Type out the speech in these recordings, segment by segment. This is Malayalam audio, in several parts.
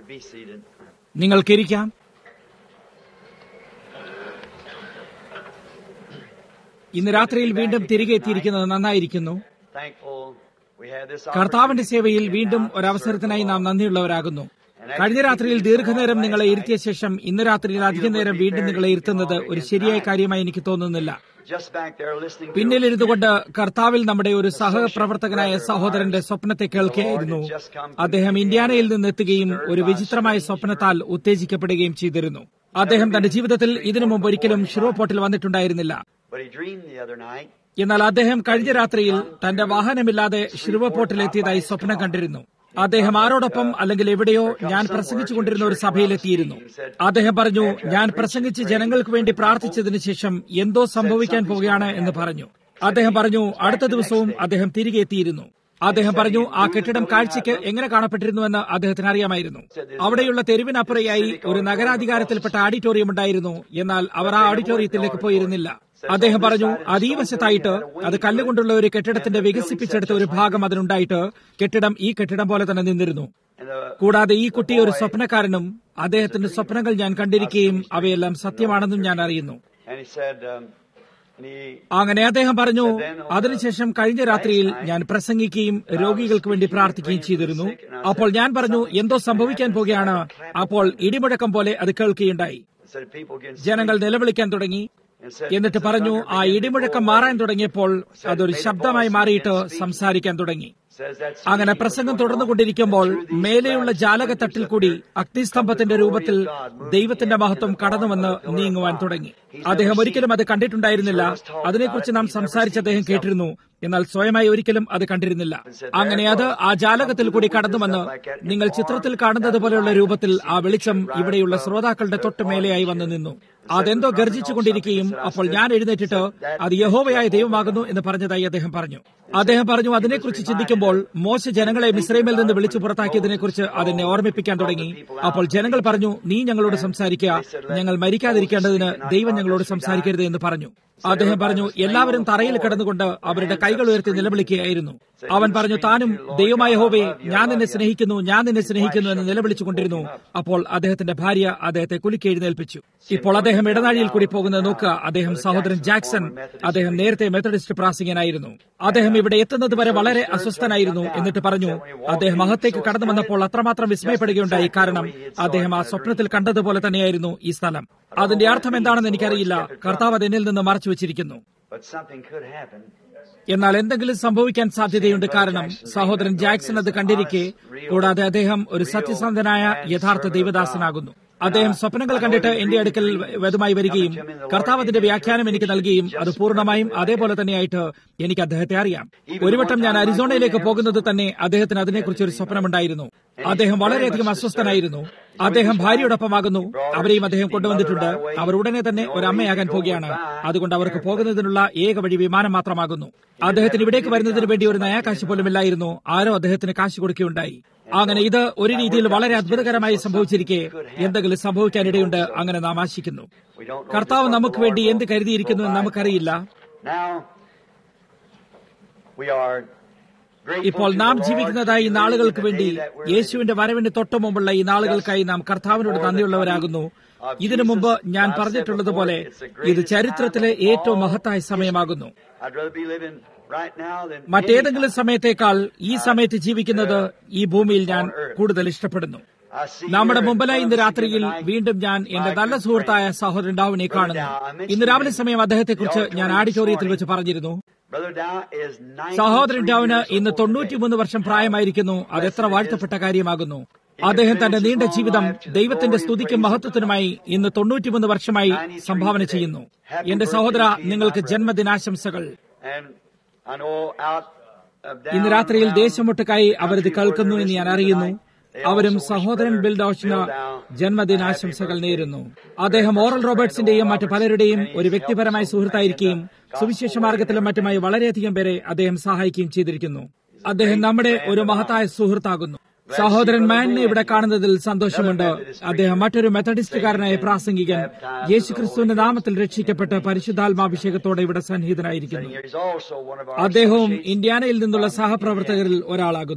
Be seated. നിങ്ങൾക്കിരിക്കാം ഇന്ന് രാത്രിയിൽ വീണ്ടും തിരികെ എത്തിയിരിക്കുന്നത് നന്നായിരിക്കുന്നു Thankful we had this കർത്താവിന്റെ opportunity സേവയിൽ to വീണ്ടും come out ഒരവസരത്തിനായി നാം and നന്ദിയുള്ളവരാകുന്നു കഴിഞ്ഞ രാത്രിയിൽ ദീർഘനേരം നിങ്ങളെ ഇരുത്തിയ ശേഷം ഇന്ന് രാത്രിയിൽ അധിക നേരം വീണ്ടും നിങ്ങളെ ഇരുത്തുന്നത് ഒരു ശരിയായ കാര്യമായി എനിക്ക് തോന്നുന്നില്ല just back there listening to പിന്നിലിരുന്നുകൊണ്ട് കർത്താവിൽ നമ്മുടെ ഒരു സഹപ്രവർത്തകനായ സഹോദരന്റെ സ്വപ്നത്തെ കേൾക്കുകയായിരുന്നു അദ്ദേഹം ഇന്ത്യാനയിൽ നിന്ന് എത്തുകയും ഒരു വിചിത്രമായ സ്വപ്നത്താൽ ഉത്തേജിക്കപ്പെടുകയും ചെയ്തിരുന്നു അദ്ദേഹം തന്റെ ജീവിതത്തിൽ ഇതിനു മുമ്പ് ഒരിക്കലും ഷിറോപോർട്ടിൽ വന്നിട്ടുണ്ടായിരുന്നില്ല but he dreamed the other night എന്നാൽ അദ്ദേഹം കഴിഞ്ഞ രാത്രിയിൽ തന്റെ വാഹനമില്ലാതെ ഷിറുവപ്പോർട്ടിൽ എത്തിയതായി സ്വപ്നം കണ്ടിരുന്നു അദ്ദേഹം ആരോടൊപ്പം അല്ലെങ്കിൽ എവിടെയോ ഞാൻ പ്രസംഗിച്ചുകൊണ്ടിരുന്ന ഒരു സഭയിലെത്തിയിരുന്നു അദ്ദേഹം പറഞ്ഞു ഞാൻ പ്രസംഗിച്ച് ജനങ്ങൾക്ക് വേണ്ടി പ്രാർത്ഥിച്ചതിന് ശേഷം എന്തോ സംഭവിക്കാൻ പോവുകയാണ് എന്ന് പറഞ്ഞു അദ്ദേഹം പറഞ്ഞു അടുത്ത ദിവസവും അദ്ദേഹം തിരികെ എത്തിയിരുന്നു അദ്ദേഹം പറഞ്ഞു ആ കെട്ടിടം കാഴ്ചയ്ക്ക് എങ്ങനെ കാണപ്പെട്ടിരുന്നുവെന്ന് അദ്ദേഹത്തിന് അറിയാമായിരുന്നു അവിടെയുള്ള തെരുവിനപ്പുറയായി ഒരു നഗരാധികാരത്തിൽപ്പെട്ട ഓഡിറ്റോറിയം ഉണ്ടായിരുന്നു എന്നാൽ അവർ ആ ഓഡിറ്റോറിയത്തിലേക്ക് പോയിരുന്നില്ല അദ്ദേഹം പറഞ്ഞു അതീവശത്തായിട്ട് അത് കല്ലുകൊണ്ടുള്ള ഒരു കെട്ടിടത്തിന്റെ വികസിപ്പിച്ചെടുത്ത ഒരു ഭാഗം അതിനുണ്ടായിട്ട് കെട്ടിടം ഈ കെട്ടിടം പോലെ തന്നെ നിന്നിരുന്നു and the കൂടാതെ ഈ കുട്ടി ഒരു സ്വപ്നക്കാരനും അദ്ദേഹത്തിന്റെ സ്വപ്നങ്ങൾ ഞാൻ കണ്ടിരിക്കുകയും അവയെല്ലാം സത്യമാണെന്നും ഞാൻ അറിയുന്നു and he said um, and he അങ്ങനെ അദ്ദേഹം പറഞ്ഞു അതിനുശേഷം കഴിഞ്ഞ രാത്രിയിൽ ഞാൻ പ്രസംഗിക്കുകയും രോഗികൾക്ക് വേണ്ടി പ്രാർത്ഥിക്കുകയും ചെയ്തിരുന്നു അപ്പോൾ ഞാൻ പറഞ്ഞു എന്തോ സംഭവിക്കാൻ പോകുകയാണ് അപ്പോൾ ഇടിമുഴക്കം പോലെ അത് കേൾക്കുകയുണ്ടായി said people getting ജനങ്ങൾ നിലവിളിക്കാൻ തുടങ്ങി and said എന്നിട്ട് പറഞ്ഞു ആ ഇടിമുഴക്കം മാറാൻ തുടങ്ങിയപ്പോൾ അതൊരു ശബ്ദമായി മാറിയിട്ട് സംസാരിക്കാൻ തുടങ്ങി says that's അങ്ങനെ പ്രസംഗം തുടർന്നുകൊണ്ടിരിക്കുമ്പോൾ മേലെയുള്ള ജാലകത്തട്ടിൽ കൂടി അഗ്നിസ്തംഭത്തിന്റെ രൂപത്തിൽ ദൈവത്തിന്റെ മഹത്വം കടന്നുവന്ന് നീങ്ങുവാൻ തുടങ്ങി അദ്ദേഹം ഒരിക്കലും അത് കണ്ടിട്ടുണ്ടായിരുന്നില്ല അതിനെക്കുറിച്ച് നാം സംസാരിച്ച് അദ്ദേഹം കേട്ടിരുന്നു എന്നാൽ സ്വയമായി ഒരിക്കലും അത് കണ്ടിരുന്നില്ല അങ്ങനെ അത് ആ ജാലകത്തിൽ കൂടി കടന്നുവന്ന് നിങ്ങൾ ചിത്രത്തിൽ കാണുന്നത് പോലെയുള്ള രൂപത്തിൽ ആ വെളിച്ചം ഇവിടെയുള്ള ശ്രോതാക്കളുടെ തൊട്ട് മേലെയായി വന്നു നിന്നു അതെന്തോ ഗർജിച്ചുകൊണ്ടിരിക്കുകയും അപ്പോൾ ഞാൻ എഴുന്നേറ്റിട്ട് അത് യഹോവയായ ദൈവമാകുന്നു എന്ന് പറഞ്ഞതായി അദ്ദേഹം പറഞ്ഞു അദ്ദേഹം പറഞ്ഞു അതിനെക്കുറിച്ച് ചിന്തിക്കുമ്പോൾ മോശ ജനങ്ങളെ മിശ്രൈമിൽ നിന്ന് വിളിച്ചു പുറത്താക്കിയതിനെക്കുറിച്ച് അതെന്നെ ഓർമ്മിപ്പിക്കാൻ തുടങ്ങി അപ്പോൾ ജനങ്ങൾ പറഞ്ഞു നീ ഞങ്ങളോട് സംസാരിക്കുക ഞങ്ങൾ മരിക്കാതിരിക്കേണ്ടതിന് ദൈവം ഞങ്ങളോട് സംസാരിക്കരുത് എന്ന് പറഞ്ഞു അദ്ദേഹം പറഞ്ഞു എല്ലാവരും തറയിൽ കിടന്നുകൊണ്ട് അവരുടെ കൈകൾ ഉയർത്തി നിലവിളിക്കുകയായിരുന്നു അവൻ പറഞ്ഞു താനും ദൈവമായ ഹോവേ ഞാൻ നിന്നെ സ്നേഹിക്കുന്നു ഞാൻ നിന്നെ സ്നേഹിക്കുന്നു എന്ന് നിലവിളിച്ചുകൊണ്ടിരുന്നു അപ്പോൾ അദ്ദേഹത്തിന്റെ ഭാര്യ അദ്ദേഹത്തെ കുലുക്കി എഴുന്നേൽപ്പിച്ചു ഇപ്പോൾ അദ്ദേഹം ഇടനാഴിയിൽ കൂടി പോകുന്നത് നോക്കുക അദ്ദേഹം സഹോദരൻ ജാക്സൺ അദ്ദേഹം നേരത്തെ മെത്തഡിസ്റ്റ് പ്രാസംഗനായിരുന്നു അദ്ദേഹം ഇവിടെ എത്തുന്നത് വരെ വളരെ അസ്വസ്ഥനായിരുന്നു എന്നിട്ട് പറഞ്ഞു അദ്ദേഹം അകത്തേക്ക് കടന്നു വന്നപ്പോൾ അത്രമാത്രം വിസ്മയപ്പെടുകയുണ്ടായി കാരണം അദ്ദേഹം ആ സ്വപ്നത്തിൽ കണ്ടതുപോലെ തന്നെയായിരുന്നു ഈ സ്ഥലം അതിന്റെ അർത്ഥം എന്താണെന്ന് എനിക്കറിയില്ല കർത്താവ് അത് എന്നിൽ നിന്ന് മറച്ചു വെച്ചിരിക്കുന്നു but something could happen എന്നാൽ എന്തെങ്കിലും സംഭവിക്കാൻ സാധ്യതയുണ്ട് കാരണം സഹോദരൻ ജാക്സൺ അത് കണ്ടിരിക്കെ കൂടാതെ അദ്ദേഹം ഒരു സത്യസന്ധനായ യഥാർത്ഥ ദൈവദാസനാകുന്നു അദ്ദേഹം സ്വപ്നങ്ങൾ കണ്ടിട്ട് എന്റെ അടുക്കൽ വധുമായി വരികയും കർത്താവ് അതിന്റെ വ്യാഖ്യാനം എനിക്ക് നൽകുകയും അത് പൂർണ്ണമായും അതേപോലെ തന്നെയായിട്ട് എനിക്ക് അദ്ദേഹത്തെ അറിയാം ഒരു വട്ടം ഞാൻ അരിസോണയിലേക്ക് പോകുന്നത് തന്നെ അദ്ദേഹത്തിന് അതിനെക്കുറിച്ച് ഒരു സ്വപ്നമുണ്ടായിരുന്നു അദ്ദേഹം വളരെയധികം അസ്വസ്ഥനായിരുന്നു അദ്ദേഹം ഭാര്യയോടൊപ്പമാകുന്നു അവരെയും അദ്ദേഹം കൊണ്ടുവന്നിട്ടുണ്ട് അവർ ഉടനെ തന്നെ ഒരു അമ്മയാകാൻ പോകുകയാണ് അതുകൊണ്ട് അവർക്ക് പോകുന്നതിനുള്ള ഏക വഴി വിമാനം മാത്രമാകുന്നു അദ്ദേഹത്തിന് ഇവിടേക്ക് വരുന്നതിന് വേണ്ടി ഒരു നയാ കാശ് പോലുമില്ലായിരുന്നു ആരോ അദ്ദേഹത്തിന് കാശ് കൊടുക്കുകയുണ്ടായി അങ്ങനെ ഇത് ഒരു രീതിയിൽ വളരെ അത്ഭുതകരമായി സംഭവിച്ചിരിക്കെ എന്തെങ്കിലും സംഭവിക്കാനിടയുണ്ട് അങ്ങനെ നാം ആശിക്കുന്നു we don't know കർത്താവ് നമുക്ക് വേണ്ടി എന്ത് കരുതിയിരിക്കുന്നു എന്ന് നമുക്കറിയില്ല now we are grateful ഇപ്പോൾ to നാം the Lord ജീവിക്കുന്നതായി ഈ to നാളുകൾക്ക് the day വേണ്ടി that we're യേശുവിന്റെ വരവിന് തൊട്ടു മുമ്പുള്ള ഈ നാളുകൾക്കായി നാം കർത്താവിനോട് നന്ദിയുള്ളവരാകുന്നു ഇതിനു മുമ്പ് ഞാൻ പറഞ്ഞിട്ടുള്ളതുപോലെ ഇത് ചരിത്രത്തിലെ ഏറ്റവും മഹത്തായ സമയമാകുന്നു I'd rather be living right now than മറ്റേതെങ്കിലും സമയത്തേക്കാൾ ഈ സമയത്ത് ജീവിക്കുന്നത് ഈ ഭൂമിയിൽ ഞാൻ കൂടുതൽ ഇഷ്ടപ്പെടുന്നു I see നമ്മുടെ here മുമ്പിലായി ഇന്ന് once രാത്രിയിൽ again tonight, വീണ്ടും ഞാൻ എന്റെ നല്ല സുഹൃത്തായ സഹോദരൻ ഡാവിനെ കാണുന്നു ഇന്ന് രാവിലെ സമയം അദ്ദേഹത്തെക്കുറിച്ച് ഞാൻ ഓഡിറ്റോറിയത്തിൽ വെച്ച് പറഞ്ഞിരുന്നു Brother Dow is 93 സഹോദരൻ ഡാവിന് years ഇന്ന് old തൊണ്ണൂറ്റിമൂന്ന് വർഷം പ്രായമായിരിക്കുന്നു അത് എത്ര വാഴ്ത്തപ്പെട്ട കാര്യമാകുന്നു അദ്ദേഹം തന്റെ നീണ്ട ജീവിതം ദൈവത്തിന്റെ സ്തുതിക്കും മഹത്വത്തിനുമായി ഇന്ന് തൊണ്ണൂറ്റിമൂന്ന് വർഷമായി സംഭാവന ചെയ്യുന്നു എന്റെ സഹോദര നിങ്ങൾക്ക് ജന്മദിനാശംസകൾ today. And I know out of down ഇന്ന് രാത്രിയിൽ around ദേശമൊട്ടുക്കായി അവരിത് country കേൾക്കുന്നു where എന്ന് they're ഞാൻ listening അറിയുന്നു tonight, they അവരും also wish സഹോദരൻ Brother ബിൽ ഡോഷിന് Bill Dow ജന്മദിനാശംസകൾ happy birthday. നേരുന്നു അദ്ദേഹം ഓറൽ റോബർട്ട്സിന്റെയും മറ്റു പലരുടെയും ഒരു വ്യക്തിപരമായ സുഹൃത്തായിരിക്കുകയും സുവിശേഷ മാർഗത്തിലും മറ്റുമായി വളരെയധികം പേരെ അദ്ദേഹം സഹായിക്കുകയും ചെയ്തിരിക്കുന്നു അദ്ദേഹം നമ്മുടെ ഒരു മഹത്തായ സുഹൃത്താകുന്നു സഹോദരൻ മാനിനെ ഇവിടെ കാണുന്നതിൽ സന്തോഷമുണ്ട് അദ്ദേഹം മറ്റൊരു മെത്തഡിസ്റ്റുകാരനായ പ്രാസംഗികൻ യേശുക്രിസ്തുവിന്റെ നാമത്തിൽ രക്ഷിക്കപ്പെട്ട് പരിശുദ്ധാത്മാഭിഷേകത്തോടെ ഇവിടെ സന്നിഹിതനായിരിക്കുന്നു He's also one of our അദ്ദേഹവും associates. ഇന്ത്യാനയിൽ നിന്നുള്ള സഹപ്രവർത്തകരിൽ ഒരാളാകുന്നു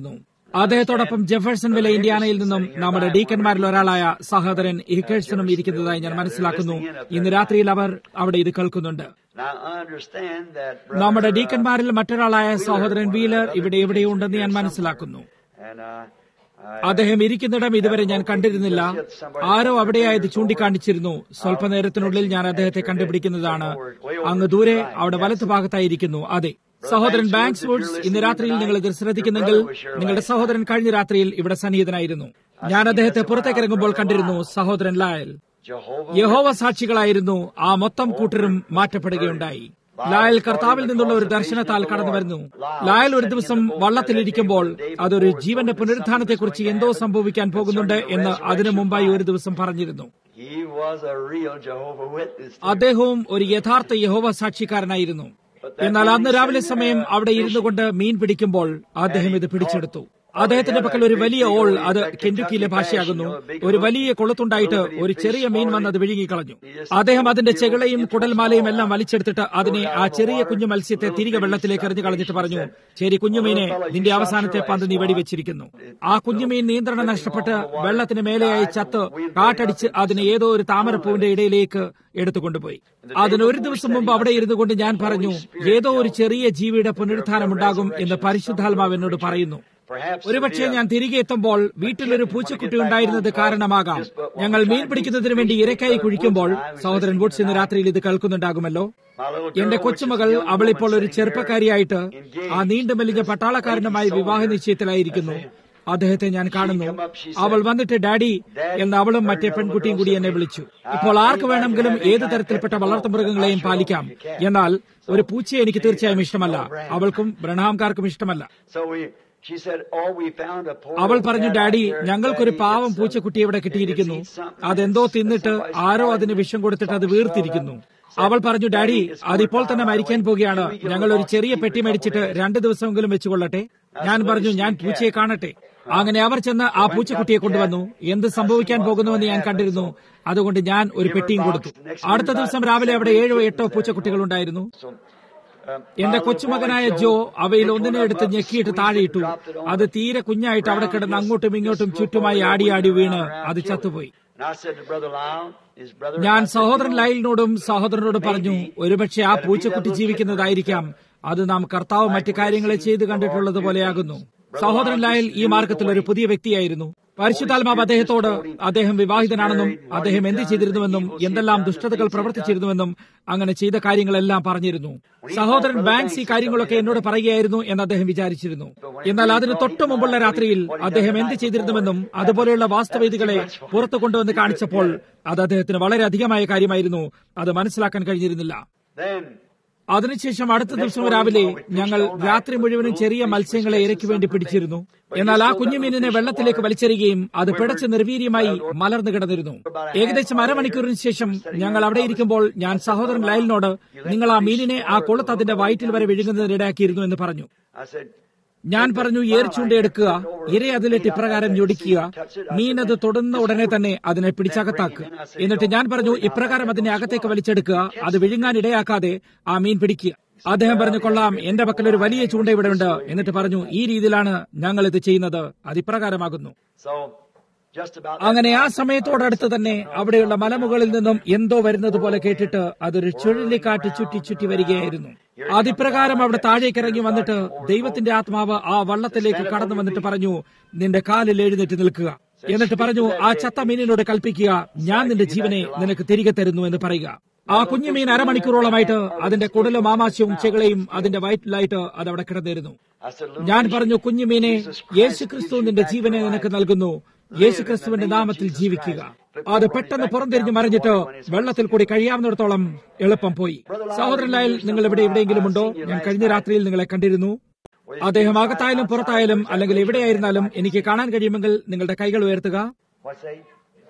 അദ്ദേഹത്തോടൊപ്പം ജെഫേഴ്സൺ വില ഇന്ത്യാനയിൽ നിന്നും നമ്മുടെ ഡീക്കന്മാരിൽ ഒരാളായ സഹോദരൻ ഹിക്കേഴ്സണും ഇരിക്കുന്നതായി ഞാൻ മനസ്സിലാക്കുന്നു ഇന്ന് രാത്രിയിൽ അവർ അവിടെ ഇത് കേൾക്കുന്നുണ്ട് Now I understand that നമ്മുടെ ഡീക്കന്മാരിൽ മറ്റൊരാളായ സഹോദരൻ വീലർ ഇവിടെ എവിടെയുണ്ടെന്ന് ഞാൻ മനസ്സിലാക്കുന്നു and uh, I, അദ്ദേഹം ഇരിക്കുന്നിടം ഇതുവരെ ഞാൻ കണ്ടിരുന്നില്ല ആരോ അവിടെയായത് ചൂണ്ടിക്കാണിച്ചിരുന്നു സ്വല്പനേരത്തിനുള്ളിൽ ഞാൻ അദ്ദേഹത്തെ കണ്ടുപിടിക്കുന്നതാണ് അങ്ങ് ദൂരെ അവിടെ വലത്ത് ഭാഗത്തായിരിക്കുന്നു അതെ സഹോദരൻ ബാങ്ക്സ് വുഡ്സ് ഇന്ന് രാത്രിയിൽ നിങ്ങൾ ഇത് ശ്രദ്ധിക്കുന്നെങ്കിൽ നിങ്ങളുടെ സഹോദരൻ കഴിഞ്ഞ രാത്രിയിൽ ഇവിടെ സന്നിഹിതനായിരുന്നു ഞാൻ അദ്ദേഹത്തെ പുറത്തേക്ക് ഇറങ്ങുമ്പോൾ കണ്ടിരുന്നു സഹോദരൻ ലായൽ Jehovah യഹോവ സാക്ഷികളായിരുന്നു ആ മൊത്തം കൂട്ടരും മാറ്റപ്പെടുകയുണ്ടായി ലായൽ കർത്താവിൽ നിന്നുള്ള ഒരു ദർശനത്താൽ കടന്നു വരുന്നു ലായൽ ഒരു ദിവസം വള്ളത്തിലിരിക്കുമ്പോൾ അതൊരു ജീവന്റെ പുനരുത്ഥാനത്തെക്കുറിച്ച് എന്തോ സംഭവിക്കാൻ പോകുന്നുണ്ട് എന്ന് അതിനു മുമ്പായി ഒരു ദിവസം പറഞ്ഞിരുന്നു he was a real Jehovah Witness. അദ്ദേഹവും ഒരു യഥാർത്ഥ യഹോവ സാക്ഷിക്കാരനായിരുന്നു എന്നാൽ അന്ന് രാവിലെ സമയം അവിടെ ഇരുന്നു കൊണ്ട് മീൻ പിടിക്കുമ്പോൾ അദ്ദേഹം ഇത് പിടിച്ചെടുത്തു അദ്ദേഹത്തിന്റെ പക്കൽ ഒരു വലിയ ഓൾ അത് കെന്റുക്കിയിലെ ഭാഷയാകുന്നു ഒരു വലിയ കൊളുത്തുണ്ടായിട്ട് ഒരു ചെറിയ മീൻ വന്ന് അത് വിഴുങ്ങിക്കളഞ്ഞു അദ്ദേഹം അതിന്റെ ചെകളയും കുടൽമാലയും എല്ലാം വലിച്ചെടുത്തിട്ട് അതിനെ ആ ചെറിയ കുഞ്ഞു മത്സ്യത്തെ തിരികെ വെള്ളത്തിലേക്ക് എറിഞ്ഞു കളഞ്ഞിട്ട് പറഞ്ഞു ശരി കുഞ്ഞുമീനെ നിന്റെ അവസാനത്തെ പന്ത് നീ വെടിവെച്ചിരിക്കുന്നു ആ കുഞ്ഞുമീൻ നിയന്ത്രണം നഷ്ടപ്പെട്ട് വെള്ളത്തിന് മേലെയായി ചത്ത് കാട്ടടിച്ച് അതിനെ ഏതോ ഒരു താമരപ്പൂവിന്റെ ഇടയിലേക്ക് എടുത്തുകൊണ്ടുപോയി അതിന് ഒരു ദിവസം മുമ്പ് അവിടെ ഇരുന്നു കൊണ്ട് ഞാൻ പറഞ്ഞു ഏതോ ഒരു ചെറിയ ജീവിയുടെ പുനരുത്ഥാനമുണ്ടാകും എന്ന് പരിശുദ്ധാത്മാവ് എന്നോട് പറയുന്നു Perhaps ഒരുപക്ഷെ ഞാൻ തിരികെ എത്തുമ്പോൾ വീട്ടിലൊരു പൂച്ചക്കുട്ടി ഉണ്ടായിരുന്നത് കാരണമാകാം ഞങ്ങൾ മീൻ പിടിക്കുന്നതിന് വേണ്ടി ഇരക്കായി കുഴിക്കുമ്പോൾ സഹോദരൻ വുഡ്സ് ഇന്ന് രാത്രിയിൽ ഇത് കേൾക്കുന്നുണ്ടാകുമല്ലോ my little എന്റെ girl, കൊച്ചുമകൾ which is young അവളിപ്പോൾ woman, ഒരു sitting ചെറുപ്പക്കാരിയായിട്ട് there, ആ നീണ്ടു മെലിഞ്ഞ പട്ടാളക്കാരനുമായി വിവാഹ നിശ്ചയത്തിലായിരിക്കുന്നു അദ്ദേഹത്തെ ഞാൻ കാണുന്നു അവൾ വന്നിട്ട് ഡാഡി എന്ന് അവളും മറ്റേ പെൺകുട്ടിയും കൂടി എന്നെ വിളിച്ചു ഇപ്പോൾ ആർക്ക് വേണമെങ്കിലും ഏത് തരത്തിൽപ്പെട്ട വളർത്തുമൃഗങ്ങളെയും പാലിക്കാം എന്നാൽ ഒരു പൂച്ചയെ എനിക്ക് തീർച്ചയായും ഇഷ്ടമല്ല അവൾക്കും ബ്രണഹാംകാർക്കും ഇഷ്ടമല്ല So we, she said, oh, we found a poor അവൾ പറഞ്ഞു cat out ഡാഡി there ഞങ്ങൾക്കൊരു that പാവം eats പൂച്ചക്കുട്ടിയെ ഇവിടെ some- കിട്ടിയിരിക്കുന്നു eats something അതെന്തോ that's- തിന്നിട്ട് somebody's ആരോ poisoned അതിന് it, വിഷം കൊടുത്തിട്ട് അത് something വീർത്തിരിക്കുന്നു smelled out. അവൾ പറഞ്ഞു ഡാഡി Daddy, it's അതിപ്പോൾ തന്നെ gonna മരിക്കാൻ die പോകുകയാണ് away. ഞങ്ങൾ ഒരു ചെറിയ പെട്ടി മേടിച്ചിട്ട് രണ്ട് ദിവസമെങ്കിലും വെച്ചുകൊള്ളട്ടെ ഞാൻ പറഞ്ഞു ഞാൻ പൂച്ചയെ കാണട്ടെ അങ്ങനെ അവർ ചെന്ന് ആ പൂച്ചക്കുട്ടിയെ കൊണ്ടുവന്നു എന്ത് സംഭവിക്കാൻ പോകുന്നുവെന്ന് ഞാൻ കണ്ടിരുന്നു അതുകൊണ്ട് ഞാൻ ഒരു പെട്ടിയും കൊടുത്തു അടുത്ത ദിവസം രാവിലെ അവിടെ ഏഴോ എട്ടോ പൂച്ചക്കുട്ടികൾ ഉണ്ടായിരുന്നു So, um, എന്റെ my കൊച്ചുമകനായ little boy Joe Joe അവയിൽ picked ഒന്നിനെ one എടുത്ത് up, ഞെക്കിയിട്ട് squeezed it, താഴെയിട്ടു dropped it on അത് the തീരെ കുഞ്ഞായിട്ട് അവിടെ ground, കിടന്ന് just- അങ്ങോട്ടും ഇങ്ങോട്ടും just ചുറ്റുമായി rolled ആടി over ആടി around, വീണ് around, അത് killed it. ചത്തുപോയി And I said to Brother Lyle, his brother, ഞാൻ I said, സഹോദരൻ you know, ലൈലിനോടും സഹോദരനോട് പറഞ്ഞു ഒരുപക്ഷെ ആ പൂച്ചക്കുട്ടി ജീവിക്കുന്നതായിരിക്കാം അത് നാം കർത്താവ് മറ്റു കാര്യങ്ങളെ ചെയ്തു കണ്ടിട്ടുള്ളത് പോലെയാകുന്നു സഹോദരൻ ലൈൽ ഈ മാർഗത്തിൽ ഒരു പുതിയ വ്യക്തിയായിരുന്നു പരിശുദ്ധാത്മാവ് അദ്ദേഹത്തോട് അദ്ദേഹം വിവാഹിതനാണെന്നും അദ്ദേഹം എന്ത് ചെയ്തിരുന്നുവെന്നും എന്തെല്ലാം ദുഷ്ടതകൾ പ്രവർത്തിച്ചിരുന്നുവെന്നും അങ്ങനെ ചെയ്ത കാര്യങ്ങളെല്ലാം പറഞ്ഞിരുന്നു സഹോദരൻ ബാങ്ക്സ് ഈ കാര്യങ്ങളൊക്കെ എന്നോട് പറയുകയായിരുന്നു എന്ന് അദ്ദേഹം വിചാരിച്ചിരുന്നു എന്നാൽ അതിന് തൊട്ടു മുമ്പുള്ള രാത്രിയിൽ അദ്ദേഹം എന്ത് ചെയ്തിരുന്നുവെന്നും അതുപോലെയുള്ള വാസ്തവികതകളെ പുറത്തു കൊണ്ടുവന്ന് കാണിച്ചപ്പോൾ അത് അദ്ദേഹത്തിന് വളരെ അധികമായ കാര്യമായിരുന്നു അത് മനസ്സിലാക്കാൻ കഴിഞ്ഞിരുന്നില്ല Then, അതിനുശേഷം അടുത്ത ദിവസം രാവിലെ ഞങ്ങൾ രാത്രി മുഴുവനും ചെറിയ മത്സ്യങ്ങളെ ഇരയ്ക്ക് വേണ്ടി പിടിച്ചിരുന്നു എന്നാൽ ആ കുഞ്ഞുമീനിനെ വെള്ളത്തിലേക്ക് വലിച്ചെറിയുകയും അത് പിടച്ച് നിർവീര്യമായി മലർന്നു കിടന്നിരുന്നു ഏകദേശം അരമണിക്കൂറിന് ശേഷം ഞങ്ങൾ അവിടെ ഇരിക്കുമ്പോൾ ഞാൻ സഹോദരൻ ലയലിനോട് നിങ്ങൾ ആ മീനിനെ ആ കൊളുത്ത് അതിന്റെ വയറ്റിൽ വരെ വിഴുങ്ങുന്നതിനിടയാക്കിയിരുന്നു എന്ന് പറഞ്ഞു I said, ഞാൻ പറഞ്ഞു ഏർ ചൂണ്ടയെടുക്കുക ഇര അതിലിട്ട് ഇപ്രകാരം ഞൊടിക്കുക മീൻ അത് തൊടുന്ന ഉടനെ തന്നെ അതിനെ പിടിച്ചകത്താക്കുക എന്നിട്ട് ഞാൻ പറഞ്ഞു ഇപ്രകാരം അതിനെ അകത്തേക്ക് വലിച്ചെടുക്കുക അത് വിഴുങ്ങാൻ ഇടയാക്കാതെ ആ മീൻ പിടിക്കുക അദ്ദേഹം പറഞ്ഞു കൊള്ളാം എന്റെ പക്കൽ ഒരു വലിയ ചൂണ്ട ഇവിടെ ഉണ്ട് എന്നിട്ട് പറഞ്ഞു ഈ രീതിയിലാണ് ഞങ്ങൾ ഇത് ചെയ്യുന്നത് അത് ഇപ്രകാരമാകുന്നു so, just about that അങ്ങനെ ആ സമയത്തോടടുത്ത് തന്നെ അവിടെയുള്ള മലമുകളിൽ നിന്നും എന്തോ വരുന്നത് പോലെ കേട്ടിട്ട് അതൊരു ചുഴലിക്കാറ്റ് ചുറ്റി ചുറ്റി വരികയായിരുന്നു അതിപ്രകാരം അവിടെ താഴേക്ക് ഇറങ്ങി വന്നിട്ട് ദൈവത്തിന്റെ ആത്മാവ് ആ വള്ളത്തിലേക്ക് കടന്നു വന്നിട്ട് പറഞ്ഞു നിന്റെ കാലിൽ എഴുന്നേറ്റ് നിൽക്കുക എന്നിട്ട് പറഞ്ഞു ആ ചത്ത മീനിനോട് കൽപ്പിക്കുക ഞാൻ നിന്റെ ജീവനെ നിനക്ക് തിരികെ തരുന്നു എന്ന് പറയുക ആ കുഞ്ഞുമീൻ അരമണിക്കൂറോളമായിട്ട് അതിന്റെ കുടലും ആമാശയവും ചെകളയും അതിന്റെ വയറ്റിലായിട്ട് അത് അവിടെ കിടന്നിരുന്നു I said, Luke, ഞാൻ പറഞ്ഞു കുഞ്ഞുമീനെ യേശു ക്രിസ്തു നിന്റെ ജീവനെ നിനക്ക് നൽകുന്നു യേശു ക്രിസ്തുവിന്റെ നാമത്തിൽ ജീവിക്കുക അത് പെട്ടെന്ന് പുറംതിരിഞ്ഞ് മറിഞ്ഞിട്ട് വെള്ളത്തിൽ കൂടി കഴിയാവുന്നിടത്തോളം എളുപ്പം പോയി സഹോദരനായാൽ നിങ്ങൾ ഇവിടെ എവിടെയെങ്കിലും ഉണ്ടോ ഞാൻ കഴിഞ്ഞ രാത്രിയിൽ നിങ്ങളെ കണ്ടിരുന്നു അദ്ദേഹം അകത്തായാലും പുറത്തായാലും അല്ലെങ്കിൽ എവിടെയായിരുന്നാലും എനിക്ക് കാണാൻ കഴിയുമെങ്കിൽ നിങ്ങളുടെ കൈകൾ ഉയർത്തുക what's that?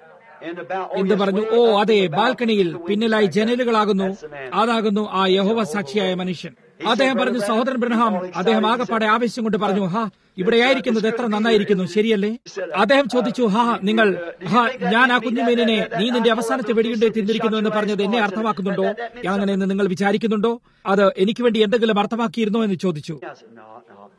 In the bow- oh, എന്ത് yes, പറഞ്ഞു way ഓ up അതെ in the balcony ബാൽക്കണിയിൽ with the പിന്നിലായി windows. ജനലുകളാകുന്നു That's the man. അതാകുന്നു ആ യഹോവ സാക്ഷിയായ മനുഷ്യൻ അദ്ദേഹം പറഞ്ഞു സഹോദരൻ ബ്രഹ്ഹാം അദ്ദേഹം ആകപ്പാടെ ആവശ്യം കൊണ്ട് പറഞ്ഞു ഹാ ഇവിടെയായിരിക്കുന്നത് എത്ര നന്നായിരിക്കുന്നു ശരിയല്ലേ അദ്ദേഹം ചോദിച്ചു ഹാ നിങ്ങൾ ഹാ ഞാൻ ആ കുഞ്ഞുമീനിനെ നീ നിന്റെ അവസാനത്തെ വെടിയുണ്ടെ തിന്നിരിക്കുന്നു എന്ന് പറഞ്ഞത് എന്നെ അർത്ഥമാക്കുന്നുണ്ടോ അങ്ങനെയെന്ന് നിങ്ങൾ വിചാരിക്കുന്നുണ്ടോ അത് എനിക്ക് വേണ്ടി എന്തെങ്കിലും അർത്ഥമാക്കിയിരുന്നോ എന്ന് ചോദിച്ചു I said, no, no.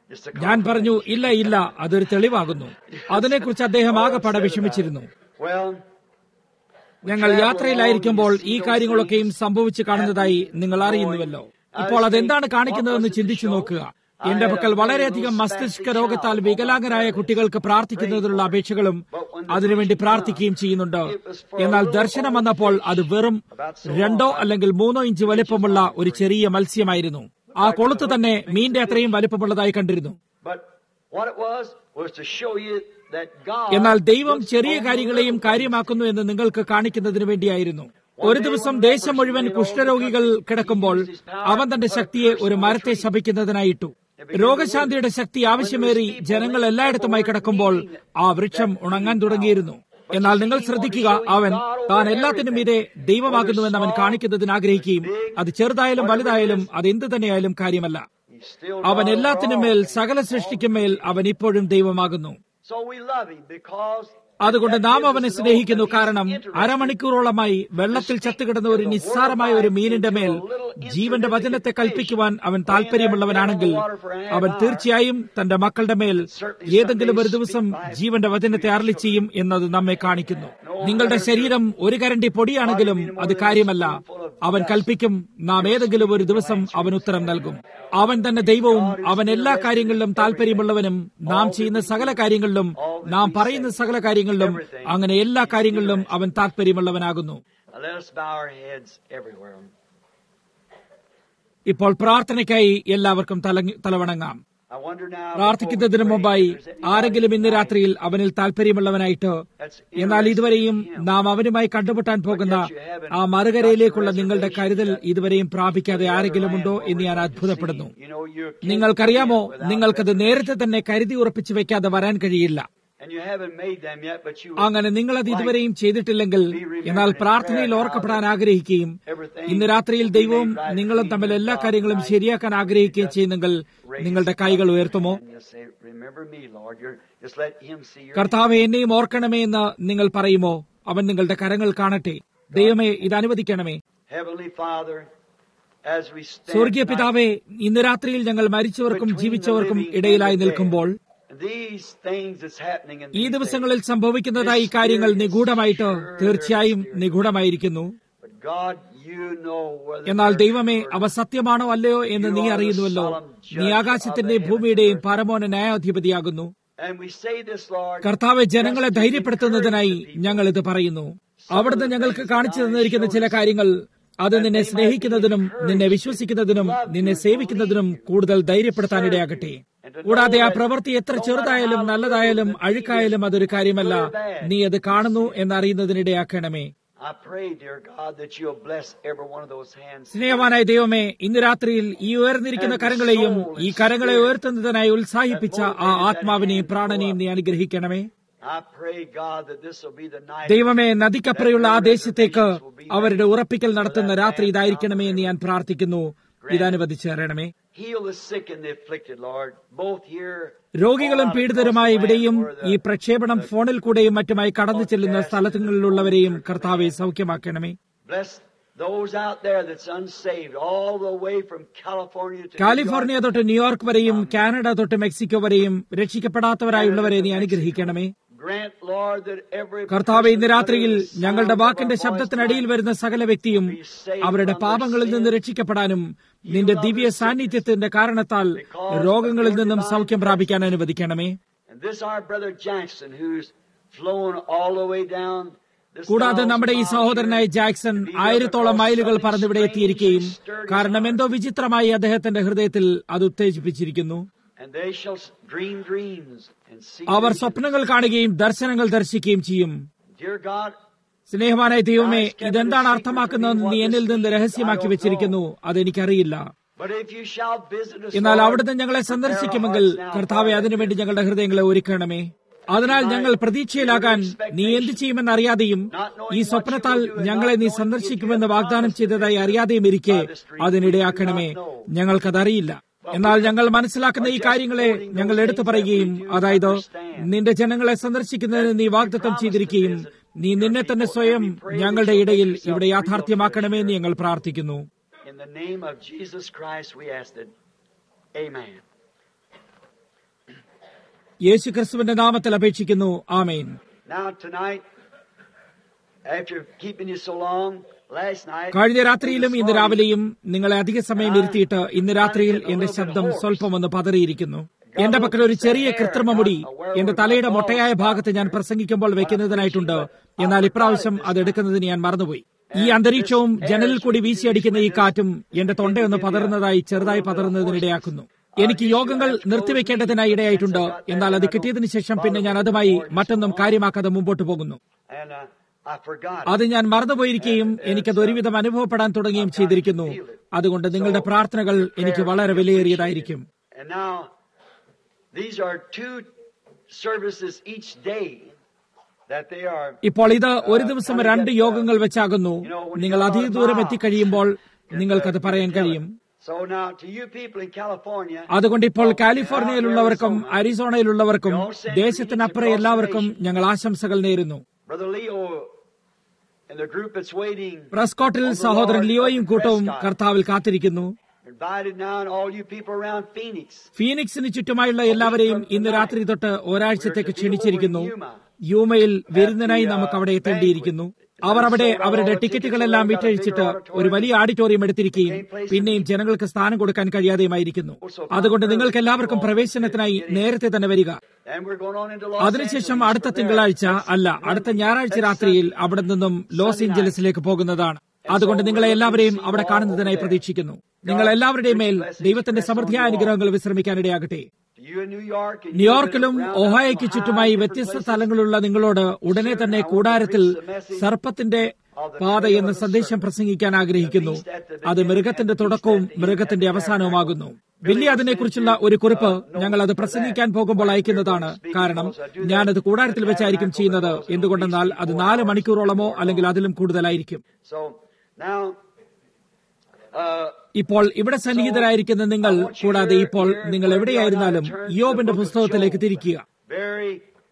Just a ഞാൻ പറഞ്ഞു ഇല്ല ഇല്ല അതൊരു തെളിവാകുന്നു അതിനെക്കുറിച്ച് അദ്ദേഹം ആകെപ്പാടെ വിഷമിച്ചിരുന്നു Well, ഞങ്ങൾ യാത്രയിലായിരിക്കുമ്പോൾ ഈ കാര്യങ്ങളൊക്കെയും സംഭവിച്ചു കാണുന്നതായി നിങ്ങൾ അറിയുന്നുവല്ലോ ഇപ്പോൾ അതെന്താണ് കാണിക്കുന്നതെന്ന് ചിന്തിച്ചു നോക്കുക എന്റെ പക്കൽ വളരെയധികം മസ്തിഷ്ക രോഗത്താൽ വികലാംഗരായ കുട്ടികൾക്ക് പ്രാർത്ഥിക്കുന്നതിനുള്ള അപേക്ഷകളും അതിനുവേണ്ടി പ്രാർത്ഥിക്കുകയും ചെയ്യുന്നുണ്ട് എന്നാൽ ദർശനം വന്നപ്പോൾ അത് വെറും രണ്ടോ അല്ലെങ്കിൽ മൂന്നോ ഇഞ്ച് വലിപ്പമുള്ള ഒരു ചെറിയ മത്സ്യമായിരുന്നു ആ കൊളുത്ത് തന്നെ മീന്റെ അത്രയും വലിപ്പമുള്ളതായി കണ്ടിരുന്നു but what it was was to show you that God. എന്നാൽ ദൈവം ചെറിയ കാര്യങ്ങളെയും കാര്യമാക്കുന്നു എന്ന് നിങ്ങൾക്ക് കാണിക്കുന്നതിന് വേണ്ടിയായിരുന്നു ഒരു ദിവസം ദേശം മുഴുവൻ കുഷ്ഠരോഗികൾ കിടക്കുമ്പോൾ അവൻ തന്റെ ശക്തിയെ ഒരു മരത്തെ ശപിക്കുന്നതിനായിട്ടു രോഗശാന്തിയുടെ ശക്തി ആവശ്യമേറി ജനങ്ങൾ എല്ലായിടത്തുമായി കിടക്കുമ്പോൾ ആ വൃക്ഷം ഉണങ്ങാൻ തുടങ്ങിയിരുന്നു എന്നാൽ നിങ്ങൾ ശ്രദ്ധിക്കുക അവൻ താൻ എല്ലാത്തിനും മീതെ ദൈവമാകുന്നുവെന്ന് അവൻ കാണിക്കുന്നതിന് ആഗ്രഹിക്കുകയും അത് ചെറുതായാലും വലുതായാലും അത് എന്തു തന്നെയായാലും കാര്യമല്ല He's still അവൻ God of എല്ലാത്തിനും all. മേൽ സകല സൃഷ്ടിക്കും മേൽ അവൻ ഇപ്പോഴും ദൈവമാകുന്നു So we love him because അതുകൊണ്ട് that നാം gives അവനെ us to know സ്നേഹിക്കുന്നു that he's കാരണം interested അരമണിക്കൂറോളമായി വെള്ളത്തിൽ ചത്തുകിടന്ന ഒരു നിസ്സാരമായ ഒരു മീനിന്റെ മേൽ ജീവന്റെ വചനത്തെ കൽപ്പിക്കുവാൻ അവൻ താല്പര്യമുള്ളവനാണെങ്കിൽ അവൻ തീർച്ചയായും തന്റെ മക്കളുടെ മേൽ ഏതെങ്കിലും ഒരു ദിവസം ജീവന്റെ വചനത്തെ അരളി ചെയ്യും എന്നത് നമ്മെ കാണിക്കുന്നു നിങ്ങളുടെ ശരീരം ഒരു കരണ്ടി പൊടിയാണെങ്കിലും അത് കാര്യമല്ല അവൻ കൽപ്പിക്കും നാം ഏതെങ്കിലും ഒരു ദിവസം അവൻ ഉത്തരം നൽകും അവൻ തന്നെ ദൈവവും അവൻ എല്ലാ കാര്യങ്ങളിലും താല്പര്യമുള്ളവനും നാം ചെയ്യുന്ന സകല കാര്യങ്ങളിലും നാം പറയുന്ന സകല കാര്യങ്ങളിലും അങ്ങനെ എല്ലാ കാര്യങ്ങളിലും അവൻ താല്പര്യമുള്ളവനാകുന്നു Now let us bow our heads everywhere. ഇപ്പോൾ പ്രാർത്ഥനയ്ക്കായി എല്ലാവർക്കും തലങ്ങി- തലവണങ്ങാം I wonder now. പ്രാർത്ഥിക്കുന്നതിന് before we pray, മുമ്പായി if there's anybody ആരെങ്കിലും ഇന്ന് tonight രാത്രിയിൽ അവനിൽ താല്പര്യമുള്ളവനായിട്ട് that's എന്നാൽ interested ഇതുവരെയും in him. നാം അവനുമായി കണ്ടുമുട്ടാൻ പോകുന്ന ആ മറുകരയിലേക്കുള്ള നിങ്ങളുടെ കരുതൽ ഇതുവരെയും പ്രാപിക്കാതെ ആരെങ്കിലും ഉണ്ടോ എന്ന് ഞാൻ അത്ഭുതപ്പെടുന്നു You know, you നിങ്ങൾക്കറിയാമോ നിങ്ങൾക്കത് നേരത്തെ തന്നെ കരുതി ഉറപ്പിച്ചു വെക്കാതെ വരാൻ കഴിയില്ല and you haven't made them yet, but you അങ്ങനെ നിങ്ങളത് ഇതുവരെയും ചെയ്തിട്ടില്ലെങ്കിൽ എന്നാൽ പ്രാർത്ഥനയിൽ ഓർക്കപ്പെടാൻ ആഗ്രഹിക്കുകയും ഇന്ന് രാത്രിയിൽ ദൈവവും നിങ്ങളും തമ്മിൽ എല്ലാ കാര്യങ്ങളും ശരിയാക്കാൻ ആഗ്രഹിക്കുകയും ചെയ്യുന്നെങ്കിൽ നിങ്ങളുടെ കൈകൾ ഉയർത്തുമോ And you say, "Remember me, Lord." You're just let Him see your. കർത്താവ് എന്നെയും ഓർക്കണമേ എന്ന് നിങ്ങൾ പറയുമോ അവൻ നിങ്ങളുടെ കരങ്ങൾ കാണട്ടെ ദൈവമേ ഇത് അനുവദിക്കണമേ Heavenly Father, as we stand സ്വർഗീയ tonight, പിതാവേ ഇന്ന് രാത്രിയിൽ ഞങ്ങൾ മരിച്ചവർക്കും ജീവിച്ചവർക്കും ഇടയിലായി നിൽക്കുമ്പോൾ these things that's happening in ഈ these ദിവസങ്ങളിൽ സംഭവിക്കുന്നതായി കാര്യങ്ങൾ നിഗൂഢമായിട്ട് തീർച്ചയായും നിഗൂഢമായിരിക്കുന്നു days. But God, you know whether എന്നാൽ they're ദൈവമേ true or അവ സത്യമാണോ അല്ലയോ എന്ന് നീ അറിയുന്നുവല്ലോ നീ ആകാശത്തിന്റെയും ഭൂമിയുടെയും പരമോന ന്യായാധിപതിയാകുന്നു And we say this, Lord, കർത്താവ് ജനങ്ങളെ ധൈര്യപ്പെടുത്തുന്നതിനായി ഞങ്ങൾ ഇത് പറയുന്നു അവിടുന്ന് ഞങ്ങൾക്ക് കാണിച്ചു തന്നിരിക്കുന്ന ചില കാര്യങ്ങൾ അത് നിന്നെ സ്നേഹിക്കുന്നതിനും നിന്നെ വിശ്വസിക്കുന്നതിനും നിന്നെ സേവിക്കുന്നതിനും കൂടുതൽ ധൈര്യപ്പെടുത്താനിടയാകട്ടെ കൂടാതെ ആ പ്രവൃത്തി എത്ര ചെറുതായാലും നല്ലതായാലും അഴുക്കായാലും അതൊരു കാര്യമല്ല നീ അത് കാണുന്നു എന്നറിയുന്നതിനിടയാക്കണമേ I pray, dear God, that you'll bless every one of those hands. സ്നേഹവാനായ ദൈവമേ ഇന്ന് രാത്രിയിൽ ഈ ഉയർന്നിരിക്കുന്ന കരങ്ങളെയും ഈ കരങ്ങളെ ഉയർത്തുന്നതിനായി ഉത്സാഹിപ്പിച്ച ആ ആത്മാവിനെയും പ്രാണനെയും നീ അനുഗ്രഹിക്കണമേ I pray, God, that this will be the night. ദൈവമേ നദിക്കപ്പുറയുള്ള ആ ദേശത്തേക്ക് അവരുടെ ഉറപ്പിക്കൽ നടത്തുന്ന രാത്രി ഇതായിരിക്കണമേ എന്ന് ഞാൻ പ്രാർത്ഥിക്കുന്നു ഇതനുവദിച്ചു തരണമേ Heal the sick and the afflicted, Lord, both here. രോഗികളും പീഡിതരുമായ ഇവിടെയും ഈ പ്രക്ഷേപണം ഫോണിൽ കൂടെയും മറ്റുമായി കടന്നു ചെല്ലുന്ന സ്ഥലങ്ങളിലുള്ളവരെയും കർത്താവെ സൗഖ്യമാക്കണമേ Bless those out there that's unsaved, all the way from California to New California തൊട്ട് ന്യൂയോർക്ക് വരെയും കാനഡ തൊട്ട് മെക്സിക്കോ വരെയും രക്ഷിക്കപ്പെടാത്തവരായുള്ളവരെ നീ അനുഗ്രഹിക്കണമേ York. Grant, Lord, that every കർത്താവ് ഇന്ന് person രാത്രിയിൽ under the sound ഞങ്ങളുടെ of വാക്കിന്റെ our ശബ്ദത്തിനടിയിൽ voice വരുന്ന സകല വ്യക്തിയും അവരുടെ പാപങ്ങളിൽ നിന്ന് രക്ഷിക്കപ്പെടാനും നിന്റെ ദിവ്യ സാന്നിധ്യത്തിന്റെ കാരണത്താൽ രോഗങ്ങളിൽ നിന്നും സൗഖ്യം പ്രാപിക്കാൻ അനുവദിക്കണമേ And this our brother Jackson, who's flown all the way down. this കൂടാതെ thousand നമ്മുടെ ഈ miles സഹോദരനായ here Jackson to be with ആയിരത്തോളം us. മൈലുകൾ Something പറന്നിവിടെ strange എത്തിയിരിക്കുകയും has stirred his കാരണം heart. എന്തോ വിചിത്രമായി അദ്ദേഹത്തിന്റെ ഹൃദയത്തിൽ അത് ഉത്തേജിപ്പിച്ചിരിക്കുന്നു And they shall dream dreams and see our visions. സ്വപ്നങ്ങൾ കാണുകയും ദർശനങ്ങൾ ദർശിക്കുകയും ചെയ്യും Dear God, സ്നേഹവാനായ ദൈവമേ ഇതെന്താണ് അർത്ഥമാക്കുന്നതെന്ന് നീ എന്നിൽ നിന്ന് രഹസ്യമാക്കി വെച്ചിരിക്കുന്നു അതെനിക്കറിയില്ല but if you shall visit us, എന്നാൽ Lord, അവിടുന്ന് ഞങ്ങളെ prepare our സന്ദർശിക്കുമെങ്കിൽ hearts now കർത്താവെ for അതിനുവേണ്ടി ഞങ്ങളുടെ ഹൃദയങ്ങളെ ഒരുക്കണമേ അതിനാൽ ഞങ്ങൾ പ്രതീക്ഷയിലാകാൻ നീ എന്ത് ചെയ്യുമെന്നറിയാതെയും ഈ സ്വപ്നത്താൽ ഞങ്ങളെ നീ സന്ദർശിക്കുമെന്ന് വാഗ്ദാനം ചെയ്തതായി അറിയാതെയും ഇരിക്കെ അതിനിടയാക്കണമേ ഞങ്ങൾക്കതറിയില്ല എന്നാൽ ഞങ്ങൾ മനസ്സിലാക്കുന്ന ഈ കാര്യങ്ങളെ ഞങ്ങൾ എടുത്തു പറയുകയും അതായത് നിന്റെ ജനങ്ങളെ സന്ദർശിക്കുന്നതിന് നീ വാഗ്ദത്തം ചെയ്തിരിക്കുകയും നീ നിന്നെ തന്നെ സ്വയം ഞങ്ങളുടെ ഇടയിൽ ഇവിടെ യാഥാർത്ഥ്യമാക്കണമേ എന്ന് ഞങ്ങൾ പ്രാർത്ഥിക്കുന്നു In the name of Jesus Christ, we ask it. Amen. യേശു ക്രിസ്തുവിന്റെ നാമത്തിൽ അപേക്ഷിക്കുന്നു ആമേൻ Now tonight, after keeping you so long, last night. കഴിഞ്ഞ രാത്രിയിലും ഇന്ന് രാവിലെയും നിങ്ങളെ അധിക സമയം ഇരുത്തിയിട്ട് ഇന്ന് രാത്രിയിൽ എന്റെ ശബ്ദം സ്വല്പം ഒന്ന് പതറിയിരിക്കുന്നു എന്റെ പക്കൽ ഒരു ചെറിയ കൃത്രിമ മുടി എന്റെ തലയുടെ മൊട്ടയായ ഭാഗത്ത് ഞാൻ പ്രസംഗിക്കുമ്പോൾ വെക്കുന്നതിനായിട്ടുണ്ട് എന്നാൽ ഇപ്രാവശ്യം അത് എടുക്കുന്നതിന് ഞാൻ മറന്നുപോയി ഈ അന്തരീക്ഷവും ജനലിൽ കൂടി വീശിയടിക്കുന്ന ഈ കാറ്റും എന്റെ തൊണ്ടയൊന്ന് പതറുന്നതായി ചെറുതായി പതറുന്നതിനിടയാക്കുന്നു എനിക്ക് യോഗങ്ങൾ നിർത്തിവെക്കേണ്ടതിനായി ഇടയായിട്ടുണ്ട് എന്നാൽ അത് കിട്ടിയതിനു ശേഷം പിന്നെ ഞാൻ അതുമായി മറ്റൊന്നും കാര്യമാക്കാതെ മുമ്പോട്ട് പോകുന്നു And uh, I forgot. അത് ഞാൻ മറന്നുപോയിരിക്കുകയും എനിക്കത് ഒരുവിധം അനുഭവപ്പെടാൻ തുടങ്ങുകയും ചെയ്തിരിക്കുന്നു അതുകൊണ്ട് നിങ്ങളുടെ പ്രാർത്ഥനകൾ എനിക്ക് വളരെ വിലയേറിയതായിരിക്കും And now, these are two services each day that they are. ഇപ്പോൾ ഇത് ഒരു ദിവസം രണ്ട് യോഗങ്ങൾ വെച്ചാകുന്നു നിങ്ങൾ അധിക ദൂരം എത്തിക്കഴിയുമ്പോൾ നിങ്ങൾക്കത് പറയാൻ കഴിയും So now, to you people in California, അതുകൊണ്ട് ഇപ്പോൾ കാലിഫോർണിയയിലുള്ളവർക്കും അരിസോണയിലുള്ളവർക്കും ദേശത്തിനപ്പുറം എല്ലാവർക്കും ഞങ്ങൾ ആശംസകൾ നേരുന്നു Brother Leo and the group that's waiting, പ്രസ്കോട്ടിൽ സഹോദരൻ ലിയോയും കൂട്ടവും കർത്താവിൽ കാത്തിരിക്കുന്നു invited now, and all you people around Phoenix. ഫീനിക്സിന് ചുറ്റുമായുള്ള എല്ലാവരെയും ഇന്ന് രാത്രി തൊട്ട് ഒരാഴ്ചത്തേക്ക് ക്ഷണിച്ചിരിക്കുന്നു യൂമയിൽ വിരുന്നിനായി നമുക്ക് അവിടെ എത്തേണ്ടിയിരിക്കുന്നു അവർ അവിടെ അവരുടെ ടിക്കറ്റുകളെല്ലാം വിറ്റഴിച്ചിട്ട് ഒരു വലിയ ഓഡിറ്റോറിയം എടുത്തിരിക്കുകയും പിന്നെയും ജനങ്ങൾക്ക് സ്ഥാനം കൊടുക്കാൻ കഴിയാതെയുമായിരിക്കുന്നു അതുകൊണ്ട് നിങ്ങൾക്ക് എല്ലാവർക്കും പ്രവേശനത്തിനായി നേരത്തെ തന്നെ വരിക And we're going on into Los അതിനുശേഷം Angeles അടുത്ത from there. തിങ്കളാഴ്ച അല്ല അടുത്ത ഞായറാഴ്ച രാത്രിയിൽ അവിടെ നിന്നും ലോസ് ഏഞ്ചലസിലേക്ക് പോകുന്നതാണ് അതുകൊണ്ട് നിങ്ങളെ എല്ലാവരെയും അവിടെ കാണുന്നതിനായി പ്രതീക്ഷിക്കുന്നു നിങ്ങൾ എല്ലാവരുടെയും മേൽ ദൈവത്തിന്റെ സമൃദ്ധിയായ അനുഗ്രഹങ്ങൾ വിശ്രമിക്കാനിടയാകട്ടെ To you in New York and you ന്യൂയോർക്കിലും living around ഒഹായയ്ക്ക് Ohio, ചുറ്റുമായി different വ്യത്യസ്ത places. സ്ഥലങ്ങളുള്ള നിങ്ങളോട് ഉടനെ തന്നെ കൂടാരത്തിൽ സർപ്പത്തിന്റെ പാത എന്ന സന്ദേശം പ്രസംഗിക്കാൻ ആഗ്രഹിക്കുന്നു അത് മൃഗത്തിന്റെ തുടക്കവും മൃഗത്തിന്റെ അവസാനവുമാകുന്നു വലിയ അതിനെക്കുറിച്ചുള്ള ഒരു കുറിപ്പ് ഞങ്ങൾ അത് പ്രസംഗിക്കാൻ പോകുമ്പോൾ അയക്കുന്നതാണ് കാരണം ഞാനത് കൂടാരത്തിൽ വെച്ചായിരിക്കും ചെയ്യുന്നത് എന്തുകൊണ്ടെന്നാൽ അത് നാല് മണിക്കൂറോളമോ അല്ലെങ്കിൽ അതിലും കൂടുതലായിരിക്കും So now, uh, ഇപ്പോൾ ഇവിടെ സന്നിഹിതരായിരിക്കുന്ന നിങ്ങൾ കൂടാതെ ഇപ്പോൾ നിങ്ങൾ എവിടെയായിരുന്നാലും യോബിന്റെ പുസ്തകത്തിലേക്ക് തിരിക്കുക very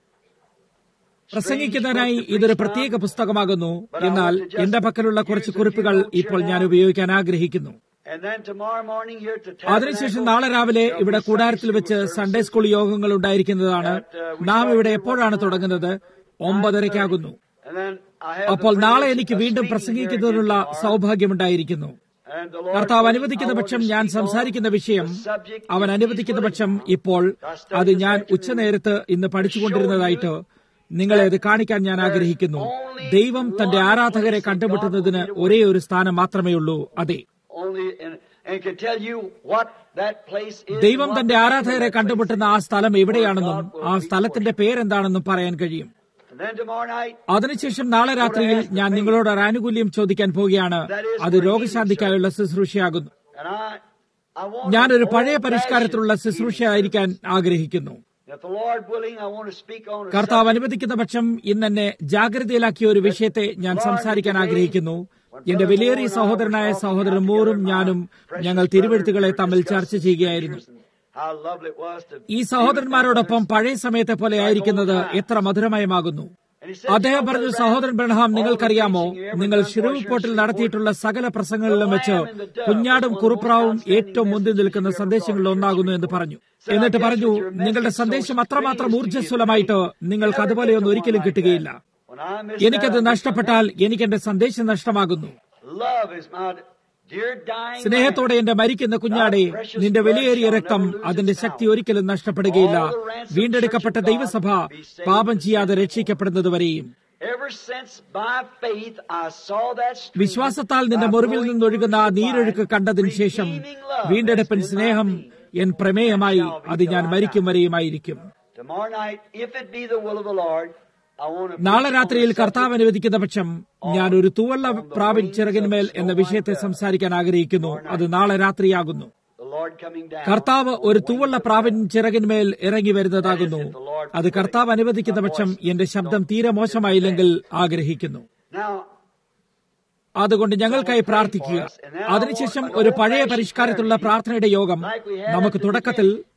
പ്രസംഗിക്കുന്നതിനായി ഇതൊരു പ്രത്യേക പുസ്തകമാകുന്നു എന്നാൽ എന്റെ പക്കലുള്ള കുറച്ച് കുറിപ്പുകൾ ഇപ്പോൾ ഞാൻ ഉപയോഗിക്കാൻ ആഗ്രഹിക്കുന്നു And then tomorrow morning here to അതിനുശേഷം നാളെ രാവിലെ ഇവിടെ കൂടാരത്തിൽ വെച്ച് സൺഡേ സ്കൂൾ യോഗങ്ങൾ ഉണ്ടായിരിക്കുന്നതാണ് നാം ഇവിടെ എപ്പോഴാണ് തുടങ്ങുന്നത് ഒമ്പതരയ്ക്കാകുന്നു And then I have അപ്പോൾ the നാളെ privilege എനിക്ക് of വീണ്ടും speaking പ്രസംഗിക്കുന്നതിനുള്ള here again tomorrow. സൗഭാഗ്യമുണ്ടായിരിക്കുന്നു And the Lord കർത്താവ് willing, അനുവദിക്കുന്ന I want പക്ഷം to ഞാൻ speak on സംസാരിക്കുന്ന വിഷയം the subject അവൻ if അനുവദിക്കുന്ന he's പക്ഷം willing. ഇപ്പോൾ അത് ഞാൻ ഉച്ചനേരത്ത് ഇന്ന് പഠിച്ചുകൊണ്ടിരുന്നതായിട്ട് നിങ്ങളെ അത് കാണിക്കാൻ ഞാൻ ആഗ്രഹിക്കുന്നു ദൈവം തന്റെ ആരാധകരെ കണ്ടുമുട്ടുന്നതിന് ഒരേ ഒരു സ്ഥാനം മാത്രമേ ഉള്ളൂ അതെ Only and, and can tell you what that place is. ദൈവം what തന്റെ the name of ആരാധകരെ that place കണ്ടുമുട്ടുന്ന ആ സ്ഥലം എവിടെയാണെന്നും ആ സ്ഥലത്തിന്റെ പേരെന്താണെന്നും പറയാൻ കഴിയും is. And then tomorrow night, അതിനുശേഷം നാളെ രാത്രിയിൽ ഞാൻ നിങ്ങളോട് ഒരു ആനുകൂല്യം ചോദിക്കാൻ പോവുകയാണ് അത് രോഗശാന്തിക്കായുള്ള ശുശ്രൂഷയാകുന്നു and I, I want ഞാനൊരു to പഴയ old പരിഷ്കാരത്തിലുള്ള fashioned ശുശ്രൂഷയായിരിക്കാൻ ആഗ്രഹിക്കുന്നു If the Lord willing, I want to speak on a കർത്താവ് subject അനുവദിക്കുന്ന പക്ഷം ഇന്ന് എന്നെ ജാഗ്രതയിലാക്കിയ ഒരു വിഷയത്തെ ഞാൻ സംസാരിക്കാൻ ആഗ്രഹിക്കുന്നു എന്റെ വിലയേറിയ സഹോദരനായ സഹോദരൻ മൂറും ഞാനും ഞങ്ങൾ തിരുവഴുത്തുകളെ തമ്മിൽ ചർച്ച ചെയ്യുകയായിരുന്നു How lovely it was to ഈ സഹോദരന്മാരോടൊപ്പം പഴയ സമയത്തെ പോലെ ആയിരിക്കുന്നത് എത്ര മധുരമയമാകുന്നു And he said, അദ്ദേഹം പറഞ്ഞു സഹോദരൻ ബ്രഹ്ഹാം നിങ്ങൾക്കറിയാമോ നിങ്ങൾ ഷിരൂപ്പോട്ടിൽ നടത്തിയിട്ടുള്ള സകല പ്രസംഗങ്ങളിലും വെച്ച് കുഞ്ഞാടും കുറുപ്രാവും ഏറ്റവും മുന്നിൽ നിൽക്കുന്ന സന്ദേശങ്ങളിൽ ഒന്നാകുന്നു എന്ന് പറഞ്ഞു എന്നിട്ട് പറഞ്ഞു നിങ്ങളുടെ സന്ദേശം അത്രമാത്രം ഊർജ്ജസ്വലമായിട്ട് നിങ്ങൾക്ക് അതുപോലെയൊന്നും ഒരിക്കലും കിട്ടുകയില്ല When I miss എനിക്കത് that, നഷ്ടപ്പെട്ടാൽ എനിക്ക് എന്റെ സന്ദേശം നഷ്ടമാകുന്നു love is my dear dying സ്നേഹത്തോടെ എന്റെ മരിക്കുന്ന കുഞ്ഞാടെ നിന്റെ വിലയേറിയ രക്തം അതിന്റെ ശക്തി ഒരിക്കലും നഷ്ടപ്പെടുകയില്ല വീണ്ടെടുക്കപ്പെട്ട ദൈവസഭ പാപം ചെയ്യാതെ രക്ഷിക്കപ്പെടുന്നതുവരെയും man. Ever since by faith I saw that stream വിശ്വാസത്താൽ നിന്റെ മുറിവിൽ നിന്നൊഴുകുന്ന ആ നീരൊഴുക്ക് കണ്ടതിന് ശേഷം വീണ്ടെടുപ്പൻ സ്നേഹം എൻ പ്രമേയമായി അത് ഞാൻ മരിക്കും വരെയുമായിരിക്കും Tomorrow night, if it be the will of the Lord, I want to നാളെ രാത്രിയിൽ കർത്താവ് അനുവദിക്കുന്ന പക്ഷം ഞാൻ ഒരു തൂവള്ള പ്രാവിൻ ചിറകിന്മേൽ എന്ന വിഷയത്തെ സംസാരിക്കാൻ ആഗ്രഹിക്കുന്നു അത് നാളെ രാത്രിയാകുന്നു the Lord coming down. കർത്താവ് ഒരു തൂവള്ള പ്രാവിൻ ചിറകിന്മേൽ ഇറങ്ങി വരുന്നതാകുന്നു അത് കർത്താവ് അനുവദിക്കുന്ന പക്ഷം എന്റെ ശബ്ദം തീരെ മോശമായില്ലെങ്കിൽ ആഗ്രഹിക്കുന്നു Now, അതുകൊണ്ട് ഞങ്ങൾക്കായി പ്രാർത്ഥിക്കുക അതിനുശേഷം ഒരു പഴയ പരിഷ്കാരത്തിലുള്ള പ്രാർത്ഥനയുടെ യോഗം നമുക്ക് തുടക്കത്തിൽ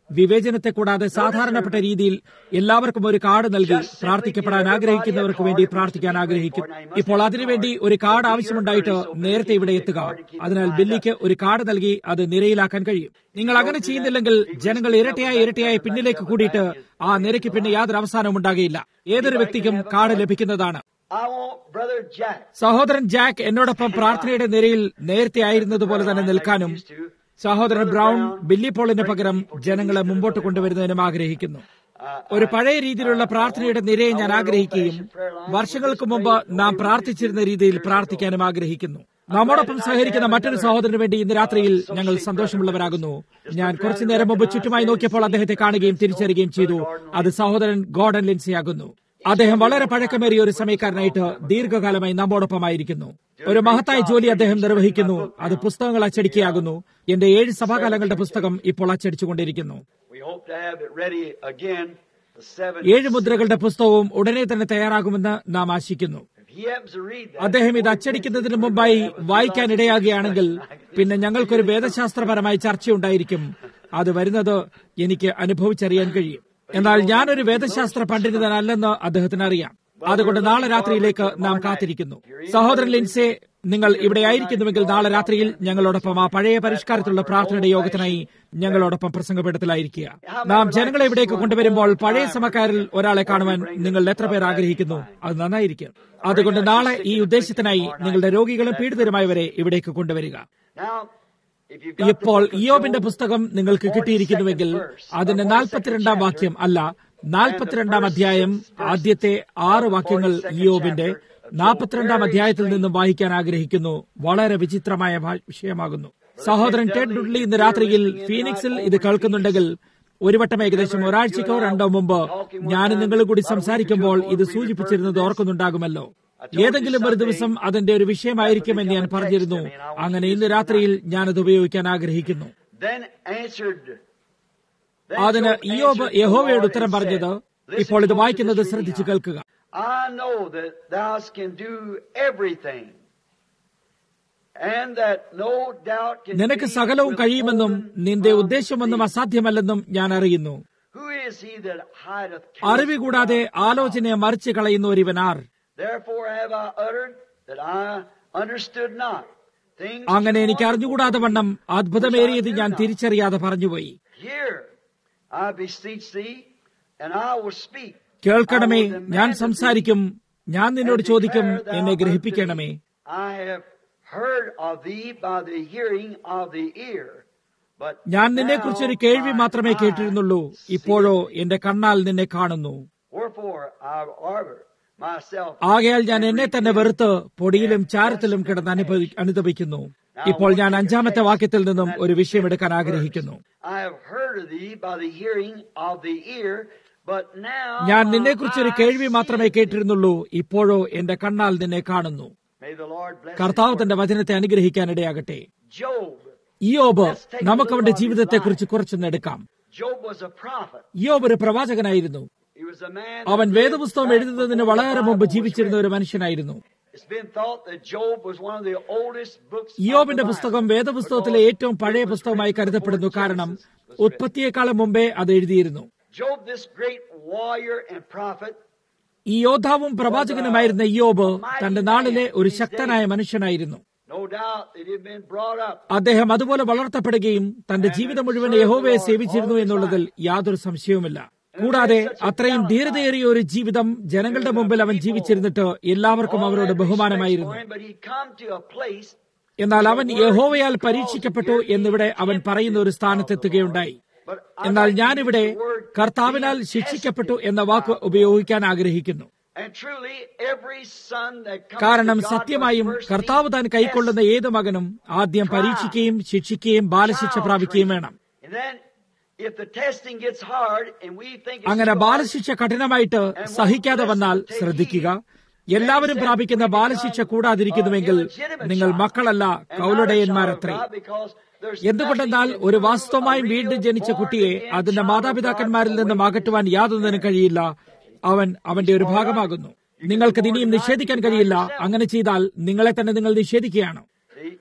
വിവേചനത്തെ കൂടാതെ സാധാരണപ്പെട്ട രീതിയിൽ എല്ലാവർക്കും ഒരു കാർഡ് നൽകി പ്രാർത്ഥിക്കപ്പെടാൻ ആഗ്രഹിക്കുന്നവർക്ക് വേണ്ടി പ്രാർത്ഥിക്കാൻ ആഗ്രഹിക്കും ഇപ്പോൾ അതിനുവേണ്ടി ഒരു കാർഡ് ആവശ്യമുണ്ടായിട്ട് നേരത്തെ ഇവിടെ എത്തുക അതിനാൽ ബില്ലിക്ക് ഒരു കാർഡ് നൽകി അത് നിരയിലാക്കാൻ കഴിയും നിങ്ങൾ അങ്ങനെ ചെയ്യുന്നില്ലെങ്കിൽ ജനങ്ങൾ ഇരട്ടിയായി ഇരട്ടിയായി പിന്നിലേക്ക് കൂടിയിട്ട് ആ നിരയ്ക്ക് പിന്നെ യാതൊരു അവസാനവും ഉണ്ടാകുകയില്ല ഏതൊരു വ്യക്തിക്കും കാർഡ് ലഭിക്കുന്നതാണ് I want Brother Jack. സഹോദരൻ ജാക്ക് എന്നോടൊപ്പം പ്രാർത്ഥനയുടെ നിരയിൽ നേരത്തെ ആയിരുന്നതുപോലെ തന്നെ നിൽക്കാനും സഹോദരൻ ബ്രൗൺ ബില്ലി പോളിന് പകരം ജനങ്ങളെ മുമ്പോട്ട് കൊണ്ടുവരുന്നതിനും ആഗ്രഹിക്കുന്നു ഒരു പഴയ രീതിയിലുള്ള പ്രാർത്ഥനയുടെ നിരയെ ഞാൻ ആഗ്രഹിക്കുകയും വർഷങ്ങൾക്ക് മുമ്പ് നാം പ്രാർത്ഥിച്ചിരുന്ന രീതിയിൽ പ്രാർത്ഥിക്കാനും ആഗ്രഹിക്കുന്നു നമ്മോടൊപ്പം സഹകരിക്കുന്ന മറ്റൊരു സഹോദരന് വേണ്ടി ഇന്ന് രാത്രിയിൽ ഞങ്ങൾ സന്തോഷമുള്ളവരാകുന്നു ഞാൻ കുറച്ചു നേരം മുമ്പ് ചുറ്റുമായി നോക്കിയപ്പോൾ അദ്ദേഹത്തെ കാണുകയും തിരിച്ചറിയുകയും ചെയ്തു അത് സഹോദരൻ ഗോഡൻ ലിൻസിയാകുന്നു അദ്ദേഹം വളരെ പഴക്കമേറിയ ഒരു സമയക്കാരനായിട്ട് ദീർഘകാലമായി നമ്മോടൊപ്പമായിരിക്കുന്നു ഒരു മഹത്തായ ജോലി അദ്ദേഹം നിർവഹിക്കുന്നു അത് പുസ്തകങ്ങൾ അച്ചടിക്കുകയാകുന്നു എന്റെ ഏഴ് സഭാകാലങ്ങളുടെ പുസ്തകം ഇപ്പോൾ അച്ചടിച്ചുകൊണ്ടിരിക്കുന്നു We hope to have it ready again. The seven. ഏഴ് മുദ്രകളുടെ പുസ്തകവും ഉടനെ തന്നെ തയ്യാറാകുമെന്ന് നാം ആശിക്കുന്നു If he happens to read that, അദ്ദേഹം ഇത് അച്ചടിക്കുന്നതിന് മുമ്പായി വായിക്കാൻ ഇടയാകുകയാണെങ്കിൽ പിന്നെ ഞങ്ങൾക്കൊരു വേദശാസ്ത്രപരമായ ചർച്ചയുണ്ടായിരിക്കും അത് വരുന്നത് എനിക്ക് അനുഭവിച്ചറിയാൻ കഴിയും എന്നാൽ ഞാനൊരു വേദശാസ്ത്ര പണ്ഡിതനല്ലെന്ന് അദ്ദേഹത്തിന് അറിയാം അതുകൊണ്ട് നാളെ രാത്രിയിലേക്ക് നാം കാത്തിരിക്കുന്നു സഹോദരൻ ലിൻസെ നിങ്ങൾ ഇവിടെ ആയിരിക്കുന്നുവെങ്കിൽ നാളെ രാത്രിയിൽ ഞങ്ങളോടൊപ്പം ആ പഴയ പരിഷ്കാരത്തിലുള്ള പ്രാർത്ഥനയുടെ യോഗത്തിനായി ഞങ്ങളോടൊപ്പം പ്രസംഗപീഠത്തിലായിരിക്കുക നാം ജനങ്ങളെ ഇവിടേക്ക് കൊണ്ടുവരുമ്പോൾ പഴയ സമക്കാരിൽ ഒരാളെ കാണുവാൻ നിങ്ങൾ എത്ര പേർ ആഗ്രഹിക്കുന്നു അത് നന്നായിരിക്കും അതുകൊണ്ട് നാളെ ഈ ഉദ്ദേശത്തിനായി നിങ്ങളുടെ രോഗികളും പീഡിതരുമായവരെ ഇവിടേക്ക് കൊണ്ടുവരിക now, if you've got ഇപ്പോൾ ഇയോബിന്റെ പുസ്തകം നിങ്ങൾക്ക് കിട്ടിയിരിക്കുന്നുവെങ്കിൽ അതിന്റെ നാൽപ്പത്തിരണ്ടാം വാക്യം അല്ല നാൽപ്പത്തിരണ്ടാം അധ്യായം ആദ്യത്തെ ആറ് വാക്യങ്ങൾ ഇയോബിന്റെ നാൽപ്പത്തിരണ്ടാം അധ്യായത്തിൽ നിന്നും വായിക്കാൻ ആഗ്രഹിക്കുന്നു വളരെ വിചിത്രമായ ഭാ- വിഷയമാകുന്നു സഹോദരൻ ടെഡ് ഡുഡ്ലി ഇന്ന് രാത്രിയിൽ ഫീനിക്സിൽ ഇത് കേൾക്കുന്നുണ്ടെങ്കിൽ ഒരു വട്ടം ഏകദേശം ഒരാഴ്ചക്കോ രണ്ടോ മുമ്പ് ഞാൻ നിങ്ങളും കൂടി സംസാരിക്കുമ്പോൾ ഇത് സൂചിപ്പിച്ചിരുന്നത് ഓർക്കുന്നുണ്ടാകുമല്ലോ ഏതെങ്കിലും ഒരു ദിവസം അതിന്റെ ഒരു വിഷയമായിരിക്കുമെന്ന് ഞാൻ പറഞ്ഞിരുന്നു അങ്ങനെ ഇന്ന് രാത്രിയിൽ ഞാനത് ഉപയോഗിക്കാൻ ആഗ്രഹിക്കുന്നു then answered. Then അതിന് Job ഇയോബ് answered the യഹോവയോട് Lord ഉത്തരം and പറഞ്ഞത് said, Listen ഇപ്പോൾ ഇത് close to വായിക്കുന്നത് this ശ്രദ്ധിച്ചു reading കേൾക്കുക now. I know that thou can do everything. And that no doubt can നിനക്ക് be സകലവും കഴിയുമെന്നും withholden നിന്റെ from ഉദ്ദേശമൊന്നും thee. അസാധ്യമല്ലെന്നും ഞാൻ അറിയുന്നു Who is he that hideth അറിവ് counsel കൂടാതെ without ആലോചനയെ മറിച്ച് കളയുന്ന ഒരുവനാർ Therefore have I uttered that I understood not. Things അങ്ങനെ എനിക്ക് wonderful അറിഞ്ഞുകൂടാതെ വണ്ണം അത്ഭുതമേറിയത് ഞാൻ തിരിച്ചറിയാതെ പറഞ്ഞുപോയി Hear, I beseech thee, and I will speak. കേൾക്കണമേ I will demand ഞാൻ of thee, സംസാരിക്കും ഞാൻ നിന്നോട് and ചോദിക്കും declare thou എന്നെ unto ഗ്രഹിപ്പിക്കണമേ thee, I have heard of thee by the hearing of the ear. But ഞാൻ നിന്നെക്കുറിച്ചൊരു now കേൾവി mine മാത്രമേ eye കേട്ടിരുന്നുള്ളൂ seeth ഇപ്പോഴോ thee. എന്റെ കണ്ണാൽ നിന്നെ കാണുന്നു Wherefore I arbor myself. ആകയാൽ ഞാൻ and എന്നെ തന്നെ repent. വെറുത്ത് പൊടിയിലും ചാരത്തിലും കിടന്ന് അനുഭവി അനുദപിക്കുന്നു ഇപ്പോൾ ഞാൻ അഞ്ചാമത്തെ വാക്യത്തിൽ നിന്നും ഒരു വിഷയം എടുക്കാൻ ആഗ്രഹിക്കുന്നു I have heard of thee by the hearing of the ear, but now ഞാൻ mine നിന്നെക്കുറിച്ചൊരു eye കേൾവി മാത്രമേ seeth thee. കേട്ടിരുന്നുള്ളൂ ഇപ്പോഴോ എന്റെ കണ്ണാൽ നിന്നെ കാണുന്നു May the Lord bless his കർത്താവ് word. തന്റെ വചനത്തെ അനുഗ്രഹിക്കാനിടയാകട്ടെ Job. ഇയോബ് നമുക്ക് അവന്റെ ജീവിതത്തെക്കുറിച്ച് കുറച്ചൊന്ന് എടുക്കാം Job was a prophet. ഇയോബ് ഒരു പ്രവാചകനായിരുന്നു He was a man. അവൻ that വേദപുസ്തകം lived എഴുതുന്നതിന് back വളരെ before the മുമ്പ് Bible was ജീവിച്ചിരുന്ന written. ഒരു മനുഷ്യനായിരുന്നു It's been thought that Job was one of the oldest books. of ഇയോബിന്റെ the പുസ്തകം Bible, വേദപുസ്തകത്തിലെ because ഏറ്റവും പഴയ it was പുസ്തകമായി written കരുതപ്പെടുന്നു before കാരണം Genesis was written. ഉത്പത്തിയേക്കാളും മുമ്പേ അത് എഴുതിയിരുന്നു Job, this great warrior and prophet, ഈ യോദ്ധാവും പ്രവാചകനുമായിരുന്ന ഇയോബ് തന്റെ നാളിലെ ഒരു ശക്തനായ മനുഷ്യനായിരുന്നു no doubt that he had been brought up. അദ്ദേഹം അതുപോലെ വളർത്തപ്പെടുകയും തന്റെ ജീവിതം മുഴുവൻ യഹോവയെ സേവിച്ചിരുന്നു എന്നുള്ളതിൽ യാതൊരു സംശയവുമില്ല കൂടാതെ അത്രയും ധീരതയേറിയ ഒരു ജീവിതം ജനങ്ങളുടെ മുമ്പിൽ അവൻ ജീവിച്ചിരുന്നിട്ട് എല്ലാവർക്കും All അവരോട് had respect ബഹുമാനമായിരുന്നു for him, but he'd come to a place എന്നാൽ അവൻ യഹോവയാൽ പരീക്ഷിക്കപ്പെട്ടു എന്നിവിടെ അവൻ പറയുന്ന ഒരു സ്ഥാനത്തെത്തുകയുണ്ടായി But എന്നാൽ ഞാനിവിടെ കർത്താവിനാൽ ശിക്ഷിക്കപ്പെട്ടു എന്ന വാക്ക് ഉപയോഗിക്കാൻ ആഗ്രഹിക്കുന്നു And truly, every son that comes കാരണം to God സത്യമായും must first കർത്താവ് need താൻ കൈക്കൊള്ളുന്ന ഏത് മകനും ആദ്യം പരീക്ഷിക്കുകയും ശിക്ഷിക്കുകയും ബാലശിക്ഷ പ്രാപിക്കുകയും വേണം And then, if the testing gets hard and we think it's അങ്ങനെ too hard, ബാലശിക്ഷ കഠിനമായിട്ട് സഹിക്കാതെ വന്നാൽ ശ്രദ്ധിക്കുക എല്ലാവരും പ്രാപിക്കുന്ന ബാലശിക്ഷ കൂടാതിരിക്കുന്നുവെങ്കിൽ നിങ്ങൾ മക്കളല്ല കൗലടയന്മാരത്രേ എന്തുകൊണ്ടെന്നാൽ ഒരു വാസ്തവമായും വീണ്ടും ജനിച്ച കുട്ടിയെ അതിന്റെ മാതാപിതാക്കന്മാരിൽ നിന്നും അകറ്റുവാൻ യാതൊന്നിനും കഴിയില്ല അവൻ അവന്റെ ഒരു ഭാഗമാകുന്നു നിങ്ങൾക്ക് ഇനിയും നിഷേധിക്കാൻ കഴിയില്ല അങ്ങനെ ചെയ്താൽ നിങ്ങളെ തന്നെ നിങ്ങൾ നിഷേധിക്കുകയാണ് See,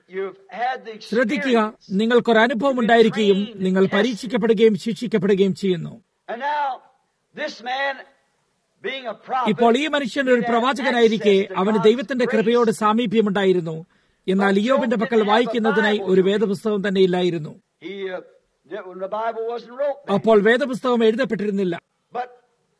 you've had the ശ്രദ്ധിക്കുക experience. നിങ്ങൾക്കൊരു അനുഭവം ഉണ്ടായിരിക്കുകയും നിങ്ങൾ പരീക്ഷിക്കപ്പെടുകയും ശിക്ഷിക്കപ്പെടുകയും ചെയ്യുന്നു And now, this man, being a prophet, ഇപ്പോൾ ഈ മനുഷ്യൻ ഒരു he had പ്രവാചകനായിരിക്കെ access to അവന് God's ദൈവത്തിന്റെ grace. കൃപയോട് സാമീപ്യമുണ്ടായിരുന്നു എന്നാൽ ഇയോബിന്റെ പക്കൽ വായിക്കുന്നതിനായി ഒരു വേദപുസ്തകം തന്നെ ഇല്ലായിരുന്നു He, uh, when the Bible wasn't wrote then. അപ്പോൾ വേദപുസ്തകം എഴുതപ്പെട്ടിരുന്നില്ല But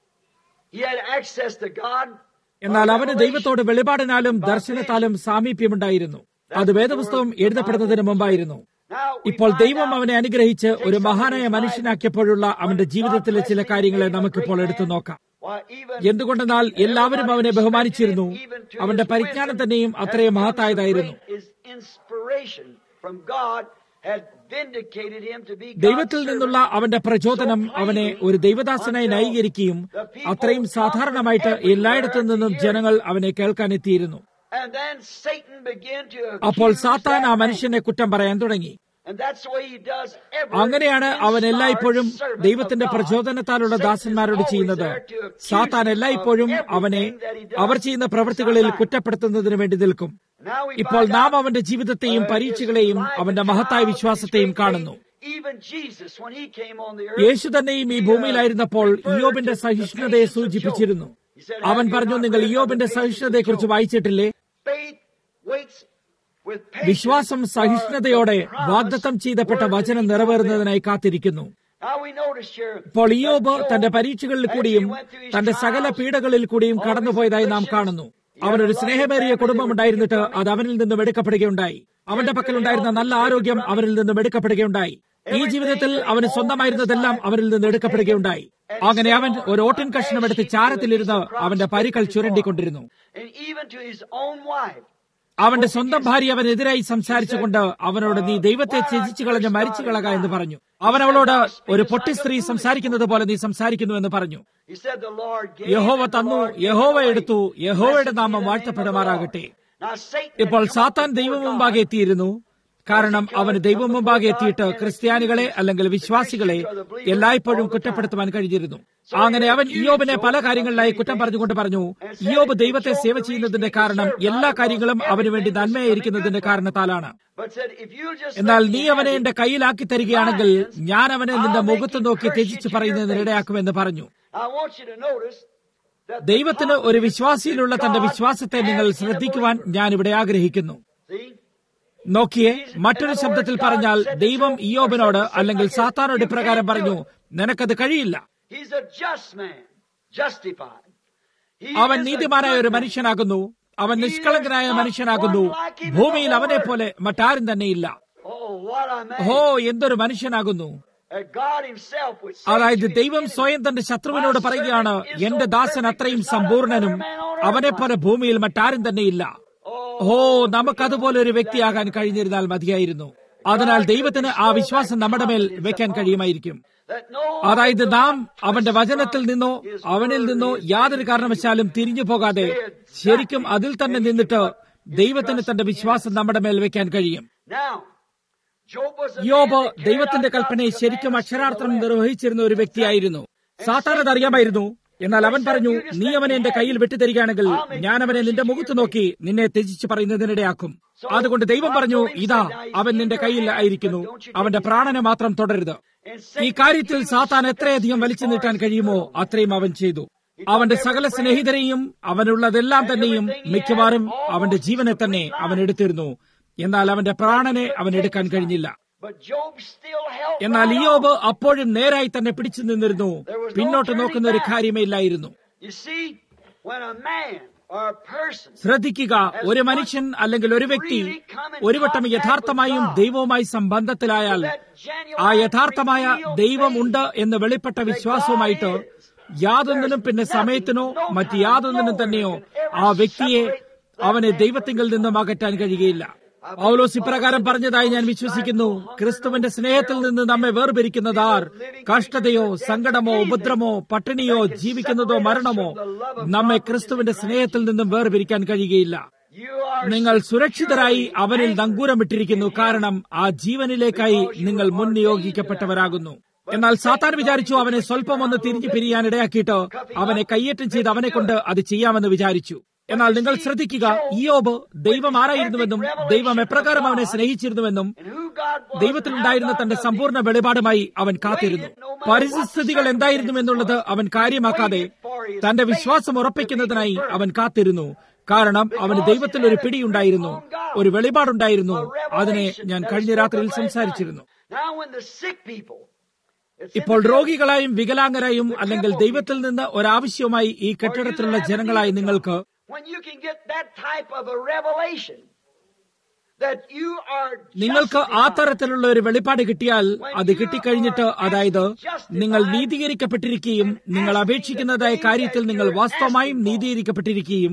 he had access to God. എന്നാൽ അവന് ദൈവത്തോട് വെളിപാടിനാലും ദർശനത്താലും സാമീപ്യമുണ്ടായിരുന്നു അത് വേദപുസ്തകം എഴുതപ്പെടുന്നതിന് മുമ്പായിരുന്നു Now, we ഇപ്പോൾ find ദൈവം out അവനെ അനുഗ്രഹിച്ച് ഒരു മഹാനായ മനുഷ്യനാക്കിയപ്പോഴുള്ള അവന്റെ ജീവിതത്തിലെ ചില കാര്യങ്ങളെ നമുക്കിപ്പോൾ എടുത്തു നോക്കാം why even എന്തുകൊണ്ടെന്നാൽ എല്ലാവരും അവനെ ബഹുമാനിച്ചിരുന്നു അവന്റെ പരിജ്ഞാനം തന്നെയും അത്രയും മഹത്തായതായിരുന്നു His inspiration from God had vindicated him to be God's ദൈവത്തിൽ നിന്നുള്ള servant. അവന്റെ പ്രചോദനം അവനെ ഒരു ദൈവദാസനായി ന്യായീകരിക്കുകയും അത്രയും സാധാരണമായിട്ട് എല്ലായിടത്തു നിന്നും ജനങ്ങൾ അവനെ കേൾക്കാനെത്തിയിരുന്നു And then Satan began to അപ്പോൾ accuse സാത്താൻ ആ that man. മനുഷ്യനെ കുറ്റം പറയാൻ തുടങ്ങി And that's the way he does every അങ്ങനെയാണ് അവൻ inspired എല്ലായ്പ്പോഴും servant ദൈവത്തിന്റെ of God. പ്രചോദനത്താലുള്ള Satan is ദാസന്മാരോട് always ചെയ്യുന്നത് there to accuse സാത്താൻ him എല്ലായ്പ്പോഴും of അവനെ everything that he does. അവർ ചെയ്യുന്ന പ്രവൃത്തികളിൽ കുറ്റപ്പെടുത്തുന്നതിന് വേണ്ടി നിൽക്കും Now we ഇപ്പോൾ find നാം out, അവന്റെ ജീവിതത്തെയും uh, പരീക്ഷകളെയും his life അവന്റെ and മഹത്തായ trials and വിശ്വാസത്തെയും his great കാണുന്നു faith. Even Jesus, when he came on the earth, യേശു തന്നെയും ഈ ഭൂമിയിലായിരുന്നപ്പോൾ ഇയോബിന്റെ സഹിഷ്ണുതയെ സൂചിപ്പിച്ചിരുന്നു അവൻ പറഞ്ഞു നിങ്ങൾ ഇയോബിന്റെ സഹിഷ്ണുതയെക്കുറിച്ച് വായിച്ചിട്ടില്ലേ faith waits with patience വിശ്വാസം സഹിഷ്ണുതയോടെ for the promise വാഗ്ദത്തം ചെയ്തപ്പെട്ട word to വചനം be നിറവേറുന്നതിനായി കാത്തിരിക്കുന്നു Now we notice here ഇപ്പോൾ ഇയോബ് that Job, തന്റെ പരീക്ഷകളിൽ as he കൂടിയും went through his തന്റെ സകല trials, പീഡകളിൽ കൂടിയും കടന്നുപോയതായി നാം കാണുന്നു അവനൊരു സ്നേഹമേറിയ കുടുംബമുണ്ടായിരുന്നിട്ട് അത് അവനിൽ നിന്നും എടുക്കപ്പെടുകയുണ്ടായി അവന്റെ പക്കലുണ്ടായിരുന്ന നല്ല ആരോഗ്യം അവനിൽ നിന്നും എടുക്കപ്പെടുകയുണ്ടായി ഈ ജീവിതത്തിൽ അവന് സ്വന്തമായിരുന്നതെല്ലാം അവനിൽ നിന്ന് എടുക്കപ്പെടുകയുണ്ടായി അങ്ങനെ അവൻ ഒരു ഓട്ടിൻ കഷ്ണം എടുത്ത് ചാരത്തിലിരുന്ന് അവന്റെ പരികൾ ചുരണ്ടിക്കൊണ്ടിരുന്നു and even to his own wife. അവന്റെ സ്വന്തം ഭാര്യ അവനെതിരായി സംസാരിച്ചുകൊണ്ട് അവനോട് നീ ദൈവത്തെ ത്യജിച്ചു കളഞ്ഞ് മരിച്ചു കളക എന്ന് പറഞ്ഞു അവൻ അവളോട് ഒരു പൊട്ടി സ്ത്രീ സംസാരിക്കുന്നത് പോലെ നീ സംസാരിക്കുന്നു എന്ന് പറഞ്ഞു He said, The Lord gave യഹോവ and the തന്നു Lord gave യഹോവ away. എടുത്തു യഹോവയുടെ Blessed be നാമം the name of the വാഴ്ത്തപ്പെടുമാറാകട്ടെ Lord. Now Satan had ഇപ്പോൾ come സാത്താൻ before ദൈവം God. മുമ്പാകെ എത്തിയിരുന്നു കാരണം അവന് ദൈവം മുമ്പാകെ എത്തിയിട്ട് ക്രിസ്ത്യാനികളെ അല്ലെങ്കിൽ വിശ്വാസികളെ എല്ലായ്പ്പോഴും കുറ്റപ്പെടുത്തുവാൻ കഴിഞ്ഞിരുന്നു അങ്ങനെ അവൻ ഇയോബിനെ പല കാര്യങ്ങളിലായി കുറ്റം പറഞ്ഞുകൊണ്ട് പറഞ്ഞു ഇയോബ് ദൈവത്തെ സേവ ചെയ്യുന്നതിന്റെ കാരണം എല്ലാ കാര്യങ്ങളും അവന് വേണ്ടി നന്മയായിരിക്കുന്നതിന്റെ കാരണത്താലാണ് But said, if you just എന്നാൽ let നീ me അവനെ have എന്റെ it, കയ്യിലാക്കി തരികയാണെങ്കിൽ ഞാൻ അവനെ നിന്റെ മുഖത്ത് നോക്കി ത്യജിച്ച് പറയുന്നതിന് ഇടയാക്കുമെന്ന് പറഞ്ഞു I want you to notice that the ദൈവത്തിന് ഒരു confidence വിശ്വാസിയിലുള്ള that തന്റെ God വിശ്വാസത്തെ നിങ്ങൾ has in a ശ്രദ്ധിക്കുവാൻ believer. ഞാൻ ഇവിടെ ആഗ്രഹിക്കുന്നു See? നോക്കിയേ മറ്റൊരു ശബ്ദത്തിൽ പറഞ്ഞാൽ ദൈവം ഇയോബിനോട് അല്ലെങ്കിൽ സാത്താനോട് ഇപ്രകാരം പറഞ്ഞു നിനക്കത് കഴിയില്ല He's a just man, justified. He അവൻ is a നീതിമാനായ good ഒരു man. മനുഷ്യനാകുന്നു അവൻ നിഷ്കളങ്കനായ മനുഷ്യനാകുന്നു ഭൂമിയിൽ അവനെ പോലെ മറ്റാരും തന്നെയില്ല Oh, what a man. ഹോ എന്തൊരു മനുഷ്യനാകുന്നു That God himself would say അതായത് to his ദൈവം enemy, സ്വയം തന്റെ ശത്രുവിനോട് പറയുകയാണ് എന്റെ ദാസൻ അത്രയും സമ്പൂർണനും അവനെപ്പോലെ ഭൂമിയിൽ മറ്റാരും തന്നെയില്ല ഓ നമുക്കതുപോലെ ഒരു വ്യക്തിയാകാൻ കഴിഞ്ഞിരുന്നാൽ മതിയായിരുന്നു അതിനാൽ ദൈവത്തിന് ആ വിശ്വാസം നമ്മുടെ മേൽ വെക്കാൻ കഴിയുമായിരിക്കും that no അതായത് നാം അവന്റെ വചനത്തിൽ നിന്നോ അവനിൽ നിന്നോ യാതൊരു കാരണവശാലും തിരിഞ്ഞു പോകാതെ ശരിക്കും അതിൽ തന്നെ നിന്നിട്ട് ദൈവത്തിന് തന്റെ വിശ്വാസം നമ്മുടെ മേൽ വെക്കാൻ കഴിയും Now, Job was a യോബ് man that carried ദൈവത്തിന്റെ out കൽപ്പനയെ God's ശരിക്കും commandments to the അക്ഷരാർത്ഥം letter. നിർവഹിച്ചിരുന്ന ഒരു വ്യക്തിയായിരുന്നു സാത്താൻ അറിയാമായിരുന്നു എന്നാൽ അവൻ പറഞ്ഞു നീ അവനെ എന്റെ കയ്യിൽ വിട്ടുതരികയാണെങ്കിൽ ഞാൻ അവനെ നിന്റെ മുഖത്ത് നോക്കി നിന്നെ ത്യജിച്ച് പറയുന്നതിനിടയാക്കും അതുകൊണ്ട് ദൈവം പറഞ്ഞു ഇതാ അവൻ നിന്റെ കയ്യിൽ ആയിരിക്കുന്നു അവന്റെ പ്രാണനെ മാത്രം തുടരുത് And ഈ Satan കാര്യത്തിൽ സാത്താൻ എത്രയധികം വലിച്ചു നീട്ടാൻ കഴിയുമോ അത്രയും അവൻ ചെയ്തു അവന്റെ സകല സ്നേഹിതരെയും അവനുള്ളതെല്ലാം തന്നെയും മിക്കവാറും അവന്റെ ജീവനെ തന്നെ അവൻ എടുത്തിരുന്നു എന്നാൽ അവന്റെ പ്രാണനെ അവൻ എടുക്കാൻ കഴിഞ്ഞില്ല But Job still held എന്നാൽ right ഇയോബ് on. അപ്പോഴും നേരായി തന്നെ പിടിച്ചു നിന്നിരുന്നു പിന്നോട്ട് നോക്കുന്ന ഒരു കാര്യമേ ഇല്ലായിരുന്നു You see, when a man or a person ശ്രദ്ധിക്കുക ഒരു മനുഷ്യൻ അല്ലെങ്കിൽ ഒരു വ്യക്തി ഒരു വട്ടം യഥാർത്ഥമായും ദൈവവുമായി സംബന്ധത്തിലായാൽ ആ യഥാർത്ഥമായ ദൈവം ഉണ്ട് എന്ന് വെളിപ്പെട്ട വിശ്വാസവുമായിട്ട് യാതൊന്നിനും പിന്നെ സമയത്തിനോ മറ്റ് യാതൊന്നിനും തന്നെയോ ആ വ്യക്തിയെ അവനെ ദൈവത്തിങ്കിൽ നിന്നും അകറ്റാൻ കഴിയുകയില്ല പൗലോസ് ഇപ്രകാരം പറഞ്ഞതായി ഞാൻ വിശ്വസിക്കുന്നു ക്രിസ്തുവിന്റെ സ്നേഹത്തിൽ നിന്ന് നമ്മെ വേർപിരിക്കുന്നത് ആർ കഷ്ടതയോ സങ്കടമോ ഉപദ്രമോ പട്ടിണിയോ ജീവിക്കുന്നതോ മരണമോ നമ്മെ ക്രിസ്തുവിന്റെ സ്നേഹത്തിൽ നിന്നും വേർപിരിക്കാൻ കഴിയുകയില്ല you are നിങ്ങൾ സുരക്ഷിതരായി അവനിൽ നങ്കൂരമിട്ടിരിക്കുന്നു കാരണം ആ ജീവനിലേക്കായി നിങ്ങൾ മുൻ നിയോഗിക്കപ്പെട്ടവരാകുന്നു എന്നാൽ സാത്താൻ വിചാരിച്ചു അവനെ സ്വല്പം ഒന്ന് തിരിഞ്ഞു പിരിയാൻ ഇടയാക്കിയിട്ട് അവനെ കയ്യേറ്റം ചെയ്ത് അവനെ കൊണ്ട് അത് ചെയ്യാമെന്ന് വിചാരിച്ചു എന്നാൽ നിങ്ങൾ ശ്രദ്ധിക്കുക ഇയോബ് ദൈവം ആരായിരുന്നുവെന്നും ദൈവം എപ്രകാരം അവനെ സ്നേഹിച്ചിരുന്നുവെന്നും ദൈവത്തിലുണ്ടായിരുന്ന തന്റെ സമ്പൂർണ്ണ വെളിപാടുമായി അവൻ കാത്തിരുന്നു പരിസ്ഥിതികൾ എന്തായിരുന്നു എന്നുള്ളത് അവൻ കാര്യമാക്കാതെ തന്റെ വിശ്വാസം ഉറപ്പിക്കുന്നതിനായി അവൻ കാത്തിരുന്നു കാരണം അവന് ദൈവത്തിൽ ഒരു പിടിയുണ്ടായിരുന്നു ഒരു വെളിപാടുണ്ടായിരുന്നു അതിനെ ഞാൻ കഴിഞ്ഞ രാത്രിയിൽ സംസാരിച്ചിരുന്നു ഇപ്പോൾ രോഗികളായും വികലാംഗരായും അല്ലെങ്കിൽ ദൈവത്തിൽ നിന്ന് ഒരാവശ്യവുമായി ഈ കെട്ടിടത്തിലുള്ള ജനങ്ങളായി നിങ്ങൾക്ക് നിങ്ങൾക്ക് ആ തരത്തിലുള്ള ഒരു വെളിപ്പാട് കിട്ടിയാൽ അത് കിട്ടിക്കഴിഞ്ഞിട്ട് അതായത് നിങ്ങൾ നീതീകരിക്കപ്പെട്ടിരിക്കുകയും നിങ്ങൾ അപേക്ഷിക്കുന്നതായ കാര്യത്തിൽ നിങ്ങൾ വാസ്തവമായും നീതീകരിക്കപ്പെട്ടിരിക്കുകയും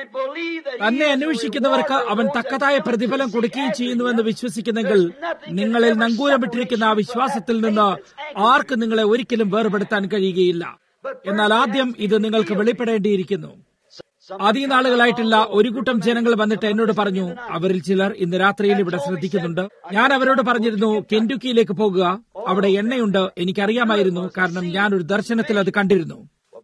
തന്നെ അന്വേഷിക്കുന്നവർക്ക് അവൻ തക്കതായ പ്രതിഫലം കൊടുക്കുകയും ചെയ്യുന്നുവെന്ന് വിശ്വസിക്കുന്നെങ്കിൽ നിങ്ങളിൽ നങ്കൂരമിട്ടിരിക്കുന്ന ആ വിശ്വാസത്തിൽ നിന്ന് ആർക്ക് നിങ്ങളെ ഒരിക്കലും വേർപെടുത്താൻ കഴിയുകയില്ല എന്നാൽ ആദ്യം ഇത് നിങ്ങൾക്ക് വെളിപ്പെടേണ്ടിയിരിക്കുന്നു അധിക നാളുകളായിട്ടില്ല ഒരു കൂട്ടം ജനങ്ങൾ വന്നിട്ട് എന്നോട് പറഞ്ഞു അവരിൽ ചിലർ ഇന്ന് രാത്രിയിൽ ഇവിടെ ശ്രദ്ധിക്കുന്നുണ്ട് ഞാൻ അവരോട് പറഞ്ഞിരുന്നു കെൻഡുക്കിയിലേക്ക് പോകുക അവിടെ എണ്ണയുണ്ട് എനിക്കറിയാമായിരുന്നു കാരണം ഞാൻ ഒരു ദർശനത്തിൽ അത് കണ്ടിരുന്നു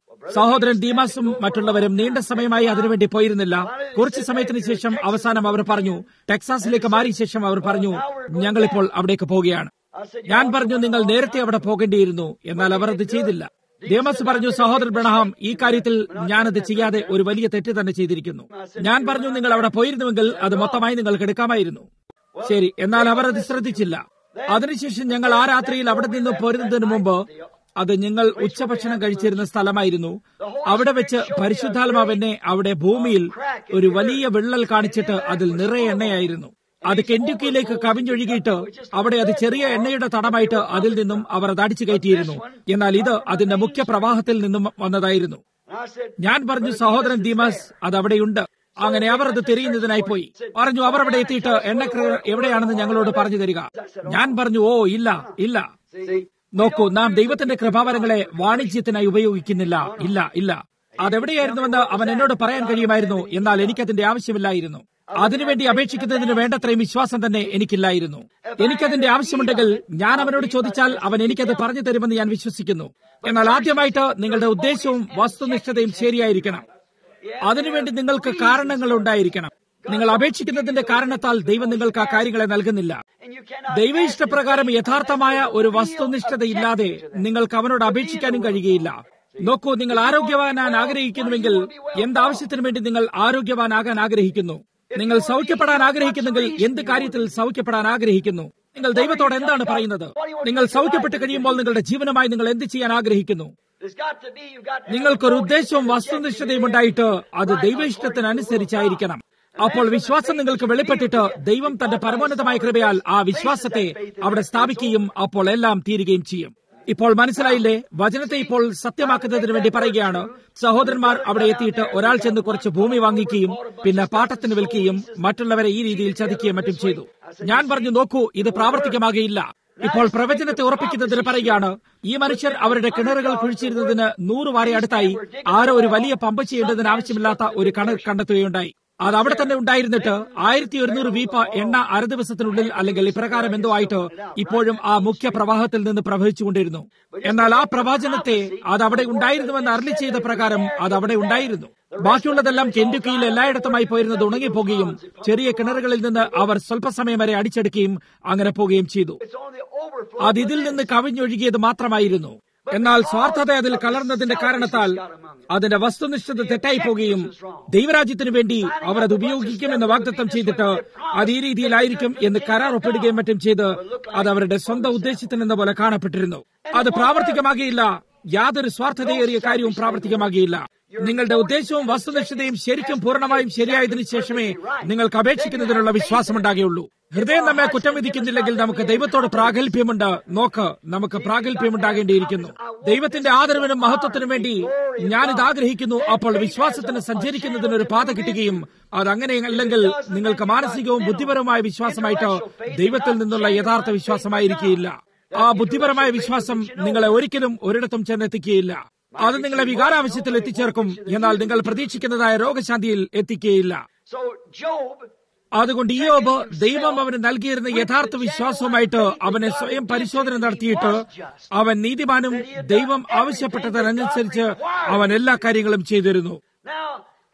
സഹോദരൻ ദീമാസും മറ്റുള്ളവരും നീണ്ട സമയമായി അതിനുവേണ്ടി പോയിരുന്നില്ല കുറച്ചു സമയത്തിന് ശേഷം അവസാനം അവർ പറഞ്ഞു ടെക്സാസിലേക്ക് മാറിയ ശേഷം അവർ പറഞ്ഞു ഞങ്ങളിപ്പോൾ അവിടേക്ക് പോവുകയാണ് ഞാൻ പറഞ്ഞു നിങ്ങൾ നേരത്തെ അവിടെ പോകേണ്ടിയിരുന്നു എന്നാൽ അവർ അത് ചെയ്തില്ല ദേമസ് പറഞ്ഞു സഹോദരൻ ബ്രണഹാം ഈ കാര്യത്തിൽ ഞാനത് ചെയ്യാതെ ഒരു വലിയ തെറ്റ് തന്നെ ചെയ്തിരിക്കുന്നു ഞാൻ പറഞ്ഞു നിങ്ങൾ അവിടെ പോയിരുന്നുവെങ്കിൽ അത് മൊത്തമായി നിങ്ങൾക്ക് എടുക്കാമായിരുന്നു ശരി എന്നാൽ അവർ അത് ശ്രദ്ധിച്ചില്ല അതിനുശേഷം ഞങ്ങൾ ആ രാത്രിയിൽ അവിടെ നിന്ന് പോരുന്നതിന് മുമ്പ് അത് ഞങ്ങൾ ഉച്ചഭക്ഷണം കഴിച്ചിരുന്ന സ്ഥലമായിരുന്നു അവിടെ വെച്ച് പരിശുദ്ധാത്മാവെന്നെ അവിടെ ഭൂമിയിൽ ഒരു വലിയ വിള്ളൽ കാണിച്ചിട്ട് അതിൽ നിറയെ എണ്ണയായിരുന്നു അത് കെൻഡുക്കിയിലേക്ക് കവിഞ്ഞൊഴുകിയിട്ട് അവിടെ അത് ചെറിയ എണ്ണയുടെ തടമായിട്ട് അതിൽ നിന്നും അവർ അത് അടിച്ചു കയറ്റിയിരുന്നു എന്നാൽ ഇത് അതിന്റെ മുഖ്യ പ്രവാഹത്തിൽ നിന്നും വന്നതായിരുന്നു ഞാൻ പറഞ്ഞു സഹോദരൻ ദീമസ് അത് അവിടെയുണ്ട് അങ്ങനെ അവർ അത് തിരിയുന്നതിനായി പോയി പറഞ്ഞു അവർ അവിടെ എത്തിയിട്ട് എണ്ണക്കിണർ എവിടെയാണെന്ന് ഞങ്ങളോട് പറഞ്ഞു തരിക ഞാൻ പറഞ്ഞു ഓ ഇല്ല ഇല്ല നോക്കൂ നാം ദൈവത്തിന്റെ കൃപാവരങ്ങളെ വാണിജ്യത്തിനായി ഉപയോഗിക്കുന്നില്ല ഇല്ല ഇല്ല അതെവിടെയായിരുന്നുവെന്ന് അവൻ എന്നോട് പറയാൻ കഴിയുമായിരുന്നു എന്നാൽ എനിക്കതിന്റെ ആവശ്യമില്ലായിരുന്നു അതിനുവേണ്ടി അപേക്ഷിക്കുന്നതിന് വേണ്ടത്രയും വിശ്വാസം തന്നെ എനിക്കില്ലായിരുന്നു എനിക്കതിന്റെ ആവശ്യമുണ്ടെങ്കിൽ ഞാൻ അവനോട് ചോദിച്ചാൽ അവൻ എനിക്കത് പറഞ്ഞു തരുമെന്ന് ഞാൻ വിശ്വസിക്കുന്നു എന്നാൽ ആദ്യമായിട്ട് നിങ്ങളുടെ ഉദ്ദേശവും വസ്തുനിഷ്ഠതയും ശരിയായിരിക്കണം അതിനുവേണ്ടി നിങ്ങൾക്ക് കാരണങ്ങൾ ഉണ്ടായിരിക്കണം നിങ്ങൾ അപേക്ഷിക്കുന്നതിന്റെ കാരണത്താൽ ദൈവം നിങ്ങൾക്ക് ആ കാര്യങ്ങളെ നൽകുന്നില്ല ദൈവ ഇഷ്ടപ്രകാരം യഥാർത്ഥമായ ഒരു വസ്തുനിഷ്ഠതയില്ലാതെ നിങ്ങൾക്ക് അവനോട് അപേക്ഷിക്കാനും കഴിയുകയില്ല നോക്കൂ നിങ്ങൾ ആരോഗ്യവാനാൻ ആഗ്രഹിക്കുന്നുവെങ്കിൽ എന്താവശ്യത്തിനു വേണ്ടി നിങ്ങൾ ആരോഗ്യവാനാകാൻ ആഗ്രഹിക്കുന്നു നിങ്ങൾ സൗഖ്യപ്പെടാൻ ആഗ്രഹിക്കുന്നെങ്കിൽ എന്ത് കാര്യത്തിൽ സൗഖ്യപ്പെടാൻ ആഗ്രഹിക്കുന്നു നിങ്ങൾ ദൈവത്തോട് എന്താണ് പറയുന്നത് നിങ്ങൾ സൗഖ്യപ്പെട്ട് കഴിയുമ്പോൾ നിങ്ങളുടെ ജീവനമായി നിങ്ങൾ എന്ത് ചെയ്യാൻ ആഗ്രഹിക്കുന്നു നിങ്ങൾക്കൊരു ഉദ്ദേശവും വസ്തുനിഷ്ഠതയും ഉണ്ടായിട്ട് അത് ദൈവ ഇഷ്ടത്തിനനുസരിച്ചായിരിക്കണം അപ്പോൾ വിശ്വാസം നിങ്ങൾക്ക് വെളിപ്പെട്ടിട്ട് ദൈവം തന്റെ പരമോന്നതമായ കൃപയാൽ ആ വിശ്വാസത്തെ അവിടെ സ്ഥാപിക്കുകയും അപ്പോൾ എല്ലാം തീരുകയും ചെയ്യും ഇപ്പോൾ മനസ്സിലായില്ലേ വചനത്തെ ഇപ്പോൾ സത്യമാക്കുന്നതിന് വേണ്ടി പറയുകയാണ് സഹോദരന്മാർ അവിടെ എത്തിയിട്ട് ഒരാൾ ചെന്ന് കുറച്ച് ഭൂമി വാങ്ങിക്കുകയും പിന്നെ പാട്ടത്തിന് വിൽക്കുകയും മറ്റുള്ളവരെ ഈ രീതിയിൽ ചതിക്കുകയും മറ്റും ചെയ്തു ഞാൻ പറഞ്ഞു നോക്കൂ ഇത് പ്രാവർത്തികമാകയില്ല ഇപ്പോൾ പ്രവചനത്തെ ഉറപ്പിക്കുന്നതിന് പറയുകയാണ് ഈ മനുഷ്യർ അവരുടെ കിണറുകൾ കുഴിച്ചിരുന്നതിന് നൂറ് വാര അടുത്തായി ആരോ ഒരു വലിയ പമ്പ് ചെയ്യേണ്ടതിന് ആവശ്യമില്ലാത്ത ഒരു കിണർ കണ്ടെത്തുകയുണ്ടായി അത് അവിടെ തന്നെ ഉണ്ടായിരുന്നിട്ട് ആയിരത്തി ഒരുന്നൂറ് വീപ്പ എണ്ണ അര ദിവസത്തിനുള്ളിൽ അല്ലെങ്കിൽ ഇപ്രകാരം എന്തോ ആയിട്ട് ഇപ്പോഴും ആ മുഖ്യ പ്രവാഹത്തിൽ നിന്ന് പ്രവഹിച്ചുകൊണ്ടിരുന്നു എന്നാൽ ആ പ്രവാചനത്തെ അത് അവിടെ ഉണ്ടായിരുന്നുവെന്ന് അരളി ചെയ്ത പ്രകാരം അത് അവിടെ ഉണ്ടായിരുന്നു ബാക്കിയുള്ളതെല്ലാം കെൻഡുക്കിയിൽ എല്ലായിടത്തുമായി പോയിരുന്നത് ഉണങ്ങിപ്പോകുകയും ചെറിയ കിണറുകളിൽ നിന്ന് അവർ സ്വല്പസമയം വരെ അടിച്ചെടുക്കുകയും അങ്ങനെ പോവുകയും ചെയ്തു അത് ഇതിൽ നിന്ന് കവിഞ്ഞൊഴുകിയത് മാത്രമായിരുന്നു എന്നാൽ സ്വാർത്ഥത അതിൽ കലർന്നതിന്റെ കാരണത്താൽ അതിന്റെ വസ്തുനിഷ്ഠത തെറ്റായി പോകുകയും ദൈവരാജ്യത്തിനു വേണ്ടി അവർ അത് ഉപയോഗിക്കുമെന്ന് വാഗ്ദത്തം ചെയ്തിട്ട് അത് ഈ രീതിയിലായിരിക്കും എന്ന് കരാർ ഒപ്പിടുകയും മറ്റും ചെയ്ത് അത് അവരുടെ സ്വന്തം ഉദ്ദേശത്തിനെന്ന പോലെ കാണപ്പെട്ടിരുന്നു അത് പ്രാവർത്തികമാകിയില്ല യാതൊരു സ്വാർത്ഥതയേറിയ കാര്യവും പ്രാവർത്തികമാകിയില്ല നിങ്ങളുടെ ഉദ്ദേശവും വസ്തുനിഷ്ഠതയും ശരിക്കും പൂർണ്ണമായും ശരിയായതിനു ശേഷമേ നിങ്ങൾക്ക് അപേക്ഷിക്കുന്നതിനുള്ള വിശ്വാസമുണ്ടാകുകയുള്ളൂ ഹൃദയം നമ്മെ കുറ്റം വിധിക്കുന്നില്ലെങ്കിൽ നമുക്ക് ദൈവത്തോട് പ്രാഗൽഭ്യമുണ്ട് നോക്ക് നമുക്ക് പ്രാഗൽഭ്യമുണ്ടാകേണ്ടിയിരിക്കുന്നു ദൈവത്തിന്റെ ആദരവിനും മഹത്വത്തിനും വേണ്ടി ഞാനിത് ആഗ്രഹിക്കുന്നു അപ്പോൾ വിശ്വാസത്തിന് സഞ്ചരിക്കുന്നതിന് ഒരു പാത കിട്ടുകയും അതങ്ങനെയല്ലെങ്കിൽ നിങ്ങൾക്ക് മാനസികവും ബുദ്ധിപരവുമായ വിശ്വാസമായിട്ട് ദൈവത്തിൽ നിന്നുള്ള യഥാർത്ഥ വിശ്വാസമായിരിക്കുകയില്ല ആ ബുദ്ധിപരമായ വിശ്വാസം നിങ്ങളെ ഒരിക്കലും ഒരിടത്തും ചെന്നെത്തിക്കുകയില്ല അത് നിങ്ങളെ വികാരാവശ്യത്തിൽ എത്തിച്ചേർക്കും എന്നാൽ നിങ്ങൾ പ്രതീക്ഷിക്കുന്നതായ രോഗശാന്തിയിൽ എത്തിക്കുകയില്ല അതുകൊണ്ട് ഇയോബ് ദൈവം അവന് നൽകിയിരുന്ന യഥാർത്ഥ വിശ്വാസവുമായിട്ട് അവനെ സ്വയം പരിശോധന നടത്തിയിട്ട് അവൻ നീതിമാനും ദൈവം ആവശ്യപ്പെട്ടതിനനുസരിച്ച് അവൻ എല്ലാ കാര്യങ്ങളും ചെയ്തിരുന്നു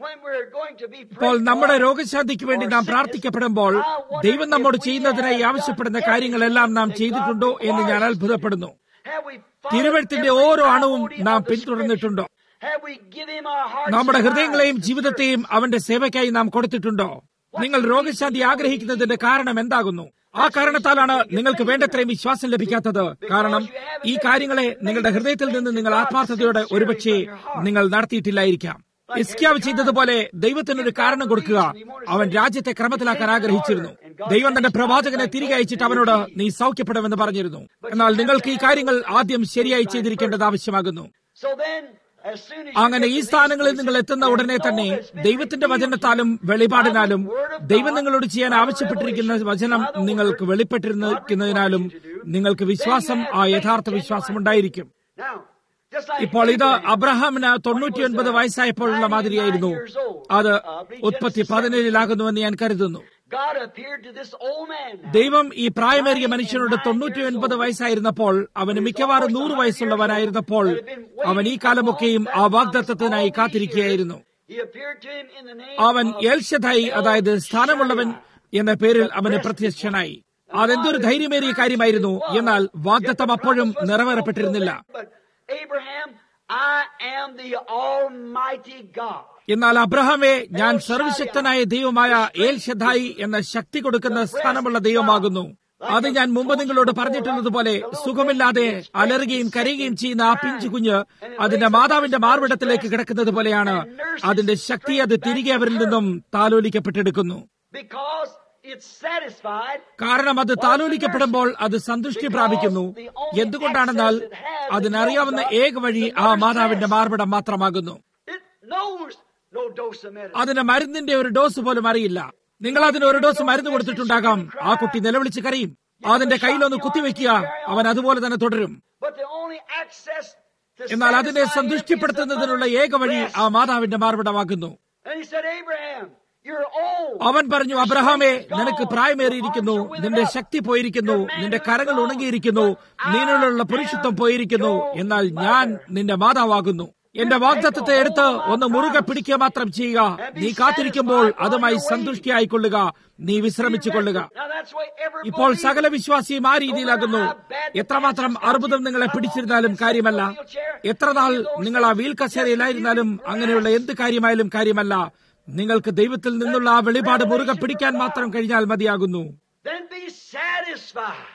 when we're going to be ഇപ്പോൾ prayed നമ്മുടെ for, രോഗശാന്തിക്ക് വേണ്ടി നാം പ്രാർത്ഥിക്കപ്പെടുമ്പോൾ ദൈവം നമ്മോട് ചെയ്യുന്നതിനായി ആവശ്യപ്പെടുന്ന കാര്യങ്ങളെല്ലാം നാം ചെയ്തിട്ടുണ്ടോ എന്ന് ഞാൻ അത്ഭുതപ്പെടുന്നു have we followed തിരുവഴുത്തിന്റെ every ഓരോ അണുവും downloading നാം of the പിന്തുടർന്നിട്ടുണ്ടോ Scripture? Have we give him our hearts നമ്മുടെ and ഹൃദയങ്ങളെയും lives? ജീവിതത്തെയും അവന്റെ സേവയ്ക്കായി നാം കൊടുത്തിട്ടുണ്ടോ നിങ്ങൾ രോഗശാന്തി ആഗ്രഹിക്കുന്നതിന്റെ കാരണം എന്താകുന്നു ആ കാരണത്താലാണ് നിങ്ങൾക്ക് വേണ്ടത്രയും വിശ്വാസം ലഭിക്കാത്തത് കാരണം ഈ കാര്യങ്ങളെ നിങ്ങളുടെ ഹൃദയത്തിൽ നിന്ന് നിങ്ങൾ ആത്മാർത്ഥതയോടെ ഒരുപക്ഷെ നിങ്ങൾ നടത്തിയിട്ടില്ലായിരിക്കാം ഇസ്ക്യാവ് ചെയ്തതുപോലെ ദൈവത്തിനൊരു കാരണം കൊടുക്കുക അവൻ രാജ്യത്തെ ക്രമത്തിലാക്കാൻ ആഗ്രഹിച്ചിരുന്നു ദൈവം തന്റെ പ്രവാചകനെ തിരികെ അയച്ചിട്ട് അവനോട് നീ സൗഖ്യപ്പെടുമെന്ന് പറഞ്ഞിരുന്നു എന്നാൽ നിങ്ങൾക്ക് ഈ കാര്യങ്ങൾ ആദ്യം ശരിയായി ചെയ്തിരിക്കേണ്ടത് ആവശ്യമാകുന്നു So then, as soon as you അങ്ങനെ get ഈ to this സ്ഥാനങ്ങളിൽ place, നിങ്ങൾ എത്തുന്ന ഉടനെ all തന്നെ that's been ദൈവത്തിന്റെ revealed വചനത്താലും to you വെളിപാടിനാലും by the word of God, ദൈവം നിങ്ങളോട് ചെയ്യാൻ by the ആവശ്യപ്പെട്ടിരിക്കുന്ന revelation, വചനം by the നിങ്ങൾക്ക് word വെളിപ്പെട്ടിരുന്നതിനാലും God required you to do, നിങ്ങൾക്ക് വിശ്വാസം then you have ആ faith, യഥാർത്ഥ genuine വിശ്വാസം faith. ഉണ്ടായിരിക്കും Now, just like ഇപ്പോൾ ഇത് Abraham, അബ്രഹാമിന് തൊണ്ണൂറ്റിയൊൻപത് വയസ്സായപ്പോഴുള്ള മാതിരിയായിരുന്നു അത് ഉത്പത്തി പതിനേഴിലാകുന്നുവെന്ന് ഞാൻ കരുതുന്നു God appeared to this old man. now. ദൈവം ഈ പ്രായമേറിയ മനുഷ്യനോട് തൊണ്ണൂറ്റിയൊൻപത് വയസ്സായിരുന്നപ്പോൾ അവന് മിക്കവാറും നൂറ് വയസ്സുള്ളവനായിരുന്നപ്പോൾ അവൻ ഈ കാലമൊക്കെയും ആ വാഗ്ദത്തത്തിനായി കാത്തിരിക്കുകയായിരുന്നു He appeared to him in the name അവൻ of എൽഷദായി അതായത് സ്ഥാനമുള്ളവൻ എന്ന പേരിൽ അവന് പ്രത്യക്ഷനായി അതെന്തൊരു ധൈര്യമേറിയ കാര്യമായിരുന്നു എന്നാൽ വാഗ്ദത്തം അപ്പോഴും നിറവേറപ്പെട്ടിരുന്നില്ല But Abraham, I am the Almighty God. എന്നാൽ അബ്രഹാമെ ഞാൻ സർവശക്തനായ ദൈവമായ ഏൽ ഷദായി എന്ന ശക്തി കൊടുക്കുന്ന സ്ഥാനമുള്ള ദൈവമാകുന്നു അത് ഞാൻ മുമ്പ് നിങ്ങളോട് പറഞ്ഞിട്ടുള്ളതുപോലെ സുഖമില്ലാതെ അലറുകയും കരയുകയും ചെയ്യുന്ന ആ പിഞ്ചു കുഞ്ഞ് അതിന്റെ മാതാവിന്റെ മാർവിടത്തിലേക്ക് കിടക്കുന്നത് പോലെയാണ് അതിന്റെ ശക്തി അത് തിരികെ അവരിൽ നിന്നും താലോലിക്കപ്പെട്ടെടുക്കുന്നു Because it's satisfied. കാരണം അത് താലോലിക്കപ്പെടുമ്പോൾ അത് സന്തുഷ്ടി പ്രാപിക്കുന്നു എന്തുകൊണ്ടാണെന്നാൽ അതിനറിയാവുന്ന ഏക വഴി ആ മാതാവിന്റെ മാർവിടം മാത്രമാകുന്നു It knows no dose of medicine. അതിന് മരുന്നിന്റെ ഒരു ഡോസ് പോലും അറിയില്ല നിങ്ങൾ അതിന് ഒരു ഡോസ് മരുന്ന് കൊടുത്തിട്ടുണ്ടാകാം ആ കുട്ടി നിലവിളിച്ച് കരയും അതിന്റെ കയ്യിലൊന്ന് കുത്തിവെക്കുക അവൻ അതുപോലെ തന്നെ തുടരും But the only access to എന്നാൽ അതിനെ satisfy him is the സന്തുഷ്ടിപ്പെടുത്തുന്നതിനുള്ള mother's ഏക വഴി breast. ആ മാതാവിന്റെ മാർവിടമാകുന്നു And he said, Abraham, you're old. അവൻ പറഞ്ഞു അബ്രഹാമെ നിനക്ക് പ്രായമേറിയിരിക്കുന്നു നിന്റെ ശക്തി പോയിരിക്കുന്നു നിന്റെ കരങ്ങൾ ഉണങ്ങിയിരിക്കുന്നു നിന്നിലുള്ള പുരുഷത്വം പോയിരിക്കുന്നു എന്നാൽ ഞാൻ നിന്റെ മാതാവാകുന്നു എന്റെ വാഗ്ദത്തത്തെ എടുത്ത് ഒന്ന് മുറുകെ പിടിക്കുക മാത്രം ചെയ്യുക നീ കാത്തിരിക്കുമ്പോൾ അതുമായി സന്തുഷ്ടിയായിക്കൊള്ളുക നീ വിശ്രമിച്ചു കൊള്ളുക Now that's why every ഇപ്പോൾ believer- സകല വിശ്വാസിയും ആ രീതിയിലാകുന്നു എത്രമാത്രം അർബുദം നിങ്ങളെ പിടിച്ചിരുന്നാലും കാര്യമല്ല എത്ര നാൾ നിങ്ങൾ ആ വീൽ കസേരയിലായിരുന്നാലും അങ്ങനെയുള്ള എന്ത് കാര്യമായാലും കാര്യമല്ല നിങ്ങൾക്ക് ദൈവത്തിൽ നിന്നുള്ള ആ വെളിപാട് മുറുകെ പിടിക്കാൻ മാത്രം കഴിഞ്ഞാൽ മതിയാകുന്നു Then be satisfied,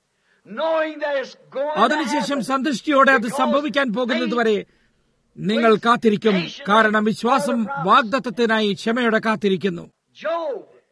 knowing that it's going to അതിനുശേഷം happen. സന്തുഷ്ടിയോടെ അത് സംഭവിക്കാൻ പോകുന്നതുവരെ നിങ്ങൾ കാത്തിരിക്കും കാരണം വിശ്വാസം വാഗ്ദത്തത്തിനായി ക്ഷമയോടെ കാത്തിരിക്കുന്നു Job,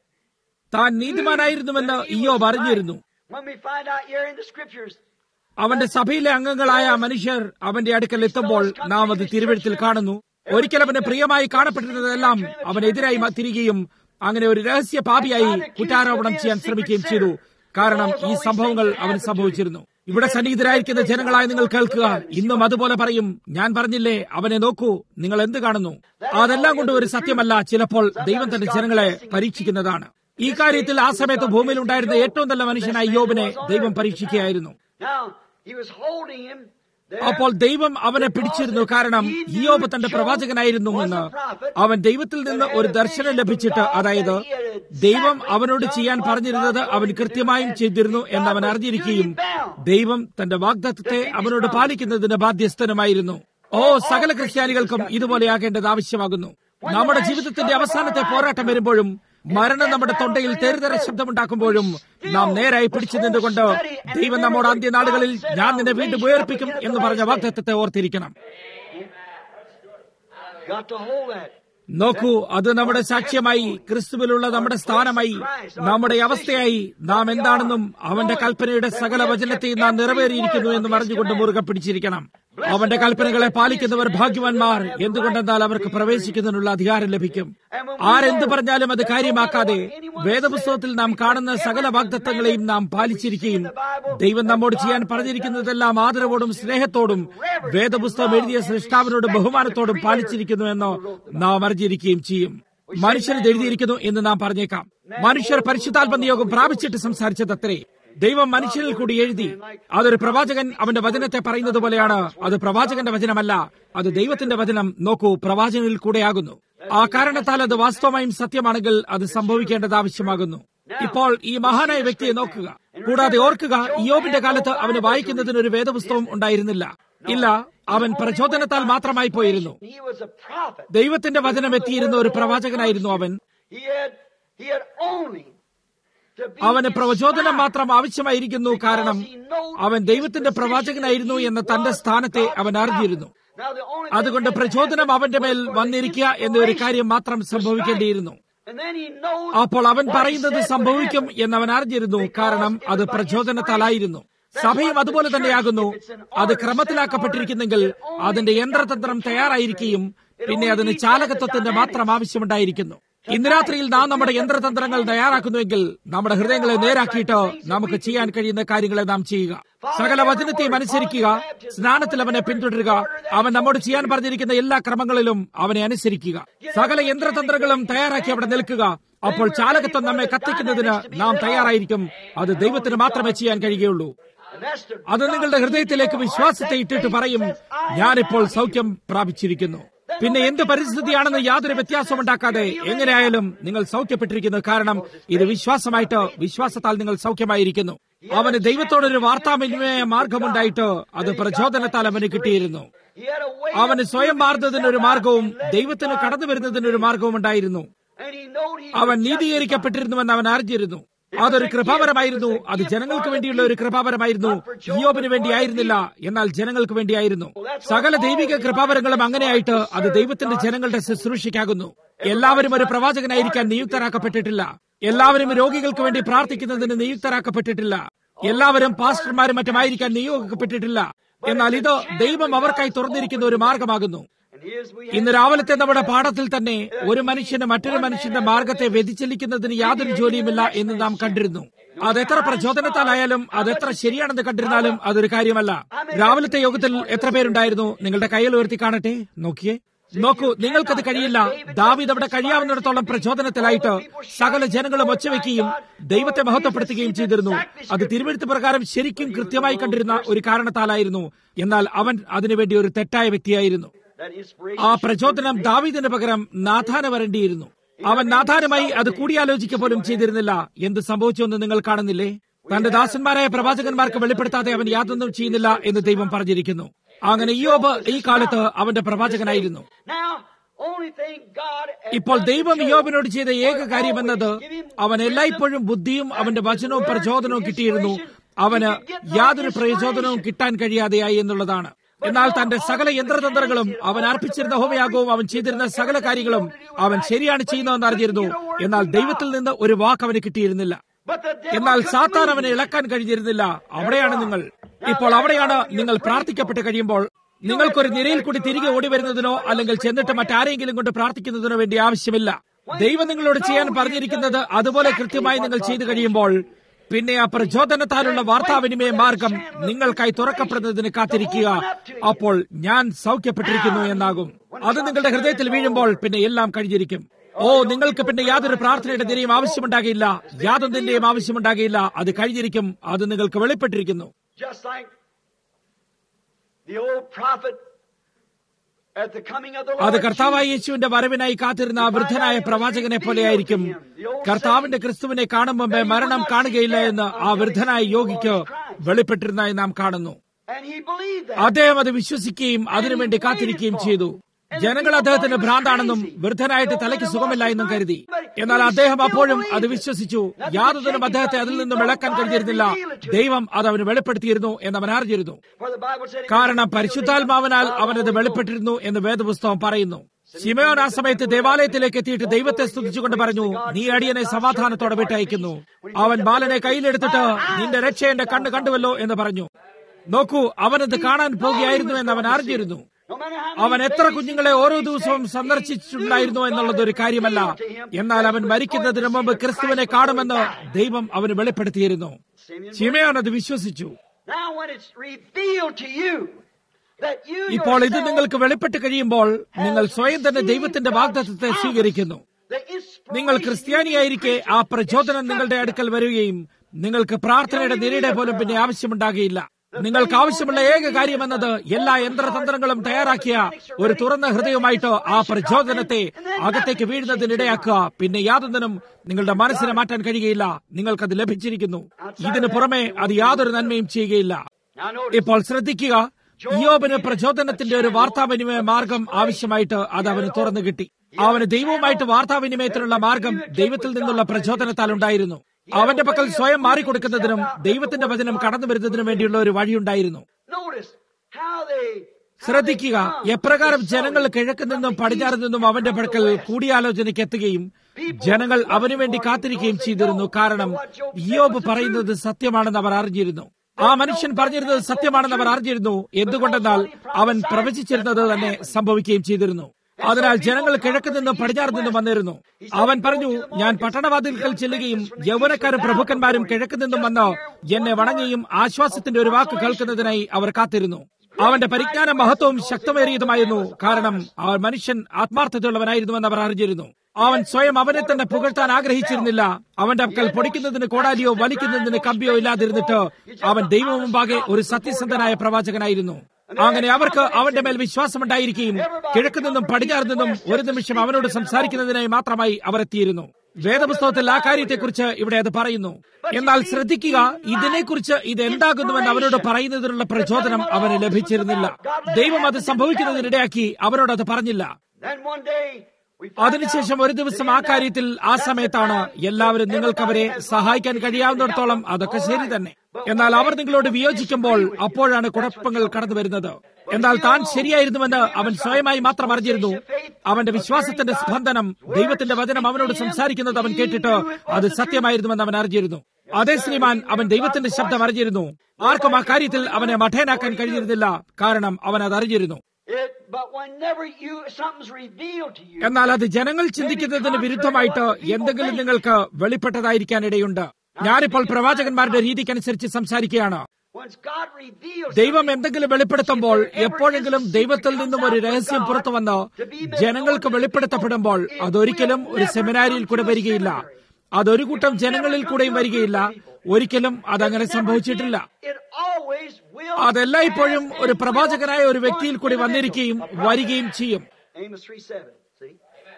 താൻ നീതിമാനായിരുന്നുവെന്ന് ഇയോബ് അറിഞ്ഞിരുന്നു when we find out here in the scriptures, അവന്റെ സഭയിലെ അംഗങ്ങളായ മനുഷ്യർ അവന്റെ അടുക്കൽ എത്തുമ്പോൾ നാം അത് തിരുവഴുത്തിൽ കാണുന്നു ഒരിക്കൽ അവന് പ്രിയമായി കാണപ്പെട്ടിരുന്നതെല്ലാം അവനെതിരായി മ- തിരികെയും അങ്ങനെ ഒരു രഹസ്യ പാപിയായി കുറ്റാരോപണം ചെയ്യാൻ ശ്രമിക്കുകയും ചെയ്തു കാരണം ഈ സംഭവങ്ങൾ അവന് സംഭവിച്ചിരുന്നു ഇവിടെ സന്നിഹിതരായിരിക്കുന്ന ജനങ്ങളായി നിങ്ങൾ കേൾക്കുക ഇന്നും അതുപോലെ പറയും ഞാൻ പറഞ്ഞില്ലേ അവനെ നോക്കൂ നിങ്ങൾ എന്ത് കാണുന്നു അതെല്ലാം കൊണ്ട് ഒരു സത്യമല്ല ചിലപ്പോൾ ദൈവം തന്റെ ജനങ്ങളെ പരീക്ഷിക്കുന്നതാണ് ഈ കാര്യത്തിൽ ആ സമയത്ത് ഭൂമിയിൽ ഉണ്ടായിരുന്ന ഏറ്റവും നല്ല മനുഷ്യനായ യോബിനെ ദൈവം പരീക്ഷിക്കുകയായിരുന്നു now he was holding him there. അപ്പോൾ ദൈവം അവനെ പിടിച്ചിരുന്നു കാരണം ഇയോബ് തന്റെ പ്രവാചകനായിരുന്നു എന്ന് അവൻ ദൈവത്തിൽ നിന്ന് ഒരു ദർശനം ലഭിച്ചിട്ട് അതായത് ദൈവം അവനോട് ചെയ്യാൻ പറഞ്ഞിരുന്നത് അവൻ കൃത്യമായും ചെയ്തിരുന്നു എന്ന് അവൻ അറിഞ്ഞിരിക്കുകയും ദൈവം തന്റെ വാഗ്ദത്തത്തെ അവനോട് പാലിക്കുന്നതിന് ബാധ്യസ്ഥനുമായിരുന്നു ഓ സകല ക്രിസ്ത്യാനികൾക്കും ഇതുപോലെയാകേണ്ടത് ആവശ്യമാകുന്നു നമ്മുടെ ജീവിതത്തിന്റെ അവസാനത്തെ പോരാട്ടം വരുമ്പോഴും മരണം നമ്മുടെ തൊണ്ടയിൽ തെരുതര ശബ്ദമുണ്ടാക്കുമ്പോഴും നാം നേരായി പിടിച്ചു നിന്നുകൊണ്ട് ദൈവം നമ്മോട് അന്ത്യനാളുകളിൽ ഞാൻ നിന്നെ വീണ്ടും ഉയർപ്പിക്കും എന്ന് പറഞ്ഞ വാഗ്ദത്തത്തെ ഓർത്തിരിക്കണം Got to hold that. നോക്കൂ അത് നമ്മുടെ സാക്ഷ്യമായി ക്രിസ്തുവിലുള്ള നമ്മുടെ സ്ഥാനമായി നമ്മുടെ അവസ്ഥയായി നാം എന്താണെന്നും അവന്റെ കൽപ്പനയുടെ സകല വചനത്തെയും നാം നിറവേറിയിരിക്കുന്നു എന്ന് അറിഞ്ഞുകൊണ്ട് മുറുകെ പിടിച്ചിരിക്കണം അവന്റെ കൽപ്പനകളെ പാലിക്കുന്നവർ ഭാഗ്യവാന്മാർ എന്തുകൊണ്ടെന്നാൽ അവർക്ക് പ്രവേശിക്കുന്നതിനുള്ള അധികാരം ലഭിക്കും ആരെന്ത് പറഞ്ഞാലും അത് കാര്യമാക്കാതെ വേദപുസ്തകത്തിൽ നാം കാണുന്ന സകല വാഗ്ദത്തങ്ങളെയും നാം പാലിച്ചിരിക്കുകയും ദൈവം നമ്മോട് ചെയ്യാൻ പറഞ്ഞിരിക്കുന്നതെല്ലാം ആദരവോടും സ്നേഹത്തോടും വേദപുസ്തകം എഴുതിയ സൃഷ്ടാവിനോട് ബഹുമാനത്തോടും പാലിച്ചിരിക്കുന്നു എന്ന് നാം അറിഞ്ഞിരിക്കുകയും ചെയ്യും മനുഷ്യർ ഇത് എഴുതിയിരിക്കുന്നു എന്ന് നാം പറഞ്ഞേക്കാം മനുഷ്യർ പരിശുദ്ധാത്മ നിയോഗം പ്രാപിച്ചിട്ട് സംസാരിച്ചതത്രേ ദൈവം മനുഷ്യരിൽ കൂടി എഴുതി അതൊരു പ്രവാചകൻ അവന്റെ വചനത്തെ പറയുന്നത് പോലെയാണ് അത് പ്രവാചകന്റെ വചനമല്ല അത് ദൈവത്തിന്റെ വചനം നോക്കൂ പ്രവാചകനിൽ കൂടെയാകുന്നു ആ കാരണത്താൽ അത് വാസ്തവമായും സത്യമാണെങ്കിൽ അത് സംഭവിക്കേണ്ടത് ആവശ്യമാകുന്നു ഇപ്പോൾ ഈ മഹാനായ വ്യക്തിയെ നോക്കുക കൂടാതെ ഓർക്കുക ഇയോബിന്റെ കാലത്ത് അവന് വായിക്കുന്നതിന് ഒരു വേദപുസ്തകം ഉണ്ടായിരുന്നില്ല ഇല്ല അവൻ പ്രചോദനത്താൽ മാത്രമായി പോയിരുന്നു He was a prophet. ദൈവത്തിന്റെ വചനം എത്തിയിരുന്ന ഒരു പ്രവാചകനായിരുന്നു അവൻ He had, he had only to be അവന് പ്രവചോദനം inspired. മാത്രം ആവശ്യമായിരിക്കുന്നു കാരണം അവൻ ദൈവത്തിന്റെ പ്രവാചകനായിരുന്നു എന്ന തന്റെ സ്ഥാനത്തെ അവൻ അറിഞ്ഞിരുന്നു Now the only thing അതുകൊണ്ട് that പ്രചോദനം happened അവന്റെ മേൽ was for the വന്നിരിക്കുക എന്ന ഒരു കാര്യം മാത്രം സംഭവിക്കേണ്ടിയിരുന്നു And then he knows അപ്പോൾ അവൻ what he പറയുന്നത് said would സംഭവിക്കും happen. എന്നവൻ അറിഞ്ഞിരുന്നു കാരണം അത് പ്രചോദനത്താലായിരുന്നു സഭയും അതുപോലെ തന്നെയാകുന്നു അത് ക്രമത്തിലാക്കപ്പെട്ടിരിക്കുന്നെങ്കിൽ അതിന്റെ യന്ത്രതന്ത്രം തയ്യാറായിരിക്കുകയും പിന്നെ അതിന് ചാലകത്വത്തിന്റെ മാത്രം ആവശ്യമുണ്ടായിരിക്കുന്നു ഇന്ന് രാത്രിയിൽ നാം നമ്മുടെ യന്ത്രതന്ത്രങ്ങൾ തയ്യാറാക്കുന്നുവെങ്കിൽ നമ്മുടെ ഹൃദയങ്ങളെ നേരാക്കിയിട്ട് നമുക്ക് ചെയ്യാൻ കഴിയുന്ന കാര്യങ്ങളെ നാം ചെയ്യുക സകല വചനത്തെയും അനുസരിക്കുക സ്നാനത്തിൽ അവനെ പിന്തുടരുക അവൻ നമ്മോട് ചെയ്യാൻ പറഞ്ഞിരിക്കുന്ന എല്ലാ ക്രമങ്ങളിലും അവനെ അനുസരിക്കുക സകല യന്ത്രതന്ത്രങ്ങളും തയ്യാറാക്കി അവിടെ നിൽക്കുക അപ്പോൾ ചാലകത്വം നമ്മെ കത്തിക്കുന്നതിന് നാം തയ്യാറായിരിക്കും അത് ദൈവത്തിന് മാത്രമേ ചെയ്യാൻ കഴിയുകയുള്ളൂ And that's to അത് നിങ്ങളുടെ ഹൃദയത്തിലേക്ക് വിശ്വാസത്തെ ഇട്ടിട്ട് പറയും ഞാനിപ്പോൾ സൗഖ്യം പ്രാപിച്ചിരിക്കുന്നു പിന്നെ എന്ത് പരിസ്ഥിതിയാണെന്ന് യാതൊരു വ്യത്യാസവും ഉണ്ടാക്കാതെ എങ്ങനെയായാലും നിങ്ങൾ സൗഖ്യപ്പെട്ടിരിക്കുന്നു കാരണം ഇത് വിശ്വാസമായിട്ട് വിശ്വാസത്താൽ നിങ്ങൾ സൗഖ്യമായിരിക്കുന്നു അവന് ദൈവത്തോടൊരു വാർത്താവിനിമയ മാർഗമുണ്ടായിട്ട് അത് പ്രചോദനത്താൽ അവന് കിട്ടിയിരുന്നു he had a way അവന് സ്വയം മാറുന്നതിനൊരു മാർഗവും ദൈവത്തിന് കടന്നു വരുന്നതിനൊരു മാർഗവും ഉണ്ടായിരുന്നു and he knowed he അവൻ was നീതീകരിക്കപ്പെട്ടിരുന്നുവെന്ന് അവൻ അറിഞ്ഞിരുന്നു അതൊരു കൃപാപരമായിരുന്നു അത് ജനങ്ങൾക്ക് വേണ്ടിയുള്ള ഒരു കൃപാപരമായിരുന്നു യോബിന് വേണ്ടിയായിരുന്നില്ല എന്നാൽ ജനങ്ങൾക്ക് വേണ്ടിയായിരുന്നു സകല ദൈവിക കൃപാപരങ്ങളും അങ്ങനെയായിട്ട് അത് ദൈവത്തിന്റെ ജനങ്ങളുടെ ശുശ്രൂഷയ്ക്കാകുന്നു എല്ലാവരും ഒരു പ്രവാചകനായിരിക്കാൻ നിയുക്തരാക്കപ്പെട്ടിട്ടില്ല എല്ലാവരും രോഗികൾക്ക് വേണ്ടി പ്രാർത്ഥിക്കുന്നതിന് നിയുക്തരാക്കപ്പെട്ടിട്ടില്ല എല്ലാവരും പാസ്റ്റർമാരും മറ്റുമായിരിക്കാൻ നിയോഗിക്കപ്പെട്ടിട്ടില്ല എന്നാൽ ഇത് ദൈവം അവർക്കായി തുറന്നിരിക്കുന്ന ഒരു മാർഗമാകുന്നു And here's we ഇന്ന് രാവിലത്തെ നമ്മുടെ പാഠത്തിൽ തന്നെ ഒരു മനുഷ്യന് മറ്റൊരു മനുഷ്യന്റെ മാർഗത്തെ വ്യതിചലിക്കുന്നതിന് യാതൊരു ജോലിയുമില്ല എന്ന് നാം കണ്ടിരുന്നു അതെത്ര പ്രചോദനത്താലായാലും അതെത്ര ശരിയാണെന്ന് കണ്ടിരുന്നാലും അതൊരു കാര്യമല്ല രാവിലത്തെ യോഗത്തിൽ എത്ര പേരുണ്ടായിരുന്നു നിങ്ങളുടെ കയ്യിൽ ഉയർത്തി കാണട്ടെ നോക്കിയേ നോക്കൂ നിങ്ങൾക്കത് കഴിയില്ല ദാവീദ് അവിടെ കഴിയാവുന്നിടത്തോളം പ്രചോദനത്തിലായിട്ട് സകല ജനങ്ങളും ഒച്ചവെക്കുകയും ദൈവത്തെ മഹത്വപ്പെടുത്തുകയും ചെയ്തിരുന്നു അത് തിരുവഴുത്ത് പ്രകാരം ശരിക്കും കൃത്യമായി കണ്ടിരുന്ന ഒരു കാരണത്താലായിരുന്നു എന്നാൽ അവൻ അതിനുവേണ്ടി ഒരു തെറ്റായ വ്യക്തിയായിരുന്നു that inspiration ആ പ്രചോദനം ദാവീദിന് പകരം നാഥാന് വരേണ്ടിയിരുന്നു അവൻ നാഥാനുമായി അത് കൂടിയാലോചിക്ക പോലും ചെയ്തിരുന്നില്ല എന്ത് സംഭവിച്ചുവെന്ന് നിങ്ങൾ കാണുന്നില്ലേ തന്റെ ദാസന്മാരായ പ്രവാചകന്മാർക്ക് വെളിപ്പെടുത്താതെ അവൻ യാതൊന്നും ചെയ്യുന്നില്ല എന്ന് ദൈവം പറഞ്ഞിരിക്കുന്നു അങ്ങനെ ഇയോബ് ഈ കാലത്ത് അവന്റെ പ്രവാചകനായിരുന്നു Now, only thing God ഇപ്പോൾ ദൈവം ഇയോബിനോട് ചെയ്ത ഏക കാര്യമെന്നത് അവൻ എല്ലായ്പ്പോഴും ബുദ്ധിയും അവന്റെ വചനവും പ്രചോദനവും കിട്ടിയിരുന്നു അവന് യാതൊരു പ്രചോദനവും കിട്ടാൻ കഴിയാതെയായി എന്നുള്ളതാണ് എന്നാൽ തന്റെ സകല യന്ത്രതന്ത്രങ്ങളും അവൻ അർപ്പിച്ചിരുന്ന ഹോമയാഗവും അവൻ ചെയ്തിരുന്ന സകല കാര്യങ്ങളും അവൻ ശരിയാണ് ചെയ്യുന്നതെന്ന് അറിഞ്ഞിരുന്നു എന്നാൽ ദൈവത്തിൽ നിന്ന് ഒരു വാക്ക് അവന് കിട്ടിയിരുന്നില്ല But the devil എന്നാൽ couldn't സാത്താൻ move അവനെ ഇളക്കാൻ കഴിഞ്ഞിരുന്നില്ല അവിടെയാണ് നിങ്ങൾ ഇപ്പോൾ അവിടെയാണ് നിങ്ങൾ പ്രാർത്ഥിക്കപ്പെട്ട് കഴിയുമ്പോൾ നിങ്ങൾക്കൊരു നിരയിൽ കൂടി തിരികെ ഓടി വരുന്നതിനോ അല്ലെങ്കിൽ ചെന്നിട്ട് മറ്റാരെങ്കിലും കൊണ്ട് പ്രാർത്ഥിക്കുന്നതിനോ വേണ്ടി ആവശ്യമില്ല ദൈവം നിങ്ങളോട് ചെയ്യാൻ പറഞ്ഞിരിക്കുന്നത് അതുപോലെ കൃത്യമായി നിങ്ങൾ ചെയ്തു കഴിയുമ്പോൾ പിന്നെ ആ പ്രചോദനത്താലുള്ള വാർത്താവിനിമയ മാർഗം നിങ്ങൾക്കായി തുറക്കപ്പെടുന്നതിന് കാത്തിരിക്കുക അപ്പോൾ ഞാൻ സൗഖ്യപ്പെട്ടിരിക്കുന്നു എന്നാകും അത് നിങ്ങളുടെ ഹൃദയത്തിൽ വീഴുമ്പോൾ പിന്നെ എല്ലാം കഴിഞ്ഞിരിക്കും ഓ നിങ്ങൾക്ക് പിന്നെ യാതൊരു പ്രാർത്ഥനയുടെ നിരയും ആവശ്യമുണ്ടാകില്ല യാതൊന്നിന്റെയും ആവശ്യമുണ്ടാകില്ല അത് കഴിഞ്ഞിരിക്കും അത് നിങ്ങൾക്ക് വെളിപ്പെട്ടിരിക്കുന്നു Just like the old prophet at the coming of the അത് Lord കർത്താവായ Jesus. യേശുവിന്റെ വരവിനായി കാത്തിരുന്ന ആ വൃദ്ധനായ പ്രവാചകനെ പോലെയായിരിക്കും കർത്താവിന്റെ ക്രിസ്തുവിനെ കാണും മുമ്പേ മരണം കാണുകയില്ല എന്ന് ആ വൃദ്ധനായ യോഗിക്ക് വെളിപ്പെട്ടിരുന്നതായി നാം കാണുന്നു And he believed that. അദ്ദേഹം അത് വിശ്വസിക്കുകയും അതിനുവേണ്ടി കാത്തിരിക്കുകയും ചെയ്തു ജനങ്ങൾ അദ്ദേഹത്തിന് ഭ്രാന്താണെന്നും വൃദ്ധനായിട്ട് തലയ്ക്ക് സുഖമില്ല എന്നും കരുതി എന്നാൽ അദ്ദേഹം അപ്പോഴും അത് വിശ്വസിച്ചു യാതൊന്നിനും അദ്ദേഹത്തെ അതിൽ നിന്നും ഇളക്കാൻ കഴിഞ്ഞിരുന്നില്ല ദൈവം അത് അവന് വെളിപ്പെടുത്തിയിരുന്നു എന്ന് അവൻ അറിഞ്ഞിരുന്നു For the Bible said, കാരണം പരിശുദ്ധാത്മാവിനാൽ അവനത് വെളിപ്പെട്ടിരുന്നു എന്ന് വേദപുസ്തകം പറയുന്നു ശിമയോൻ ആ സമയത്ത് ദേവാലയത്തിലേക്ക് എത്തിയിട്ട് ദൈവത്തെ സ്തുതിച്ചുകൊണ്ട് പറഞ്ഞു നീ അടിയനെ സമാധാനത്തോടെ വിട്ടയക്കുന്നു അവൻ ബാലനെ കയ്യിലെടുത്തിട്ട് നിന്റെ രക്ഷ എന്റെ കണ്ണ് കണ്ടുവല്ലോ എന്ന് പറഞ്ഞു നോക്കൂ അവനത് കാണാൻ പോകുകയായിരുന്നു എന്ന് അവൻ അറിഞ്ഞിരുന്നു no matter how അവൻ many എത്ര babies കുഞ്ഞുങ്ങളെ they ഓരോ had, ദിവസവും he സന്ദർശിച്ചിട്ടുണ്ടായിരുന്നു knew എന്നുള്ളത് ഒരു God കാര്യമല്ല revealed to him എന്നാൽ അവൻ that he was മരിക്കുന്നതിന് going to മുമ്പ് see the ക്രിസ്തുവിനെ Christ കാണുമെന്ന് before he died. ദൈവം അവന് വെളിപ്പെടുത്തിയിരുന്നു Simeon ശിമയോൻ അത് വിശ്വസിച്ചു Now when it's revealed to you that you ഇപ്പോൾ ഇത് yourself നിങ്ങൾക്ക് വെളിപ്പെട്ട് കഴിയുമ്പോൾ നിങ്ങൾ സ്വയം തന്നെ ദൈവത്തിന്റെ വാഗ്ദത്തത്തെ സ്വീകരിക്കുന്നു the inspiration നിങ്ങൾ ക്രിസ്ത്യാനിയായിരിക്കെ ആ പ്രചോദനം നിങ്ങളുടെ അടുക്കൽ വരികയും നിങ്ങൾക്ക് പ്രാർത്ഥനയുടെ നിരയുടെ പോലും പിന്നെ ആവശ്യമുണ്ടാകുകയില്ല നിങ്ങൾക്ക് ആവശ്യമുള്ള ഏക കാര്യമെന്നത് എല്ലാ യന്ത്രതന്ത്രങ്ങളും തയ്യാറാക്കിയ ഒരു തുറന്ന ഹൃദയവുമായിട്ട് ആ പ്രചോദനത്തെ അകത്തേക്ക് വീഴുന്നതിനിടയാക്കുക പിന്നെ യാതൊന്നിനും നിങ്ങളുടെ മനസ്സിനെ മാറ്റാൻ കഴിയുകയില്ല നിങ്ങൾക്കത് ലഭിച്ചിരിക്കുന്നു ഇതിനു പുറമെ അത് യാതൊരു നന്മയും ചെയ്യുകയില്ല Now notice, ഇപ്പോൾ ശ്രദ്ധിക്കുക ഇയോബിന് പ്രചോദനത്തിന്റെ ഒരു വാർത്താവിനിമയ മാർഗം ആവശ്യമായിട്ട് അത് അവന് തുറന്നു കിട്ടി അവന് ദൈവവുമായിട്ട് വാർത്താവിനിമയത്തിനുള്ള മാർഗം ദൈവത്തിൽ നിന്നുള്ള പ്രചോദനത്താൽ ഉണ്ടായിരുന്നു അവന്റെ പക്കൽ സ്വയം മാറിക്കൊടുക്കുന്നതിനും ദൈവത്തിന്റെ വചനം കടന്നു വരുന്നതിനും വേണ്ടിയുള്ള ഒരു വഴിയുണ്ടായിരുന്നു notice how they ശ്രദ്ധിക്കുക എപ്രകാരം ജനങ്ങൾ കിഴക്ക് നിന്നും പടിഞ്ഞാറ് നിന്നും അവന്റെ പക്കൽ കൂടിയാലോചനയ്ക്ക് എത്തുകയും ജനങ്ങൾ അവനു വേണ്ടി കാത്തിരിക്കുകയും ചെയ്തിരുന്നു കാരണം ഇയോബ് പറയുന്നത് സത്യമാണെന്ന് അവർ അറിഞ്ഞിരുന്നു ആ മനുഷ്യൻ പറഞ്ഞിരുന്നത് സത്യമാണെന്ന് അവർ അറിഞ്ഞിരുന്നു എന്തുകൊണ്ടെന്നാൽ അവൻ പ്രവചിച്ചിരുന്നത് തന്നെ സംഭവിക്കുകയും ചെയ്തിരുന്നു അതിനാൽ ജനങ്ങൾ കിഴക്ക് നിന്നും പടിഞ്ഞാറ് നിന്നും വന്നിരുന്നു അവൻ പറഞ്ഞു ഞാൻ പട്ടണവാതിൽക്കൽ ചെല്ലുകയും യൗവനക്കാരും പ്രഭുക്കന്മാരും കിഴക്ക് നിന്നും വന്ന് എന്നെ വണങ്ങുകയും ആശ്വാസത്തിന്റെ ഒരു വാക്ക് കേൾക്കുന്നതിനായി അവർ കാത്തിരുന്നു അവന്റെ പരിജ്ഞാന മഹത്വവും ശക്തമേറിയതുമായിരുന്നു കാരണം ആ മനുഷ്യൻ ആത്മാർത്ഥതയുള്ളവനായിരുന്നുവെന്ന് അവർ അറിഞ്ഞിരുന്നു അവൻ സ്വയം അവനെ തന്നെ പുകഴ്ത്താൻ ആഗ്രഹിച്ചിരുന്നില്ല അവന്റെ പക്കൽ പൊടിക്കുന്നതിന് കോടാലിയോ വലിക്കുന്നതിന് കമ്പിയോ ഇല്ലാതിരുന്നിട്ട് അവൻ ദൈവം മുമ്പാകെ ഒരു സത്യസന്ധനായ പ്രവാചകനായിരുന്നു അങ്ങനെ അവർക്ക് അവന്റെ മേൽ വിശ്വാസമുണ്ടായിരിക്കുകയും കിഴക്ക് നിന്നും പടിഞ്ഞാറ് നിന്നും ഒരു നിമിഷം അവനോട് സംസാരിക്കുന്നതിനായി മാത്രമായി അവർ എത്തിയിരുന്നു വേദപുസ്തകത്തിൽ ആ കാര്യത്തെക്കുറിച്ച് ഇവിടെ അത് പറയുന്നു എന്നാൽ ശ്രദ്ധിക്കുക ഇതിനെക്കുറിച്ച് ഇത് എന്താകുന്നുവെന്ന് അവനോട് പറയുന്നതിനുള്ള പ്രചോദനം അവന് ലഭിച്ചിരുന്നില്ല ദൈവം അത് സംഭവിക്കുന്നതിനിടയാക്കി അവനോട് അത് പറഞ്ഞില്ല Then one day we find അതിനുശേഷം ഒരു ദിവസം ആ കാര്യത്തിൽ ആ സമയത്താണ് എല്ലാവരും നിങ്ങൾക്ക് അവരെ സഹായിക്കാൻ കഴിയാവുന്നിടത്തോളം അതൊക്കെ ശരി തന്നെ എന്നാൽ അവർ നിങ്ങളോട് വിയോജിക്കുമ്പോൾ അപ്പോഴാണ് കുഴപ്പങ്ങൾ കടന്നു വരുന്നത് എന്നാൽ താൻ ശരിയായിരുന്നുവെന്ന് അവൻ സ്വയമായി മാത്രം അറിഞ്ഞിരുന്നു അവന്റെ വിശ്വാസത്തിന്റെ സ്പന്ദനം ദൈവത്തിന്റെ വചനം അവനോട് സംസാരിക്കുന്നത് അവൻ കേട്ടിട്ട് അത് സത്യമായിരുന്നുവെന്ന് അവൻ അറിഞ്ഞിരുന്നു അതേ ശ്രീമാൻ അവൻ ദൈവത്തിന്റെ ശബ്ദം അറിഞ്ഞിരുന്നു ആർക്കും ആ കാര്യത്തിൽ അവനെ മഠേനാക്കാൻ കഴിഞ്ഞിരുന്നില്ല കാരണം അവൻ അത് അറിഞ്ഞിരുന്നു it, but whenever you something's revealed to you, എന്നാൽ അത് ജനങ്ങൾ ചിന്തിക്കുന്നതിന് വിരുദ്ധമായിട്ട് എന്തെങ്കിലും നിങ്ങൾക്ക് വെളിപ്പെട്ടതായിരിക്കാനിടയുണ്ട് ഞാനിപ്പോൾ പ്രവാചകന്മാരുടെ രീതിക്കനുസരിച്ച് സംസാരിക്കുകയാണ് once God reveals ദൈവം എന്തെങ്കിലും വെളിപ്പെടുത്തുമ്പോൾ എപ്പോഴെങ്കിലും ദൈവത്തിൽ നിന്നും ഒരു രഹസ്യം പുറത്തു വന്ന് ജനങ്ങൾക്ക് വെളിപ്പെടുത്തപ്പെടുമ്പോൾ അതൊരിക്കലും ഒരു സെമിനാരിയിൽ കൂടെ വരികയില്ല അതൊരു കൂട്ടം ജനങ്ങളിൽ കൂടെയും വരികയില്ല ഒരിക്കലും അതങ്ങനെ സംഭവിച്ചിട്ടില്ല it always will. അതെല്ലായ്പ്പോഴും ഒരു പ്രവാചകനായ ഒരു വ്യക്തിയിൽ കൂടി വന്നിരിക്കുകയും വരികയും ചെയ്യും Amos 3 7. See?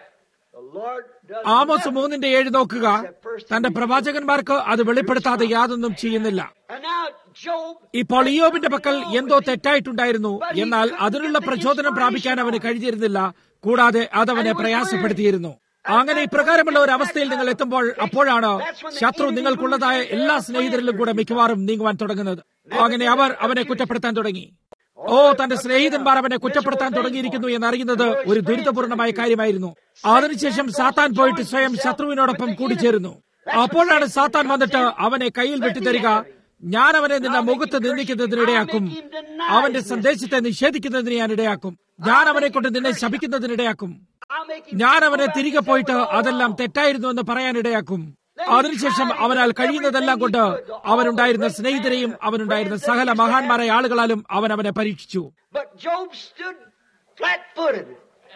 The Lord does Amos മൂന്നിന്റെ ഏഴ് നോക്കുക തന്റെ പ്രവാചകന്മാർക്ക് അത് വെളിപ്പെടുത്താതെ യാതൊന്നും ചെയ്യുന്നില്ല And now Job ഇപ്പോൾ ഇയോബിന്റെ പക്കൽ എന്തോ തെറ്റായിട്ടുണ്ടായിരുന്നു എന്നാൽ അതിനുള്ള പ്രചോദനം പ്രാപിക്കാൻ അവന് കഴിഞ്ഞിരുന്നില്ല കൂടാതെ അതവനെ പ്രയാസപ്പെടുത്തിയിരുന്നു അങ്ങനെ ഇപ്രകാരമുള്ള ഒരു അവസ്ഥയിൽ നിങ്ങൾ എത്തുമ്പോൾ അപ്പോഴാണ് ശത്രു നിങ്ങൾക്കുള്ളതായ എല്ലാ സ്നേഹിതരിലും കൂടെ മിക്കവാറും നീങ്ങുവാൻ തുടങ്ങുന്നത് അങ്ങനെ അവർ അവനെ കുറ്റപ്പെടുത്താൻ തുടങ്ങി ഓ തന്റെ സ്നേഹിതന്മാർ അവനെ കുറ്റപ്പെടുത്താൻ തുടങ്ങിയിരിക്കുന്നു എന്നറിയുന്നത് ഒരു ദുരിതപൂർണമായ കാര്യമായിരുന്നു അതിനുശേഷം സാത്താൻ പോയിട്ട് സ്വയം ശത്രുവിനോടൊപ്പം കൂടിച്ചേരുന്നു അപ്പോഴാണ് സാത്താൻ വന്നിട്ട് അവനെ കയ്യിൽ വിട്ടുതരിക ഞാൻ അവനെ നിന്റെ മുഖത്ത് നിന്ദിക്കുന്നതിനിടയാക്കും അവന്റെ സന്ദേശത്തെ നിഷേധിക്കുന്നതിന് ഞാൻ ഇടയാക്കും ഞാൻ അവനെ കൊണ്ട് നിന്നെ ശപിക്കുന്നതിനിടയാക്കും I'll make him ഞാൻ അവനെ തിരികെ പോയിട്ട് അതെല്ലാം തെറ്റായിരുന്നു എന്ന് പറയാനിടയാക്കും അതിനുശേഷം അവനാൽ കഴിയുന്നതെല്ലാം കൊണ്ട് അവനുണ്ടായിരുന്ന സ്നേഹിതരെയും അവനുണ്ടായിരുന്ന സകല മഹാന്മാരായ ആളുകളാലും അവൻ അവനെ പരീക്ഷിച്ചു But Job stood flat footed.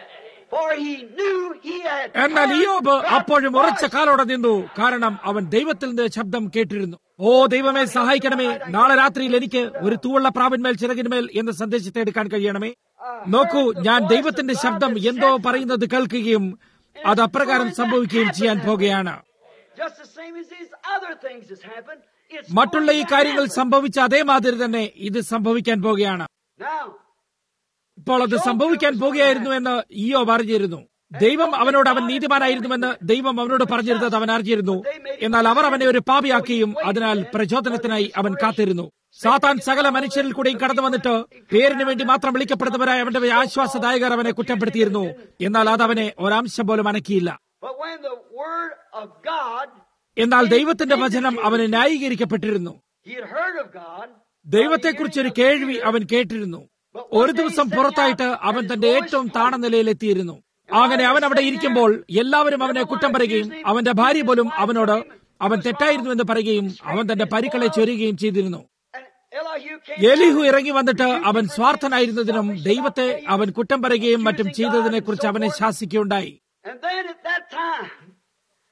For he knew he had എന്നാൽ heard ഇയോബ് God's അപ്പോഴും ഉറച്ച voice. കാലോടെ നിന്നു കാരണം അവൻ ദൈവത്തിൽ നിന്ന് ശബ്ദം കേട്ടിരുന്നു ഓ ദൈവമേ സഹായിക്കണമേ നാളെ രാത്രിയിൽ എനിക്ക് ഒരു തൂവള്ള പ്രാവിന്മേൽ ചിറകിന്മേൽ എന്ന സന്ദേശത്തെ എടുക്കാൻ കഴിയണമേ നോക്കൂ ഞാൻ ദൈവത്തിന്റെ ശബ്ദം എന്തോ പറയുന്നത് കേൾക്കുകയും അത് അപ്രകാരം സംഭവിക്കുകയും ചെയ്യാൻ പോകുകയാണ് Just the same as these other things has happened. It's മറ്റുള്ള ഈ going to കാര്യങ്ങൾ happen. സംഭവിച്ച അതേമാതിരി തന്നെ ഇത് സംഭവിക്കാൻ പോകുകയാണ് Now, ഇപ്പോൾ അത് സംഭവിക്കാൻ പോകുകയായിരുന്നു എന്ന് ഇയോ അറിഞ്ഞിരുന്നു ദൈവം അവനോട് അവൻ നീതിമാനായിരുന്നുവെന്ന് ദൈവം അവനോട് പറഞ്ഞിരുന്നത് അവൻ അറിഞ്ഞിരുന്നു എന്നാൽ അവർ അവനെ ഒരു പാപിയാക്കുകയും അതിനാൽ പ്രചോദനത്തിനായി അവൻ കാത്തിരുന്നു സാത്താൻ സകല മനുഷ്യരിൽ കൂടെയും കടന്നു വന്നിട്ട് പേരിന് വേണ്ടി മാത്രം വിളിക്കപ്പെടുന്നവരായ അവന്റെ ആശ്വാസദായകർ അവനെ കുറ്റപ്പെടുത്തിയിരുന്നു എന്നാൽ അത് അവനെ ഒരംശം പോലും അനക്കിയില്ല but when the word of God, എന്നാൽ ദൈവത്തിന്റെ വചനം അവന് ന്യായീകരിക്കപ്പെട്ടിരുന്നു he had heard of God. ദൈവത്തെക്കുറിച്ചൊരു കേൾവി അവൻ കേട്ടിരുന്നു ഒരു ദിവസം പുറത്തായിട്ട് അവൻ തന്റെ ഏറ്റവും താണ നിലയിലെത്തിയിരുന്നു അങ്ങനെ അവൻ അവിടെ ഇരിക്കുമ്പോൾ എല്ലാവരും അവനെ കുറ്റം പറയുകയും അവന്റെ ഭാര്യ പോലും അവനോട് അവൻ തെറ്റായിരുന്നു എന്ന് പറയുകയും അവൻ തന്റെ പരിക്കളെ ചൊരുകയും ചെയ്തിരുന്നു And Elihu came. എലിഹു ഇറങ്ങി വന്നിട്ട് അവൻ സ്വാർത്ഥനായിരുന്നതിനും ദൈവത്തെ അവൻ കുറ്റം പറയുകയും മറ്റും ചെയ്തതിനെ കുറിച്ച് അവനെ ശാസിക്കുകയുണ്ടായി And then at that time, it was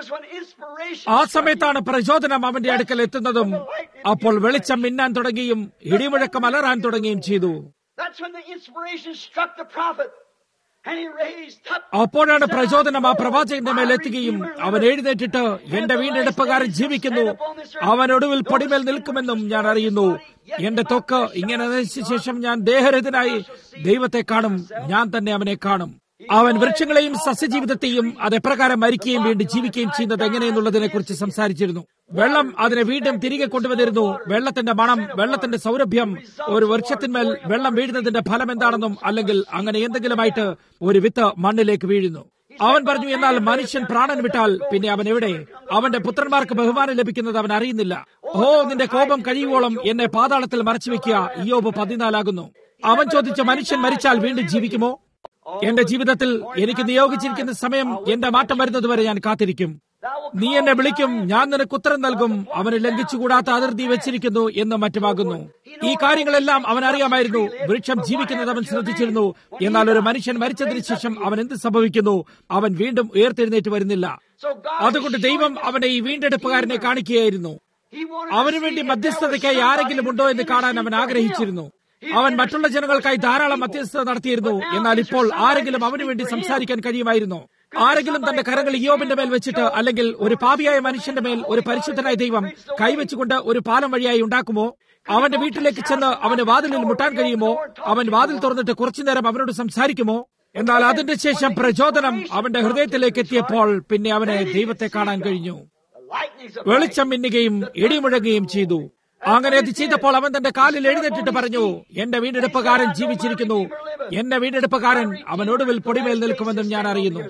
was when inspiration ആ സമയത്താണ് പ്രചോദനം അവന്റെ അടുക്കൽ എത്തുന്നതും അപ്പോൾ വെളിച്ചം മിന്നാൻ തുടങ്ങിയും ഇടിമുഴക്കം അലറാൻ തുടങ്ങിയും ചെയ്തു That's when the inspiration struck the prophet. And he raised up. അപ്പോഴാണ് പ്രചോദനം ആ പ്രവാചകന്റെ മേൽ എത്തുകയും അവൻ എഴുന്നേറ്റിട്ട് എന്റെ വീണ്ടെടുപ്പുകാരൻ ജീവിക്കുന്നു അവൻ ഒടുവിൽ പൊടിമേൽ നിൽക്കുമെന്നും ഞാൻ അറിയുന്നു എന്റെ തൊക്ക് ഇങ്ങനെ നശിച്ച ശേഷം ഞാൻ ദേഹരഹിതനായി ദൈവത്തെ കാണും ഞാൻ തന്നെ അവനെ കാണും അവൻ വൃക്ഷങ്ങളെയും സസ്യജീവിതത്തെയും അത് എപ്രകാരം മരിക്കുകയും വീണ്ടും ജീവിക്കുകയും ചെയ്യുന്നത് എങ്ങനെയെന്നുള്ളതിനെ കുറിച്ച് സംസാരിച്ചിരുന്നു വെള്ളം അതിനെ വീണ്ടും തിരികെ കൊണ്ടുവന്നിരുന്നു വെള്ളത്തിന്റെ മണം വെള്ളത്തിന്റെ സൗരഭ്യം ഒരു വൃക്ഷത്തിന്മേൽ വെള്ളം വീഴുന്നതിന്റെ ഫലം എന്താണെന്നും അല്ലെങ്കിൽ അങ്ങനെ എന്തെങ്കിലുമായിട്ട് ഒരു വിത്ത് മണ്ണിലേക്ക് വീഴുന്നു അവൻ പറഞ്ഞു എന്നാൽ മനുഷ്യൻ പ്രാണൻ വിട്ടാൽ പിന്നെ അവൻ എവിടെ അവന്റെ പുത്രന്മാർക്ക് ബഹുമാനം ലഭിക്കുന്നത് അവൻ അറിയുന്നില്ല ഓ നിന്റെ കോപം കഴിയുവോളം എന്നെ പാതാളത്തിൽ മറച്ചുവെക്കുക ഇയോബ് പതിനാലാകുന്നു അവൻ ചോദിച്ച മനുഷ്യൻ മരിച്ചാൽ വീണ്ടും ജീവിക്കുമോ എന്റെ ജീവിതത്തിൽ എനിക്ക് നിയോഗിച്ചിരിക്കുന്ന സമയം എന്റെ മാറ്റം വരുന്നതുവരെ ഞാൻ കാത്തിരിക്കും നീ എന്നെ വിളിക്കും ഞാൻ നിനക്ക് ഉത്തരം നൽകും അവന് ലംഘിച്ചുകൂടാത്ത അതിർത്തി വെച്ചിരിക്കുന്നു എന്ന് മറ്റുമാകുന്നു ഈ കാര്യങ്ങളെല്ലാം അവൻ അറിയാമായിരുന്നു വൃക്ഷം ജീവിക്കുന്നത് അവൻ ശ്രദ്ധിച്ചിരുന്നു എന്നാൽ ഒരു മനുഷ്യൻ മരിച്ചതിന് ശേഷം അവൻ എന്ത് സംഭവിക്കുന്നു അവൻ വീണ്ടും ഉയർത്തെഴുന്നേറ്റ് വരുന്നില്ല അതുകൊണ്ട് ദൈവം അവനെ ഈ വീണ്ടെടുപ്പുകാരനെ കാണിക്കുകയായിരുന്നു അവനു വേണ്ടി മധ്യസ്ഥതയ്ക്കായി ആരെങ്കിലും ഉണ്ടോ എന്ന് കാണാൻ അവൻ ആഗ്രഹിച്ചിരുന്നു അവൻ മറ്റുള്ള ജനങ്ങൾക്കായി ധാരാളം മധ്യസ്ഥത നടത്തിയിരുന്നു എന്നാൽ ഇപ്പോൾ ആരെങ്കിലും അവനു വേണ്ടി സംസാരിക്കാൻ കഴിയുമായിരുന്നു ആരെങ്കിലും തന്റെ കരങ്ങൾ ഇയോബിന്റെ മേൽ വെച്ചിട്ട് അല്ലെങ്കിൽ ഒരു പാപിയായ മനുഷ്യന്റെ മേൽ ഒരു പരിശുദ്ധനായ ദൈവം കൈവച്ചുകൊണ്ട് ഒരു പാലം വഴിയായി ഉണ്ടാക്കുമോ അവന്റെ വീട്ടിലേക്ക് ചെന്ന് അവന് വാതിലിൽ മുട്ടാൻ കഴിയുമോ അവൻ വാതിൽ തുറന്നിട്ട് കുറച്ചുനേരം അവനോട് സംസാരിക്കുമോ എന്നാൽ അതിന്റെ ശേഷം പ്രചോദനം അവന്റെ ഹൃദയത്തിലേക്ക് എത്തിയപ്പോൾ പിന്നെ അവനെ ദൈവത്തെ കാണാൻ കഴിഞ്ഞു വെളിച്ചം മിന്നുകയും ഇടിമുഴങ്ങുകയും ചെയ്തു അങ്ങനെ അത് ചെയ്തപ്പോൾ അവൻ തന്റെ കാലിൽ എഴുന്നേറ്റിട്ട് പറഞ്ഞു എന്റെ വീണ്ടെടുപ്പുകാരൻ ജീവിച്ചിരിക്കുന്നു എന്റെ വീണ്ടെടുപ്പുകാരൻ അവൻ ഒടുവിൽ പൊടിമേൽ നിൽക്കുമെന്നും ഞാൻ അറിയുന്നു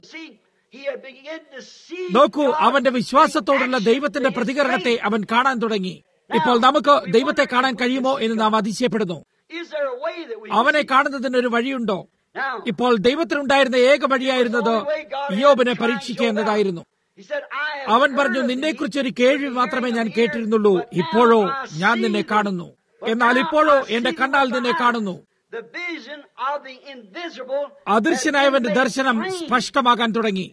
നോക്കൂ അവന്റെ വിശ്വാസത്തോടുള്ള ദൈവത്തിന്റെ പ്രതികരണത്തെ അവൻ കാണാൻ തുടങ്ങി ഇപ്പോൾ നമുക്ക് ദൈവത്തെ കാണാൻ കഴിയുമോ എന്ന് നാം അതിശയപ്പെടുന്നു അവനെ കാണുന്നതിന് ഒരു വഴിയുണ്ടോ ഇപ്പോൾ ദൈവത്തിനുണ്ടായിരുന്ന ഏക വഴിയായിരുന്നത് ഇയോബിനെ പരീക്ഷിക്കുക എന്നതായിരുന്നു അവൻ പറഞ്ഞു നിന്നെക്കുറിച്ച് ഒരു കേൾവി മാത്രമേ ഞാൻ കേട്ടിരുന്നുള്ളൂ ഇപ്പോഴോ ഞാൻ നിന്നെ കാണുന്നു എന്നാൽ ഇപ്പോഴോ എന്റെ കണ്ണാൽ നിന്നെ കാണുന്നു അദൃശ്യനായവന്റെ ദർശനം സ്പഷ്ടമാകാൻ തുടങ്ങി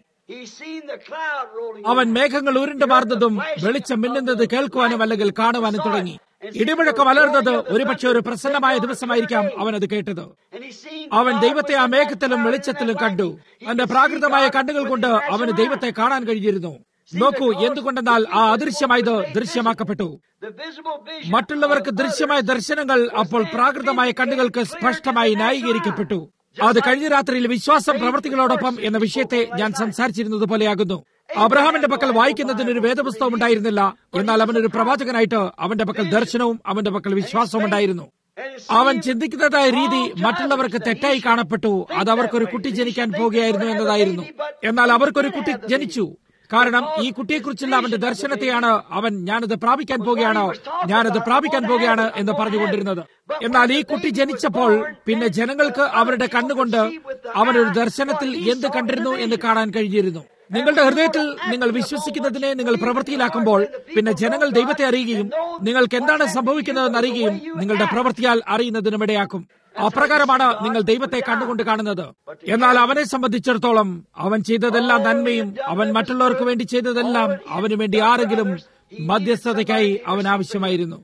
അവൻ മേഘങ്ങൾ ഉരുണ്ടു മാറുന്നതും വെളിച്ചം മിന്നുന്നത് കേൾക്കുവാനും അല്ലെങ്കിൽ കാണുവാനും തുടങ്ങി ഇടിമുഴക്കം അലർന്നത് ഒരുപക്ഷെ ഒരു പ്രസന്നമായ ദിവസമായിരിക്കാം അവൻ അത് കേട്ടത് അവൻ ദൈവത്തെ ആ മേഘത്തിലും വെളിച്ചത്തിലും കണ്ടു അവന്റെ പ്രാകൃതമായ കണ്ണുകൾ കൊണ്ട് അവന് ദൈവത്തെ കാണാൻ കഴിഞ്ഞിരുന്നു നോക്കൂ എന്തുകൊണ്ടെന്നാൽ ആ അദൃശ്യമായത് ദൃശ്യമാക്കപ്പെട്ടു മറ്റുള്ളവർക്ക് ദൃശ്യമായ ദർശനങ്ങൾ അപ്പോൾ പ്രാകൃതമായ കണ്ണുകൾക്ക് സ്പഷ്ടമായി ന്യായീകരിക്കപ്പെട്ടു അത് കഴിഞ്ഞ രാത്രിയിൽ വിശ്വാസം പ്രവർത്തികളോടൊപ്പം എന്ന വിഷയത്തെ ഞാൻ സംസാരിച്ചിരുന്നത് പോലെയാകുന്നു അബ്രഹാമിന്റെ പക്കൽ വായിക്കുന്നതിന് ഒരു വേദപുസ്തകം ഉണ്ടായിരുന്നില്ല എന്നാൽ അവനൊരു പ്രവാചകനായിട്ട് അവന്റെ പക്കൽ ദർശനവും അവന്റെ പക്കൽ വിശ്വാസവും ഉണ്ടായിരുന്നു അവൻ ചിന്തിക്കുന്നതായ രീതി മറ്റുള്ളവർക്ക് തെറ്റായി കാണപ്പെട്ടു അത് അവർക്കൊരു കുട്ടി ജനിക്കാൻ പോകുകയായിരുന്നു എന്നതായിരുന്നു എന്നാൽ അവർക്കൊരു കുട്ടി ജനിച്ചു കാരണം ഈ കുട്ടിയെക്കുറിച്ചുള്ള അവന്റെ ദർശനത്തെയാണ് അവൻ ഞാനത് പ്രാപിക്കാൻ പോകുകയാണ് ഞാനത് പ്രാപിക്കാൻ പോകുകയാണ് എന്ന് പറഞ്ഞുകൊണ്ടിരുന്നത് എന്നാൽ ഈ കുട്ടി ജനിച്ചപ്പോൾ പിന്നെ ജനങ്ങൾക്ക് അവരുടെ കണ്ണുകൊണ്ട് അവനൊരു ദർശനത്തിൽ എന്ത് കണ്ടിരുന്നു എന്ന് കാണാൻ കഴിഞ്ഞിരുന്നു നിങ്ങളുടെ ഹൃദയത്തിൽ നിങ്ങൾ വിശ്വസിക്കുന്നതിനെ നിങ്ങൾ പ്രവൃത്തിയിലാക്കുമ്പോൾ പിന്നെ ജനങ്ങൾ ദൈവത്തെ അറിയുകയും നിങ്ങൾക്ക് എന്താണ് സംഭവിക്കുന്നതെന്ന് അറിയുകയും നിങ്ങളുടെ പ്രവൃത്തിയാൽ അറിയുന്നതിനും ഇടയാക്കും അപ്രകാരമാണ് നിങ്ങൾ ദൈവത്തെ കണ്ടുകൊണ്ട് കാണുന്നത് എന്നാൽ അവനെ സംബന്ധിച്ചിടത്തോളം അവൻ ചെയ്തതെല്ലാം നന്മയും അവൻ മറ്റുള്ളവർക്ക് വേണ്ടി ചെയ്തതെല്ലാം അവന് വേണ്ടി ആരെങ്കിലും മധ്യസ്ഥതയ്ക്കായി അവൻ ആവശ്യമായിരുന്നു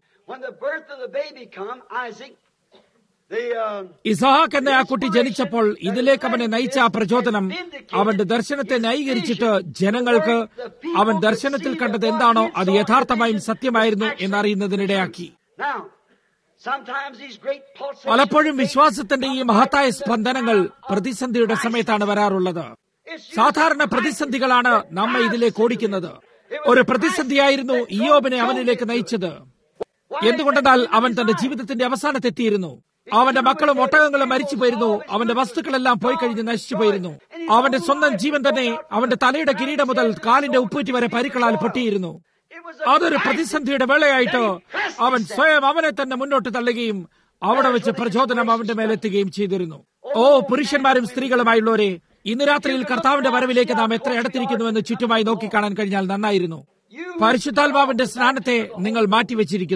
ഇസഹാക്ക് എന്ന ആ കുട്ടി ജനിച്ചപ്പോൾ ഇതിലേക്ക് അവനെ നയിച്ച ആ പ്രചോദനം അവന്റെ ദർശനത്തെ ന്യായീകരിച്ചിട്ട് ജനങ്ങൾക്ക് അവൻ ദർശനത്തിൽ കണ്ടത് എന്താണോ അത് യഥാർത്ഥമായും സത്യമായിരുന്നു എന്നറിയുന്നതിനിടയാക്കി പലപ്പോഴും വിശ്വാസത്തിന്റെ ഈ മഹത്തായ സ്പന്ദനങ്ങൾ പ്രതിസന്ധിയുടെ സമയത്താണ് വരാറുള്ളത് സാധാരണ പ്രതിസന്ധികളാണ് നമ്മെ ഇതിലേക്ക് ഓടിക്കുന്നത് ഒരു പ്രതിസന്ധിയായിരുന്നു ഇയോബിനെ അവനിലേക്ക് നയിച്ചത് എന്തുകൊണ്ടെന്നാൽ അവൻ തന്റെ ജീവിതത്തിന്റെ അവസാനത്തെത്തിയിരുന്നു അവന്റെ മക്കളും ഒട്ടകങ്ങളും മരിച്ചു പോയിരുന്നു അവന്റെ വസ്തുക്കളെല്ലാം പോയി കഴിഞ്ഞ് നശിച്ചു പോയിരുന്നു അവന്റെ സ്വന്തം ജീവൻ തന്നെ അവന്റെ തലയുടെ കിരീടം മുതൽ കാലിന്റെ ഉപ്പൂറ്റി വരെ പരിക്കളാൽ പൊട്ടിയിരുന്നു അതൊരു പ്രതിസന്ധിയുടെ വേളയായിട്ട് അവൻ സ്വയം അവനെ തന്നെ മുന്നോട്ട് തള്ളുകയും അവിടെ വെച്ച് പ്രചോദനം അവന്റെ മേലെത്തുകയും ചെയ്തിരുന്നു ഓ പുരുഷന്മാരും സ്ത്രീകളുമായുള്ളവരെ ഇന്ന് രാത്രിയിൽ കർത്താവിന്റെ വരവിലേക്ക് നാം എത്ര അടുത്തിരിക്കുന്നുവെന്ന് ചുറ്റുമായി നോക്കിക്കാണാൻ കഴിഞ്ഞാൽ നന്നായിരുന്നു പരിശുദ്ധാത്മാവിന്റെ സ്നാനത്തെ നിങ്ങൾ മാറ്റിവെച്ചിരിക്കുന്നു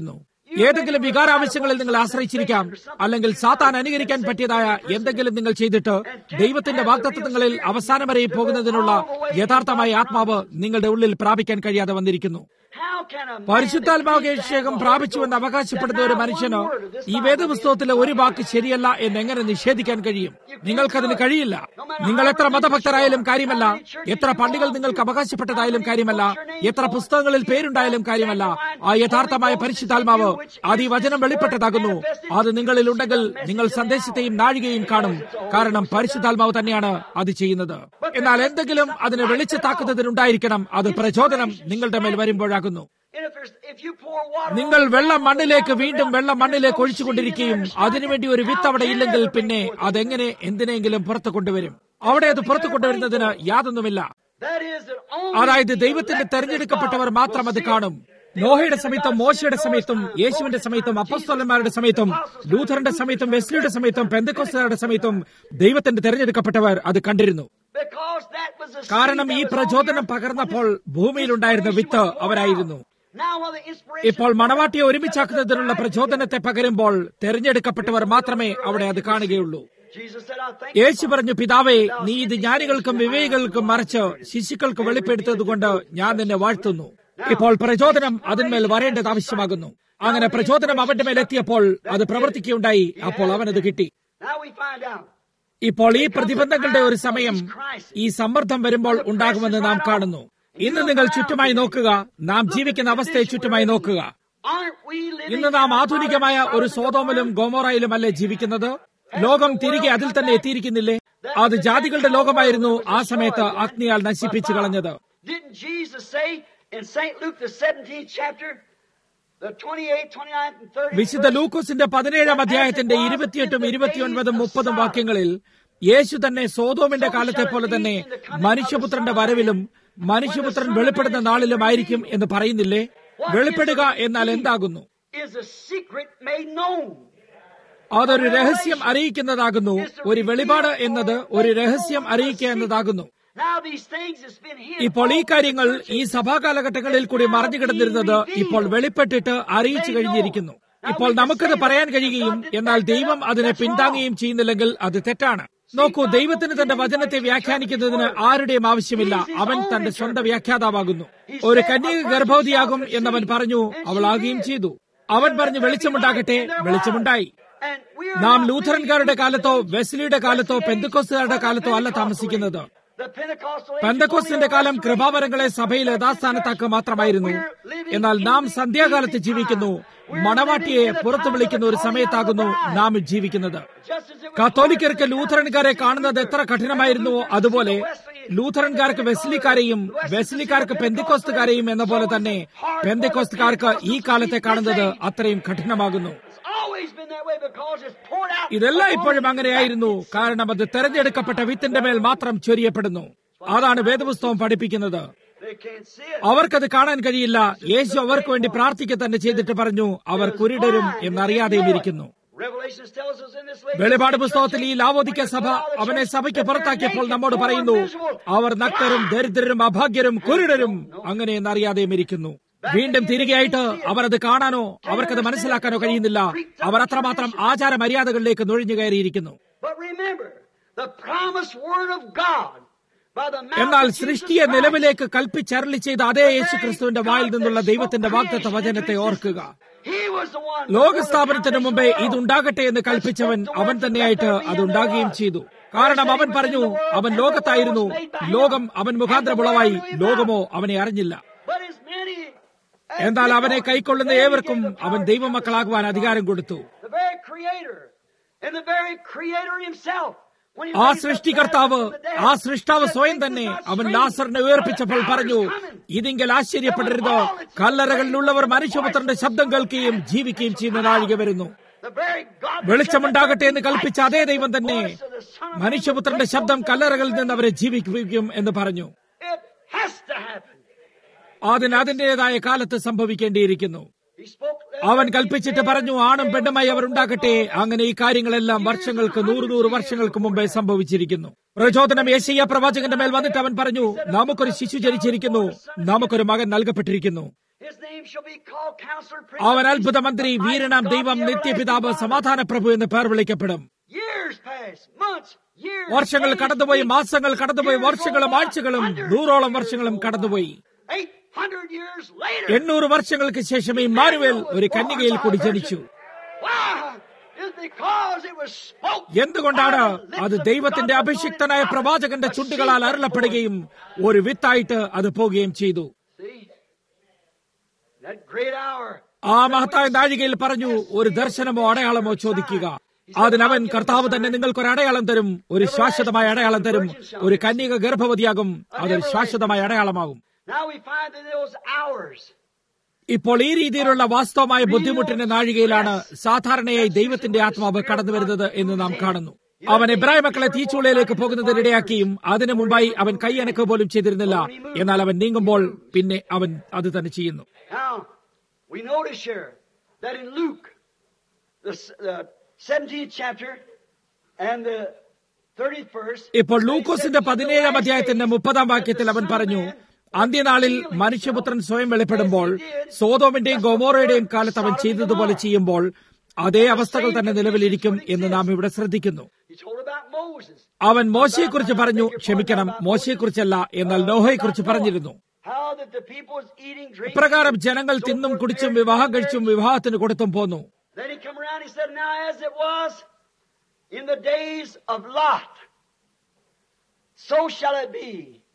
ഏതെങ്കിലും വികാരാവശ്യങ്ങളിൽ നിങ്ങൾ ആശ്രയിച്ചിരിക്കാം അല്ലെങ്കിൽ സാത്താൻ അനുകരിക്കാൻ പറ്റിയതായ എന്തെങ്കിലും നിങ്ങൾ ചെയ്തിട്ട് ദൈവത്തിന്റെ വാഗ്ദത്വങ്ങളിൽ അവസാനം വരെ പോകുന്നതിനുള്ള യഥാർത്ഥമായ ആത്മാവ് നിങ്ങളുടെ ഉള്ളിൽ പ്രാപിക്കാൻ കഴിയാതെ വന്നിരിക്കുന്നു How can a man പരിശുദ്ധാത്മാഭിഷേകം പ്രാപിച്ചുവെന്ന് അവകാശപ്പെടുന്ന ഒരു മനുഷ്യന് ഈ വേദപുസ്തകത്തിലെ ഒരു വാക്ക് ശരിയല്ല എന്ന് എങ്ങനെ നിഷേധിക്കാൻ കഴിയും നിങ്ങൾക്കതിന് കഴിയില്ല നിങ്ങൾ എത്ര മതഭക്തരായാലും കാര്യമല്ല എത്ര പള്ളികൾ നിങ്ങൾക്ക് അവകാശപ്പെട്ടതായാലും കാര്യമല്ല എത്ര പുസ്തകങ്ങളിൽ പേരുണ്ടായാലും കാര്യമല്ല ആ യഥാർത്ഥമായ പരിശുദ്ധാത്മാവ് അത് ഈ വചനം വെളിപ്പെട്ടതാകുന്നു അത് നിങ്ങളിൽ ഉണ്ടെങ്കിൽ നിങ്ങൾ സന്ദേശത്തെയും നാഴികയും കാണും കാരണം പരിശുദ്ധാത്മാവ് തന്നെയാണ് അത് ചെയ്യുന്നത് എന്നാൽ എന്തെങ്കിലും അതിനെ വെളിച്ചത്താക്കുന്നതിനുണ്ടായിരിക്കണം അത് പ്രചോദനം നിങ്ങളുടെ മേൽ വരുമ്പോഴാകുന്നു And if there's if you pour water നിങ്ങൾ വെള്ളം മണ്ണിലേക്ക് വീണ്ടും വെള്ളം മണ്ണിലേക്ക് ഒഴിച്ചുകൊണ്ടിരിക്കുകയും അതിനുവേണ്ടി ഒരു വിത്ത് അവിടെ ഇല്ലെങ്കിൽ പിന്നെ അതെങ്ങനെ എന്തിനെങ്കിലും പുറത്തു കൊണ്ടുവരും അവിടെ അത് പുറത്തു കൊണ്ടുവരുന്നതിന് യാതൊന്നുമില്ല that is that only അതായത് ദൈവത്തിന്റെ തെരഞ്ഞെടുക്കപ്പെട്ടവർ മാത്രം അത് കാണും നോഹയുടെ സമയത്തും മോശയുടെ സമയത്തും യേശുവിന്റെ സമയത്തും അപ്പസ്തോലന്മാരുടെ സമയത്തും ലൂഥറിന്റെ സമയത്തും വെസ്ലിയുടെ സമയത്തും പെന്തക്കോസ്തരുടെ സമയത്തും ദൈവത്തിന്റെ തെരഞ്ഞെടുക്കപ്പെട്ടവർ അത് കണ്ടിരുന്നു because that was the കാരണം ഈ പ്രചോദനം പകർന്നപ്പോൾ ഭൂമിയിലുണ്ടായിരുന്ന വിത്ത് അവരായിരുന്നു now when the inspiration ഇപ്പോൾ മണവാട്ടിയെ ഒരുമിച്ചാക്കുന്നതിനുള്ള പ്രചോദനത്തെ പകരുമ്പോൾ തെരഞ്ഞെടുക്കപ്പെട്ടവർ മാത്രമേ അവിടെ അത് കാണുകയുള്ളൂ Jesus said I thank യേശു പറഞ്ഞു പിതാവേ നീ ഇത് ജ്ഞാനികൾക്കും വിവേകികൾക്കും മറിച്ച് ശിശുക്കൾക്ക് വെളിപ്പെടുത്തതുകൊണ്ട് ഞാൻ നിന്നെ വാഴ്ത്തുന്നു ഇപ്പോൾ പ്രചോദനം അതിന്മേൽ വരേണ്ടത് ആവശ്യമാകുന്നു അങ്ങനെ പ്രചോദനം അവന്റെ മേൽ എത്തിയപ്പോൾ അത് പ്രവർത്തിക്കുകയുണ്ടായി അപ്പോൾ അവനത് കിട്ടി now we find out ഇപ്പോൾ ഈ പ്രതിബന്ധങ്ങളുടെ ഒരു സമയം ഈ സമ്മർദ്ദം വരുമ്പോൾ ഉണ്ടാകുമെന്ന് നാം കാണുന്നു ഇന്ന് നിങ്ങൾ ചുറ്റുമായി നോക്കുക നാം ജീവിക്കുന്ന അവസ്ഥയെ ചുറ്റുമായി നോക്കുക aren't we living ഇന്ന് നാം ആധുനികമായ ഒരു സോതോമിലും ഗോമോറയിലും അല്ലേ ജീവിക്കുന്നത് ലോകം തിരികെ അതിൽ തന്നെ എത്തിയിരിക്കുന്നില്ലേ അത് ജാതികളുടെ ലോകമായിരുന്നു ആ സമയത്ത് അഗ്നിയാൽ നശിപ്പിച്ചു കളഞ്ഞത് Didn't Jesus say in St. Luke, the 17th chapter, the 28th, 29th, and 30th? വിശുദ്ധ ലൂക്കോസിന്റെ പതിനേഴാം അധ്യായത്തിന്റെ ഇരുപത്തിയെട്ടും ഇരുപത്തിയൊൻപതും മുപ്പതും വാക്യങ്ങളിൽ യേശു തന്നെ സോതോമിന്റെ കാലത്തെ പോലെ തന്നെ മനുഷ്യപുത്രന്റെ വരവിലും മനുഷ്യപുത്രൻ വെളിപ്പെടുന്ന നാളിലുമായിരിക്കും എന്ന് പറയുന്നില്ലേ വെളിപ്പെടുക എന്നാൽ എന്താകുന്നു Is a secret made known. അതൊരു രഹസ്യം അറിയിക്കുന്നതാകുന്നു ഒരു വെളിപാട് എന്നത് ഒരു രഹസ്യം അറിയിക്കുക എന്നതാകുന്നു Now these things that's been hidden. ഇപ്പോൾ ഈ കാര്യങ്ങൾ ഈ സഭാ കാലഘട്ടങ്ങളിൽ കൂടി മറഞ്ഞു കിടന്നിരുന്നത് ഇപ്പോൾ വെളിപ്പെട്ടിട്ട് അറിയിച്ചു കഴിഞ്ഞിരിക്കുന്നു ഇപ്പോൾ നമുക്കത് പറയാൻ കഴിയുകയും എന്നാൽ ദൈവം അതിനെ പിന്താങ്ങുകയും ചെയ്യുന്നില്ലെങ്കിൽ അത് തെറ്റാണ് നോക്കൂ ദൈവത്തിന് തന്റെ വചനത്തെ വ്യാഖ്യാനിക്കുന്നതിന് ആരുടെയും ആവശ്യമില്ല അവൻ തന്റെ സ്വന്തം വ്യാഖ്യാതാവാകുന്നു ഒരു കന്യക ഗർഭവതിയാകും എന്നവൻ പറഞ്ഞു അവളാകുകയും ചെയ്തു അവൻ പറഞ്ഞു വെളിച്ചമുണ്ടാകട്ടെ വെളിച്ചമുണ്ടായി And we're നാം not ലൂഥറൻകാരുടെ കാലത്തോ വെസ്ലിയുടെ കാലത്തോ പെന്തക്കോസ്തുകാരുടെ കാലത്തോ അല്ല താമസിക്കുന്നത് the Pentecostal age പെന്തക്കോസ്തിന്റെ കാലം കൃപാവരങ്ങളെ സഭയിൽ യഥാസ്ഥാനത്താക്കുക മാത്രമായിരുന്നു എന്നാൽ നാം സന്ധ്യാകാലത്ത് ജീവിക്കുന്നു മണവാട്ടിയെ പുറത്തു വിളിക്കുന്ന ഒരു സമയത്താകുന്നു നാം ജീവിക്കുന്നത് just as it was കത്തോലിക്കർക്ക് ലൂഥറൻകാരെ കാണുന്നത് എത്ര കഠിനമായിരുന്നുവോ അതുപോലെ ലൂഥറൻകാർക്ക് വെസ്ലിക്കാരെയും വെസ്ലിക്കാർക്ക് പെന്തിക്കോസ്തുകാരെയും എന്ന പോലെ തന്നെ പെന്തിക്കോസ്തുകാർക്ക് ഈ കാലത്തെ കാണുന്നത് അത്രയും കഠിനമാകുന്നു It's always been that way because it's poured out. ഇതെല്ലാം ഇപ്പോഴും അങ്ങനെയായിരുന്നു കാരണം അത് തെരഞ്ഞെടുക്കപ്പെട്ട വിത്തിന്റെ മേൽ മാത്രം ചൊരിയപ്പെടുന്നു അതാണ് വേദപുസ്തകം പഠിപ്പിക്കുന്നത് They can't see it. അവർക്കത് കാണാൻ കഴിയില്ല യേശു അവർക്ക് വേണ്ടി പ്രാർത്ഥിക്കുക തന്നെ ചെയ്തിട്ട് പറഞ്ഞു അവർ കുരുടരും എന്നറിയാതെയും ഇരിക്കുന്നു Revelation tells us in this lady. വെളിപാട് പുസ്തകത്തിൽ ഈ ലാവോദിക്ക സഭ അവനെ സഭയ്ക്ക് പുറത്താക്കിയപ്പോൾ നമ്മോട് പറയുന്നു അവർ നഗ്നരും ദരിദ്രരും അഭാഗ്യരും കുരുടരും അങ്ങനെ എന്നറിയാതെയും ഇരിക്കുന്നു വീണ്ടും തിരികെയായിട്ട് അവർ അത് കാണാനോ അവർക്കത് മനസ്സിലാക്കാനോ കഴിയുന്നില്ല അവർ അത്രമാത്രം ആചാര മര്യാദകളിലേക്ക് നുഴഞ്ഞു കയറിയിരിക്കുന്നു But remember, the promised word of God by the mouth എന്നാൽ of Jesus സൃഷ്ടിയെ Christ, നിലവിലേക്ക് കൽപ്പിച്ചരളി ചെയ്ത അതേ യേശു ക്രിസ്തുവിന്റെ വായിൽ നിന്നുള്ള ദൈവത്തിന്റെ വാഗ്ദത്ത വചനത്തെ ഓർക്കുക He was the one ലോകസ്ഥാപനത്തിന് മുമ്പേ ഇതുണ്ടാകട്ടെ എന്ന് കൽപ്പിച്ചവൻ അവൻ തന്നെയായിട്ട് അതുണ്ടാകുകയും ചെയ്തു കാരണം അവൻ പറഞ്ഞു അവൻ ലോകത്തായിരുന്നു ലോകം അവൻ മുഖാന്തരമുളവായി ലോകമോ അവനെ അറിഞ്ഞില്ല But as many as എന്നാൽ അവനെ കൈക്കൊള്ളുന്ന ഏവർക്കും അവൻ ദൈവമക്കളാകുവാൻ അധികാരം കൊടുത്തു the very creator and the very creator himself when he ആ raised up സൃഷ്ടികർത്താവ് Lazarus from the dead, ആ സൃഷ്ടാവ് said, സ്വയം "Make തന്നെ this not അവൻ strange, ലാസറിനെ for ഉയർപ്പിച്ചപ്പോൾ the hour പറഞ്ഞു is coming." ഇതിങ്കിൽ ആശ്ചര്യപ്പെടരുത് കല്ലറകളിലുള്ളവർ മനുഷ്യപുത്രന്റെ ശബ്ദം കേൾക്കുകയും ജീവിക്കുകയും ചെയ്യുന്ന നാഴിക വരുന്നു The very God വെളിച്ചമുണ്ടാകട്ടെ എന്ന് കൽപ്പിച്ച അതേ ദൈവം തന്നെ voice of the Son of മനുഷ്യപുത്രന്റെ ശബ്ദം കല്ലറകളിൽ നിന്ന് അവരെ ജീവിപ്പിക്കും എന്ന് പറഞ്ഞു It has to happen. അതിന് അതിന്റേതായ കാലത്ത് സംഭവിക്കേണ്ടിയിരിക്കുന്നു He spoke അവൻ കൽപ്പിച്ചിട്ട് പറഞ്ഞു ആണും പെണ്ണുമായി അവർ ഉണ്ടാകട്ടെ അങ്ങനെ ഈ കാര്യങ്ങളെല്ലാം വർഷങ്ങൾക്ക് നൂറ് നൂറ് വർഷങ്ങൾക്ക് മുമ്പേ സംഭവിച്ചിരിക്കുന്നു പ്രചോദനം യേശയ്യ പ്രവാചകന്റെ മേൽ വന്നിട്ട് അവൻ പറഞ്ഞു നമുക്കൊരു ശിശു ജനിച്ചിരിക്കുന്നു നമുക്കൊരു മകൻ നൽകപ്പെട്ടിരിക്കുന്നു His name name shall be called Counselor, Prince അവൻ of അത്ഭുത Peace, മന്ത്രി the mighty വീരനാം God, ദൈവം the നിത്യപിതാവ് everlasting സമാധാന പ്രഭു എന്ന് പേർ വിളിക്കപ്പെടും Father. Years pass, months, years, വർഷങ്ങൾ days, കടന്നുപോയി weeks, മാസങ്ങൾ കടന്നുപോയി years വർഷങ്ങളും go by, ആഴ്ചകളും hundreds നൂറോളം of വർഷങ്ങളും years go കടന്നുപോയി by. 800 years later. എണ്ണൂറ് വർഷങ്ങൾക്ക് ശേഷം ഈ മാനുവേൽ ഒരു കന്യകയിൽ കൂടി ജനിച്ചു Why? It's because it was spoken എന്തുകൊണ്ടാണ് by the lips അത് of ദൈവത്തിന്റെ God's അഭിഷിക്തനായ anointed പ്രവാചകന്റെ prophet. ചുണ്ടുകളാൽ അരുളപ്പെടുകയും ഒരു വിത്തായിട്ട് അത് പോവുകയും ചെയ്തു See? That great hour. ആ മഹത്തായ നാഴികയിൽ പറഞ്ഞു ഒരു ദർശനമോ അടയാളമോ ചോദിക്കുക അതിനവൻ കർത്താവ് തന്നെ നിങ്ങൾക്കൊരു അടയാളം തരും ഒരു ശാശ്വതമായ അടയാളം തരും ഒരു കന്യക ഗർഭവതിയാകും അതൊരു ശാശ്വതമായ അടയാളമാകും Now we find that those hours. ഇപ്പോൾ ഈ രീതിയിലുള്ള വാസ്തവമായ ബുദ്ധിമുട്ടിന്റെ നാഴികയിലാണ് സാധാരണയായി ദൈവത്തിന്റെ ആത്മാവ് കടന്നു വരുന്നത് എന്ന് നാം കാണുന്നു അവൻ എബ്രായ മക്കളെ തീച്ചൂളയിലേക്ക് പോകുന്നതിനിടയാക്കിയും അതിനു മുമ്പായി അവൻ കൈയനക്ക് പോലും ചെയ്തിരുന്നില്ല എന്നാൽ അവൻ നീങ്ങുമ്പോൾ പിന്നെ അവൻ അത് തന്നെ ചെയ്യുന്നു Now, we notice here that in Luke, the, s- the 17th chapter and the 31st. ഇപ്പോൾ ലൂക്കോസിന്റെ പതിനേഴാം അധ്യായത്തിന്റെ മുപ്പതാം വാക്യത്തിൽ അവൻ പറഞ്ഞു അന്ത്യനാളിൽ മനുഷ്യപുത്രൻ സ്വയം വെളിപ്പെടുമ്പോൾ സോതോമിന്റെയും ഗോമോറയുടെയും കാലത്ത് അവൻ ചെയ്തതുപോലെ ചെയ്യുമ്പോൾ അതേ അവസ്ഥകൾ തന്നെ നിലവിലിരിക്കും എന്ന് നാം ഇവിടെ ശ്രദ്ധിക്കുന്നു He told about Moses. അവൻ മോശയെക്കുറിച്ച് പറഞ്ഞു ക്ഷമിക്കണം മോശയെക്കുറിച്ചല്ല എന്നാൽ നോഹയെക്കുറിച്ച് പറഞ്ഞിരുന്നു How that the people was eating, drinking. ഇപ്രകാരം ജനങ്ങൾ തിന്നും കുടിച്ചും വിവാഹം കഴിച്ചും വിവാഹത്തിന് കൊടുത്തും പോന്നു Then he come around, he said, Now as it was in the days of Lot, so shall it be.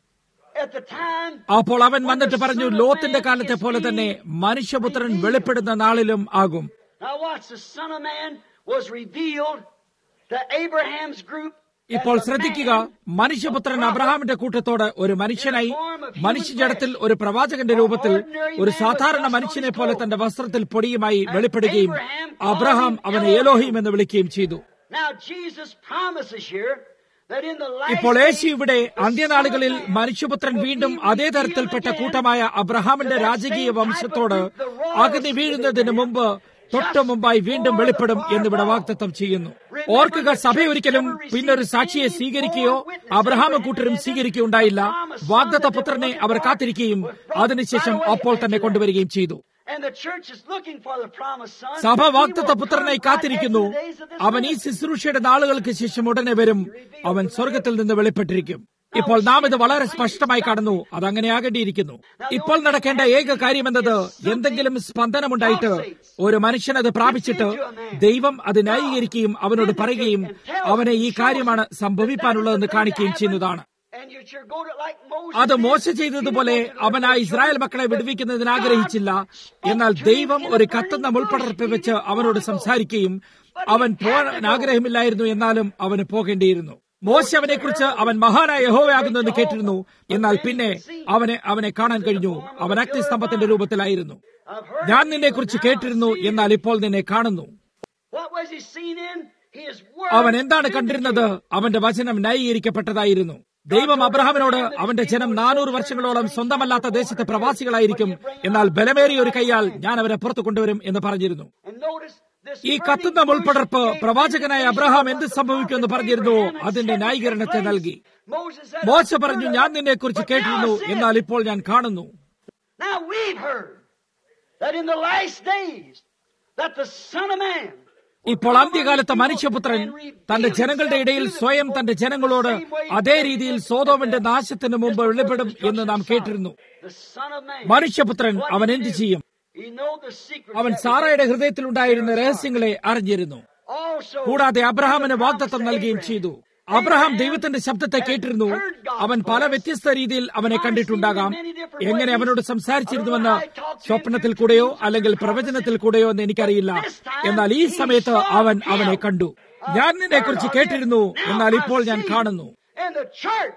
At the time അപ്പോൾ അവൻ വന്നിട്ട് പറഞ്ഞു ലോത്തിന്റെ കാലത്തെ പോലെ തന്നെ മനുഷ്യപുത്രൻ വെളിപ്പെടുന്ന നാളിലും ആകും Now watch, the Son of Man was revealed to Abraham's group. as ഇപ്പോൾ a ശ്രദ്ധിക്കുക man, മനുഷ്യപുത്രൻ അബ്രഹാമിന്റെ കൂട്ടത്തോട് ഒരു മനുഷ്യനായി മനുഷ്യജടത്തിൽ ഒരു പ്രവാചകന്റെ രൂപത്തിൽ ഒരു സാധാരണ മനുഷ്യനെ പോലെ തന്റെ വസ്ത്രത്തിൽ പൊടിയുമായി വെളിപ്പെടുകയും അബ്രഹാം അവനെ ഏലോഹിം എന്ന് വിളിക്കുകയും ചെയ്തു Now Jesus promises here that in the last ഇപ്പോൾ യേശു days, ഇവിടെ the Son of അന്ത്യനാളുകളിൽ Man മനുഷ്യപുത്രൻ will വീണ്ടും be അതേ revealed തരത്തിൽപ്പെട്ട again കൂട്ടമായ അബ്രഹാമിന്റെ to that രാജകീയ same type of വംശത്തോട് group, the royal അഗതി seed of വീഴുന്നതിന് Abraham, മുമ്പ് തൊട്ടു മുമ്പായി വീണ്ടും വെളിപ്പെടും എന്നിവിടെ വാഗ്ദത്തം ചെയ്യുന്നു ഓർക്കുക സഭ ഒരിക്കലും പിന്നൊരു സാക്ഷിയെ സ്വീകരിക്കുകയോ അബ്രഹാമ കൂട്ടരും സ്വീകരിക്കുകയുണ്ടായില്ല വാഗ്ദത്ത പുത്രനെ അവർ കാത്തിരിക്കുകയും അതിനുശേഷം അപ്പോൾ തന്നെ കൊണ്ടുവരികയും ചെയ്തു And the church is looking for the promised son. സഭ He will വാഗ്ദത്ത come പുത്രനായി right കാത്തിരിക്കുന്നു after the days of this അവൻ ഈ ministry. ശുശ്രൂഷയുടെ നാളുകൾക്ക് ശേഷം ഉടനെ വരും അവൻ സ്വർഗത്തിൽ നിന്ന് വെളിപ്പെട്ടിരിക്കും ഇപ്പോൾ നാം ഇത് വളരെ സ്പഷ്ടമായി കാണുന്നു അതങ്ങനെയാകേണ്ടിയിരിക്കുന്നു ഇപ്പോൾ നടക്കേണ്ട ഏക കാര്യമെന്നത് എന്തെങ്കിലും സ്പന്ദനമുണ്ടായിട്ട് ഒരു മനുഷ്യൻ അത് പ്രാപിച്ചിട്ട് ദൈവം അത് ന്യായീകരിക്കുകയും അവനോട് പറയുകയും അവനെ ഈ കാര്യമാണ് സംഭവിക്കാനുള്ളതെന്ന് കാണിക്കുകയും ചെയ്യുന്നതാണ് And you should go to like Moses അത് did. മോശ He ചെയ്തതുപോലെ didn't want to അവൻ ആ deliver ഇസ്രായേൽ children. മക്കളെ വിടുവിക്കുന്നതിന് ആഗ്രഹിച്ചില്ല എന്നാൽ ദൈവം ഒരു കത്തുന്ന മുൾപ്പടർപ്പ് വെച്ച് അവനോട് സംസാരിക്കുകയും അവൻ പോകാൻ ആഗ്രഹമില്ലായിരുന്നു എന്നാലും അവന് പോകേണ്ടിയിരുന്നു മോശ അവനെക്കുറിച്ച് അവൻ മഹാനായ യഹോവയാകുന്നു എന്ന് കേട്ടിരുന്നു എന്നാൽ പിന്നെ അവനെ അവനെ കാണാൻ കഴിഞ്ഞു അവൻ അഗ്നിസ്തംഭത്തിന്റെ രൂപത്തിലായിരുന്നു I've heard ഞാൻ of നിന്നെക്കുറിച്ച് him, but now കേട്ടിരുന്നു I see him. എന്നാൽ ഇപ്പോൾ നിന്നെ കാണുന്നു What was he seen in? His word. അവൻ എന്താണ് കണ്ടിരുന്നത് അവന്റെ വചനം ന്യായീകരിക്കപ്പെട്ടതായിരുന്നു ദൈവം അബ്രഹാമിനോട് അവന്റെ ജനം നാനൂറ് വർഷങ്ങളോളം സ്വന്തമല്ലാത്ത ദേശത്തെ പ്രവാസികളായിരിക്കും എന്നാൽ ബലമേറിയ ഒരു കൈയാൽ ഞാൻ അവരെ പുറത്തു കൊണ്ടുവരും എന്ന് പറഞ്ഞിരുന്നു And notice this ഈ burning കത്തുന്ന bush മുൾപ്പടർപ്പ് gave പ്രവാചകനായ indication അബ്രഹാം of എന്ത് what the സംഭവിക്കുമെന്ന് prophet പറഞ്ഞിരുന്നു Abraham had അതിന്റെ said would ന്യായീകരണത്തെ take നൽകി place. Moses said, മോശ "I've പറഞ്ഞു heard ഞാൻ of it, നിന്നെക്കുറിച്ച് but കേട്ടിരുന്നു now I see it." എന്നാൽ ഇപ്പോൾ ഞാൻ കാണുന്നു Now we've heard that in the last days that the Son of Man ഇപ്പോൾ അന്ത്യകാലത്ത് മനുഷ്യപുത്രൻ തന്റെ ജനങ്ങളുടെ ഇടയിൽ സ്വയം തന്റെ ജനങ്ങളോട് അതേ രീതിയിൽ സോതോമിന്റെ നാശത്തിന് മുമ്പ് വെളിപ്പെടും എന്ന് നാം കേട്ടിരുന്നു the Son of Man മനുഷ്യപുത്രൻ അവൻ എന്ത് ചെയ്യും he know the secret അവൻ സാറയുടെ ഹൃദയത്തിലുണ്ടായിരുന്ന രഹസ്യങ്ങളെ അറിഞ്ഞിരുന്നു also കൂടാതെ അബ്രഹാമിന് വാഗ്ദത്തം നൽകുകയും ചെയ്തു അബ്രഹാം ദൈവത്തിന്റെ ശബ്ദത്തെ കേട്ടിരുന്നു അവൻ പല വ്യത്യസ്ത രീതിയിൽ അവനെ കണ്ടിട്ടുണ്ടാകാം എങ്ങനെ അവനോട് സംസാരിച്ചിരുന്നുവെന്ന് സ്വപ്നത്തിൽ കൂടെയോ അല്ലെങ്കിൽ പ്രവചനത്തിൽ കൂടെയോ എന്ന് എനിക്കറിയില്ല എന്നാൽ ഈ സമയത്ത് അവൻ അവനെ കണ്ടു ഞാൻ നിന്നെക്കുറിച്ച് കേട്ടിരുന്നു എന്നാൽ ഇപ്പോൾ ഞാൻ കാണുന്നു and the church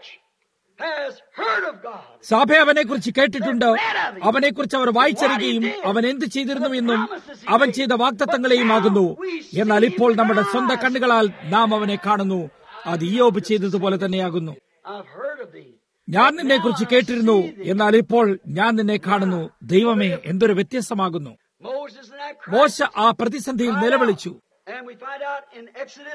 has heard of God സഭ അവനെക്കുറിച്ച് കേട്ടിട്ടുണ്ട് അവനെക്കുറിച്ച് അവർ വായിച്ചറിയുകയും അവൻ എന്ത് ചെയ്തിരുന്നു എന്നും അവൻ ചെയ്ത വാഗ്ദത്തങ്ങളെയും ആകുന്നു എന്നാൽ ഇപ്പോൾ നമ്മുടെ സ്വന്തം കണ്ണുകളാൽ നാം അവനെ കാണുന്നു അത് ഇയോബ് ചെയ്തതുപോലെ തന്നെയാകുന്നു I've heard of thee ഞാൻ നിന്നെക്കുറിച്ച് കേട്ടിരുന്നു എന്നാൽ ഇപ്പോൾ ഞാൻ നിന്നെ കാണുന്നു ദൈവമേ എന്തൊരു വ്യത്യസ്തമാകുന്നു Moses and that cried. മോശ ആ പ്രതിസന്ധിയിൽ നിലവിളിച്ചു And we find out in Exodus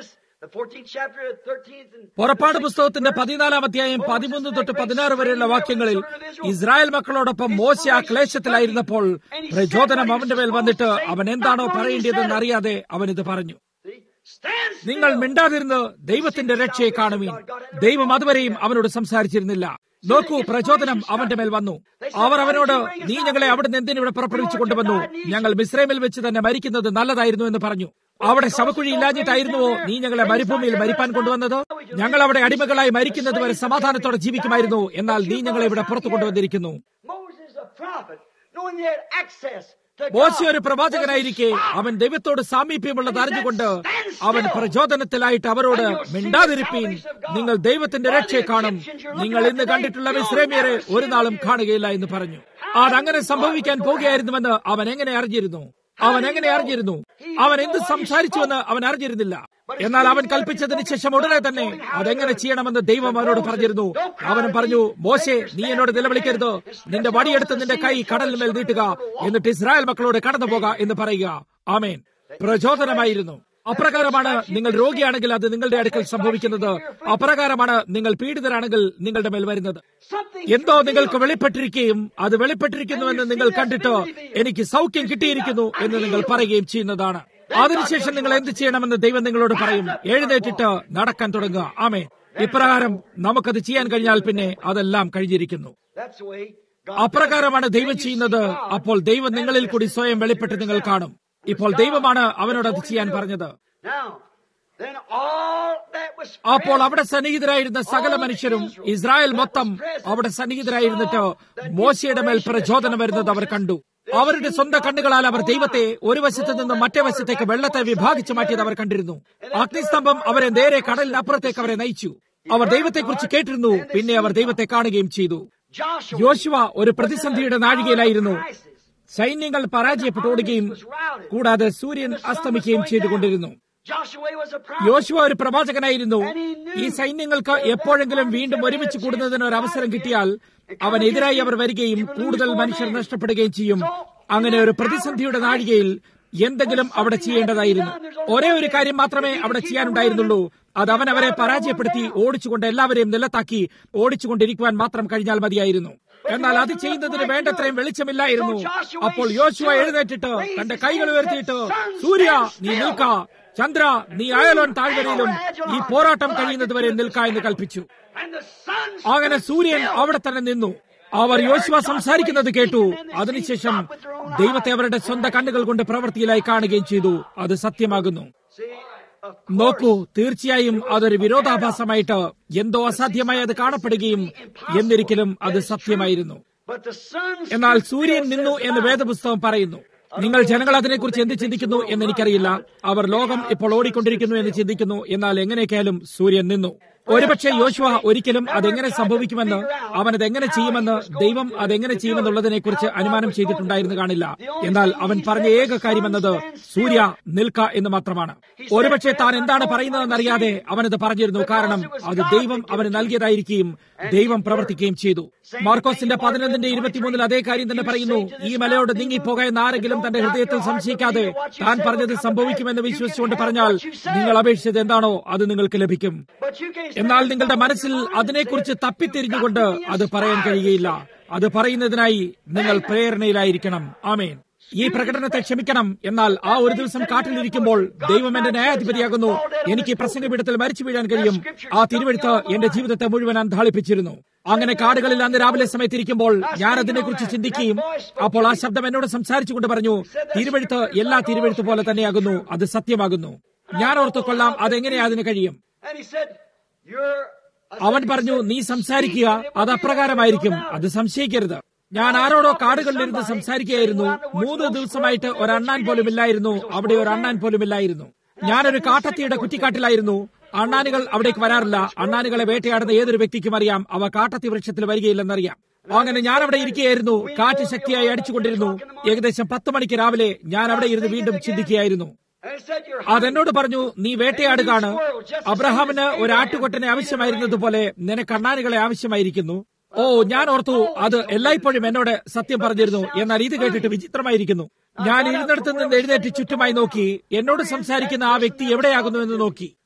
the 14th chapter, 13th, and പുറപ്പാട് പുസ്തകത്തിന്റെ പതിനാലാം അധ്യായം പതിമൂന്ന് തൊട്ട് പതിനാറ് വരെയുള്ള വാക്യങ്ങളിൽ ഇസ്രായേൽ മക്കളോടൊപ്പം മോശ ആ ക്ലേശത്തിലായിരുന്നപ്പോൾ പ്രചോദനം അവന്റെ മേൽ വന്നിട്ട് അവൻ എന്താണോ പറയേണ്ടതെന്ന് അറിയാതെ അവൻ ഇത് പറഞ്ഞു see, stand നിങ്ങൾ still. മിണ്ടാതിരുന്ന് ദൈവത്തിന്റെ രക്ഷയെ കാണുമീൻ ദൈവം അതുവരെയും അവനോട് സംസാരിച്ചിരുന്നില്ല നോക്കൂ പ്രചോദനം അവന്റെ മേൽ വന്നു അവർ അവനോട് നീ ഞങ്ങളെ അവിടുന്ന് എന്തിനിവിടെ പുറപ്പെടുവിച്ചു കൊണ്ടുവന്നു ഞങ്ങൾ മിശ്രമിൽ വെച്ച് തന്നെ മരിക്കുന്നത് നല്ലതായിരുന്നു എന്ന് പറഞ്ഞു അവിടെ ശവക്കുഴി ഇല്ലാഞ്ഞിട്ടായിരുന്നുവോ നീ ഞങ്ങളെ മരുഭൂമിയിൽ മരിപ്പാൻ കൊണ്ടുവന്നത് ഞങ്ങൾ അവിടെ അടിമകളായി മരിക്കുന്നത് വരെ സമാധാനത്തോടെ ജീവിക്കുമായിരുന്നു എന്നാൽ നീ ഞങ്ങളെ ഇവിടെ പുറത്തു കൊണ്ടുവന്നിരിക്കുന്നു Moses, a prophet, knowing he had access to മോശ God, ഒരു പ്രവാചകനായിരിക്കെ അവൻ ദൈവത്തോട് സാമീപ്യമുള്ളത് അറിഞ്ഞുകൊണ്ട് അവൻ പ്രചോദനത്തിലായിട്ട് അവരോട് മിണ്ടാതിരിപ്പീൻ നിങ്ങൾ ദൈവത്തിന്റെ രക്ഷയെ കാണും നിങ്ങൾ ഇന്ന് കണ്ടിട്ടുള്ള വിശ്രമിയരെ ഒരു നാളും കാണുകയില്ല എന്ന് പറഞ്ഞു അതങ്ങനെ സംഭവിക്കാൻ പോകുകയായിരുന്നുവെന്ന് അവൻ എങ്ങനെ അറിഞ്ഞിരുന്നു അവൻ എങ്ങനെ അറിഞ്ഞിരുന്നു അവൻ എന്ത് സംസാരിച്ചുവെന്ന് അവൻ അറിഞ്ഞിരുന്നില്ല എന്നാൽ അവൻ കൽപ്പിച്ചതിന് ശേഷം ഉടനെ തന്നെ അതെങ്ങനെ ചെയ്യണമെന്ന് ദൈവം അവനോട് പറഞ്ഞിരുന്നു അവനും പറഞ്ഞു മോശെ നീ എന്നോട് നിലവിളിക്കരുത് നിന്റെ വടിയെടുത്ത് നിന്റെ കൈ കടലിന്മേൽ നീട്ടുക എന്നിട്ട് ഇസ്രായേൽ മക്കളോട് കടന്നു പോക എന്ന് പറയുക ആമേൻ പ്രചോദനമായിരുന്നു അപ്രകാരമാണ് നിങ്ങൾ രോഗിയാണെങ്കിൽ അത് നിങ്ങളുടെ അടുക്കൽ സംഭവിക്കുന്നത് അപ്രകാരമാണ് നിങ്ങൾ പീഡിതരാണെങ്കിൽ നിങ്ങളുടെ മേൽ വരുന്നത് something എന്തോ നിങ്ങൾക്ക് വെളിപ്പെട്ടിരിക്കുകയും അത് വെളിപ്പെട്ടിരിക്കുന്നുവെന്ന് നിങ്ങൾ കണ്ടിട്ട് എനിക്ക് സൗഖ്യം കിട്ടിയിരിക്കുന്നു എന്ന് നിങ്ങൾ പറയുകയും ചെയ്യുന്നതാണ് അതിനുശേഷം നിങ്ങൾ എന്ത് ചെയ്യണമെന്ന് ദൈവം നിങ്ങളോട് പറയും എഴുന്നേറ്റിട്ട് നടക്കാൻ തുടങ്ങുക ആമേ ഇപ്രകാരം നമുക്കത് ചെയ്യാൻ കഴിഞ്ഞാൽ പിന്നെ അതെല്ലാം കഴിഞ്ഞിരിക്കുന്നു That's the way God അപ്രകാരമാണ് ദൈവം ചെയ്യുന്നത് അപ്പോൾ ദൈവം നിങ്ങളിൽ കൂടി സ്വയം വെളിപ്പെട്ട് നിങ്ങൾ കാണും ഇപ്പോൾ ദൈവമാണ് അവനോട് അത് ചെയ്യാൻ പറഞ്ഞത് Now, then all that was അപ്പോൾ അവിടെ സന്നിഹിതരായിരുന്ന സകല മനുഷ്യരും ഇസ്രായേൽ മൊത്തം അവിടെ സന്നിഹിതരായിരുന്നിട്ട് മോശയുടെ മേൽ പ്രചോദനം വരുന്നത് അവർ കണ്ടു അവരുടെ സ്വന്തം കണ്ണുകളാൽ അവർ ദൈവത്തെ ഒരു വശത്ത് നിന്ന് മറ്റേ വശത്തേക്ക് വെള്ളത്തെ വിഭാഗിച്ചു മാറ്റിയത് അവർ കണ്ടിരുന്നു അഗ്നിസ്തംഭം അവരെ നേരെ കടലിനപ്പുറത്തേക്ക് അവരെ നയിച്ചു അവർ ദൈവത്തെക്കുറിച്ച് കേട്ടിരുന്നു പിന്നെ അവർ ദൈവത്തെ കാണുകയും ചെയ്തു Joshua യോശുവ ഒരു പ്രതിസന്ധിയുടെ നാഴികയിലായിരുന്നു സൈന്യങ്ങൾ പരാജയപ്പെട്ടോടുകയും കൂടാതെ സൂര്യൻ അസ്തമിക്കുകയും ചെയ്തുകൊണ്ടിരുന്നു Joshua was a prophet. യോശുവ ഒരു പ്രവാചകനായിരുന്നു ഈ സൈന്യങ്ങൾക്ക് എപ്പോഴെങ്കിലും വീണ്ടും ഒരുമിച്ച് കൂടുന്നതിന് ഒരു അവസരം കിട്ടിയാൽ അവനെതിരായി അവർ വരികയും കൂടുതൽ മനുഷ്യർ നഷ്ടപ്പെടുകയും ചെയ്യും അങ്ങനെ ഒരു പ്രതിസന്ധിയുടെ നാഴികയിൽ എന്തെങ്കിലും അവിടെ ചെയ്യേണ്ടതായിരുന്നു ഒരേ ഒരു കാര്യം മാത്രമേ അവിടെ ചെയ്യാനുണ്ടായിരുന്നുള്ളൂ അത് അവൻ അവരെ പരാജയപ്പെടുത്തി ഓടിച്ചുകൊണ്ട് എല്ലാവരെയും നിലത്താക്കി ഓടിച്ചുകൊണ്ടിരിക്കുവാൻ മാത്രം കഴിഞ്ഞാൽ മതിയായിരുന്നു എന്നാൽ അത് ചെയ്യുന്നതിന് വേണ്ടത്രയും വെളിച്ചമില്ലായിരുന്നു അപ്പോൾ യോശുവ എഴുന്നേറ്റിട്ട് തന്റെ കൈകൾ ഉയർത്തിയിട്ട് സൂര്യ നീ നിൽക്ക ചന്ദ്ര നീ അയലോൻ താഴ്വരയിലും ഈ പോരാട്ടം കഴിയുന്നതുവരെ നിൽക്ക എന്ന് കൽപ്പിച്ചു And the sun അങ്ങനെ സൂര്യൻ അവിടെ തന്നെ നിന്നു അവർ യോശുവ സംസാരിക്കുന്നത് കേട്ടു അതിനുശേഷം ദൈവത്തെ അവരുടെ സ്വന്തം കണ്ണുകൾ കൊണ്ട് പ്രവൃത്തിയിലായി കാണുകയും ചെയ്തു അത് സത്യമാകുന്നു See, of നോക്കൂ തീർച്ചയായും അതൊരു വിരോധാഭാസമായിട്ട് എന്തോ അസാധ്യമായി അത് കാണപ്പെടുകയും എന്നിരിക്കലും അത് സത്യമായിരുന്നു but the sun എന്നാൽ സൂര്യൻ നിന്നു എന്ന് വേദപുസ്തകം പറയുന്നു നിങ്ങൾ ജനങ്ങൾ അതിനെക്കുറിച്ച് എന്ത് ചിന്തിക്കുന്നു എന്ന് എനിക്കറിയില്ല അവർ ലോകം ഇപ്പോൾ ഓടിക്കൊണ്ടിരിക്കുന്നു എന്ന് ചിന്തിക്കുന്നു എന്നാൽ എങ്ങനെയൊക്കെയാലും സൂര്യൻ നിന്നു ഒരുപക്ഷെ യോശുവ ഒരിക്കലും അതെങ്ങനെ സംഭവിക്കുമെന്ന് അവൻ അതെങ്ങനെ ചെയ്യുമെന്ന് ദൈവം അതെങ്ങനെ ചെയ്യുമെന്നുള്ളതിനെക്കുറിച്ച് അനുമാനം ചെയ്തിട്ടുണ്ടായിരുന്നു കാണില്ല എന്നാൽ അവൻ പറഞ്ഞ ഏക കാര്യമെന്നത് സൂര്യ നിൽക്ക എന്ന് മാത്രമാണ് ഒരുപക്ഷെ താൻ എന്താണ് പറയുന്നതെന്നറിയാതെ അവനത് പറഞ്ഞിരുന്നു കാരണം അത് ദൈവം അവന് നൽകിയതായിരിക്കുകയും ദൈവം പ്രവർത്തിക്കുകയും ചെയ്തു മാർക്കോസിന്റെ പതിനൊന്നിന്റെ ഇരുപത്തിമൂന്നിൽ അതേ കാര്യം തന്നെ പറയുന്നു ഈ മലയോട് നീങ്ങിപ്പോക എന്ന് ആരെങ്കിലും തന്റെ ഹൃദയത്തിൽ സംശയിക്കാതെ താൻ പറഞ്ഞത് സംഭവിക്കുമെന്ന് വിശ്വസിച്ചുകൊണ്ട് പറഞ്ഞാൽ നിങ്ങൾ അപേക്ഷിച്ചത് എന്താണോ അത് നിങ്ങൾക്ക് ലഭിക്കും But you can't എന്നാൽ നിങ്ങളുടെ മനസ്സിൽ അതിനെക്കുറിച്ച് തപ്പിത്തിരിഞ്ഞുകൊണ്ട് അത് പറയാൻ കഴിയുകയില്ല അത് പറയുന്നതിനായി നിങ്ങൾ പ്രേരണയിലായിരിക്കണം ആമേൻ ഈ പ്രകടനത്തെ ക്ഷമിക്കണം എന്നാൽ ആ ഒരു ദിവസം കാട്ടിലിരിക്കുമ്പോൾ ദൈവം എന്റെ ന്യായാധിപതിയാകുന്നു എനിക്ക് ഈ പ്രസംഗപീഠത്തിൽ മരിച്ചു വീഴാൻ കഴിയും ആ തിരുവഴുത്ത് എന്റെ ജീവിതത്തെ മുഴുവൻ അന്താളിപ്പിച്ചിരുന്നു അങ്ങനെ കാടുകളിൽ അന്ന് രാവിലെ സമയത്തിരിക്കുമ്പോൾ ഞാൻ അതിനെക്കുറിച്ച് ചിന്തിക്കുകയും അപ്പോൾ ആ ശബ്ദം എന്നോട് സംസാരിച്ചുകൊണ്ട് പറഞ്ഞു തിരുവഴുത്ത് എല്ലാ തിരുവഴുത്ത് പോലെ തന്നെയാകുന്നു അത് സത്യമാകുന്നു ഞാൻ ഓർത്തു കൊള്ളാം അതെങ്ങനെയാ അതിന് കഴിയും And he said, You're. അവൻ പറഞ്ഞു നീ സംസാരിക്കുക അത് അപ്രകാരമായിരിക്കും അത് സംശയിക്കരുത് ഞാൻ ആരോടോ കാടുകളിലിരുന്ന് സംസാരിക്കുകയായിരുന്നു മൂന്ന് ദിവസമായിട്ട് ഒരണ്ണാൻ പോലും ഇല്ലായിരുന്നു അവിടെ ഒരു അണ്ണാൻ പോലും ഇല്ലായിരുന്നു ഞാനൊരു കാട്ടത്തിയുടെ കുറ്റിക്കാട്ടിലായിരുന്നു അണ്ണാനുകൾ അവിടേക്ക് വരാറില്ല അണ്ണാനുകളെ വേട്ടയാടുന്ന ഏതൊരു വ്യക്തിക്കും അറിയാം അവ കാട്ടത്തി വൃക്ഷത്തിൽ വരികയില്ലെന്നറിയാം അങ്ങനെ ഞാൻ അവിടെ ഇരിക്കുകയായിരുന്നു കാറ്റ് ശക്തിയായി അടിച്ചുകൊണ്ടിരുന്നു ഏകദേശം പത്ത് മണിക്ക് രാവിലെ ഞാൻ അവിടെ ഇരുന്ന് വീണ്ടും ചിന്തിക്കുകയായിരുന്നു And he said, You're. അതെന്നോട് പറഞ്ഞു നീ വേട്ടയാടുകയാണ് അബ്രഹാമിന് ഒരു ആട്ടുകൊട്ടനെ ആവശ്യമായിരുന്നതുപോലെ നിനക്ക് അണ്ണാനുകളെ ആവശ്യമായിരിക്കുന്നു ഓ ഞാൻ ഓർത്തു അത് എല്ലായ്പ്പോഴും എന്നോട് സത്യം പറഞ്ഞിരുന്നു എന്നാൽ ഇത് കേട്ടിട്ട് വിചിത്രമായിരിക്കുന്നു ഞാൻ ഇരുന്നിടത്ത് നിന്ന് എഴുന്നേറ്റ് ചുറ്റുമായി നോക്കി എന്നോട് സംസാരിക്കുന്ന ആ വ്യക്തി എവിടെയാകുന്നു എന്ന് നോക്കി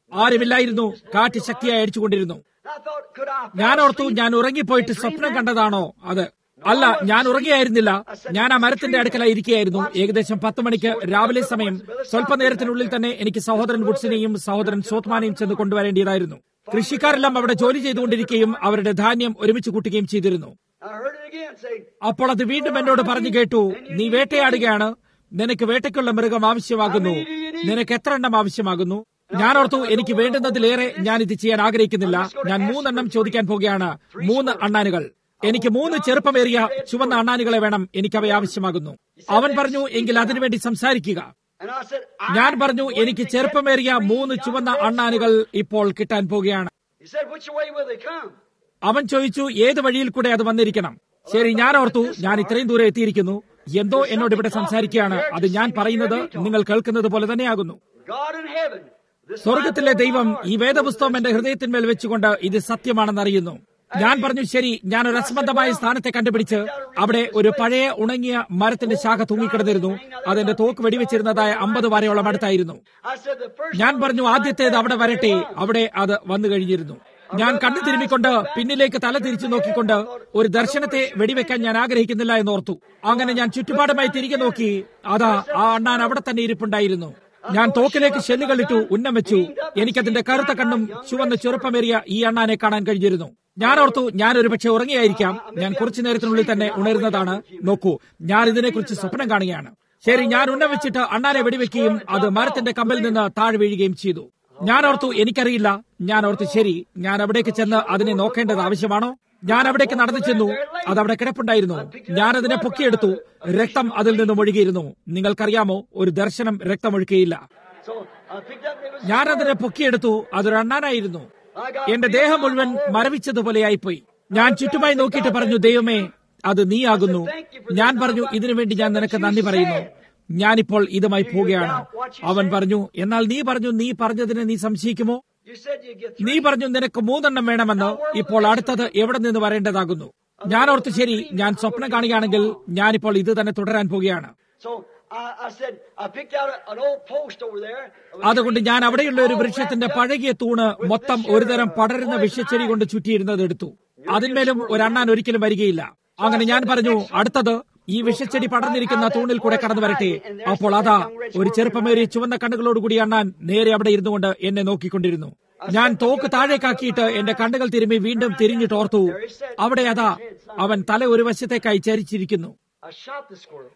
ആരുമില്ലായിരുന്നു കാറ്റ് ശക്തിയായി അടിച്ചുകൊണ്ടിരുന്നു I thought, could I? ഞാൻ ഓർത്തു ഞാൻ ഉറങ്ങിപ്പോയിട്ട് സ്വപ്നം കണ്ടതാണോ അത് അല്ല ഞാൻ ഉറങ്ങിയായിരുന്നില്ല ഞാൻ ആ മരത്തിന്റെ അടുക്കലായി ഇരിക്കുകയായിരുന്നു ഏകദേശം പത്ത് മണിക്ക് രാവിലെ സമയം സ്വല്പനേരത്തിനുള്ളിൽ തന്നെ എനിക്ക് സഹോദരൻ വുഡ്സിനെയും സഹോദരൻ സോത്മാനെയും ചെന്ന് കൊണ്ടുവരേണ്ടതായിരുന്നു കൃഷിക്കാരെല്ലാം അവിടെ ജോലി ചെയ്തുകൊണ്ടിരിക്കുകയും അവരുടെ ധാന്യം ഒരുമിച്ച് കൂട്ടുകയും ചെയ്തിരുന്നു I heard it again say, അപ്പോൾ അത് വീണ്ടും എന്നോട് പറഞ്ഞു കേട്ടു നീ വേട്ടയാടുകയാണ് നിനക്ക് വേട്ടയ്ക്കുള്ള മൃഗം ആവശ്യമാകുന്നു നിനക്ക് എത്ര എണ്ണം ആവശ്യമാകുന്നു ഞാൻ ഓർത്തു എനിക്ക് വേണ്ടുന്നതിലേറെ ഞാൻ ഇത് ചെയ്യാൻ ആഗ്രഹിക്കുന്നില്ല ഞാൻ മൂന്നെണ്ണം ചോദിക്കാൻ പോകുകയാണ് മൂന്ന് അണ്ണാനുകൾ എനിക്ക് മൂന്ന് ചെറുപ്പമേറിയ ചുവന്ന അണ്ണാനുകളെ വേണം എനിക്ക് അവ ആവശ്യമാകുന്നു അവൻ പറഞ്ഞു എങ്കിൽ അതിനുവേണ്ടി സംസാരിക്കുക and I said, ഞാൻ പറഞ്ഞു എനിക്ക് ചെറുപ്പമേറിയ മൂന്ന് ചുവന്ന അണ്ണാനുകൾ ഇപ്പോൾ കിട്ടാൻ പോകുകയാണ് He said, which way will they come? അവൻ ചോദിച്ചു ഏത് വഴിയിൽ കൂടെ അത് വന്നിരിക്കണം ശരി ഞാൻ ഓർത്തു ഞാൻ ഇത്രയും ദൂരെ എത്തിയിരിക്കുന്നു എന്തോ എന്നോട് ഇവിടെ സംസാരിക്കുകയാണ് അത് ഞാൻ പറയുന്നത് നിങ്ങൾ കേൾക്കുന്നത് പോലെ തന്നെയാകുന്നു God in heaven. This സ്വർഗത്തിലെ ദൈവം ഈ വേദപുസ്തകം എന്റെ ഹൃദയത്തിന്മേൽ വെച്ചുകൊണ്ട് ഇത് സത്യമാണെന്ന് അറിയുന്നു ഞാൻ പറഞ്ഞു ശരി ഞാൻ ഒരു അസംബന്ധമായ സ്ഥാനത്തെ കണ്ടുപിടിച്ച് അവിടെ ഒരു പഴയ ഉണങ്ങിയ മരത്തിന്റെ ശാഖ തൂങ്ങിക്കിടന്നിരുന്നു അതെന്റെ തോക്ക് വെടിവെച്ചിരുന്നതായ അമ്പത് വരെയോളം അടുത്തായിരുന്നു I said, the first ഞാൻ പറഞ്ഞു ആദ്യത്തേത് അവിടെ വരട്ടെ അവിടെ അത് വന്നു കഴിഞ്ഞിരുന്നു ഞാൻ കണ്ണു തിരുമ്മിക്കൊണ്ട് പിന്നിലേക്ക് തല തിരിച്ചു നോക്കിക്കൊണ്ട് ഒരു ദർശനത്തെ വെടിവെക്കാൻ ഞാൻ ആഗ്രഹിക്കുന്നില്ല എന്നോർത്തു അങ്ങനെ ഞാൻ ചുറ്റുപാടുമായി തിരികെ നോക്കി അതാ ആ അണ്ണാൻ അവിടെ തന്നെ ഇരിപ്പുണ്ടായിരുന്നു ഞാൻ തോക്കിലേക്ക് ഷെല്ലുകളിട്ടു ഉന്നം വെച്ചു എനിക്കതിന്റെ കറുത്ത കണ്ണും ചുവന്ന ചെറുപ്പമേറിയ ഈ അണ്ണാനെ കാണാൻ കഴിഞ്ഞിരുന്നു ഞാൻ ഓർത്തു ഞാൻ ഒരു പക്ഷെ ഉറങ്ങിയായിരിക്കാം ഞാൻ കുറച്ചു നേരത്തിനുള്ളിൽ തന്നെ ഉണരുന്നതാണ് നോക്കൂ ഞാൻ ഇതിനെക്കുറിച്ച് സ്വപ്നം കാണുകയാണ് ശരി ഞാൻ ഉന്നം വെച്ചിട്ട് അണ്ണാനെ വെടിവെക്കുകയും അത് മരത്തിന്റെ കമ്പിൽ നിന്ന് താഴെ വീഴുകയും ചെയ്തു ഞാൻ ഓർത്തു എനിക്കറിയില്ല ഞാൻ ഓർത്തു ശരി ഞാൻ അവിടേക്ക് ചെന്ന് അതിനെ നോക്കേണ്ടത് ആവശ്യമാണോ ഞാൻ അവിടേക്ക് നടന്നു ചെന്നു അത് അവിടെ കിടപ്പുണ്ടായിരുന്നു ഞാൻ അതിനെ പൊക്കിയെടുത്തു രക്തം അതിൽ നിന്നും ഒഴുകിയിരുന്നു നിങ്ങൾക്കറിയാമോ ഒരു ദർശനം രക്തമൊഴുക്കിയില്ല So I picked up, it was ഞാൻ അതിനെ പൊക്കിയെടുത്തു അതൊരു അണ്ണാനായിരുന്നു എന്റെ ദേഹം മുഴുവൻ മരവിച്ചതുപോലെയായിപ്പോയി ഞാൻ ചുറ്റുമായി നോക്കിയിട്ട് പറഞ്ഞു ദൈവമേ അത് നീയാകുന്നു ഞാൻ പറഞ്ഞു ഇതിനുവേണ്ടി ഞാൻ നിനക്ക് നന്ദി പറയുന്നു ഞാനിപ്പോൾ ഇതുമായി പോവുകയാണ് അവൻ പറഞ്ഞു എന്നാൽ നീ പറഞ്ഞു നീ പറഞ്ഞതിനെ നീ സംശയിക്കുമോ You said you get നീ പറഞ്ഞു നിനക്ക് മൂന്നെണ്ണം വേണമെന്ന് ഇപ്പോൾ അടുത്തത് എവിടെ നിന്ന് വരേണ്ടതാകുന്നു ഞാൻ ഓർത്തു ശരി ഞാൻ സ്വപ്നം കാണുകയാണെങ്കിൽ ഞാനിപ്പോൾ ഇത് തന്നെ തുടരാൻ പോവുകയാണ് So I, I said, I picked out a, an old post over there. അതുകൊണ്ട് ഞാൻ അവിടെയുള്ള ഒരു വൃക്ഷത്തിന്റെ പഴകിയ തൂണ് മൊത്തം ഒരുതരം പടരുന്ന വിഷച്ചെടി കൊണ്ട് ചുറ്റിയിരുന്നത് എടുത്തു അതിന്മേലും ഒരണ്ണാൻ ഒരിക്കലും വരികയില്ല അങ്ങനെ ഞാൻ പറഞ്ഞു അടുത്തത് ഈ വിഷച്ചെടി പടർന്നിരിക്കുന്ന തൂണിൽ കൂടെ കടന്നു വരട്ടെ അപ്പോൾ അതാ ഒരു ചെറുപ്പമേറിയ ചുവന്ന കണ്ണുകളോടുകൂടി അണ്ണാൻ നേരെ അവിടെ ഇരുന്നുകൊണ്ട് എന്നെ നോക്കിക്കൊണ്ടിരുന്നു ഞാൻ തോക്ക് താഴേക്കാക്കിയിട്ട് എന്റെ കണ്ണുകൾ തിരുമ്മി വീണ്ടും തിരിഞ്ഞിട്ട് ഓർത്തു അവിടെ അതാ അവൻ തല ഒരു വശത്തേക്കായി ചരിച്ചിരിക്കുന്നു I shot the squirrel.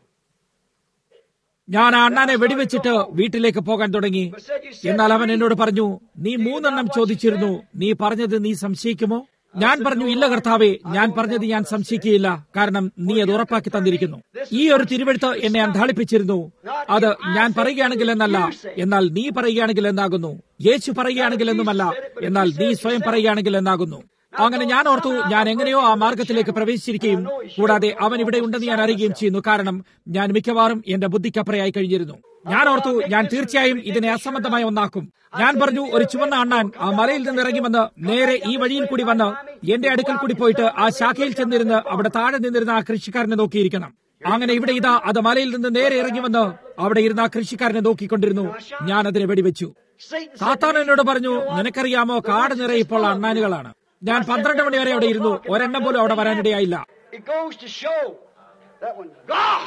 ഞാൻ ആ അണ്ണാനെ വെടിവെച്ചിട്ട് വീട്ടിലേക്ക് പോകാൻ തുടങ്ങി എന്നാൽ അവൻ എന്നോട് പറഞ്ഞു നീ മൂന്നെണ്ണം ചോദിച്ചിരുന്നു നീ പറഞ്ഞത് നീ സംശയിക്കുമോ ഞാൻ പറഞ്ഞു ഇല്ല കർത്താവേ ഞാൻ പറഞ്ഞത് ഞാൻ സംശയിക്കുകയില്ല കാരണം നീ അത് ഉറപ്പാക്കി തന്നിരിക്കുന്നു ഈ ഒരു തിരുവെടുത്ത് എന്നെ അന്താളിപ്പിച്ചിരുന്നു അത് ഞാൻ പറയുകയാണെങ്കിൽ എന്നല്ല എന്നാൽ നീ പറയുകയാണെങ്കിൽ എന്നാകുന്നു യേശു പറയുകയാണെങ്കിൽ എന്നുമല്ല എന്നാൽ നീ സ്വയം പറയുകയാണെങ്കിൽ എന്നാകുന്നു അങ്ങനെ ഞാൻ ഓർത്തു ഞാൻ എങ്ങനെയോ ആ മാർഗത്തിലേക്ക് പ്രവേശിച്ചിരിക്കുകയും കൂടാതെ അവൻ ഇവിടെ ഉണ്ടെന്ന് ഞാൻ അറിയുകയും ചെയ്യുന്നു കാരണം ഞാൻ മിക്കവാറും എന്റെ ബുദ്ധിക്കപ്പുറയായി കഴിഞ്ഞിരുന്നു ഞാൻ ഓർത്തു ഞാൻ തീർച്ചയായും ഇതിനെ അസംബന്ധമായ ഒന്നാക്കും ഞാൻ പറഞ്ഞു ഒരു ചുവന്ന അണ്ണാൻ ആ മലയിൽ നിന്ന് ഇറങ്ങി വന്ന് നേരെ ഈ വഴിയിൽ കൂടി വന്ന് എന്റെ അടുക്കൽ കൂടി പോയിട്ട് ആ ശാഖയിൽ ചെന്നിരുന്ന് അവിടെ താഴെ നിന്നിരുന്ന ആ കൃഷിക്കാരനെ നോക്കിയിരിക്കണം അങ്ങനെ ഇവിടെ ഇതാ അത് മലയിൽ നിന്ന് നേരെ ഇറങ്ങി വന്ന് അവിടെ ഇരുന്ന ആ കൃഷിക്കാരനെ നോക്കിക്കൊണ്ടിരുന്നു ഞാൻ അതിനെ വെടിവെച്ചു Satan said, സാത്താൻ എന്നോട് പറഞ്ഞു നിനക്കറിയാമോ കാട് നിറയെ ഇപ്പോൾ അണ്ണാനുകളാണ് ഞാൻ പന്ത്രണ്ട് മണി വരെ അവിടെ ഇരുന്നു ഒരെണ്ണം പോലും അവിടെ വരാനിടയായില്ല it goes to show that when God,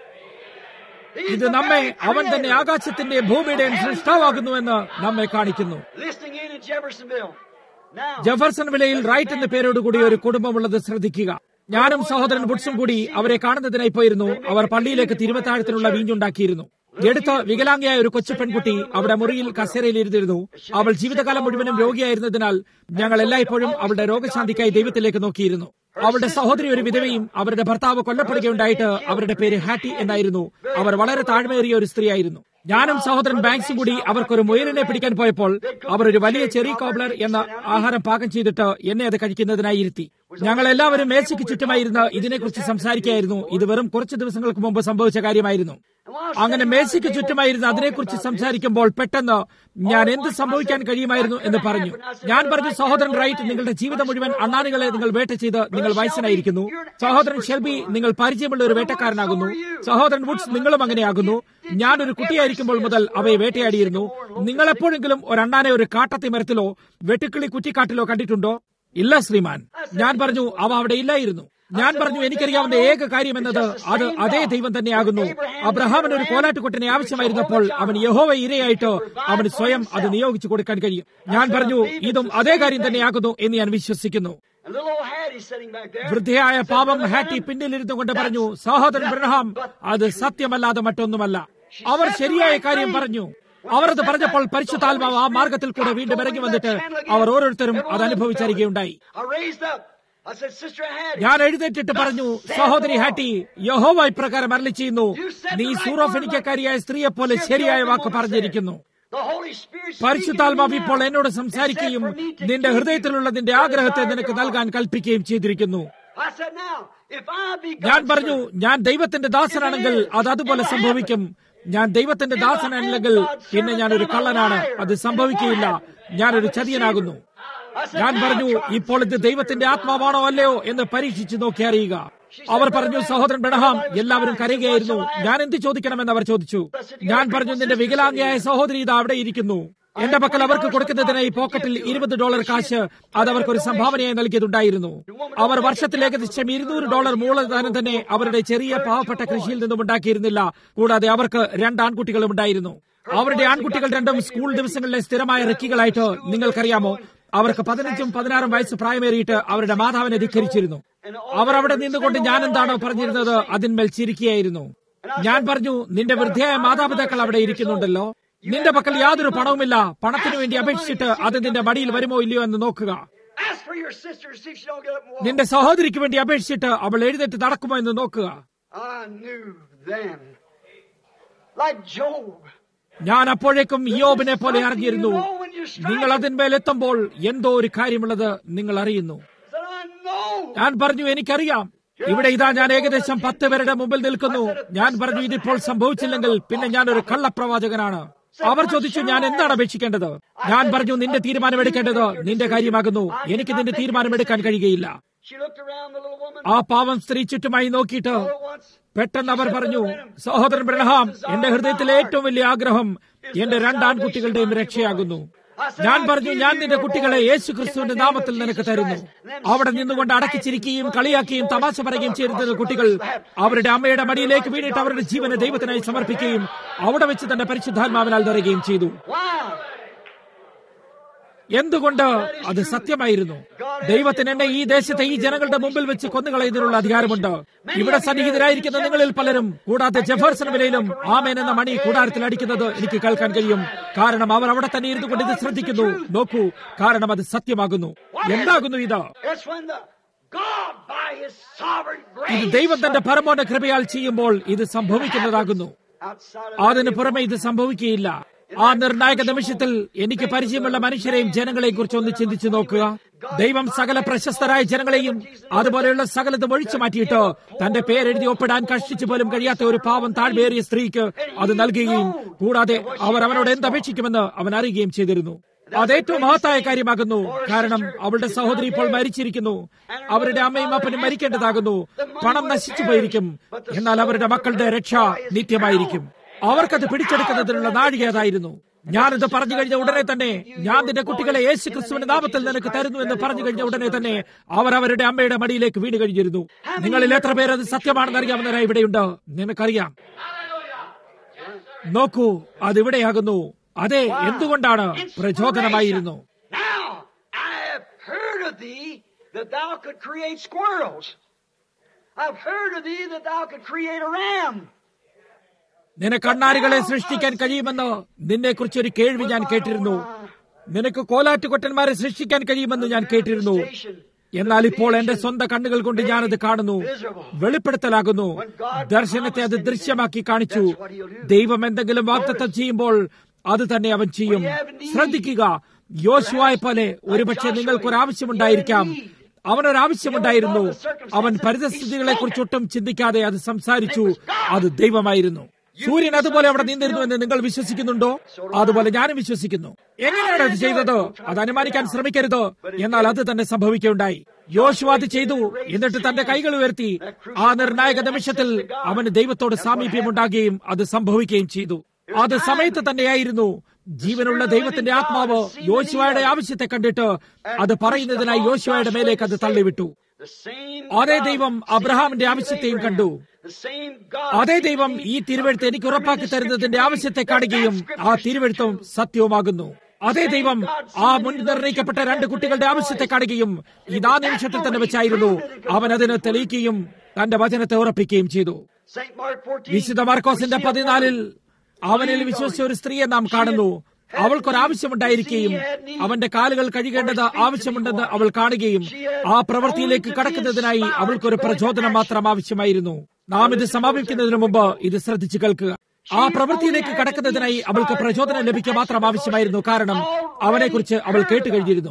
He's ഇത് the നമ്മെ very അവൻ തന്നെ creator. ആകാശത്തിന്റെ ഭൂമിയുടെയും സൃഷ്ടാവാകുന്നുവെന്ന് നമ്മെ കാണിക്കുന്നു Listening in in Jeffersonville. Now, ജെഫർസൺ വിലയിൽ റൈറ്റ് എന്ന പേരോടുകൂടി ഒരു കുടുംബമുള്ളത് ശ്രദ്ധിക്കുക ഞാനും സഹോദരൻ ബുട്സും കൂടി അവരെ കാണുന്നതിനായി പോയിരുന്നു അവർ പള്ളിയിലേക്ക് തിരുവത്താഴത്തിനുള്ള വീഞ്ഞുണ്ടാക്കിയിരുന്നു എടുത്ത വികലാംഗയായ ഒരു കൊച്ചു പെൺകുട്ടി അവിടെ മുറിയിൽ കസേരയിൽ ഇരുന്നിരുന്നു അവൾ ജീവിതകാലം മുഴുവനും രോഗിയായിരുന്നതിനാൽ ഞങ്ങൾ എല്ലായ്പ്പോഴും അവളുടെ രോഗശാന്തിക്കായി ദൈവത്തിലേക്ക് നോക്കിയിരുന്നു അവളുടെ സഹോദരി ഒരു വിധവയും അവരുടെ ഭർത്താവ് കൊല്ലപ്പെടുകയുണ്ടായിട്ട് അവരുടെ പേര് ഹാറ്റി എന്നായിരുന്നു അവർ വളരെ താഴ്മയേറിയ ഒരു സ്ത്രീയായിരുന്നു ഞാനും സഹോദരൻ ബാങ്ക്സും കൂടി അവർക്കൊരു മുയലിനെ പിടിക്കാൻ പോയപ്പോൾ അവർ ഒരു വലിയ ചെറി കോബ്ലർ എന്ന ആഹാരം പാകം ചെയ്തിട്ട് എന്നെ അത് കഴിക്കുന്നതിനായി ഇരുത്തി ഞങ്ങൾ എല്ലാവരും മേശയ്ക്ക് ചുറ്റുമായിരുന്ന് ഇതിനെക്കുറിച്ച് സംസാരിക്കുകയായിരുന്നു ഇത് വെറും കുറച്ച് ദിവസങ്ങൾക്ക് മുമ്പ് സംഭവിച്ച കാര്യമായിരുന്നു അങ്ങനെ മേശയ്ക്ക് ചുറ്റുമായിരുന്ന് അതിനെക്കുറിച്ച് സംസാരിക്കുമ്പോൾ പെട്ടെന്ന് ഞാൻ എന്ത് സംഭവിക്കാൻ കഴിയുമായിരുന്നു എന്ന് പറഞ്ഞു ഞാൻ പറഞ്ഞു സഹോദരൻ റൈറ്റ് നിങ്ങളുടെ ജീവിതം മുഴുവൻ അണ്ണാണികളെ നിങ്ങൾ വേട്ട ചെയ്ത് നിങ്ങൾ വയസ്സനായിരിക്കുന്നു സഹോദരൻ ഷെൽബി നിങ്ങൾ പരിചയമുള്ള ഒരു വേട്ടക്കാരനാകുന്നു സഹോദരൻ വുഡ്സ് നിങ്ങളും അങ്ങനെയാകുന്നു ഞാൻ ഒരു കുട്ടിയായിരിക്കുമ്പോൾ മുതൽ അവയെ വേട്ടയാടിയിരുന്നു നിങ്ങൾ എപ്പോഴെങ്കിലും ഒരു അണ്ണാനെ ഒരു കാട്ടത്തി മരത്തിലോ വെട്ടുക്കിളി കുറ്റിക്കാട്ടിലോ കണ്ടിട്ടുണ്ടോ ഇല്ല ശ്രീമാൻ ഞാൻ പറഞ്ഞു അവ അവിടെ ഇല്ലായിരുന്നു ഞാൻ പറഞ്ഞു എനിക്കറിയാവുന്ന ഏക കാര്യം എന്നത് അത് അതേ ദൈവം തന്നെയാകുന്നു അബ്രഹാമിന് ഒരു കോലാട്ടുകൊട്ടിനെ ആവശ്യമായിരുന്നപ്പോൾ അവൻ യഹോവ ഇരയായിട്ട് അവന് സ്വയം അത് നിയോഗിച്ചു കൊടുക്കാൻ കഴിയും ഞാൻ പറഞ്ഞു ഇതും അതേ കാര്യം തന്നെയാകുന്നു എന്ന് ഞാൻ വിശ്വസിക്കുന്നു And little old Hattie sitting back there. വൃദ്ധയായ പാപം ഹാറ്റി പിന്നിലിരുന്നു കൊണ്ട് പറഞ്ഞു സഹോദരൻ ബ്രഹ്ഹാം അത് സത്യമല്ലാതെ മറ്റൊന്നുമല്ല അവർ ശരിയായ കാര്യം പറഞ്ഞു അവർ അത് പറഞ്ഞപ്പോൾ പരിശുദ്ധാത്മാവ് ആ മാർഗത്തിൽ കൂടെ വീണ്ടും ഇറങ്ങി വന്നിട്ട് അവർ ഓരോരുത്തരും അത് അനുഭവിച്ചറിയുകയുണ്ടായി I raised up. I said, Sister Hattie, ഞാൻ എഴുന്നേറ്റിട്ട് പറഞ്ഞു സഹോദരി ഹാറ്റി യഹോവ ഇപ്രകാരം അരളി ചെയ്യുന്നു നീ സൂറോഫെനിക്കാരിയായ സ്ത്രീയെ പോലെ ശരിയായ വാക്ക് പറഞ്ഞിരിക്കുന്നു the Holy Spirit പരിശുദ്ധാത്മാവ് ഇപ്പോൾ എന്നോട് സംസാരിക്കുകയും നിന്റെ ഹൃദയത്തിലുള്ള നിന്റെ ആഗ്രഹത്തെ നിനക്ക് നൽകാൻ കൽപ്പിക്കുകയും ചെയ്തിരിക്കുന്നു I said, now, if I be ഞാൻ God's പറഞ്ഞു servant, ഞാൻ ദൈവത്തിന്റെ ദാസനാണെങ്കിൽ അത് അതുപോലെ സംഭവിക്കും ഞാൻ ദൈവത്തിന്റെ ദാസനല്ലെങ്കിൽ പിന്നെ ഞാൻ ഒരു കള്ളനാണ് അത് സംഭവിക്കുകയില്ല ഞാനൊരു ചതിയനാകുന്നു I said, ഞാൻ now പറഞ്ഞു try. ഇപ്പോൾ ഇത് ദൈവത്തിന്റെ ആത്മാവാണോ അല്ലയോ എന്ന് പരീക്ഷിച്ചു നോക്കി അറിയുക അവർ പറഞ്ഞു സഹോദരൻ ബെണഹാം എല്ലാവരും കരയുകയായിരുന്നു ഞാൻ എന്ത് ചോദിക്കണമെന്ന് അവർ ചോദിച്ചു ഞാൻ പറഞ്ഞു നിന്റെ വികലാംഗയായ സഹോദരി ഇത് അവിടെ ഇരിക്കുന്നു എന്റെ പക്കൽ അവർക്ക് കൊടുക്കുന്നതിനായി പോക്കറ്റിൽ ഇരുപത് ഡോളർ കാശ് അത് അവർക്ക് ഒരു സംഭാവനയായി നൽകിയതുണ്ടായിരുന്നു അവർ വർഷത്തിൽ ഏകദേശം ഇരുന്നൂറ് ഡോളർ മൂലധനം തന്നെ അവരുടെ ചെറിയ പാവപ്പെട്ട കൃഷിയിൽ നിന്നും ഉണ്ടാക്കിയിരുന്നില്ല കൂടാതെ അവർക്ക് രണ്ട് ആൺകുട്ടികളും ഉണ്ടായിരുന്നു അവരുടെ ആൺകുട്ടികൾ രണ്ടും സ്കൂൾ ദിവസങ്ങളിലെ സ്ഥിരമായ റെക്കികളായിട്ട് നിങ്ങൾക്കറിയാമോ അവർക്ക് പതിനഞ്ചും പതിനാറും വയസ്സ് പ്രായമേറിയിട്ട് അവരുടെ മാതാവിനെ ധിക്കരിച്ചിരുന്നു അവർ അവിടെ നിന്നുകൊണ്ട് ഞാൻ എന്താണോ പറഞ്ഞിരുന്നത് അതിന്മേൽ ചിരിക്കുകയായിരുന്നു ഞാൻ പറഞ്ഞു നിന്റെ വൃദ്ധയായ മാതാപിതാക്കൾ അവിടെ ഇരിക്കുന്നുണ്ടല്ലോ നിന്റെ പക്കൽ യാതൊരു പണവുമില്ല പണത്തിനു വേണ്ടി അപേക്ഷിച്ചിട്ട് അത് നിന്റെ മടിയിൽ വരുമോ ഇല്ലയോ എന്ന് നോക്കുക Ask for your sister to see if she don't get up and walk. നിന്റെ സഹോദരിക്ക് വേണ്ടി അപേക്ഷിച്ചിട്ട് അവൾ എഴുന്നേറ്റ് നടക്കുമോ എന്ന് നോക്കുക I knew then, like Job, ഞാൻ അപ്പോഴേക്കും യോബിനെ പോലെ അറിഞ്ഞിരുന്നു നിങ്ങൾ അതിന്മേൽ എത്തുമ്പോൾ എന്തോ ഒരു കാര്യമുള്ളത് നിങ്ങൾ അറിയുന്നു said, I know. ഞാൻ പറഞ്ഞു എനിക്കറിയാം ഇവിടെ ഇതാ ഞാൻ ഏകദേശം പത്ത് പേരുടെ മുമ്പിൽ നിൽക്കുന്നു ഞാൻ പറഞ്ഞു ഇതിപ്പോൾ സംഭവിച്ചില്ലെങ്കിൽ പിന്നെ ഞാൻ ഒരു കള്ളപ്രവാചകനാണ് അവർ ചോദിച്ചു ഞാൻ എന്താണ് അപേക്ഷിക്കേണ്ടത് ഞാൻ പറഞ്ഞു നിന്റെ തീരുമാനമെടുക്കേണ്ടത് നിന്റെ കാര്യമാകുന്നു എനിക്ക് നിന്റെ തീരുമാനമെടുക്കാൻ കഴിയുകയില്ല She looked around the little woman. ആ പാവം സ്ത്രീ ചുറ്റുമായി നോക്കിയിട്ട് all at once. പെട്ടെന്ന് അവർ പറഞ്ഞു സഹോദരൻ ബ്രഹ്ഹാം എന്റെ ഹൃദയത്തിലെ ഏറ്റവും വലിയ ആഗ്രഹം എന്റെ രണ്ട് ആൺകുട്ടികളുടെയും രക്ഷയാകുന്നു ഞാൻ പറഞ്ഞു ഞാൻ നിന്റെ കുട്ടികളെ യേശു ക്രിസ്തുവിന്റെ നാമത്തിൽ നിനക്ക് തരുന്നു അവിടെ നിന്നുകൊണ്ട് അടക്കിച്ചിരിക്കുകയും കളിയാക്കുകയും തമാശ പറയുകയും ചെയ്തിരുന്ന കുട്ടികൾ അവരുടെ അമ്മയുടെ മടിയിലേക്ക് വീണിട്ട് അവരുടെ ജീവനെ ദൈവത്തിനായി സമർപ്പിക്കുകയും അവിടെ വെച്ച് തന്നെ പരിശുദ്ധാത്മാവിനാൽ നിറയുകയും ചെയ്തു Why? എന്തുകൊണ്ട് അത് സത്യമായിരുന്നു ദൈവത്തിന് എന്നെ ഈ ദേശത്തെ ഈ ജനങ്ങളുടെ മുമ്പിൽ വെച്ച് കൊന്നുകളയുന്നതിനുള്ള അധികാരമുണ്ട് ഇവിടെ സന്നിഹിതരായിരിക്കുന്ന നിങ്ങളിൽ പലരും കൂടാതെ ജഫേഴ്സൺ വിലയിലും ആമേൻ എന്ന മണി കൂടാരത്തിൽ അടിക്കുന്നത് എനിക്ക് കേൾക്കാൻ കഴിയും കാരണം അവർ അവിടെ തന്നെ ഇരുന്നു കൊണ്ട് ഇത് ശ്രദ്ധിക്കുന്നു നോക്കൂ കാരണം അത് സത്യമാകുന്നു എന്താകുന്നു ഇത് It's when the God by His sovereign ഇത് grace ദൈവം തന്റെ പരമോന്ന കൃപയാൽ ചെയ്യുമ്പോൾ ഇത് സംഭവിക്കുന്നതാകുന്നു outside of അതിന് പുറമെ ഇത് സംഭവിക്കുകയില്ല ആ നിർണായക നിമിഷത്തിൽ എനിക്ക് പരിചയമുള്ള മനുഷ്യരെയും ജനങ്ങളെയും കുറിച്ച് ഒന്ന് ചിന്തിച്ചു നോക്കുക ദൈവം സകല പ്രശസ്തരായ ജനങ്ങളെയും അതുപോലെയുള്ള സകലതും ഒഴിച്ചു മാറ്റിയിട്ട് തന്റെ പേരെഴുതി ഒപ്പിടാൻ കഷ്ടിച്ചു പോലും കഴിയാത്ത ഒരു പാവം താഴ്മേറിയ സ്ത്രീക്ക് അത് നൽകുകയും കൂടാതെ അവർ അവനോട് എന്തപേക്ഷിക്കുമെന്ന് അവൻ അറിയുകയും ചെയ്തിരുന്നു അത് ഏറ്റവും മഹത്തായ കാര്യമാകുന്നു കാരണം അവളുടെ സഹോദരി ഇപ്പോൾ മരിച്ചിരിക്കുന്നു അവരുടെ അമ്മയും അപ്പനും മരിക്കേണ്ടതാകുന്നു പണം നശിച്ചു പോയിരിക്കും എന്നാൽ അവരുടെ മക്കളുടെ രക്ഷ നിത്യമായിരിക്കും അവർക്കത് പിടിച്ചെടുക്കുന്നതിനുള്ള നാഴിക അതായിരുന്നു ഞാനിത് പറഞ്ഞു കഴിഞ്ഞ ഉടനെ തന്നെ ഞാൻ നിന്റെ കുട്ടികളെ യേശു ക്രിസ്തുവിന്റെ നാമത്തിൽ നിനക്ക് തരുന്നു എന്ന് പറഞ്ഞു കഴിഞ്ഞ ഉടനെ തന്നെ അവർ അവരുടെ അമ്മയുടെ മടിയിലേക്ക് വീണ് കഴിഞ്ഞിരുന്നു നിങ്ങളിൽ എത്ര പേര് അത് സത്യമാണെന്ന് അറിയാവുന്നവരായി ഇവിടെയുണ്ട് നിനക്കറിയാം നോക്കൂ അതിവിടെയാകുന്നു അതെ എന്തുകൊണ്ടാണ് പ്രചോദനമായിരുന്നു Now I have heard of thee that thou could create squirrels. I've heard of thee that thou could create a ram. നിനക്ക് കണ്ണാരികളെ സൃഷ്ടിക്കാൻ കഴിയുമെന്ന് നിന്നെ കുറിച്ച് ഒരു കേൾവി ഞാൻ കേട്ടിരുന്നു നിനക്ക് കോലാറ്റുകൊട്ടന്മാരെ സൃഷ്ടിക്കാൻ കഴിയുമെന്ന് ഞാൻ കേട്ടിരുന്നു എന്നാൽ ഇപ്പോൾ എന്റെ സ്വന്തം കണ്ണുകൾ കൊണ്ട് ഞാനത് കാണുന്നു വെളിപ്പെടുത്തലാകുന്നു ദർശനത്തെ അത് ദൃശ്യമാക്കി കാണിച്ചു ദൈവം എന്തെങ്കിലും വാഗ്ദത്തം ചെയ്യുമ്പോൾ അത് തന്നെ അവൻ ചെയ്യും ശ്രദ്ധിക്കുക യോശുവായ പോലെ ഒരുപക്ഷെ നിങ്ങൾക്കൊരാവശ്യമുണ്ടായിരിക്കാം അവനൊരാവശ്യമുണ്ടായിരുന്നു അവൻ പരിതസ്ഥിതികളെ കുറിച്ചൊട്ടും ചിന്തിക്കാതെ അത് സംസാരിച്ചു അത് ദൈവമായിരുന്നു സൂര്യൻ അതുപോലെ അവിടെ നിന്നിരുന്നു എന്ന് നിങ്ങൾ വിശ്വസിക്കുന്നുണ്ടോ അതുപോലെ ഞാനും വിശ്വസിക്കുന്നു എങ്ങനെയാണ് അത് ചെയ്തത് അത് അനുമാനിക്കാൻ ശ്രമിക്കരുത് എന്നാൽ അത് തന്നെ സംഭവിക്കുകയുണ്ടായി യോശുവ അത് ചെയ്തു എന്നിട്ട് തന്റെ കൈകൾ ഉയർത്തി ആ നിർണായക നിമിഷത്തിൽ അവന് ദൈവത്തോട് സാമീപ്യമുണ്ടാകുകയും അത് സംഭവിക്കുകയും ചെയ്തു അത് സമയത്ത് തന്നെയായിരുന്നു ജീവനുള്ള ദൈവത്തിന്റെ ആത്മാവ് യോശുവയുടെ ആവശ്യത്തെ കണ്ടിട്ട് അത് പറയുന്നതിനായി യോശുവയുടെ മേലേക്ക് അത് തള്ളിവിട്ടു അതേ ദൈവം അബ്രഹാമിന്റെ ആവശ്യത്തെയും കണ്ടു അതേ ദൈവം ഈ തിരുവഴുത്ത് എനിക്ക് ഉറപ്പാക്കി തരുന്നതിന്റെ ആവശ്യത്തെ കാണുകയും ആ തിരുവഴുത്തും സത്യവുമാകുന്നു അതേ ദൈവം ആ മുൻ നിർണയിക്കപ്പെട്ട രണ്ട് കുട്ടികളുടെ ആവശ്യത്തെ കാണുകയും ഇതാ നിമിഷത്തിൽ തന്നെ വെച്ചായിരുന്നു അവൻ അതിന് തെളിയിക്കുകയും തന്റെ വചനത്തെ ഉറപ്പിക്കുകയും ചെയ്തു വിശുദ്ധ മാർക്കോസിന്റെ പതിനാലിൽ അവനിൽ വിശ്വസിച്ച ഒരു സ്ത്രീയെ നാം കാണുന്നു അവൾക്കൊരാവശ്യമുണ്ടായിരിക്കുകയും അവന്റെ കാലുകൾ കഴുകേണ്ടത് ആവശ്യമുണ്ടെന്ന് അവൾ കാണുകയും ആ പ്രവൃത്തിയിലേക്ക് കടക്കുന്നതിനായി അവൾക്കൊരു പ്രചോദനം മാത്രം ആവശ്യമായിരുന്നു നാം ഇത് സമാപിക്കുന്നതിന് മുമ്പ് ഇത് ശ്രദ്ധിച്ചു കേൾക്കുക ആ പ്രവൃത്തിയിലേക്ക് കടക്കുന്നതിനായി അവൾക്ക് പ്രചോദനം ലഭിക്കുക മാത്രം ആവശ്യമായിരുന്നു കാരണം അവനെക്കുറിച്ച് അവൾ കേട്ട് കഴിഞ്ഞിരുന്നു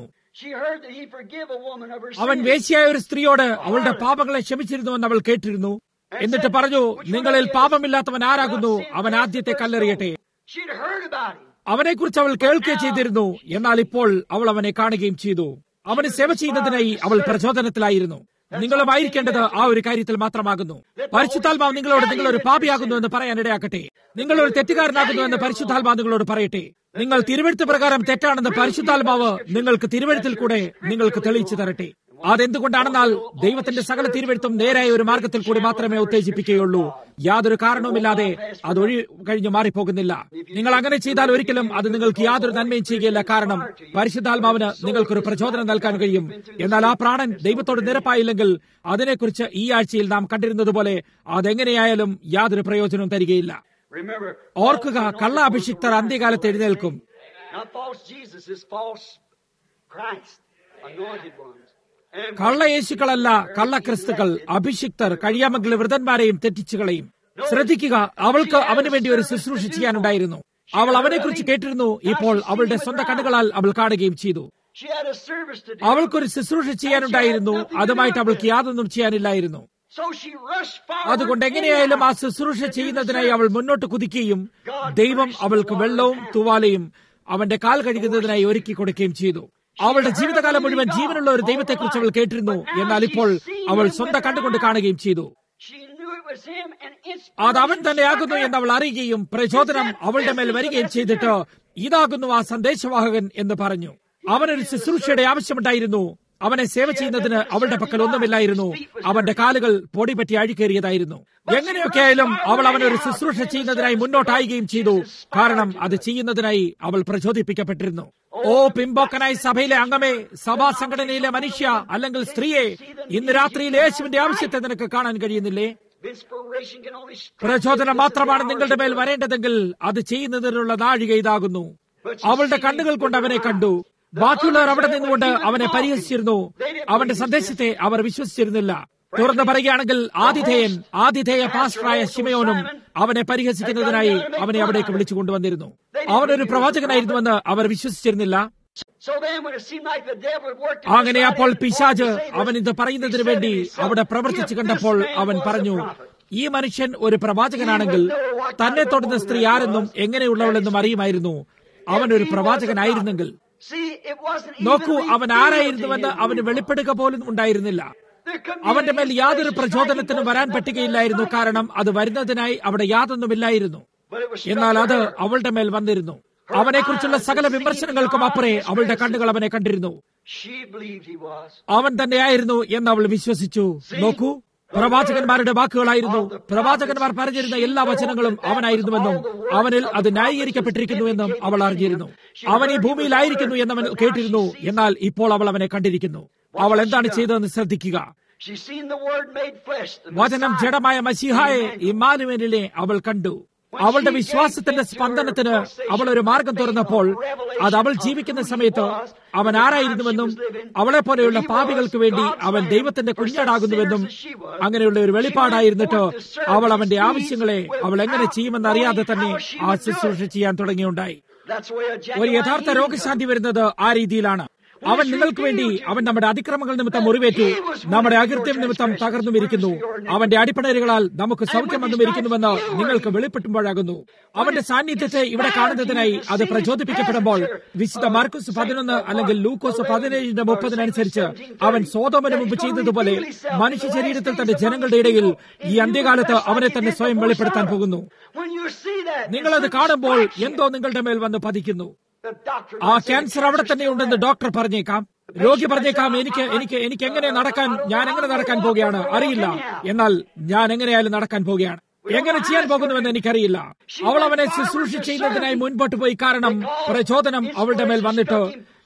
അവൻ വേശ്യായ ഒരു സ്ത്രീയോട് അവളുടെ പാപങ്ങളെ ക്ഷമിച്ചിരുന്നുവെന്ന് അവൾ കേട്ടിരുന്നു എന്നിട്ട് പറഞ്ഞു നിങ്ങളിൽ പാപമില്ലാത്തവൻ ആരാകുന്നു അവൻ ആദ്യത്തെ കല്ലെറിയട്ടെ അവനെക്കുറിച്ച് അവൾ കേൾക്കുകയും ചെയ്തിരുന്നു എന്നാൽ ഇപ്പോൾ അവൾ അവനെ കാണുകയും ചെയ്തു അവന് സേവ ചെയ്യുന്നതിനായി അവൾ പ്രചോദനത്തിലായിരുന്നു നിങ്ങളുമായിരിക്കേണ്ടത് ആ ഒരു കാര്യത്തിൽ മാത്രമാകുന്നു പരിശുദ്ധാത്മാവ് നിങ്ങളോട് നിങ്ങൾ ഒരു പാപിയാകുന്നു എന്ന് പറയാൻ ഇടയാക്കട്ടെ നിങ്ങൾ ഒരു തെറ്റുകാരനാകുന്നു എന്ന് പരിശുദ്ധാത്മാവ് നിങ്ങളോട് പറയട്ടെ നിങ്ങൾ തിരുവഴുത്ത് പ്രകാരം തെറ്റാണെന്ന് പരിശുദ്ധാത്മാവ് നിങ്ങൾക്ക് തിരുവഴുത്തിൽ കൂടെ നിങ്ങൾക്ക് തെളിയിച്ചു തരട്ടെ അതെന്തുകൊണ്ടാണെന്നാൽ ദൈവത്തിന്റെ സകല തിരുവഴുത്തും നേരായ ഒരു മാർഗത്തിൽ കൂടി മാത്രമേ ഉത്തേജിപ്പിക്കുകയുള്ളൂ യാതൊരു കാരണവുമില്ലാതെ അത് ഒഴി കഴിഞ്ഞു മാറിപ്പോകുന്നില്ല നിങ്ങൾ അങ്ങനെ ചെയ്താൽ ഒരിക്കലും അത് നിങ്ങൾക്ക് യാതൊരു നന്മയും ചെയ്യുകയില്ല കാരണം പരിശുദ്ധാത്മാവിന് നിങ്ങൾക്കൊരു പ്രചോദനം നൽകാൻ കഴിയും എന്നാൽ ആ പ്രാണൻ ദൈവത്തോട് നിരപ്പായില്ലെങ്കിൽ അതിനെക്കുറിച്ച് ഈ ആഴ്ചയിൽ നാം കണ്ടിരുന്നതുപോലെ അതെങ്ങനെയായാലും യാതൊരു പ്രയോജനവും തരികയില്ല ഓർക്കുക കള്ള അഭിഷിക്തർ അന്ത്യകാലത്ത് എഴുന്നേൽക്കും കള്ള യേശുക്കളല്ല കള്ള ക്രിസ്തുക്കൾ അഭിഷിക്തർ കഴിയാമെങ്കിൽ വൃതന്മാരെയും തെറ്റിച്ചുകളയും ശ്രദ്ധിക്കുക അവൾക്ക് അവന് വേണ്ടി ഒരു ശുശ്രൂഷ ചെയ്യാനുണ്ടായിരുന്നു അവൾ അവനെക്കുറിച്ച് കേട്ടിരുന്നു ഇപ്പോൾ അവളുടെ സ്വന്തം കണ്ണുകളാൽ അവൾ കാണുകയും ചെയ്തു അവൾക്കൊരു ശുശ്രൂഷ ചെയ്യാനുണ്ടായിരുന്നു അതുമായിട്ട് അവൾക്ക് യാതൊന്നും ചെയ്യാനില്ലായിരുന്നു അതുകൊണ്ട് എങ്ങനെയായാലും ആ ശുശ്രൂഷ ചെയ്യുന്നതിനായി അവൾ മുന്നോട്ട് കുതിക്കുകയും ദൈവം അവൾക്ക് വെള്ളവും തുവാലയും അവന്റെ കാൽ കഴുകുന്നതിനായി ഒരുക്കി കൊടുക്കുകയും ചെയ്തു അവളുടെ ജീവിതകാലം മുഴുവൻ ജീവനുള്ള ഒരു ദൈവത്തെക്കുറിച്ച് അവൾ കേട്ടിരുന്നു എന്നാൽ ഇപ്പോൾ അവൾ സ്വന്തം കണ്ടുകൊണ്ട് കാണുകയും ചെയ്തു അത് അവൻ തന്നെയാകുന്നു എന്ന് അവൾ അറിയുകയും പ്രചോദനം അവളുടെ മേൽ വരികയും ചെയ്തിട്ട് ഇതാകുന്നു ആ സന്ദേശവാഹകൻ എന്ന് പറഞ്ഞു അവനൊരു ശുശ്രൂഷയുടെ ആവശ്യമുണ്ടായിരുന്നു അവനെ സേവ ചെയ്യുന്നതിന് അവളുടെ പക്കൽ ഒന്നുമില്ലായിരുന്നു അവന്റെ കാലുകൾ പൊടി പറ്റി അഴിക്കേറിയതായിരുന്നു എങ്ങനെയൊക്കെ ആയാലും അവൾ അവനൊരു ശുശ്രൂഷ ചെയ്യുന്നതിനായി മുന്നോട്ടായുകയും ചെയ്തു കാരണം അത് ചെയ്യുന്നതിനായി അവൾ പ്രചോദിപ്പിക്കപ്പെട്ടിരുന്നു ഓ പിമ്പോക്കനായി സഭയിലെ അംഗമേ സഭാ സംഘടനയിലെ മനുഷ്യ അല്ലെങ്കിൽ സ്ത്രീയെ ഇന്ന് രാത്രിയിൽ യേശുവിന്റെ ആവശ്യത്തെ നിനക്ക് കാണാൻ കഴിയുന്നില്ലേ പ്രചോദനം മാത്രമാണ് നിങ്ങളുടെ മേൽ വരേണ്ടതെങ്കിൽ അത് ചെയ്യുന്നതിനുള്ള നാഴിക ഇതാകുന്നു അവളുടെ കണ്ണുകൾ കൊണ്ട് അവനെ കണ്ടു ബാക്കിയുള്ളവർ അവിടെ നിന്നുകൊണ്ട് അവനെ പരിഹസിച്ചിരുന്നു അവന്റെ സന്ദേശത്തെ അവർ വിശ്വസിച്ചിരുന്നില്ല തുറന്നു പറയുകയാണെങ്കിൽ ആതിഥേയൻ ആതിഥേയ പാസ്റ്ററായ ശിമയോനും അവനെ പരിഹസിക്കുന്നതിനായി അവനെ അവിടേക്ക് വിളിച്ചു കൊണ്ടുവന്നിരുന്നു അവനൊരു പ്രവാചകനായിരുന്നുവെന്ന് അവർ വിശ്വസിച്ചിരുന്നില്ല അങ്ങനെ അപ്പോൾ പിശാജ് അവൻ ഇത് പറയുന്നതിന് വേണ്ടി അവിടെ പ്രവർത്തിച്ചു കണ്ടപ്പോൾ അവൻ പറഞ്ഞു ഈ മനുഷ്യൻ ഒരു പ്രവാചകനാണെങ്കിൽ തന്നെ തൊടുന്ന സ്ത്രീ ആരെന്നും എങ്ങനെയുള്ളവളെന്നും അറിയുമായിരുന്നു അവൻ ഒരു പ്രവാചകനായിരുന്നെങ്കിൽ നോക്കൂ അവൻ ആരായിരുന്നുവെന്ന് അവന് വെളിപ്പെടുക പോലും ഉണ്ടായിരുന്നില്ല അവന്റെ മേൽ യാതൊരു പ്രചോദനത്തിനും വരാൻ പറ്റുകയില്ലായിരുന്നു കാരണം അത് വരുന്നതിനായി അവിടെ യാതൊന്നുമില്ലായിരുന്നു എന്നാൽ അത് അവളുടെ മേൽ വന്നിരുന്നു അവനെക്കുറിച്ചുള്ള സകല വിമർശനങ്ങൾക്കും അപ്പുറേ അവളുടെ കണ്ണുകൾ അവനെ കണ്ടിരുന്നു അവൻ തന്നെയായിരുന്നു എന്ന് അവൾ വിശ്വസിച്ചു നോക്കൂ പ്രവാചകന്മാരുടെ വാക്കുകളായിരുന്നു പ്രവാചകന്മാർ പറഞ്ഞിരുന്ന എല്ലാ വചനങ്ങളും അവനായിരുന്നുവെന്നും അവനിൽ അത് ന്യായീകരിക്കപ്പെട്ടിരിക്കുന്നുവെന്നും അവൾ അറിഞ്ഞിരുന്നു അവൻ ഈ ഭൂമിയിലായിരിക്കുന്നു എന്നവൻ കേട്ടിരുന്നു എന്നാൽ ഇപ്പോൾ അവൾ അവനെ കണ്ടിരിക്കുന്നു അവൾ എന്താണ് ചെയ്തതെന്ന് ശ്രദ്ധിക്കുക വചനം ജഡമായ മസിഹായെ ഇമാനുവേലിനെ അവൾ കണ്ടു അവളുടെ വിശ്വാസത്തിന്റെ സ്പന്ദനത്തിന് അവൾ ഒരു മാർഗം തുറന്നപ്പോൾ അത് അവൾ ജീവിക്കുന്ന സമയത്ത് അവൻ ആരായിരുന്നുവെന്നും അവളെ പോലെയുള്ള പാപികൾക്ക് വേണ്ടി അവൻ ദൈവത്തിന്റെ കുഞ്ഞാടാകുന്നുവെന്നും അങ്ങനെയുള്ള ഒരു വെളിപ്പാടായിരുന്നിട്ട് അവൾ അവന്റെ ആവശ്യങ്ങളെ അവൾ എങ്ങനെ ചെയ്യുമെന്ന് അറിയാതെ തന്നെ ആ ശുശ്രൂഷ ചെയ്യാൻ തുടങ്ങിയുണ്ടായി ഒരു യഥാർത്ഥ രോഗശാന്തി വരുന്നത് ആ രീതിയിലാണ് അവൻ നിങ്ങൾക്ക് വേണ്ടി അവൻ നമ്മുടെ അതിക്രമങ്ങൾ നിമിത്തം മുറിവേറ്റു നമ്മുടെ അകൃത്യം നിമിത്തം തകർന്നും ഇരിക്കുന്നു അവന്റെ അടിപ്പണരുകളാൽ നമുക്ക് സൗഖ്യം വന്നും ഇരിക്കുന്നുവെന്ന് നിങ്ങൾക്ക് വെളിപ്പെട്ടുമ്പോഴാകുന്നു അവന്റെ സാന്നിധ്യത്തെ ഇവിടെ കാണുന്നതിനായി അത് പ്രചോദിപ്പിക്കപ്പെടുമ്പോൾ വിശുദ്ധ മാർക്കോസ് പതിനൊന്ന് അല്ലെങ്കിൽ ലൂക്കോസ് പതിനേഴിന്റെ മുപ്പതിനനുസരിച്ച് അവൻ സോതോമന് മുമ്പ് ചെയ്തതുപോലെ മനുഷ്യ ശരീരത്തിൽ തന്റെ ജനങ്ങളുടെ ഇടയിൽ ഈ അന്ത്യകാലത്ത് അവനെ തന്നെ സ്വയം വെളിപ്പെടുത്താൻ പോകുന്നു When you see that, നിങ്ങളത് കാണുമ്പോൾ എന്തോ നിങ്ങളുടെ മേൽ വന്ന് പതിക്കുന്നു the doctor ആ ക്യാൻസർ അവിടെ തന്നെ ഉണ്ടെന്ന് ഡോക്ടർ പറഞ്ഞേക്കാം രോഗി പറഞ്ഞേക്കാം എനിക്ക് എനിക്ക് എനിക്ക് എങ്ങനെ നടക്കാൻ ഞാൻ എങ്ങനെ നടക്കാൻ പോവുകയാണ് അറിയില്ല എന്നാൽ ഞാൻ എങ്ങനെയായാലും നടക്കാൻ പോവുകയാണ് എങ്ങനെ ചെയ്യാൻ പോകുന്നുവെന്ന് എനിക്കറിയില്ല അവൾ അവനെ ശുശ്രൂഷ ചെയ്യുന്നതിനായി മുൻപോട്ട് പോയി കാരണം പ്രചോദനം അവളുടെ മേൽ വന്നിട്ട്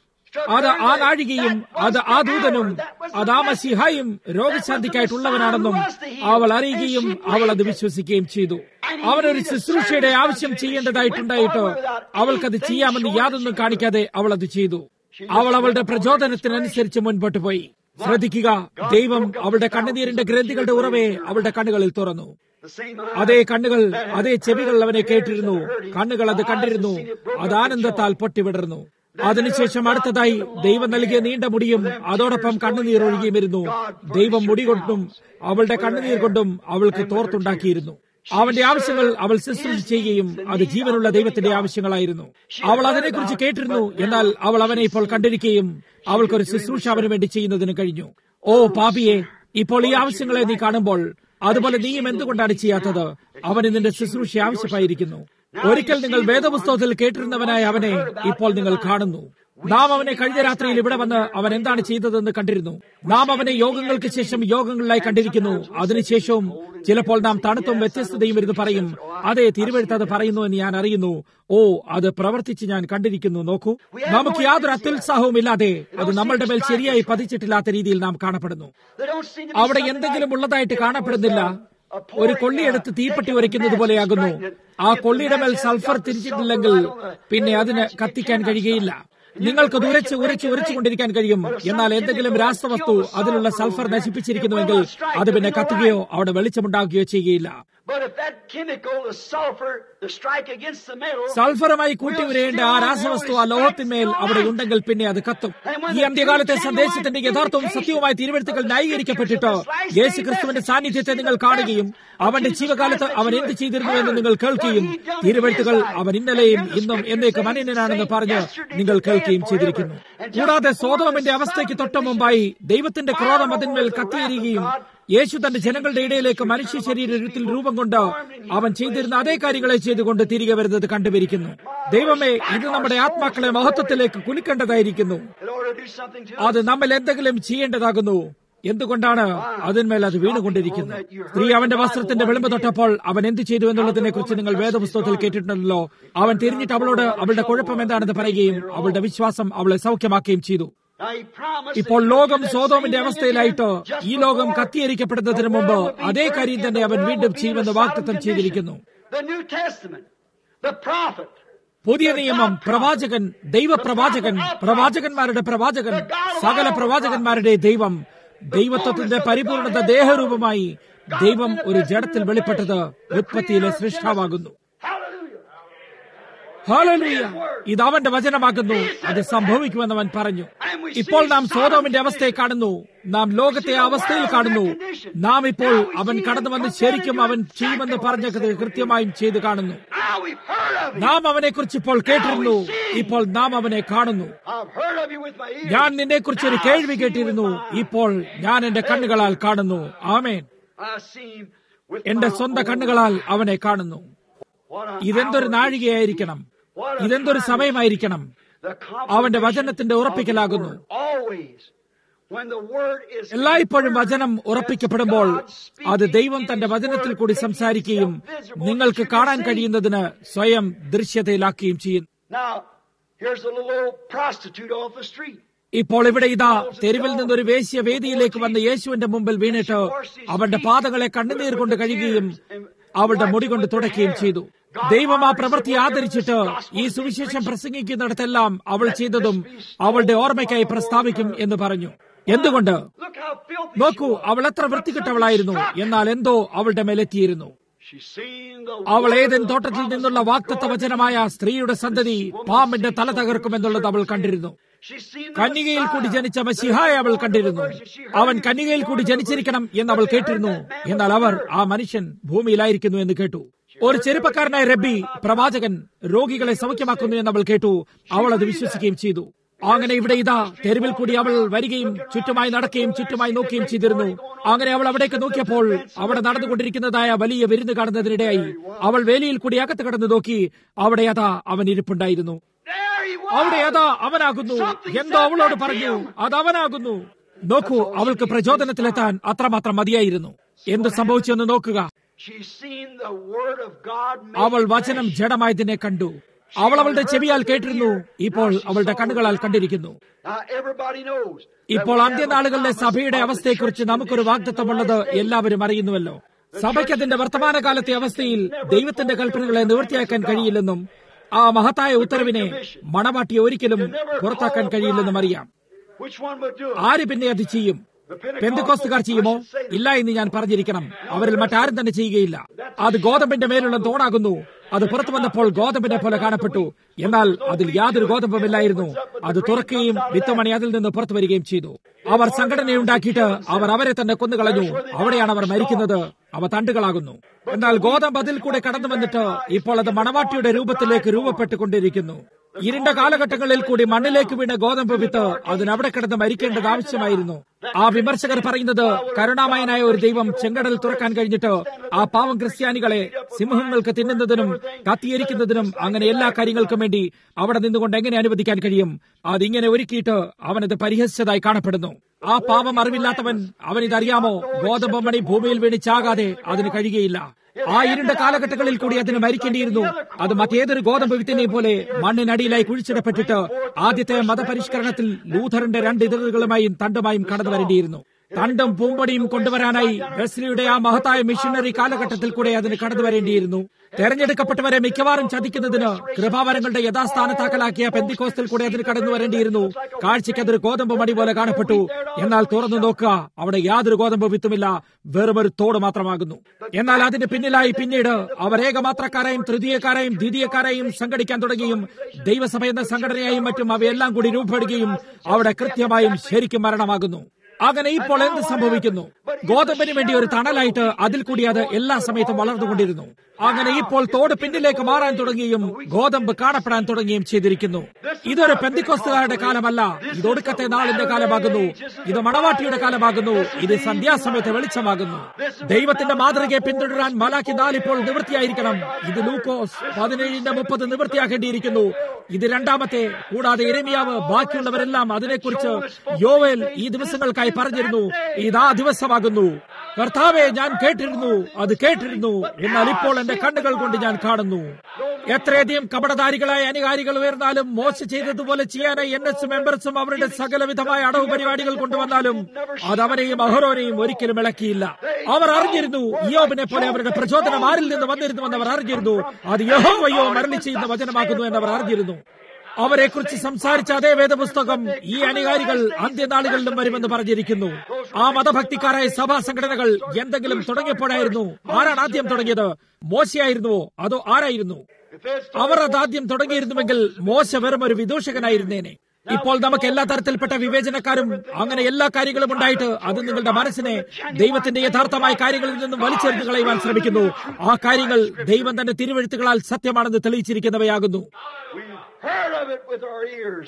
അത് ആ നാഴികയും അത് ആ ദൂതനും അത് ആ മസിഹായും രോഗശാന്തിക്കായിട്ടുള്ളവനാണെന്നും അവൾ അറിയുകയും അവൾ അത് വിശ്വസിക്കുകയും ചെയ്തു അവനൊരു ശുശ്രൂഷയുടെ ആവശ്യം ചെയ്യേണ്ടതായിട്ടുണ്ടായിട്ട് അവൾക്കത് ചെയ്യാമെന്ന് യാതൊന്നും കാണിക്കാതെ അവൾ അത് ചെയ്തു അവൾ അവളുടെ പ്രചോദനത്തിനനുസരിച്ച് മുൻപോട്ട് പോയി ശ്രദ്ധിക്കുക ദൈവം അവളുടെ കണ്ണുനീരിന്റെ ഗ്രന്ഥികളുടെ ഉറവെ അവളുടെ കണ്ണുകളിൽ തുറന്നു the same അതേ കണ്ണുകൾ അതേ ചെവികൾ അവനെ കേട്ടിരുന്നു കണ്ണുകൾ അത് കണ്ടിരുന്നു അത് ആനന്ദത്താൽ പൊട്ടിവിടർന്നു അതിനുശേഷം അടുത്തതായി ദൈവം നൽകിയ നീണ്ട മുടിയും അതോടൊപ്പം കണ്ണുനീർ ഒഴുകിയുമിരുന്നു ദൈവം മുടി കൊണ്ടും അവളുടെ കണ്ണുനീർ കൊണ്ടും അവൾക്ക് തോർത്തുണ്ടാക്കിയിരുന്നു അവന്റെ ആവശ്യങ്ങൾ അവൾ ശുശ്രൂഷ ചെയ്യുകയും അത് ജീവനുള്ള ദൈവത്തിന്റെ ആവശ്യങ്ങളായിരുന്നു അവൾ അതിനെക്കുറിച്ച് കേട്ടിരുന്നു എന്നാൽ അവൾ അവനെ ഇപ്പോൾ കണ്ടിരിക്കുകയും അവൾക്കൊരു ശുശ്രൂഷ അവന് വേണ്ടി ചെയ്യുന്നതിന് കഴിഞ്ഞു ഓ പാപിയെ ഇപ്പോൾ ഈ ആവശ്യങ്ങളെ നീ കാണുമ്പോൾ അതുപോലെ നീയും എന്തുകൊണ്ടാണ് ചെയ്യാത്തത് അവന് നിന്റെ ശുശ്രൂഷ ആവശ്യമായിരിക്കുന്നു ഒരിക്കൽ നിങ്ങൾ വേദപുസ്തകത്തിൽ കേട്ടിരുന്നവനായ അവനെ ഇപ്പോൾ നിങ്ങൾ കാണുന്നു നാം അവനെ കഴിഞ്ഞ രാത്രിയിൽ ഇവിടെ വന്ന് അവൻ എന്താണ് ചെയ്തതെന്ന് കണ്ടിരുന്നു നാം അവനെ യോഗങ്ങൾക്ക് ശേഷം യോഗങ്ങളിലായി കണ്ടിരിക്കുന്നു അതിനുശേഷവും ചിലപ്പോൾ നാം തണുത്തും വ്യത്യസ്തതയും ഇരുന്ന് പറയും അതെ തിരുവഴുത്ത് അത് പറയുന്നു എന്ന് ഞാൻ അറിയുന്നു ഓ അത് പ്രവർത്തിച്ച് ഞാൻ കണ്ടിരിക്കുന്നു നോക്കൂ നമുക്ക് യാതൊരു അത്യുത്സാഹവും ഇല്ലാതെ അത് നമ്മളുടെ മേൽ ശരിയായി പതിച്ചിട്ടില്ലാത്ത രീതിയിൽ നാം കാണപ്പെടുന്നു They don't seem to be അവിടെ something എന്തെങ്കിലും like- ഉള്ളതായിട്ട് കാണപ്പെടുന്നില്ല ഒരു കൊള്ളിയെടുത്ത് തീപ്പെട്ടി ഉരയ്ക്കുന്നത് പോലെയാകുന്നു ആ കൊള്ളിയുടെ മേൽ സൾഫർ തിരിച്ചിട്ടില്ലെങ്കിൽ പിന്നെ അതിന് കത്തിക്കാൻ കഴിയുകയില്ല നിങ്ങൾക്ക് ഉരച്ച് ഉരച്ച് ഉരച്ചുകൊണ്ടിരിക്കാൻ കഴിയും എന്നാൽ എന്തെങ്കിലും രാസവസ്തു അതിലുള്ള സൾഫർ നശിപ്പിച്ചിരിക്കുന്നുവെങ്കിൽ അത് പിന്നെ കത്തുകയോ അവിടെ വെളിച്ചമുണ്ടാകുകയോ ചെയ്യുകയില്ല But if that chemical, the sulfur, the strike against the metal, സൾഫറുമായി കൂട്ടി ഉരയേണ്ട ആ രാസവസ്തു ആ ലോഹത്തിന്മേൽ അവിടെ ഉണ്ടെങ്കിൽ പിന്നെ അത് കത്തും ഈ അന്ത്യകാലത്തെ സന്ദേശത്തിന്റെ യഥാർത്ഥവും സത്യവുമായ തിരുവഴുത്തുകൾ ന്യായീകരിക്കപ്പെട്ടിട്ട് യേശു ക്രിസ്തുവിന്റെ സാന്നിധ്യത്തെ നിങ്ങൾ കാണുകയും അവന്റെ ജീവകാലത്ത് അവൻ എന്ത് ചെയ്തിരുന്നു എന്ന് നിങ്ങൾ കേൾക്കുകയും തിരുവഴുത്തുകൾ അവൻ ഇന്നലെയും ഇന്നും എന്നേക്കും അനന്യനാണെന്ന് പറഞ്ഞ് നിങ്ങൾ കേൾക്കുകയും ചെയ്തിരിക്കുന്നു കൂടാതെ സോതോമിന്റെ അവസ്ഥയ്ക്ക് തൊട്ട് മുമ്പായി ദൈവത്തിന്റെ ക്രോധം അതിന്മേൽ കത്തിയിരിക്കുകയും യേശു തന്റെ ജനങ്ങളുടെ ഇടയിലേക്ക് മനുഷ്യ ശരീരത്തിൽ രൂപം കൊണ്ട് അവൻ ചെയ്തിരുന്ന അതേ കാര്യങ്ങളെ ചെയ്തുകൊണ്ട് തിരികെ വരുന്നത് കണ്ടുപിരിക്കുന്നു ദൈവമേ ഇത് നമ്മുടെ ആത്മാക്കളെ മഹത്വത്തിലേക്ക് കുലിക്കേണ്ടതായിരിക്കുന്നു in order to do something to അത് നമ്മൾ എന്തെങ്കിലും ചെയ്യേണ്ടതാകുന്നു എന്തുകൊണ്ടാണ് അതിന്മേൽ അത് വീണുകൊണ്ടിരിക്കുന്നു സ്ത്രീ അവന്റെ വസ്ത്രത്തിന്റെ വെളുമ്പ് തൊട്ടപ്പോൾ അവൻ എന്ത് ചെയ്തു എന്നുള്ളതിനെ കുറിച്ച് നിങ്ങൾ വേദപുസ്തകത്തിൽ കേട്ടിട്ടുണ്ടല്ലോ അവൻ തിരിഞ്ഞിട്ട് അവളോട് അവളുടെ കുഴപ്പം എന്താണെന്ന് പറയുകയും അവളുടെ വിശ്വാസം അവളെ സൗഖ്യമാക്കുകയും ചെയ്തു Now he promised ഇപ്പോൾ that ലോകം that സോതോമിന്റെ same അവസ്ഥയിലായിട്ട് thing again, ഈ just ലോകം before കത്തിയരിക്കപ്പെടുന്നതിന് the മുമ്പ് world will be അതേ burnt കാര്യം and തന്നെ the അവൻ world വീണ്ടും will be in ചെയ്യുമെന്ന് a വാഗ്ദത്തം solemn ചെയ്തിരിക്കുന്നു condition. The New Testament, the prophet, പുതിയ നിയമം പ്രവാചകൻ ദൈവപ്രവാചകൻ പ്രവാചകന്മാരുടെ പ്രവാചകൻ സകല പ്രവാചകന്മാരുടെ ദൈവം ദൈവത്വത്തിന്റെ പരിപൂർണത ദേഹരൂപമായി ദൈവം ഒരു ജഡത്തിൽ വെളിപ്പെട്ടത് ഉത്പത്തിയിലെ സൃഷ്ടാവാകുന്നു hallelujah. ഹാലലൂയ ഇത് അവന്റെ വചനമാകുന്നു അത് സംഭവിക്കുമെന്ന് അവൻ പറഞ്ഞു ഇപ്പോൾ നാം സോതോമിന്റെ അവസ്ഥയെ കാണുന്നു നാം ലോകത്തെ ആ അവസ്ഥയിൽ കാണുന്നു നാം ഇപ്പോൾ അവൻ കടന്നു വന്ന് ശരിക്കും അവൻ ചെയ്യുമെന്ന് പറഞ്ഞത് കൃത്യമായും ചെയ്തു കാണുന്നു Now we've heard of him. നാം അവനെക്കുറിച്ച് ഇപ്പോൾ കേട്ടിരുന്നു ഇപ്പോൾ നാം അവനെ കാണുന്നു I've heard of you with my ears. ഞാൻ നിന്നെക്കുറിച്ച് ഒരു കേൾവി കേട്ടിരുന്നു ഇപ്പോൾ ഞാൻ എന്റെ കണ്ണുകളാൽ കാണുന്നു ആമേൻ I see him with എന്റെ my സ്വന്തം own കണ്ണുകളാൽ അവനെ കാണുന്നു What an ഇതെന്തൊരു hour. നാഴികയായിരിക്കണം What a ഇതെന്തൊരു time. സമയമായിരിക്കണം The അവന്റെ confirmation വചനത്തിന്റെ of ഉറപ്പിക്കലാകുന്നു. the word. Always. When the word is എല്ലായ്പ്പോഴും വചനം ഉറപ്പിക്കപ്പെടുമ്പോൾ അത് ദൈവം തന്റെ വചനത്തിൽ കൂടി സംസാരിക്കുകയും നിങ്ങൾക്ക് കാണാൻ കഴിയുന്നതിന് സ്വയം ദൃശ്യതയിലാക്കുകയും ചെയ്യുന്നു Now, here's a little old prostitute off the street. ഇപ്പോൾ ഇവിടെ ഇതാ തെരുവിൽ നിന്നൊരു വേശ്യ വേദിയിലേക്ക് വന്ന് യേശുവിന്റെ മുമ്പിൽ വീണിട്ട് അവളുടെ പാദങ്ങളെ കണ്ണുനീർ കൊണ്ട് കഴുകുകയും അവളുടെ മുടി കൊണ്ട് തുടയ്ക്കുകയും ചെയ്തു ദൈവം ആ പ്രവൃത്തി ആദരിച്ചിട്ട് ഈ സുവിശേഷം പ്രസംഗിക്കുന്നിടത്തെല്ലാം അവൾ ചെയ്തതും അവളുടെ ഓർമ്മയ്ക്കായി പ്രസ്താവിക്കും എന്ന് പറഞ്ഞു എന്തുകൊണ്ട് Look how filthy നോക്കൂ she was. അവൾ എത്ര വൃത്തികെട്ടവളായിരുന്നു എന്നാൽ എന്തോ അവളുടെ മേലെത്തിയിരുന്നു She's seen the അവൾ word ഏതൻ of the തോട്ടത്തിൽ promise നിന്നുള്ള of വാക്തത്വ God. വചനമായ സ്ത്രീയുടെ സന്തതി പാമ്പിന്റെ തല തകർക്കുമെന്നുള്ളത് അവൾ കണ്ടിരുന്നു She's seen the കന്യകയിൽ കൂടി Messiah. ജനിച്ച മസിഹായെ അവൾ കണ്ടിരുന്നു അവൻ കന്യകയിൽ കൂടി ജനിച്ചിരിക്കണം എന്ന് അവൾ കേട്ടിരുന്നു എന്നാൽ അവർ ആ മനുഷ്യൻ ഭൂമിയിലായിരിക്കുന്നു എന്ന് കേട്ടു ഒരു ചെറുപ്പക്കാരനായ റബ്ബി പ്രവാചകൻ രോഗികളെ സൗഖ്യമാക്കുന്നു എന്ന് അവൾ കേട്ടു അവൾ അത് വിശ്വസിക്കുകയും ചെയ്തു അങ്ങനെ ഇവിടെ ഇതാ തെരുവിൽ കൂടി അവൾ വരികയും ചുറ്റുമായി നടക്കുകയും ചുറ്റുമായി നോക്കുകയും ചെയ്തിരുന്നു അങ്ങനെ അവൾ അവിടേക്ക് നോക്കിയപ്പോൾ അവിടെ നടന്നുകൊണ്ടിരിക്കുന്നതായ വലിയ വിരുന്ന് കാണുന്നതിനിടെയായി അവൾ വേലിയിൽ കൂടി അകത്ത് കടന്നു നോക്കി അവിടെ അതാ അവൻ ഇരിപ്പുണ്ടായിരുന്നു There he was. അവിടെ അതാ അവനാകുന്നു എന്തോ അവളോട് പറഞ്ഞു അത് അവനാകുന്നു നോക്കൂ അവൾക്ക് പ്രചോദനത്തിലെത്താൻ അത്രമാത്രം മതിയായിരുന്നു എന്ത് സംഭവിച്ചെന്ന് നോക്കുക She's seen the word of God made അവൾ വചനം ജഡമായതിനെ കണ്ടു അവൾ അവളുടെ ചെവിയാൽ കേട്ടിരുന്നു ഇപ്പോൾ അവളുടെ കണ്ണുകളാൽ കണ്ടിരിക്കുന്നു Now everybody knows. that ഇപ്പോൾ we have a അന്ത്യനാളുകളിലെ promise സഭയുടെ of the അവസ്ഥയെക്കുറിച്ച് church നമുക്കൊരു condition വാഗ്ദത്തമുള്ളത് in the last days. എല്ലാവരും അറിയുന്നുവല്ലോ സഭയ്ക്ക് അതിന്റെ വർത്തമാനകാലത്തെ അവസ്ഥയിൽ ദൈവത്തിന്റെ കൽപ്പനകളെ നിവൃത്തിയാക്കാൻ കഴിയില്ലെന്നും ആ മഹത്തായ ഉത്തരവിനെ മണവാട്ടിയെ ഒരിക്കലും പുറത്താക്കാൻ കഴിയില്ലെന്നും അറിയാം Which one would do it? ആര് പിന്നെ അത് ചെയ്യും പെന്തുകോസ്തുകാർ ചെയ്യുമോ ഇല്ല എന്ന് ഞാൻ പറഞ്ഞിരിക്കണം അവരിൽ മറ്റാരും തന്നെ ചെയ്യുകയില്ല അത് ഗോതമ്പിന്റെ മേലുള്ള തോണാകുന്നു അത് പുറത്തു വന്നപ്പോൾ ഗോതമ്പിനെ പോലെ കാണപ്പെട്ടു എന്നാൽ അതിൽ യാതൊരു ഗോതമ്പുമില്ലായിരുന്നു അത് തുറക്കുകയും വിത്തമണി അതിൽ നിന്ന് പുറത്തു വരികയും ചെയ്തു അവർ സംഘടനയുണ്ടാക്കിയിട്ട് അവർ അവരെ തന്നെ കൊന്നുകളഞ്ഞു അവിടെയാണ് അവർ മരിക്കുന്നത് അവ തണ്ടുകളാകുന്നു എന്നാൽ ഗോതമ്പ് അതിൽ കൂടെ കടന്നു വന്നിട്ട് ഇപ്പോൾ അത് മണവാട്ടിയുടെ രൂപത്തിലേക്ക് രൂപപ്പെട്ടുകൊണ്ടിരിക്കുന്നു ഇരുണ്ട കാലഘട്ടങ്ങളിൽ കൂടി മണ്ണിലേക്ക് വീണ ഗോതമ്പ് വിത്ത് അതിനവിടെ കിടന്ന് മരിക്കേണ്ടത് ആവശ്യമായിരുന്നു ആ വിമർശകർ പറയുന്നത് കരുണാമയനായ ഒരു ദൈവം ചെങ്കടൽ തുറക്കാൻ കഴിഞ്ഞിട്ട് ആ പാവം ക്രിസ്ത്യാനികളെ സിംഹങ്ങൾക്ക് തിന്നുന്നതിനും കത്തിയിരിക്കുന്നതിനും അങ്ങനെ എല്ലാ കാര്യങ്ങൾക്കും വേണ്ടി അവിടെ നിന്നുകൊണ്ട് എങ്ങനെ അനുവദിക്കാൻ കഴിയും അതിങ്ങനെ ഒരുക്കിയിട്ട് അവനത് പരിഹസിച്ചതായി കാണപ്പെടുന്നു ആ പാപം അറിവില്ലാത്തവൻ അവൻ ഇതറിയാമോ ഗോതമ്പ് മണി ഭൂമിയിൽ വീണ് ചാകാതെ അതിന് കഴിയുകയില്ല ആ ഇരുണ്ട കാലഘട്ടങ്ങളിൽ കൂടി അതിന് മരിക്കേണ്ടിയിരുന്നു അത് മറ്റേതൊരു ഗോതമ്പ് വിത്തിനെയും പോലെ മണ്ണിനടിയിലായി കുഴിച്ചിടപ്പെട്ടിട്ട് ആദ്യത്തെ മതപരിഷ്കരണത്തിൽ ലൂഥറിന്റെ രണ്ട് ഇതളുകളുമായും തണ്ടുമായും കടന്നു വരേണ്ടിയിരുന്നു തണ്ടും പൂമ്പൊടിയും കൊണ്ടുവരാനായി വെസ്ലിയുടെ ആ മഹത്തായ മിഷനറി കാലഘട്ടത്തിൽ കൂടെ അതിന് കടന്നു വരേണ്ടിയിരുന്നു തെരഞ്ഞെടുക്കപ്പെട്ടവരെ മിക്കവാറും ചതിക്കുന്നതിന് കൃപാവരങ്ങളുടെ യഥാസ്ഥാനത്താക്കലാക്കിയ പെന്തിക്കോസ്തിൽ കൂടെ അതിന് കടന്നു വരേണ്ടിയിരുന്നു കാഴ്ചയ്ക്ക് അതൊരു ഗോതമ്പ് മണി പോലെ കാണപ്പെട്ടു എന്നാൽ തുറന്നു നോക്കുക അവിടെ യാതൊരു ഗോതമ്പ് വിത്തുമില്ല വെറും ഒരു തോട് മാത്രമാകുന്നു എന്നാൽ അതിന് പിന്നിലായി പിന്നീട് അവർ ഏകമാത്രക്കാരായും തൃതീയക്കാരായും ദ്വിതീയക്കാരായും സംഘടിക്കാൻ തുടങ്ങിയും ദൈവസഭ എന്ന സംഘടനയായും മറ്റും അവയെല്ലാം കൂടി രൂപപ്പെടുകയും അവിടെ കൃത്യമായും ശരിക്കും മരണമാകുന്നു അങ്ങനെ ഇപ്പോൾ എന്ത് സംഭവിക്കുന്നു ഗോതമ്പിന് വേണ്ടി ഒരു തണലായിട്ട് അതിൽ കൂടി അത് എല്ലാ സമയത്തും വളർന്നുകൊണ്ടിരുന്നു അങ്ങനെ ഇപ്പോൾ തോട് പിന്നിലേക്ക് മാറാൻ തുടങ്ങുകയും ഗോതമ്പ് കാണപ്പെടാൻ തുടങ്ങുകയും ചെയ്തിരിക്കുന്നു ഇതൊരു പെന്തിക്കോസ്തുകാരുടെ കാലമല്ല ഇത് ഒടുക്കത്തെ നാളിന്റെ കാലമാകുന്നു ഇത് മണവാട്ടിയുടെ കാലമാകുന്നു ഇത് സന്ധ്യാസമയത്ത് വെളിച്ചമാകുന്നു ദൈവത്തിന്റെ മാതൃകയെ പിന്തുടരാൻ മലാക്കി നാലിപ്പോൾ നിവൃത്തിയായിരിക്കണം ഇത് ലൂക്കോസ് പതിനേഴിന്റെ മുപ്പത് നിവൃത്തിയാക്കേണ്ടിയിരിക്കുന്നു ഇത് രണ്ടാമത്തെ കൂടാതെ ഇരമിയാവ് ബാക്കിയുള്ളവരെല്ലാം അതിനെക്കുറിച്ച് യോവേൽ ഈ ദിവസങ്ങൾക്കായി പറഞ്ഞിരുന്നു ഇതാ ദിവസമാകുന്നു കർത്താവെ ഞാൻ കേട്ടിരുന്നു അത് കേട്ടിരുന്നു എന്നാൽ ഇപ്പോൾ എന്റെ കണ്ണുകൾ കൊണ്ട് ഞാൻ കാണുന്നു എത്രയധികം കപടധാരികളായ അനുകാരികൾ ഉയർന്നാലും മോശ ചെയ്തതുപോലെ ചെയ്യാനായി എൻ എസ് മെമ്പേഴ്സും അവരുടെ സകലവിധമായ അടവ് പരിപാടികൾ കൊണ്ടുവന്നാലും അത് അവരെയും അഹരോനെയും ഒരിക്കലും ഇളക്കിയില്ല അവർ അറിഞ്ഞിരുന്നു യോബിനെ പോലെ അവരുടെ പ്രചോദനം ആരിൽ നിന്ന് വന്നിരുന്നുവെന്ന് അവർ അറിഞ്ഞിരുന്നു അത് യഹോവയോ മരളി ചെയ്യുന്ന വചനമാക്കുന്നു എന്ന് അവർ അറിഞ്ഞിരുന്നു അവരെക്കുറിച്ച് സംസാരിച്ച അതേ വേദപുസ്തകം ഈ അനുകാരികൾ അന്ത്യനാളുകളിലും വരുമെന്ന് പറഞ്ഞിരിക്കുന്നു ആ മതഭക്തിക്കാരായ സഭാ സംഘടനകൾ എന്തെങ്കിലും തുടങ്ങിയപ്പോഴായിരുന്നു ആരാണ് ആദ്യം തുടങ്ങിയത് മോശയായിരുന്നുവോ അതോ ആരായിരുന്നു അവർ അത് ആദ്യം തുടങ്ങിയിരുന്നുവെങ്കിൽ മോശ വെറും ഒരു വിദൂഷകനായിരുന്നേനെ ഇപ്പോൾ നമുക്ക് എല്ലാ തരത്തിൽപ്പെട്ട വിവേചനക്കാരും അങ്ങനെ എല്ലാ കാര്യങ്ങളും ഉണ്ടായിട്ട് അത് നിങ്ങളുടെ മനസ്സിനെ ദൈവത്തിന്റെ യഥാർത്ഥമായ കാര്യങ്ങളിൽ നിന്നും വലിച്ചെറിഞ്ഞു കളയുവാൻ ശ്രമിക്കുന്നു ആ കാര്യങ്ങൾ ദൈവം തന്റെ തിരുവഴുത്തുകളാൽ സത്യമാണെന്ന് തെളിയിച്ചിരിക്കുന്നവയാകുന്നു We heard of it with our ears.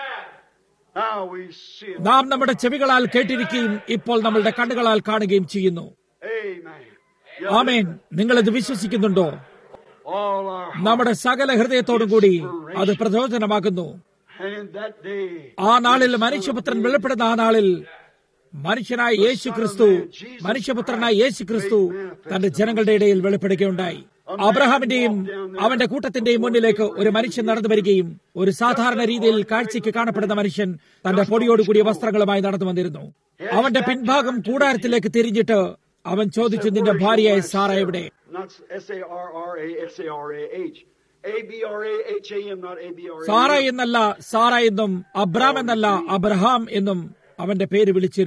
Now we see it. നാം നമ്മുടെ ചെവികളാൽ കേട്ടിരിക്കുകയും ഇപ്പോൾ നമ്മളുടെ കണ്ണുകളാൽ കാണുകയും ചെയ്യുന്നു Amen. ആമേൻ നിങ്ങൾ ഇത് വിശ്വസിക്കുന്നുണ്ടോ All our നമ്മുടെ സകല ഹൃദയത്തോടും കൂടി അത് പ്രചോദനമാകുന്നു and that day. ആ നാളിൽ മനുഷ്യപുത്രൻ വെളിപ്പെടുന്ന ആ നാളിൽ മനുഷ്യനായ യേശു ക്രിസ്തു മനുഷ്യപുത്രനായ യേശു ക്രിസ്തു തന്റെ ജനങ്ങളുടെ ഇടയിൽ വെളിപ്പെടുകയുണ്ടായി അബ്രഹാമിന്റെയും അവന്റെ കൂട്ടത്തിന്റെയും മുന്നിലേക്ക് ഒരു മനുഷ്യൻ നടന്നു വരികയും ഒരു സാധാരണ രീതിയിൽ കാഴ്ചയ്ക്ക് കാണപ്പെടുന്ന മനുഷ്യൻ തന്റെ പൊടിയോടുകൂടിയ വസ്ത്രങ്ങളുമായി നടന്നു വന്നിരുന്നു അവന്റെ പിൻഭാഗം കൂടാരത്തിലേക്ക് തിരിഞ്ഞിട്ട് അവൻ ചോദിച്ചു നിന്റെ ഭാര്യയായ സാറ എവിടെ Not S A R R A S A R A H. A B R A H A M, not A B R A. Sarah എന്നല്ല സാറ എന്നും അബ്രാം എന്നല്ല അബ്രഹാം എന്നും അവന്റെ പേര് വിളിച്ചിരുന്നു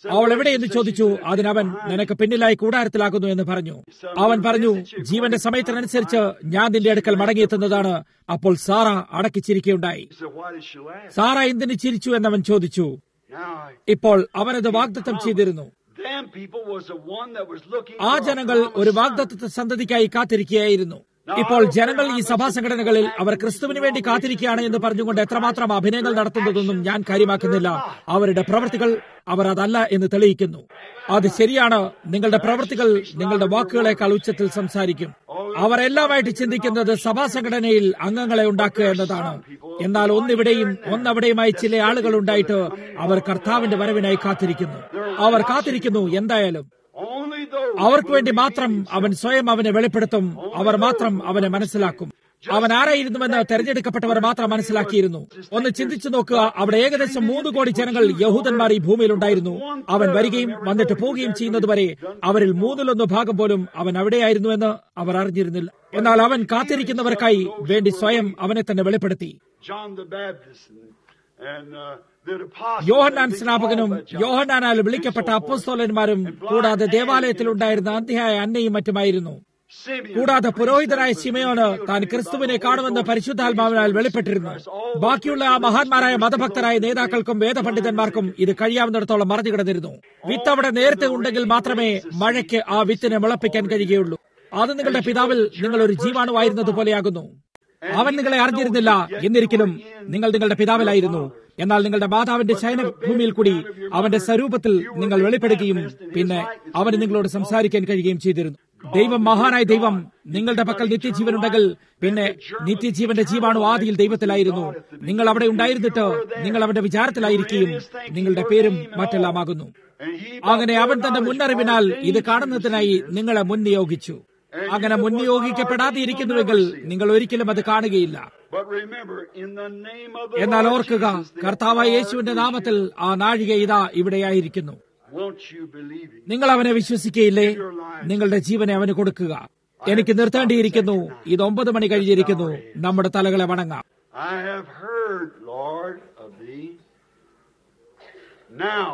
അവൾ എവിടെയെന്ന് ചോദിച്ചു അതിനവൻ നിനക്ക് പിന്നിലായി കൂടാരത്തിലാകുന്നു എന്ന് പറഞ്ഞു അവൻ പറഞ്ഞു ജീവന്റെ സമയത്തിനനുസരിച്ച് ഞാൻ നിന്റെ അടുക്കൽ മടങ്ങിയെത്തുന്നതാണ് അപ്പോൾ സാറ അടക്കിച്ചിരിക്കുകയുണ്ടായി He said, Why did she laugh? Sarah എന്തിന് ചിരിച്ചു എന്നവൻ ചോദിച്ചു Now, ഇപ്പോൾ അവനത് വാഗ്ദത്തം ചെയ്തിരുന്നു them people was the one that was looking ആ for a ജനങ്ങൾ ഒരു promised son. വാഗ്ദത്ത സന്ധതിക്കായി കാത്തിരിക്കുകയായിരുന്നു ഇപ്പോൾ ജനങ്ങൾ ഈ സഭാ സംഘടനകളിൽ അവർ ക്രിസ്തുവിന് വേണ്ടി കാത്തിരിക്കുകയാണ് എന്ന് പറഞ്ഞുകൊണ്ട് എത്രമാത്രം അഭിനയങ്ങൾ നടത്തുന്നതൊന്നും ഞാൻ കാര്യമാക്കുന്നില്ല അവരുടെ പ്രവൃത്തികൾ അവർ അതല്ല എന്ന് തെളിയിക്കുന്നു അത് ശരിയാണ് നിങ്ങളുടെ പ്രവൃത്തികൾ നിങ്ങളുടെ വാക്കുകളെക്കാൾ ഉച്ചത്തിൽ സംസാരിക്കും അവർ എല്ലാമായിട്ട് ചിന്തിക്കുന്നത് സഭാ സംഘടനയിൽ അംഗങ്ങളെ ഉണ്ടാക്കുക എന്നതാണ് എന്നാൽ ഒന്നിവിടെയും ഒന്നവിടെയുമായി ചില ആളുകൾ ഉണ്ടായിട്ട് അവർ കർത്താവിന്റെ വരവിനായി കാത്തിരിക്കുന്നു അവർ കാത്തിരിക്കുന്നു എന്തായാലും Only those അവർക്ക് വേണ്ടി മാത്രം അവൻ സ്വയം അവനെ വെളിപ്പെടുത്തും അവർ മാത്രം അവനെ മനസ്സിലാക്കും അവൻ ആരായിരുന്നുവെന്ന് തെരഞ്ഞെടുക്കപ്പെട്ടവർ മാത്രം മനസ്സിലാക്കിയിരുന്നു ഒന്ന് ചിന്തിച്ചു നോക്കുക അവിടെ ഏകദേശം മൂന്ന് കോടി ജനങ്ങൾ യഹൂദന്മാർ ഈ ഭൂമിയിൽ ഉണ്ടായിരുന്നു അവൻ വരികയും വന്നിട്ട് പോവുകയും ചെയ്യുന്നതുവരെ അവരിൽ മൂന്നിലൊന്ന് ഭാഗം പോലും അവൻ അവിടെയായിരുന്നുവെന്ന് അവർ അറിഞ്ഞിരുന്നില്ല എന്നാൽ അവൻ കാത്തിരിക്കുന്നവർക്കായി വേണ്ടി സ്വയം അവനെ തന്നെ വെളിപ്പെടുത്തി John the Baptist and, and uh, the apostles. Yohannan they സ്നാപകനും called by John. യോഹന്നാനാൽ വിളിക്കപ്പെട്ട അപ്പോസ്തോലന്മാരും കൂടാതെ ദേവാലയത്തിൽ ഉണ്ടായിരുന്ന അന്ധ്യായ അന്നയും മറ്റുമായിരുന്നു Simeon, കൂടാതെ പുരോഹിതനായ ശിമയോന് താൻ ക്രിസ്തുവിനെ കാണുമെന്ന് പരിശുദ്ധാത്മാവിനാൽ വെളിപ്പെട്ടിരുന്നു ബാക്കിയുള്ള ആ മഹാന്മാരായ മതഭക്തരായ നേതാക്കൾക്കും വേദപണ്ഡിതന്മാർക്കും ഇത് കഴിയാവുന്നിടത്തോളം മറഞ്ഞു കിടന്നിരുന്നു വിത്ത് അവിടെ നേരത്തെ ഉണ്ടെങ്കിൽ മാത്രമേ മഴയ്ക്ക് ആ വിത്തിനെ മുളപ്പിക്കാൻ കഴിയുകയുള്ളൂ അത് നിങ്ങളുടെ പിതാവിൽ നിങ്ങൾ ഒരു ജീവാണുവായിരുന്നത് പോലെയാകുന്നു അവൻ നിങ്ങളെ അറിഞ്ഞിരുന്നില്ല എന്നിരിക്കലും നിങ്ങൾ നിങ്ങളുടെ പിതാവിലായിരുന്നു എന്നാൽ നിങ്ങളുടെ മാതാവിന്റെ ശയനഭൂമിയിൽ കൂടി അവന്റെ സ്വരൂപത്തിൽ നിങ്ങൾ വെളിപ്പെടുകയും പിന്നെ അവന് നിങ്ങളോട് സംസാരിക്കാൻ കഴിയുകയും ചെയ്തിരുന്നു ദൈവം മഹാനായ ദൈവം നിങ്ങളുടെ പക്കൽ നിത്യജീവനുണ്ടെങ്കിൽ പിന്നെ നിത്യജീവന്റെ ജീവാണു ആദിയിൽ ദൈവത്തിലായിരുന്നു നിങ്ങൾ അവിടെ ഉണ്ടായിരുന്നിട്ട് നിങ്ങൾ അവന്റെ വിചാരത്തിലായിരിക്കുകയും നിങ്ങളുടെ പേരും മറ്റെല്ലാമാകുന്നു and he അങ്ങനെ അവൻ തന്റെ മുന്നറിവിനാൽ ഇത് കാണുന്നതിനായി നിങ്ങളെ മുൻനിയോഗിച്ചു അങ്ങനെ മുൻനിയോഗിക്കപ്പെടാതെ ഇരിക്കുന്നുവെങ്കിൽ നിങ്ങൾ ഒരിക്കലും അത് കാണുകയില്ല But remember, in the name of the എന്നാൽ Lord ഓർക്കുക Jesus, this കർത്താവായ hour യേശുവിന്റെ is നാമത്തിൽ ആ നാഴിക ഇതാ ഇവിടെയായിരിക്കുന്നു Won't you believe him? നിങ്ങൾ അവനെ വിശ്വസിക്കുകയില്ലേ നിങ്ങളുടെ ജീവനെ അവന് കൊടുക്കുക എനിക്ക് നിർത്തേണ്ടിയിരിക്കുന്നു ഇത് ഒമ്പത് മണി കഴിഞ്ഞിരിക്കുന്നു നമ്മുടെ തലകളെ വണങ്ങാം I have heard, Lord, of thee. Now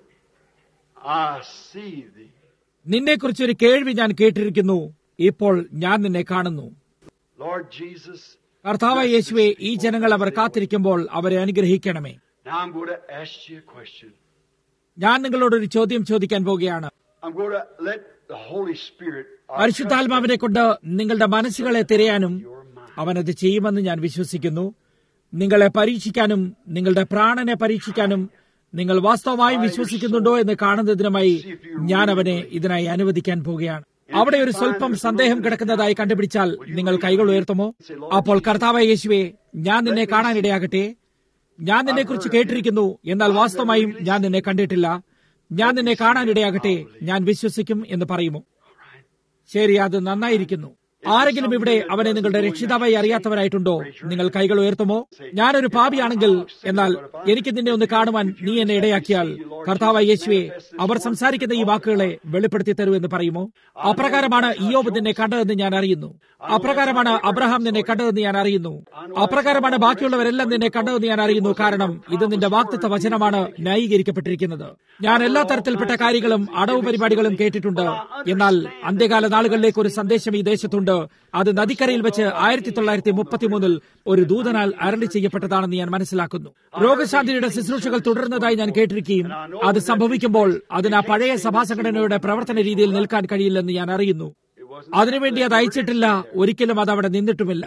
I see thee. നിന്നെക്കുറിച്ചൊരു കേൾവി ഞാൻ കേട്ടിരിക്കുന്നു ഇപ്പോൾ ഞാൻ നിന്നെ കാണുന്നു Lord Jesus, കർത്താവായ യേശുവെ ഈ ജനങ്ങൾ അവർ കാത്തിരിക്കുമ്പോൾ അവരെ അനുഗ്രഹിക്കണമേ now I'm going to ask you a question. ഞാൻ നിങ്ങളോടൊരു ചോദ്യം ചോദിക്കാൻ പോവുകയാണ് I'm going to let the Holy Spirit പരിശുദ്ധാത്മാവിനെ കൊണ്ട് നിങ്ങളുടെ മനസ്സുകളെ തിരയാനും അവനത് ചെയ്യുമെന്ന് ഞാൻ വിശ്വസിക്കുന്നു നിങ്ങളെ പരീക്ഷിക്കാനും നിങ്ങളുടെ പ്രാണനെ പരീക്ഷിക്കാനും നിങ്ങൾ വാസ്തവമായും വിശ്വസിക്കുന്നുണ്ടോ എന്ന് കാണുന്നതിനുമായി ഞാൻ അവനെ ഇതിനായി അനുവദിക്കാൻ പോവുകയാണ് അവിടെ ഒരു സ്വല്പം സന്ദേഹം കിടക്കുന്നതായി കണ്ടുപിടിച്ചാൽ നിങ്ങൾ കൈകൾ ഉയർത്തുമോ അപ്പോൾ കർത്താവായ യേശുവെ ഞാൻ നിന്നെ കാണാനിടയാകട്ടെ ഞാൻ നിന്നെക്കുറിച്ച് കേട്ടിരിക്കുന്നു എന്നാൽ വാസ്തവമായും ഞാൻ നിന്നെ കണ്ടിട്ടില്ല ഞാൻ നിന്നെ കാണാനിടയാകട്ടെ ഞാൻ വിശ്വസിക്കും എന്ന് പറയുമോ ശരി അത് നന്നായിരിക്കുന്നു ആരെങ്കിലും ഇവിടെ അവനെ നിങ്ങളുടെ രക്ഷിതാവായി അറിയാത്തവരായിട്ടുണ്ടോ നിങ്ങൾ കൈകൾ ഉയർത്തുമോ ഞാനൊരു പാപിയാണെങ്കിൽ എന്നാൽ എനിക്ക് നിന്നെ ഒന്ന് കാണുവാൻ നീ എന്നെ ഇടയാക്കിയാൽ കർത്താവായ യേശുവെ അവർ സംസാരിക്കുന്ന ഈ വാക്കുകളെ വെളിപ്പെടുത്തി തരൂ എന്ന് പറയുമോ അപ്രകാരമാണ് ഇയോബ് നിന്നെ കണ്ടതെന്ന് ഞാൻ അറിയുന്നു അപ്രകാരമാണ് അബ്രഹാം നിന്നെ കണ്ടതെന്ന് ഞാൻ അറിയുന്നു അപ്രകാരമാണ് ബാക്കിയുള്ളവരെല്ലാം നിന്നെ കണ്ടതെന്ന് ഞാൻ അറിയുന്നു കാരണം ഇത് നിന്റെ വാക്തത്വ വചനമാണ് ന്യായീകരിക്കപ്പെട്ടിരിക്കുന്നത് ഞാൻ എല്ലാ തരത്തിൽപ്പെട്ട കാര്യങ്ങളും അടവ് പരിപാടികളും കേട്ടിട്ടുണ്ട് എന്നാൽ അന്ത്യകാല നാളുകളിലേക്ക് ഒരു സന്ദേശം ഈ ദേശത്തുണ്ട് അത് നദിക്കരയിൽ വെച്ച് ആയിരത്തി തൊള്ളായിരത്തി മുപ്പത്തിമൂന്നിൽ ഒരു ദൂതനാൽ അരളി ചെയ്യപ്പെട്ടതാണെന്ന് ഞാൻ മനസ്സിലാക്കുന്നു രോഗശാന്തിയുടെ ശുശ്രൂഷകൾ തുടരുന്നതായി ഞാൻ കേട്ടിരിക്കുകയും അത് സംഭവിക്കുമ്പോൾ അതിന് ആ പഴയ സഭാ സംഘടനയുടെ പ്രവർത്തന രീതിയിൽ നിൽക്കാൻ കഴിയില്ലെന്ന് ഞാൻ അറിയുന്നു അതിനുവേണ്ടി അത് അയച്ചിട്ടില്ല ഒരിക്കലും അത് അവിടെ നിന്നിട്ടുമില്ല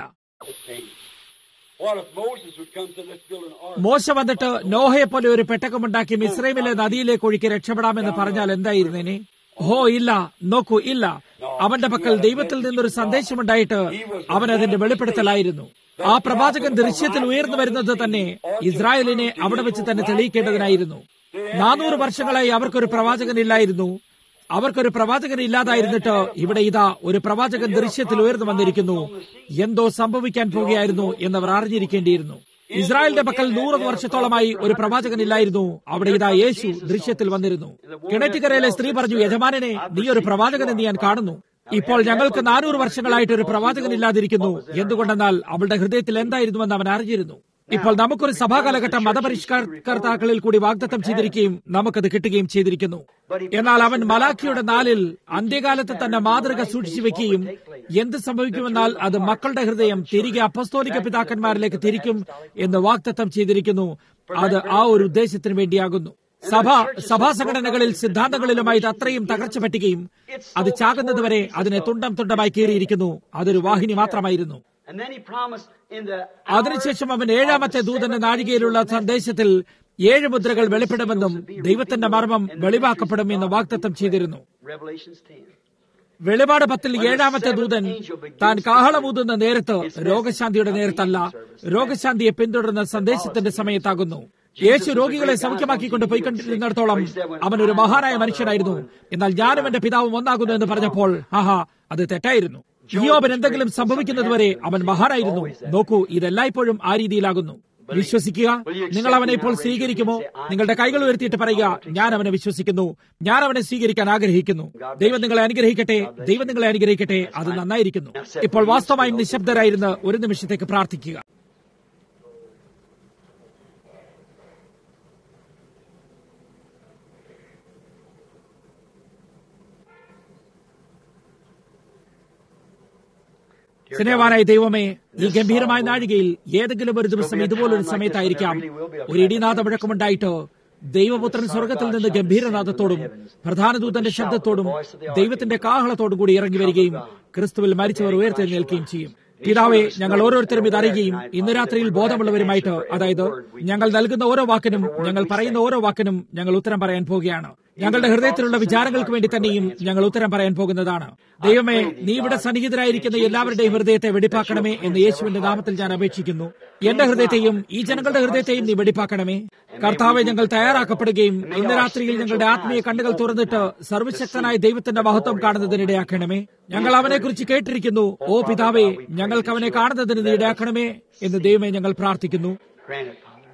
What if Moses would come to let's build an ark? മോശ വന്നിട്ട് നോഹയെ പോലെ ഒരു പെട്ടകമുണ്ടാക്കി മിസ്രൈമിലെ നദിയിലേക്ക് ഒഴുക്കി രക്ഷപ്പെടാമെന്ന് പറഞ്ഞാൽ എന്തായിരുന്നേനെ ഹോ ഇല്ല നോക്കൂ ഇല്ല അവന്റെ പക്കൽ ദൈവത്തിൽ നിന്നൊരു സന്ദേശമുണ്ടായിട്ട് അവൻ അതിന്റെ വെളിപ്പെടുത്തലായിരുന്നു ആ പ്രവാചകൻ ദൃശ്യത്തിൽ ഉയർന്നു വരുന്നത് തന്നെ ഇസ്രായേലിനെ അവിടെ വെച്ച് തന്നെ തെളിയിക്കേണ്ടതിനായിരുന്നു നാനൂറ് വർഷങ്ങളായി അവർക്കൊരു പ്രവാചകൻ ഇല്ലായിരുന്നു അവർക്കൊരു പ്രവാചകൻ ഇല്ലാതായിരുന്നിട്ട് ഇവിടെ ഇതാ ഒരു പ്രവാചകൻ ദൃശ്യത്തിൽ ഉയർന്നു വന്നിരിക്കുന്നു എന്തോ സംഭവിക്കാൻ പോകുകയായിരുന്നു എന്നവർ അറിഞ്ഞിരിക്കേണ്ടിയിരുന്നു ഇസ്രായേലിന്റെ പക്കൽ നൂറ് വർഷത്തോളമായി ഒരു പ്രവാചകൻ ഇല്ലായിരുന്നു അവിടെ ഇതാ യേശു ദൃശ്യത്തിൽ വന്നിരുന്നു കിണറ്റിക്കരയിലെ സ്ത്രീ പറഞ്ഞു യജമാനനെ നീ ഒരു പ്രവാചകൻ എന്ന് ഞാൻ കാണുന്നു ഇപ്പോൾ ഞങ്ങൾക്ക് നാനൂറ് വർഷങ്ങളായിട്ട് ഒരു പ്രവാചകൻ ഇല്ലാതിരിക്കുന്നു എന്തുകൊണ്ടെന്നാൽ അവളുടെ ഹൃദയത്തിൽ എന്തായിരുന്നുവെന്ന് അവൻ അറിഞ്ഞിരുന്നു ഇപ്പോൾ നമുക്കൊരു സഭാകാലഘട്ടം മതപരിഷ്കർത്താക്കളിൽ കൂടി വാഗ്ദത്തം ചെയ്തിരിക്കുകയും നമുക്കത് കിട്ടുകയും ചെയ്തിരിക്കുന്നു എന്നാൽ അവൻ മലാഖിയുടെ നാലിൽ അന്ത്യകാലത്ത് തന്റെ മാതൃക സൂക്ഷിച്ചു വെക്കുകയും എന്ത് സംഭവിക്കുമെന്നാൽ അത് മക്കളുടെ ഹൃദയം തിരികെ അപ്പസ്തോലിക പിതാക്കന്മാരിലേക്ക് തിരിക്കും എന്ന് വാഗ്ദത്തം ചെയ്തിരിക്കുന്നു അത് ആ ഒരു ഉദ്ദേശത്തിന് വേണ്ടിയാകുന്നു സഭ സഭാ സംഘടനകളിൽ സിദ്ധാന്തങ്ങളിലുമായി ഇത് അത്രയും തകർച്ച പറ്റുകയും അത് ചാകുന്നതുവരെ അതിനെ തുണ്ടം തുണ്ടമായി കീറിയിരിക്കുന്നു അതൊരു വാഹിനി മാത്രമായിരുന്നു And then he promised in the അതിനുശേഷം അവൻ ഏഴാമത്തെ ദൂതന്റെ നാഴികയിലുള്ള സന്ദേശത്തിൽ ഏഴ് മുദ്രകൾ വെളിപ്പെടുമെന്നും ദൈവത്തിന്റെ മർമ്മം വെളിവാക്കപ്പെടും എന്ന് വാഗ്ദത്തം ചെയ്തിരുന്നു Revelations 10. വെളിപാട് പത്തിൽ ഏഴാമത്തെ ദൂതൻ താൻ കാഹളമൂതുന്ന നേരത്ത് രോഗശാന്തിയുടെ നേരത്തല്ല രോഗശാന്തിയെ പിന്തുടരുന്ന സന്ദേശത്തിന്റെ സമയത്താകുന്നു യേശു രോഗികളെ സൗഖ്യമാക്കിക്കൊണ്ട് പോയിക്കൊണ്ടിരുന്നിടത്തോളം അവൻ ഒരു മഹാനായ മനുഷ്യനായിരുന്നു എന്നാൽ ഞാനും എന്റെ പിതാവും ഒന്നാകുന്നു എന്ന് പറഞ്ഞപ്പോൾ ആഹാ അത് തെറ്റായിരുന്നു ജിയോബൻ എന്തെങ്കിലും സംഭവിക്കുന്നതുവരെ അവൻ മഹാനായിരുന്നു നോക്കൂ ഇതെല്ലായ്പ്പോഴും ആ രീതിയിലാകുന്നു വിശ്വസിക്കുക നിങ്ങൾ അവനെ ഇപ്പോൾ സ്വീകരിക്കുമോ നിങ്ങളുടെ കൈകൾ ഉയർത്തിയിട്ട് പറയുക ഞാൻ അവനെ വിശ്വസിക്കുന്നു ഞാൻ അവനെ സ്വീകരിക്കാൻ ആഗ്രഹിക്കുന്നു ദൈവം നിങ്ങളെ അനുഗ്രഹിക്കട്ടെ ദൈവം നിങ്ങളെ അനുഗ്രഹിക്കട്ടെ അത് നന്നായിരിക്കുന്നു ഇപ്പോൾ വാസ്തവമായും നിശബ്ദരായിരുന്ന് ഒരു നിമിഷത്തേക്ക് പ്രാർത്ഥിക്കുക സ്നേഹവാനായ ദൈവമേ ഈ ഗംഭീരമായ നാഴികയിൽ ഏതെങ്കിലും ഒരു ദിവസം ഇതുപോലൊരു സമയത്തായിരിക്കാം ഒരു ഇടിനാഥ മുഴക്കമുണ്ടായിട്ട് ദൈവപുത്രൻ സ്വർഗത്തിൽ നിന്ന് ഗംഭീരനാഥത്തോടും പ്രധാന ദൂതന്റെ ശബ്ദത്തോടും ദൈവത്തിന്റെ കാഹളത്തോടും കൂടി ഇറങ്ങി വരികയും ക്രിസ്തുവിൽ മരിച്ചവർ ഉയർത്തെഴുന്നേൽക്കുകയും ചെയ്യും പിതാവെ ഞങ്ങൾ ഓരോരുത്തരും ഇത് അറിയുകയും ഇന്ന് രാത്രിയിൽ ബോധമുള്ളവരുമായിട്ട് അതായത് ഞങ്ങൾ നൽകുന്ന ഓരോ വാക്കിനും ഞങ്ങൾ പറയുന്ന ഓരോ വാക്കിനും ഞങ്ങൾ ഉത്തരം പറയാൻ പോവുകയാണ് ഞങ്ങളുടെ ഹൃദയത്തിലുള്ള വിചാരങ്ങൾക്ക് വേണ്ടി തന്നെയും ഞങ്ങൾ ഉത്തരം പറയാൻ പോകുന്നതാണ് ദൈവമേ നീ ഇവിടെ സന്നിഹിതരായിരിക്കുന്ന എല്ലാവരുടെയും ഹൃദയത്തെ വെടിപ്പാക്കണമേ എന്ന് യേശുവിന്റെ നാമത്തിൽ ഞാൻ അപേക്ഷിക്കുന്നു എന്റെ ഹൃദയത്തെയും ഈ ജനങ്ങളുടെ ഹൃദയത്തെയും നീ വെടിപ്പാക്കണമേ കർത്താവെ ഞങ്ങൾ തയ്യാറാക്കപ്പെടുകയും ഇന്ന് രാത്രിയിൽ ഞങ്ങളുടെ ആത്മീയ കണ്ണുകൾ തുറന്നിട്ട് സർവശക്തനായ ദൈവത്തിന്റെ മഹത്വം കാണുന്നതിനിടയാക്കണമേ ഞങ്ങൾ അവനെക്കുറിച്ച് കേട്ടിരിക്കുന്നു ഓ പിതാവേ ഞങ്ങൾക്ക് അവനെ കാണുന്നതിന് നീ ഇടയാക്കണമേ എന്ന് ദൈവമേ ഞങ്ങൾ പ്രാർത്ഥിക്കുന്നു Grant it, Father.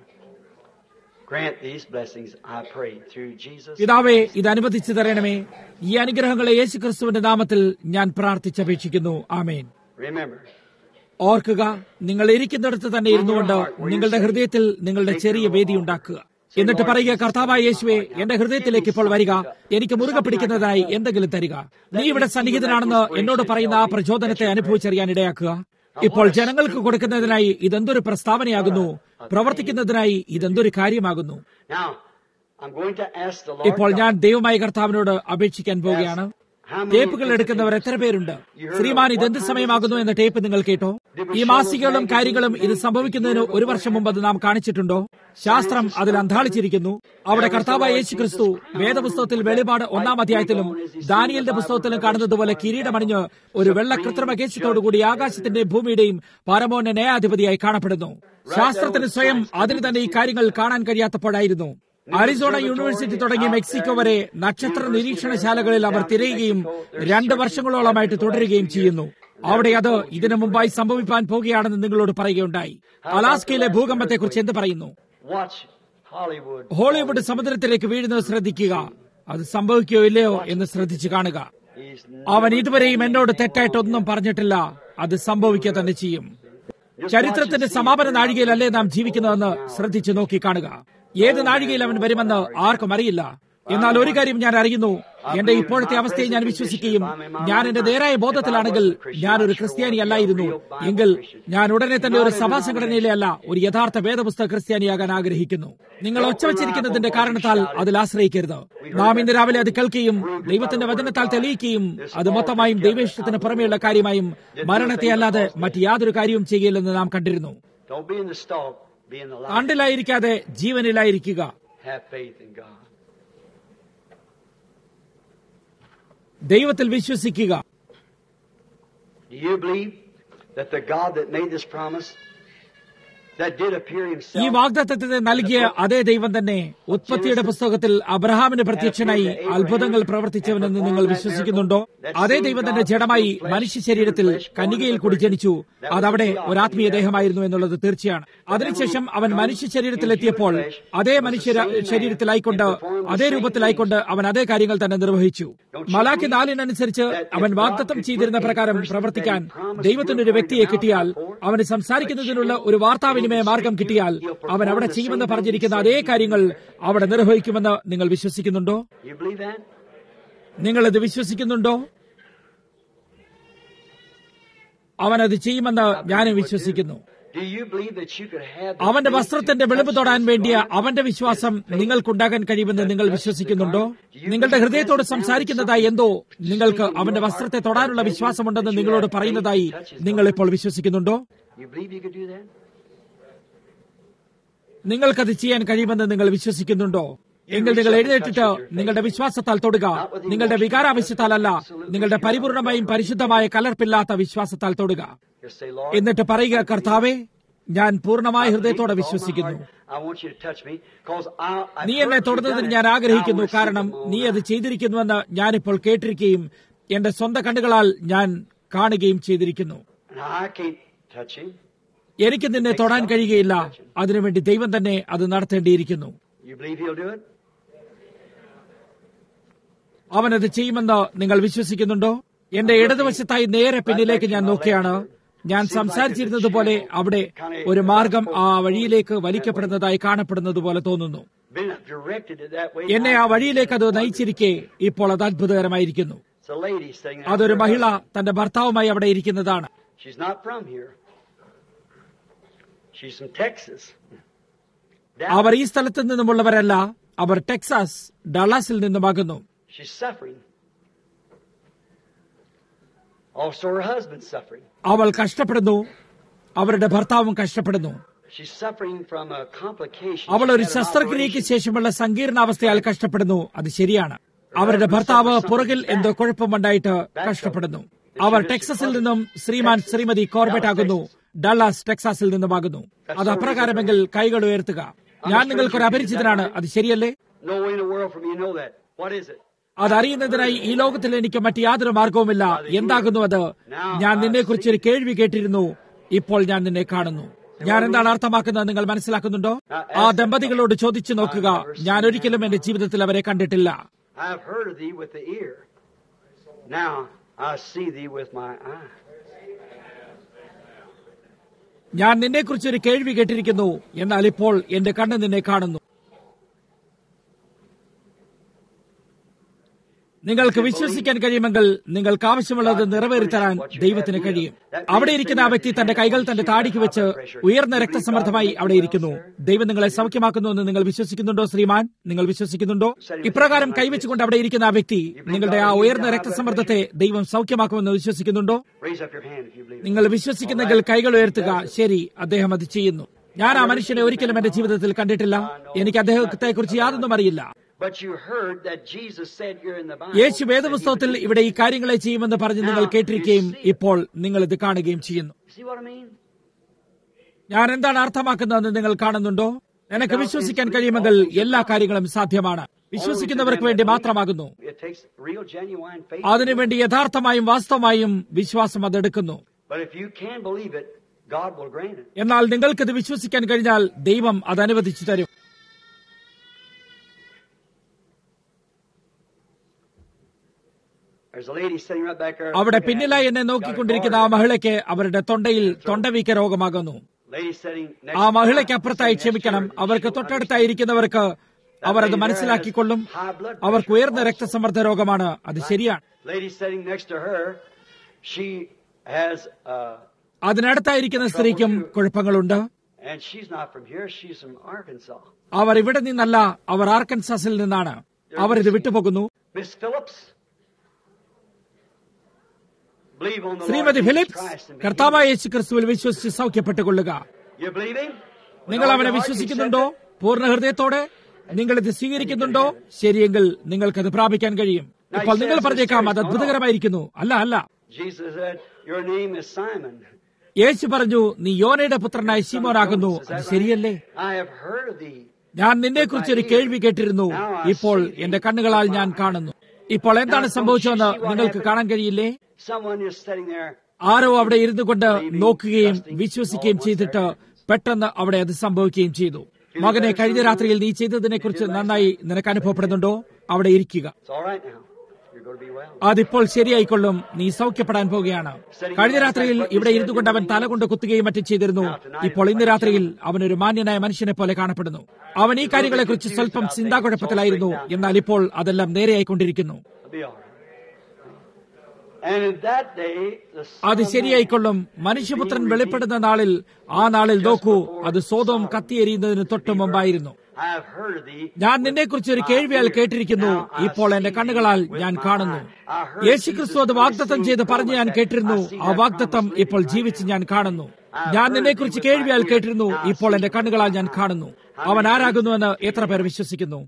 Grant these blessings, I pray, through Jesus. പിതാവേ ഇത് അനുവദിച്ചു തരണമേ ഈ അനുഗ്രഹങ്ങളെ യേശു ക്രിസ്തുവിന്റെ നാമത്തിൽ ഞാൻ പ്രാർത്ഥിച്ചപേക്ഷിക്കുന്നു ആമേൻ Remember, ഓർക്കുക നിങ്ങൾ ഇരിക്കുന്നിടത്ത് തന്നെ ഇരുന്നുകൊണ്ട് നിങ്ങളുടെ ഹൃദയത്തിൽ നിങ്ങളുടെ ചെറിയ വേദി ഉണ്ടാക്കുക എന്നിട്ട് പറയുക കർത്താവായ യേശുവെ എന്റെ ഹൃദയത്തിലേക്ക് ഇപ്പോൾ വരിക എനിക്ക് മുറുകെ പിടിക്കുന്നതായി എന്തെങ്കിലും തരിക നീ ഇവിടെ സന്നിഹിതനാണെന്ന് എന്നോട് പറയുന്ന ആ പ്രചോദനത്തെ അനുഭവിച്ചറിയാൻ ഇടയാക്കുക ഇപ്പോൾ ജനങ്ങൾക്ക് കൊടുക്കുന്നതിനായി ഇതെന്തൊരു പ്രസ്താവനയാകുന്നു പ്രവർത്തിക്കുന്നതിനായി ഇതെന്തൊരു കാര്യമാകുന്നു now, I'm going to ask the Lord. ഇപ്പോൾ ഞാൻ ദൈവമായ കർത്താവിനോട് അപേക്ഷിക്കാൻ പോവുകയാണ് How many ടേപ്പുകൾ എടുക്കുന്നവർ എത്ര പേരുണ്ട് ശ്രീമാൻ ഇത് എന്ത് സമയമാകുന്നു എന്ന ടേപ്പ് നിങ്ങൾ കേട്ടോ ഈ മാസികകളും കാര്യങ്ങളും ഇത് സംഭവിക്കുന്നതിന് ഒരു വർഷം മുമ്പ് അത് നാം കാണിച്ചിട്ടുണ്ടോ ശാസ്ത്രം അതിൽ അന്താളിച്ചിരിക്കുന്നു അവിടെ കർത്താവായ യേശു ക്രിസ്തു വേദപുസ്തകത്തിൽ വെളിപാട് ഒന്നാം അധ്യായത്തിലും ദാനിയലിന്റെ പുസ്തകത്തിലും കാണുന്നത് പോലെ കിരീടമണിഞ്ഞ് ഒരു വെള്ള കൃത്രിമ കേശത്തോടുകൂടി ആകാശത്തിന്റെയും ഭൂമിയുടെയും പരമോന്ന ന്യായാധിപതിയായി കാണപ്പെടുന്നു ശാസ്ത്രത്തിന് സ്വയം അതിന് തന്നെ ഈ കാര്യങ്ങൾ കാണാൻ കഴിയാത്തപ്പോഴായിരുന്നു അരിസോണ യൂണിവേഴ്സിറ്റി തുടങ്ങി മെക്സിക്കോ വരെ നക്ഷത്ര നിരീക്ഷണശാലകളിൽ അവർ തിരയുകയും രണ്ട് വർഷങ്ങളോളമായിട്ട് തുടരുകയും ചെയ്യുന്നു അവിടെ അത് ഇതിനു മുമ്പായി സംഭവിക്കാൻ പോകുകയാണെന്ന് നിങ്ങളോട് പറയുകയുണ്ടായി അലാസ്കയിലെ ഭൂകമ്പത്തെക്കുറിച്ച് എന്ത് പറയുന്നു Watch Hollywood. ഹോളിവുഡ് സമുദ്രത്തിലേക്ക് വീഴുന്നത് ശ്രദ്ധിക്കുക അത് സംഭവിക്കുകയോ ഇല്ലയോ എന്ന് ശ്രദ്ധിച്ചു കാണുക He's അവൻ ഇതുവരെയും എന്നോട് തെറ്റായിട്ടൊന്നും പറഞ്ഞിട്ടില്ല അത് സംഭവിക്കുക തന്നെ ചെയ്യും ചരിത്രത്തിന്റെ സമാപന നാഴികയിലല്ലേ നാം ജീവിക്കുന്നതെന്ന് ശ്രദ്ധിച്ചു നോക്കി കാണുക ഏത് നാഴികയിൽ അവൻ വരുമെന്ന് ആർക്കും അറിയില്ല എന്നാൽ ഒരു കാര്യം ഞാൻ അറിയുന്നു എന്റെ ഇപ്പോഴത്തെ അവസ്ഥയെ ഞാൻ വിശ്വസിക്കുകയും ഞാൻ എന്റെ നേരായ ബോധത്തിലാണെങ്കിൽ ഞാൻ ഒരു ക്രിസ്ത്യാനി അല്ലായിരുന്നു എങ്കിൽ ഞാൻ ഉടനെ തന്നെ ഒരു സഭാ സംഘടനയിലെ അല്ല ഒരു യഥാർത്ഥ വേദപുസ്തക ക്രിസ്ത്യാനിയാകാൻ ആഗ്രഹിക്കുന്നു നിങ്ങൾ ഒച്ചവച്ചിരിക്കുന്നതിന്റെ കാരണത്താൽ അതിൽ ആശ്രയിക്കരുത് നാം ഇന്ന് രാവിലെ അത് കേൾക്കുകയും ദൈവത്തിന്റെ വചനത്താൽ തെളിയിക്കുകയും അത് മൊത്തമായും ദൈവേഷ്ടത്തിന് പുറമെയുള്ള കാര്യമായും മരണത്തെ അല്ലാതെ മറ്റ് യാതൊരു കാര്യവും ചെയ്യില്ലെന്ന് നാം കണ്ടിരുന്നു Don't be in the stalk, be in the light. കണ്ടിലായിരിക്കാതെ ജീവനിലായിരിക്കുക Have faith in God. ദൈവത്തിൽ വിശ്വസിക്കുക Do you believe that the God that made this promise, that did appear ഈ himself, വാഗ്ദത്തത്തെ നൽകിയ അതേ ദൈവം തന്നെ ഉത്പത്തിയുടെ പുസ്തകത്തിൽ അബ്രഹാമിന് പ്രത്യക്ഷനായി അത്ഭുതങ്ങൾ പ്രവർത്തിച്ചവനെന്ന് നിങ്ങൾ വിശ്വസിക്കുന്നുണ്ടോ അതേ ദൈവം തന്നെ ജഡമായി മനുഷ്യ ശരീരത്തിൽ കന്യകയിൽ കൂടി ജനിച്ചു അതവിടെ ഒരാത്മീയ ദേഹമായിരുന്നു എന്നുള്ളത് തീർച്ചയാണ് അതിനുശേഷം അവൻ മനുഷ്യ ശരീരത്തിലെത്തിയപ്പോൾ അതേ മനുഷ്യ ശരീരത്തിലായിക്കൊണ്ട് അതേ രൂപത്തിലായിക്കൊണ്ട് അവൻ അതേ കാര്യങ്ങൾ തന്നെ നിർവഹിച്ചു മലാക്കി നാലിനനുസരിച്ച് അവൻ വാഗ്ദത്തം ചെയ്തിരുന്ന പ്രകാരം പ്രവർത്തിക്കാൻ ദൈവത്തിനൊരു വ്യക്തിയെ കിട്ടിയാൽ അവന് സംസാരിക്കുന്നതിനുള്ള ഒരു വാർത്താവിനിമയ മാർഗം കിട്ടിയാൽ അവൻ അവിടെ ചെയ്യുമെന്ന് പറഞ്ഞിരിക്കുന്ന അതേ കാര്യങ്ങൾ അവിടെ നിർവഹിക്കുമെന്ന് നിങ്ങൾ വിശ്വസിക്കുന്നുണ്ടോ You believe that? നിങ്ങൾ ഇത് വിശ്വസിക്കുന്നുണ്ടോ അവനത് ചെയ്യുമെന്ന് ഞാനും വിശ്വസിക്കുന്നു Do you believe that you could have the അവന്റെ faith വസ്ത്രത്തിന്റെ to വെളുപ്പ് touch തൊടാൻ this വേണ്ടിയ garment? അവന്റെ വിശ്വാസം നിങ്ങൾക്കുണ്ടാകാൻ കഴിയുമെന്ന് നിങ്ങൾ വിശ്വസിക്കുന്നുണ്ടോ നിങ്ങളുടെ ഹൃദയത്തോട് സംസാരിക്കുന്നതായി എന്തോ നിങ്ങൾക്ക് അവന്റെ വസ്ത്രത്തെ തൊടാനുള്ള വിശ്വാസമുണ്ടെന്ന് നിങ്ങളോട് പറയുന്നതായി നിങ്ങൾ ഇപ്പോൾ വിശ്വസിക്കുന്നുണ്ടോ You believe you could do that? നിങ്ങൾക്കത് ചെയ്യാൻ കഴിയുമെന്ന് നിങ്ങൾ വിശ്വസിക്കുന്നുണ്ടോ എങ്കിൽ നിങ്ങൾ എഴുന്നേറ്റിട്ട് നിങ്ങളുടെ വിശ്വാസത്താൽ തൊടുക നിങ്ങളുടെ വികാരാവശ്യത്താലല്ല നിങ്ങളുടെ പരിപൂർണമായും പരിശുദ്ധമായ കലർപ്പില്ലാത്ത വിശ്വാസത്താൽ തൊടുക Just say, Lord, എന്നിട്ട് പറയുക കർത്താവേ ഞാൻ പൂർണ്ണമായ I ഹൃദയത്തോടെ believe with all my വിശ്വസിക്കുന്നു heart. I want you to touch me, 'cause I- I've നീ heard എന്നെ you've തൊടുന്നതിന് done it. ഞാൻ ആഗ്രഹിക്കുന്നു Now I കാരണം receive them നീ all അത് now. ചെയ്തിരിക്കുന്നുവെന്ന് ഞാനിപ്പോൾ കേട്ടിരിക്കുകയും എന്റെ സ്വന്തം കണ്ണുകളാൽ ഞാൻ കാണുകയും ചെയ്തിരിക്കുന്നു And I can't touch him. എനിക്ക് നിന്നെ തൊടാൻ കഴിയുകയില്ല അതിനുവേണ്ടി ദൈവം തന്നെ അത് നടത്തേണ്ടിയിരിക്കുന്നു You believe he'll do it? അവനത് ചെയ്യുമെന്ന് നിങ്ങൾ വിശ്വസിക്കുന്നുണ്ടോ എന്റെ ഇടതുവശത്തായി നേരെ പിന്നിലേക്ക് ഞാൻ നോക്കിയാണ് ഞാൻ സംസാരിച്ചിരുന്നത് പോലെ അവിടെ ഒരു മാർഗം ആ വഴിയിലേക്ക് വലിക്കപ്പെടുന്നതായി കാണപ്പെടുന്നത് പോലെ തോന്നുന്നു Been directed it that way. എന്നെ ആ വഴിയിലേക്ക് അത് നയിച്ചിരിക്കെ ഇപ്പോൾ അത് അത്ഭുതകരമായിരിക്കുന്നു It's a lady sitting there. അതൊരു മഹിള തന്റെ ഭർത്താവുമായി അവിടെ ഇരിക്കുന്നതാണ് She's not from here. She's from Texas. അവർ ഈ സ്ഥലത്ത് നിന്നുമുള്ളവരല്ല അവർ ടെക്സാസ് ഡളാസിൽ നിന്നുമാകുന്നു She's suffering. Also, her husband's suffering. അവൾ കഷ്ടപ്പെടുന്നു അവരുടെ ഭർത്താവും കഷ്ടപ്പെടുന്നു She's suffering from a complication. അവൾ She ഒരു had an ശസ്ത്രക്രിയയ്ക്ക് operation. ശേഷമുള്ള സങ്കീർണാവസ്ഥയാൽ കഷ്ടപ്പെടുന്നു അത് ശരിയാണ് അവരുടെ ഭർത്താവ് പുറകിൽ എന്തോ കുഴപ്പമുണ്ടായിട്ട് കഷ്ടപ്പെടുന്നു അവർ ടെക്സസിൽ നിന്നും ശ്രീമാൻ ശ്രീമതി കോർബറ്റ് ആകുന്നു ഡള്ളാസ് ടെക്സാസിൽ നിന്നുമാകുന്നു അത് അപ്രകാരമെങ്കിൽ കൈകൾ ഉയർത്തുക ഞാൻ നിങ്ങൾക്കൊരു അപരിചിതനാണ് അത് ശരിയല്ലേ No way in the world for me to know that. What is it? അതറിയുന്നതിനായി ഈ ലോകത്തിൽ എനിക്ക് മറ്റ് യാതൊരു മാർഗവുമില്ല എന്താകുന്നു അത് ഞാൻ നിന്നെക്കുറിച്ച് ഒരു കേൾവി കേട്ടിരുന്നു ഇപ്പോൾ ഞാൻ നിന്നെ കാണുന്നു ഞാൻ എന്താണ് അർത്ഥമാക്കുന്നത് നിങ്ങൾ മനസ്സിലാക്കുന്നുണ്ടോ ആ ദമ്പതികളോട് ചോദിച്ചു നോക്കുക ഞാൻ ഒരിക്കലും എന്റെ ജീവിതത്തിൽ അവരെ കണ്ടിട്ടില്ല I have heard of thee with the ear. Now I see thee with my eye. ഞാൻ നിന്നെക്കുറിച്ച് ഒരു കേൾവി കേട്ടിരിക്കുന്നു എന്നാൽ ഇപ്പോൾ എന്റെ കണ്ണ് നിന്നെ കാണുന്നു നിങ്ങൾക്ക് വിശ്വസിക്കാൻ കഴിയുമെങ്കിൽ നിങ്ങൾക്ക് ആവശ്യമുള്ളത് നിറവേറിത്തരാൻ ദൈവത്തിന് കഴിയും അവിടെ ഇരിക്കുന്ന ആ വ്യക്തി തന്റെ കൈകൾ തന്റെ താടിക്ക് വെച്ച് ഉയർന്ന രക്തസമ്മർദ്ദമായി അവിടെ ഇരിക്കുന്നു ദൈവം നിങ്ങളെ സൗഖ്യമാക്കുന്നു എന്ന് നിങ്ങൾ വിശ്വസിക്കുന്നുണ്ടോ ശ്രീമാൻ നിങ്ങൾ വിശ്വസിക്കുന്നുണ്ടോ ഇപ്രകാരം കൈവച്ചുകൊണ്ട് അവിടെ ഇരിക്കുന്ന ആ വ്യക്തി നിങ്ങളുടെ ആ ഉയർന്ന രക്തസമ്മർദ്ദത്തെ ദൈവം സൗഖ്യമാക്കുമെന്ന് വിശ്വസിക്കുന്നുണ്ടോ Raise up your hand if you believe it. നിങ്ങൾ വിശ്വസിക്കുന്നെങ്കിൽ കൈകൾ ഉയർത്തുക ശരി അദ്ദേഹം അത് ചെയ്യുന്നു ഞാൻ ആ മനുഷ്യനെ ഒരിക്കലും എന്റെ ജീവിതത്തിൽ കണ്ടിട്ടില്ല എനിക്ക് അദ്ദേഹത്തെ കുറിച്ച് യാതൊന്നും അറിയില്ല But you heard that Jesus said you're in the Bible. യേശു വേദപുസ്തകത്തിൽ ഇവിടെ ഈ കാര്യങ്ങളെ ചെയ്യുമെന്ന് പറഞ്ഞ് നിങ്ങൾ കേട്ടിരിക്കുകയും ഇപ്പോൾ നിങ്ങൾ ഇത് കാണുകയും ചെയ്യുന്നു See what I mean? ഞാൻ എന്താണ് അർത്ഥമാക്കുന്നതെന്ന് നിങ്ങൾ കാണുന്നുണ്ടോ എനിക്ക് വിശ്വസിക്കാൻ കഴിയുമെങ്കിൽ എല്ലാ കാര്യങ്ങളും സാധ്യമാണ് വിശ്വസിക്കുന്നവർക്ക് വേണ്ടി മാത്രമാകുന്നു It takes real genuine faith. അതിനുവേണ്ടി യഥാർത്ഥമായും വാസ്തവമായും വിശ്വാസം അതെടുക്കുന്നു But if you can believe it, God will grant it. എന്നാൽ നിങ്ങൾക്കിത് വിശ്വസിക്കാൻ കഴിഞ്ഞാൽ ദൈവം അത് അനുവദിച്ചു തരും There's a lady sitting right back there. അവിടെ looking at പിന്നിലായി me. എന്നെ Got a നോക്കിക്കൊണ്ടിരിക്കുന്ന ആ garter. മഹിളയ്ക്ക് അവരുടെ തൊണ്ടയിൽ തൊണ്ടവീക്ക രോഗമാകുന്നു Lady sitting next ആ to മഹിളയ്ക്ക് her, അപ്പുറത്തായി sitting next to ക്ഷമിക്കണം her, അവർക്ക് she'll തൊട്ടടുത്തായിരിക്കുന്നവർക്ക് അവർ അത് മനസ്സിലാക്കിക്കൊള്ളും അവർക്ക് ഉയർന്ന രക്തസമ്മർദ്ദ രോഗമാണ് അത് ശരിയാണ് understand. Lady sitting next to her, she has, uh, അതിനടുത്തായിരിക്കുന്ന സ്ത്രീക്കും കുഴപ്പങ്ങളുണ്ട് and she's not from here. She's from Arkansas. അവർ ഇവിടെ നിന്നല്ല അവർ ആർക്കൻസാസിൽ നിന്നാണ് അവർ ഇത് വിട്ടുപോകുന്നു Miss Phillips. Believe on the Lord ശ്രീമതി Jesus Phillips Christ and be കർത്താവായ യേശു ക്രിസ്തുവിൽ വിശ്വസിച്ച് സൗഖ്യപ്പെട്ടുകൊള്ളുക healed. You believe him? നിങ്ങൾ With all അവനെ your heart, you വിശ്വസിക്കുന്നുണ്ടോ said പൂർണ്ണ ഹൃദയത്തോടെ നിങ്ങൾ ഇത് സ്വീകരിക്കുന്നുണ്ടോ ശരിയെങ്കിൽ നിങ്ങൾക്കത് പ്രാപിക്കാൻ കഴിയും ഇപ്പോൾ നിങ്ങൾ പറഞ്ഞേക്കാം അത് അത്ഭുതകരമായിരിക്കുന്നു അല്ല അല്ല that? Jesus said, Your name is Simon. യേശു പറഞ്ഞു നീ യോനയുടെ പുത്രനായ ശിമോനാകുന്നു അത് ശരിയല്ലേ I have heard of thee. ഞാൻ നിന്നെക്കുറിച്ച് ഒരു കേൾവി കേട്ടിരുന്നു ഇപ്പോൾ എന്റെ കണ്ണുകളാൽ ഞാൻ കാണുന്നു ഇപ്പോൾ എന്താണ് സംഭവിച്ചതെന്ന് നിങ്ങൾക്ക് കാണാൻ കഴിയില്ലേ Someone is sitting there. ആരോ അവിടെ ഇരുന്നു കൊണ്ട് നോക്കുകയും വിശ്വസിക്കുകയും ചെയ്തിട്ട് പെട്ടെന്ന് അവിടെ അത് സംഭവിക്കുകയും ചെയ്തു മകനെ കഴിഞ്ഞ രാത്രിയിൽ നീ ചെയ്തതിനെ കുറിച്ച് നന്നായി നിനക്ക് അനുഭവപ്പെടുന്നുണ്ടോ അവിടെ ഇരിക്കുക It's all right now. You're going to be well. അതിപ്പോൾ ശരിയായിക്കൊള്ളും നീ സൗഖ്യപ്പെടാൻ പോവുകയാണ് കഴിഞ്ഞ രാത്രിയിൽ ഇവിടെ ഇരുന്നു കൊണ്ട് അവൻ തല കൊണ്ട് കുത്തുകയും മറ്റും ചെയ്തിരുന്നു ഇപ്പോൾ ഇന്ന് രാത്രിയിൽ അവൻ ഒരു മാന്യനായ മനുഷ്യനെ പോലെ കാണപ്പെടുന്നു അവൻ ഈ കാര്യങ്ങളെക്കുറിച്ച് സ്വല്പം ചിന്താകുഴപ്പത്തിലായിരുന്നു എന്നാൽ ഇപ്പോൾ അതെല്ലാം നേരെയായിക്കൊണ്ടിരിക്കുന്നു It'll be all right. And in that day, the അത് sun ശരിയായിക്കൊള്ളും മനുഷ്യപുത്രൻ വെളിപ്പെടുന്ന നാളിൽ ആ നാളിൽ നോക്കൂ അത് സ്വതവും കത്തിയെരിയുന്നതിന് തൊട്ടു മുമ്പായിരുന്നു I have heard of thee. ഞാൻ നിന്നെക്കുറിച്ച് ഒരു കേൾവിയാൽ കേട്ടിരിക്കുന്നു ഇപ്പോൾ എന്റെ കണ്ണുകളാൽ ഞാൻ കാണുന്നു യേശുക്രിസ്തു അത് വാഗ്ദത്തം ചെയ്ത് പറഞ്ഞ് ഞാൻ കേട്ടിരുന്നു ആ വാഗ്ദത്തം ഇപ്പോൾ ജീവിച്ച് ഞാൻ കാണുന്നു ഞാൻ നിന്നെക്കുറിച്ച് കേൾവിയാൽ കേട്ടിരുന്നു ഇപ്പോൾ എന്റെ കണ്ണുകളാൽ ഞാൻ കാണുന്നു അവൻ ആരാകുന്നുവെന്ന് എത്ര പേർ വിശ്വസിക്കുന്നു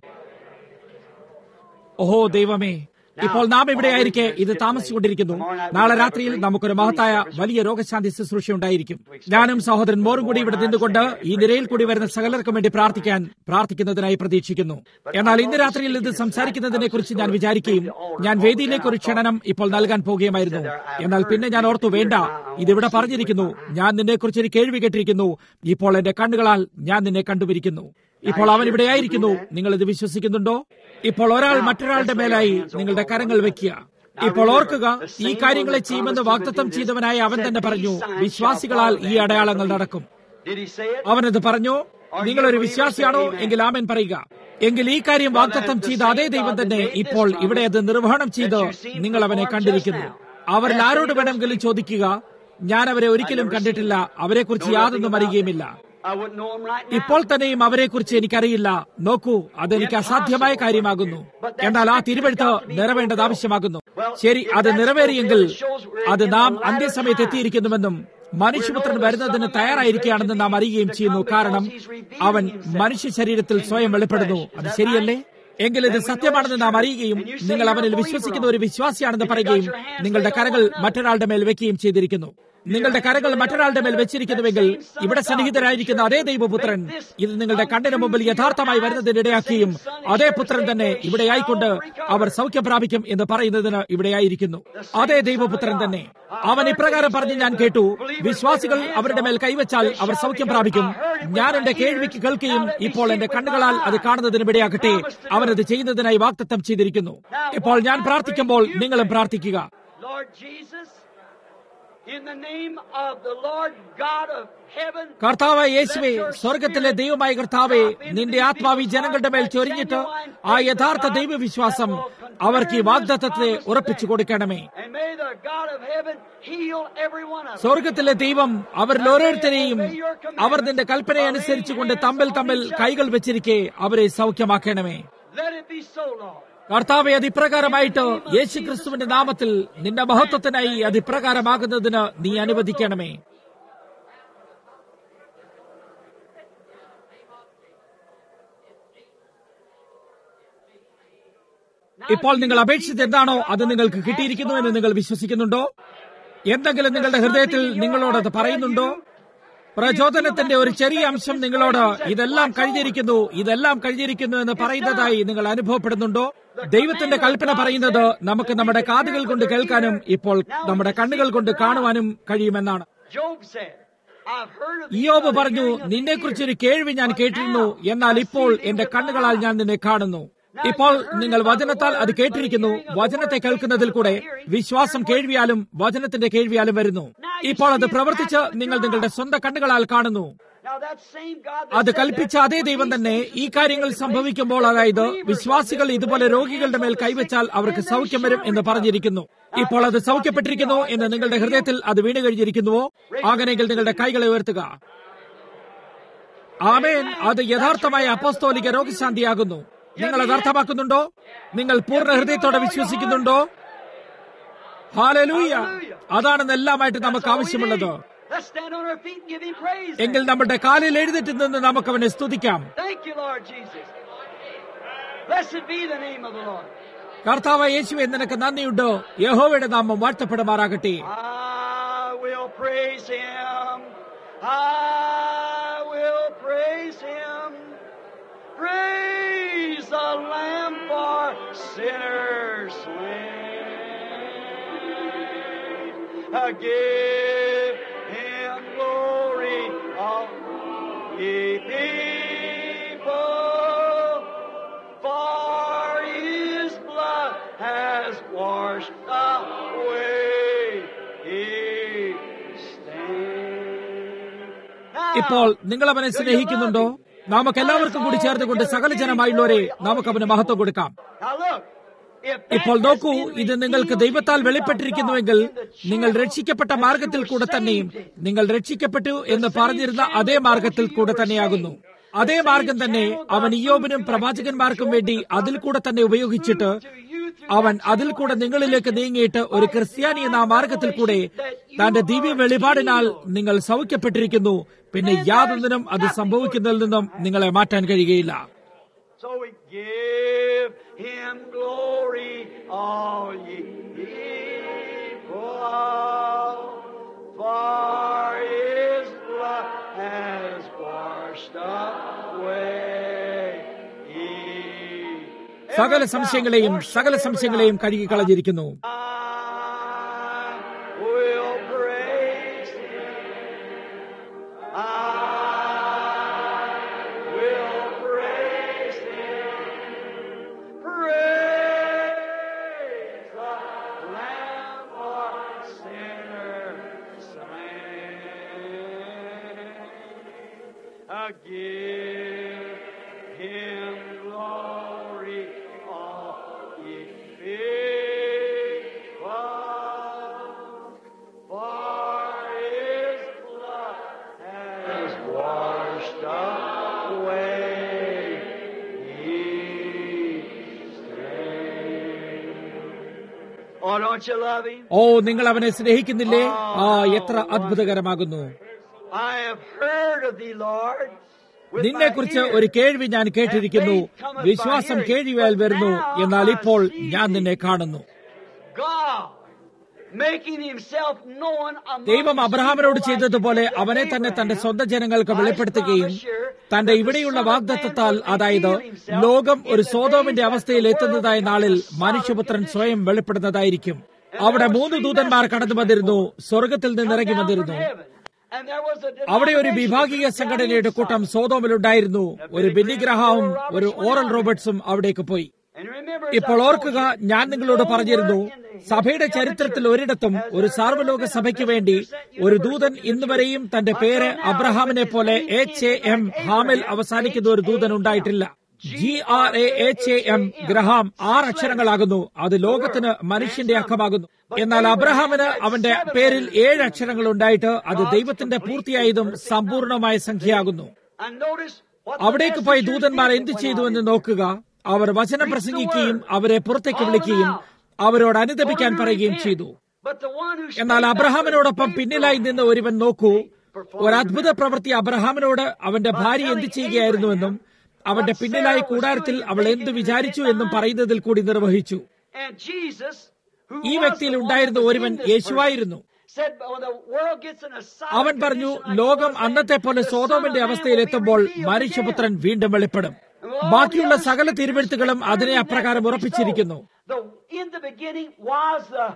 ഓഹോ ദൈവമേ ഇപ്പോൾ നാം ഇവിടെ ആയിരിക്കെ ഇത് താമസിച്ചുകൊണ്ടിരിക്കുന്നു നാളെ രാത്രിയിൽ നമുക്കൊരു മഹത്തായ വലിയ രോഗശാന്തി ശുശ്രൂഷ ഉണ്ടായിരിക്കും ഞാനും സഹോദരൻ മോറും കൂടി ഇവിടെ നിന്നുകൊണ്ട് ഈ നിരയിൽ കൂടി വരുന്ന സകലർക്കും വേണ്ടി പ്രാർത്ഥിക്കാൻ പ്രാർത്ഥിക്കുന്നതിനായി പ്രതീക്ഷിക്കുന്നു എന്നാൽ ഇന്ന് രാത്രിയിൽ ഇത് സംസാരിക്കുന്നതിനെ കുറിച്ച് ഞാൻ വിചാരിക്കുകയും ഞാൻ വേദിയിലേക്ക് ഒരു ക്ഷണനം ഇപ്പോൾ നൽകാൻ പോകുകയുമായിരുന്നു എന്നാൽ പിന്നെ ഞാൻ ഓർത്തു വേണ്ട ഇതിവിടെ പറഞ്ഞിരിക്കുന്നു ഞാൻ നിന്നെക്കുറിച്ച് ഒരു കേൾവി കേട്ടിരിക്കുന്നു ഇപ്പോൾ എന്റെ കണ്ണുകളാൽ ഞാൻ നിന്നെ കണ്ടുപിരിക്കുന്നു ഇപ്പോൾ അവൻ ഇവിടെ ആയിരിക്കുന്നു നിങ്ങൾ ഇത് വിശ്വസിക്കുന്നുണ്ടോ ഇപ്പോൾ ഒരാൾ മറ്റൊരാളുടെ മേലായി നിങ്ങളുടെ കരങ്ങൾ വെക്കുക ഇപ്പോൾ ഓർക്കുക ഈ കാര്യങ്ങളെ ചെയ്യുമെന്ന് വാഗ്ദത്തം ചെയ്തവനായ അവൻ തന്നെ പറഞ്ഞു വിശ്വാസികളാൽ ഈ അടയാളങ്ങൾ നടക്കും Did he say it? അവനത് പറഞ്ഞു നിങ്ങളൊരു വിശ്വാസിയാണോ എങ്കിൽ ആമൻ പറയുക എങ്കിൽ ഈ കാര്യം വാഗ്ദത്തം ചെയ്ത അതേ ദൈവം തന്നെ ഇപ്പോൾ ഇവിടെ അത് നിർവഹണം ചെയ്ത് നിങ്ങൾ അവനെ കണ്ടിരിക്കുന്നു അവരിൽ ആരോട് വേണമെങ്കിലും ചോദിക്കുക ഞാൻ അവരെ ഒരിക്കലും കണ്ടിട്ടില്ല അവരെക്കുറിച്ച് യാതൊന്നും അറിയുകയുമില്ല I wouldn't know him right now. ഇപ്പോൾ തന്നെയും അവരെക്കുറിച്ച് എനിക്കറിയില്ല നോക്കൂ അതെനിക്ക് അസാധ്യമായ കാര്യമാകുന്നു എന്നാൽ ആ തിരുവെഴുത്ത് നിറവേണ്ടത് ആവശ്യമാകുന്നു ശരി അത് നിറവേറിയെങ്കിൽ അത് നാം അന്ത്യസമയത്ത് എത്തിയിരിക്കുന്നുവെന്നും മനുഷ്യപുത്രൻ വരുന്നതിന് തയ്യാറായിരിക്കുകയാണെന്ന് നാം അറിയുകയും ചെയ്യുന്നു കാരണം അവൻ മനുഷ്യ ശരീരത്തിൽ സ്വയം വെളിപ്പെടുന്നു അത് ശരിയല്ലേ എങ്കിൽ ഇത് സത്യമാണെന്ന് നാം അറിയുകയും നിങ്ങൾ അവനിൽ വിശ്വസിക്കുന്ന ഒരു വിശ്വാസിയാണെന്ന് പറയുകയും നിങ്ങളുടെ കരങ്ങൾ മറ്റൊരാളുടെ മേൽ വെക്കുകയും ചെയ്തിരിക്കുന്നു നിങ്ങളുടെ കരങ്ങൾ മറ്റൊരാളുടെ മേൽ വെച്ചിരിക്കുന്നുവെങ്കിൽ ഇവിടെ സന്നിഹിതരായിരിക്കുന്ന അതേ ദൈവപുത്രൻ ഇത് നിങ്ങളുടെ കണ്ണിന് മുമ്പിൽ യഥാർത്ഥമായി വരുന്നതിനിടയാക്കുകയും അതേ പുത്രൻ തന്നെ ഇവിടെയായിക്കൊണ്ട് അവർ സൗഖ്യം പ്രാപിക്കും എന്ന് പറയുന്നതിന് ഇവിടെയായിരിക്കുന്നു അതേ ദൈവപുത്രൻ തന്നെ അവൻ ഇപ്രകാരം പറഞ്ഞ് ഞാൻ കേട്ടു വിശ്വാസികൾ അവരുടെ മേൽ കൈവച്ചാൽ അവർ സൗഖ്യം പ്രാപിക്കും ഞാൻ എന്റെ കേൾവിക്ക് കേൾക്കുകയും ഇപ്പോൾ എന്റെ കണ്ണുകളാൽ അത് കാണുന്നതിന് ഇടയാക്കട്ടെ അവനത് ചെയ്യുന്നതിനായി വാക്തത്വം ചെയ്തിരിക്കുന്നു ഇപ്പോൾ ഞാൻ പ്രാർത്ഥിക്കുമ്പോൾ നിങ്ങളും പ്രാർത്ഥിക്കുക Lord Jesus, in the name of the Lord God of heaven, കർത്താവ് യേശുവെ സ്വർഗത്തിലെ ദൈവമായ കർത്താവെ നിന്റെ ആത്മാവി ജനങ്ങളുടെ മേൽ ചൊരിഞ്ഞിട്ട് ആ യഥാർത്ഥ ദൈവവിശ്വാസം അവർക്ക് ഈ വാഗ്ദത്തത്തെ ഉറപ്പിച്ചു കൊടുക്കണമേ and may the God of heaven heal every one of them. സ്വർഗത്തിലെ ദൈവം അവരിൽ ഓരോരുത്തരെയും അവർ നിന്റെ കൽപ്പന അനുസരിച്ചുകൊണ്ട് തമ്മിൽ തമ്മിൽ കൈകൾ വെച്ചിരിക്കെ അവരെ സൗഖ്യമാക്കണമേ Let it be so, Lord. കർത്താവെ അത് ഇപ്രകാരമായിട്ട് യേശു ക്രിസ്തുവിന്റെ നാമത്തിൽ നിന്റെ മഹത്വത്തിനായി അത് ഇപ്രകാരമാകുന്നതിന് നീ അനുവദിക്കണമേ ഇപ്പോൾ നിങ്ങൾ അപേക്ഷിച്ചത് എന്താണോ അത് നിങ്ങൾക്ക് കിട്ടിയിരിക്കുന്നു എന്ന് നിങ്ങൾ വിശ്വസിക്കുന്നുണ്ടോ എന്തെങ്കിലും നിങ്ങളുടെ ഹൃദയത്തിൽ നിങ്ങളോട് അത് പറയുന്നുണ്ടോ പ്രചോദനത്തിന്റെ ഒരു ചെറിയ അംശം നിങ്ങളോട് ഇതെല്ലാം കഴിഞ്ഞിരിക്കുന്നു ഇതെല്ലാം കഴിഞ്ഞിരിക്കുന്നു എന്ന് പറയുന്നതായി നിങ്ങൾ അനുഭവപ്പെടുന്നുണ്ടോ ദൈവത്തിന്റെ കൽപ്പന പറയുന്നത് നമുക്ക് നമ്മുടെ കാതുകൾ കൊണ്ട് കേൾക്കാനും ഇപ്പോൾ നമ്മുടെ കണ്ണുകൾ കൊണ്ട് കാണുവാനും കഴിയുമെന്നാണ് Job said, I've heard of thee ഇയോബ് by the പറഞ്ഞു hearing of നിന്നെക്കുറിച്ചൊരു കേൾവി ഞാൻ കേട്ടിരുന്നു എന്നാൽ ഇപ്പോൾ എന്റെ കണ്ണുകളാൽ ഞാൻ നിന്നെ കാണുന്നു ഇപ്പോൾ നിങ്ങൾ വചനത്താൽ അത് കേട്ടിരിക്കുന്നു വചനത്തെ കേൾക്കുന്നതിൽ കൂടെ വിശ്വാസം കേൾവിയാലും വചനത്തിന്റെ കേൾവിയാലും വരുന്നു ഇപ്പോൾ അത് പ്രവർത്തിച്ച് നിങ്ങൾ നിങ്ങളുടെ സ്വന്തം കണ്ണുകളാൽ കാണുന്നു Now that same God that അത് said കൽപ്പിച്ച that, അതേ ദൈവം he തന്നെ said, ഈ കാര്യങ്ങൾ സംഭവിക്കുമ്പോൾ അതായത് വിശ്വാസികൾ ഇതുപോലെ രോഗികളുടെ മേൽ കൈവച്ചാൽ അവർക്ക് സൗഖ്യം വരും എന്ന് പറഞ്ഞിരിക്കുന്നു ഇപ്പോൾ അത് സൗഖ്യപ്പെട്ടിരിക്കുന്നു എന്ന് നിങ്ങളുടെ ഹൃദയത്തിൽ അത് വീണ് കഴിഞ്ഞിരിക്കുന്നുവോ അങ്ങനെയെങ്കിൽ നിങ്ങളുടെ കൈകളെ ഉയർത്തുക ആമേൻ അത് യഥാർത്ഥമായ അപ്പോസ്തോലിക രോഗശാന്തിയാകുന്നു നിങ്ങൾ അത് അർത്ഥമാക്കുന്നുണ്ടോ നിങ്ങൾ പൂർണ്ണ ഹൃദയത്തോടെ വിശ്വസിക്കുന്നുണ്ടോ ഹാലലൂയ അതാണെന്ന് എല്ലാമായിട്ട് നമുക്ക് ആവശ്യമുള്ളത് Let's stand on our feet and give him praise. എങ്കിൽ നമ്മുടെ കാലിൽ എഴുന്നേറ്റ് നിന്ന് നമുക്ക് അവനെ സ്തുതിക്കാം Thank you, Lord Jesus. Blessed be the name of the Lord. കർത്താവ് യേശുവെ നിനക്ക് നന്ദിയുണ്ട് യഹോവയുടെ നാമം വാഴ്ത്തപ്പെടുമാറാകട്ടെ I will praise him. I will praise him. Praise the Lamb for sinners slain. Uh, Give him glory, all ye people, for his blood has washed ഇപ്പോൾ നിങ്ങൾ അവനെ സ്നേഹിക്കുന്നുണ്ടോ നമുക്ക് എല്ലാവർക്കും കൂടി ചേർന്നുകൊണ്ട് സകല ജനമായുള്ളവരെ നമുക്ക് അവന് മഹത്വം കൊടുക്കാം Now look, if that ഇപ്പോൾ has നോക്കൂ been ഇത് നിങ്ങൾക്ക് ദൈവത്താൽ വെളിപ്പെട്ടിരിക്കുന്നുവെങ്കിൽ നിങ്ങൾ രക്ഷിക്കപ്പെട്ട മാർഗത്തിൽ കൂടെ തന്നെയും നിങ്ങൾ രക്ഷിക്കപ്പെട്ടു എന്ന് പറഞ്ഞിരുന്ന അതേ മാർഗത്തിൽ കൂടെ തന്നെയാകുന്നു അതേ മാർഗം തന്നെ അവൻ ഇയോബിനും പ്രവാചകന്മാർക്കും വേണ്ടി അതിൽ കൂടെ തന്നെ ഉപയോഗിച്ചിട്ട് അവൻ അതിൽ കൂടെ നിങ്ങളിലേക്ക് നീങ്ങിയിട്ട് ഒരു ക്രിസ്ത്യാനി എന്ന ആ മാർഗത്തിൽ കൂടെ തന്റെ ദിവ്യ വെളിപാടിനാൽ നിങ്ങൾ സൗഖ്യപ്പെട്ടിരിക്കുന്നു പിന്നെ യാതൊന്നിനും അത് സംഭവിക്കുന്നതിൽ നിന്നും നിങ്ങളെ മാറ്റാൻ കഴിയുകയില്ല So we give him glory, all ye people, for his blood has washed away. സകല സംശയങ്ങളെയും സകല സംശയങ്ങളെയും കഴുകി കളഞ്ഞിരിക്കുന്നു I will praise him. I will praise him. Praise the Lamb for sinners slain. I give him glory, all ye people, for his blood has washed away his stain. Oh, don't you love him? ഓ നിങ്ങൾ അവനെ സ്നേഹിക്കുന്നില്ലേ ആ എത്ര അത്ഭുതകരമാകുന്നു I have heard of thee, Lord. with നിന്നെക്കുറിച്ച് my ears. ഒരു കേൾവി ഞാൻ കേട്ടിരിക്കുന്നു വിശ്വാസം കേൾവിയാൽ വരുന്നു എന്നാൽ ഇപ്പോൾ ഞാൻ നിന്നെ കാണുന്നു God making himself known among ദൈവം his അബ്രഹാമിനോട് people ചെയ്തതുപോലെ like he did അവനെ with തന്നെ തന്റെ Abraham. സ്വന്തം ജനങ്ങൾക്ക് വെളിപ്പെടുത്തുകയും തന്റെ ഇവിടെയുള്ള വാഗ്ദത്തത്താൽ അതായത് ലോകം ഒരു സോതോമിന്റെ അവസ്ഥയിൽ എത്തുന്നതായ നാളിൽ മനുഷ്യപുത്രൻ സ്വയം വെളിപ്പെടുന്നതായിരിക്കും അവിടെ മൂന്ന് ദൂതന്മാർ കടന്നു വന്നിരുന്നു സ്വർഗത്തിൽ നിന്ന് ഇറങ്ങി വന്നിരുന്നു And there was a അവിടെ ഒരു വിഭാഗീയ സംഘടനയുടെ കൂട്ടം സോതോമിലുണ്ടായിരുന്നു ഒരു ബെന്നിഗ്രഹാവും ഒരു ഓറൽ റോബർട്ട്സും അവിടേക്ക് പോയി And remember, ഇപ്പോൾ ഓർക്കുക ഞാൻ നിങ്ങളോട് പറഞ്ഞിരുന്നു സഭയുടെ ചരിത്രത്തിൽ ഒരിടത്തും ഒരു സാർവലോക സഭയ്ക്ക് വേണ്ടി ഒരു ദൂതൻ ഇന്നുവരെയും തന്റെ പേര് അബ്രഹാമിനെ പോലെ എച്ച് എ എം ഹാമിൽ അവസാനിക്കുന്ന ഒരു ദൂതൻ ഉണ്ടായിട്ടില്ല G R A H A M Graham ആറ് അക്ഷരങ്ങളാകുന്നു അത് ലോകത്തിന് മനുഷ്യന്റെ അക്കമാകുന്നു എന്നാൽ അബ്രഹാമിന് അവന്റെ പേരിൽ ഏഴ് അക്ഷരങ്ങൾ ഉണ്ടായിട്ട് അത് ദൈവത്തിന്റെ പൂർത്തിയായതും സമ്പൂർണമായ സംഖ്യയാകുന്നു and notice what the അവിടേക്ക് പോയി messengers ദൂതന്മാർ did എന്ത് when ചെയ്തു on എന്ന് it. നോക്കുക അവർ വചനം പ്രസംഗിക്കുകയും അവരെ പുറത്തേക്ക് വിളിക്കുകയും അവരോട് അനുദപിക്കാൻ പറയുകയും ചെയ്തു But the one who എന്നാൽ stayed അബ്രഹാമിനോടൊപ്പം back പിന്നിലായി നിന്ന് ഒരുവൻ നോക്കൂ ഒരു അത്ഭുത പ്രവൃത്തി അബ്രഹാമിനോട് അവന്റെ ഭാര്യ എന്ത് ചെയ്യുകയായിരുന്നുവെന്നും അവന്റെ പിന്നിലായി കൂടാരത്തിൽ അവൾ എന്ത് വിചാരിച്ചു എന്നും പറയുന്നതിൽ കൂടി നിർവഹിച്ചു And Jesus, who ഈ was വ്യക്തിയിൽ the one ഉണ്ടായിരുന്ന that was ഒരുവൻ in this യേശുവായിരുന്നു person, said, when the world gets in a silent അവൻ പറഞ്ഞു condition like ലോകം it was then, അന്നത്തെ പോലെ the Son of സോതോമിന്റെ Man അവസ്ഥയിൽ will be എത്തുമ്പോൾ revealed മനുഷ്യപുത്രൻ again. വീണ്ടും വെളിപ്പെടും ബാക്കിയുള്ള സകല തിരുവെഴുത്തുകളും അതിനെ അപ്രകാരം ഉറപ്പിച്ചിരിക്കുന്നു The, in the beginning was the,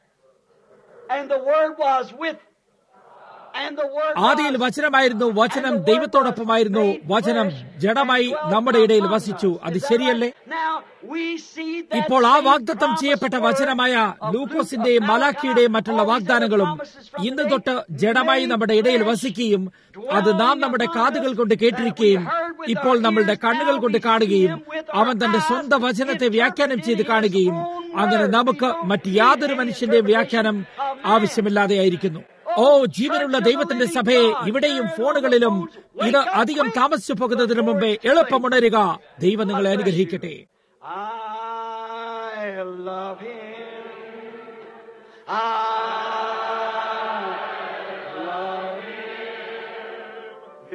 and the Word was with, and the Word ആദിയിൽ was, വചനമായിരുന്നു വചനം ദൈവത്തോടൊപ്പമായിരുന്നു വചനം ജഡമായി നമ്മുടെ ഇടയിൽ വസിച്ചു അത് ശരിയല്ലേ Now we see that ഇപ്പോൾ ആ same വാഗ്ദത്തം ചെയ്യപ്പെട്ട വചനമായ ലൂക്കോസിന്റെയും മലാഖിയുടെയും മറ്റുള്ള വാഗ്ദാനങ്ങളും ഇന്ന് തൊട്ട് ജഡമായി നമ്മുടെ ഇടയിൽ വസിക്കുകയും അത് നാം നമ്മുടെ കാതുകൾ കൊണ്ട് കേട്ടിരിക്കുകയും ഇപ്പോൾ നമ്മളുടെ കണ്ണുകൾ കൊണ്ട് കാണുകയും അവൻ തന്റെ സ്വന്തം വചനത്തെ വ്യാഖ്യാനം ചെയ്ത് കാണുകയും അങ്ങനെ നമുക്ക് മറ്റ് യാതൊരു മനുഷ്യന്റെയും വ്യാഖ്യാനം ആവശ്യമില്ലാതെയായിരിക്കുന്നു ഓ ജീവനുള്ള ദൈവത്തിന്റെ സഭയെ ഇവിടെയും ഫോണുകളിലും ഇത് അധികം താമസിച്ചു പോകുന്നതിന് മുമ്പേ എളുപ്പമുണരുക ദൈവം നിങ്ങളെ അനുഗ്രഹിക്കട്ടെ I love him. I love him.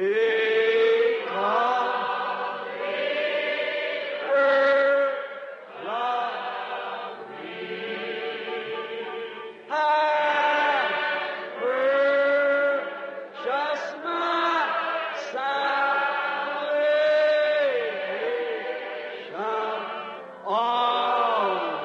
Because he first loved me. And purchased my salvation on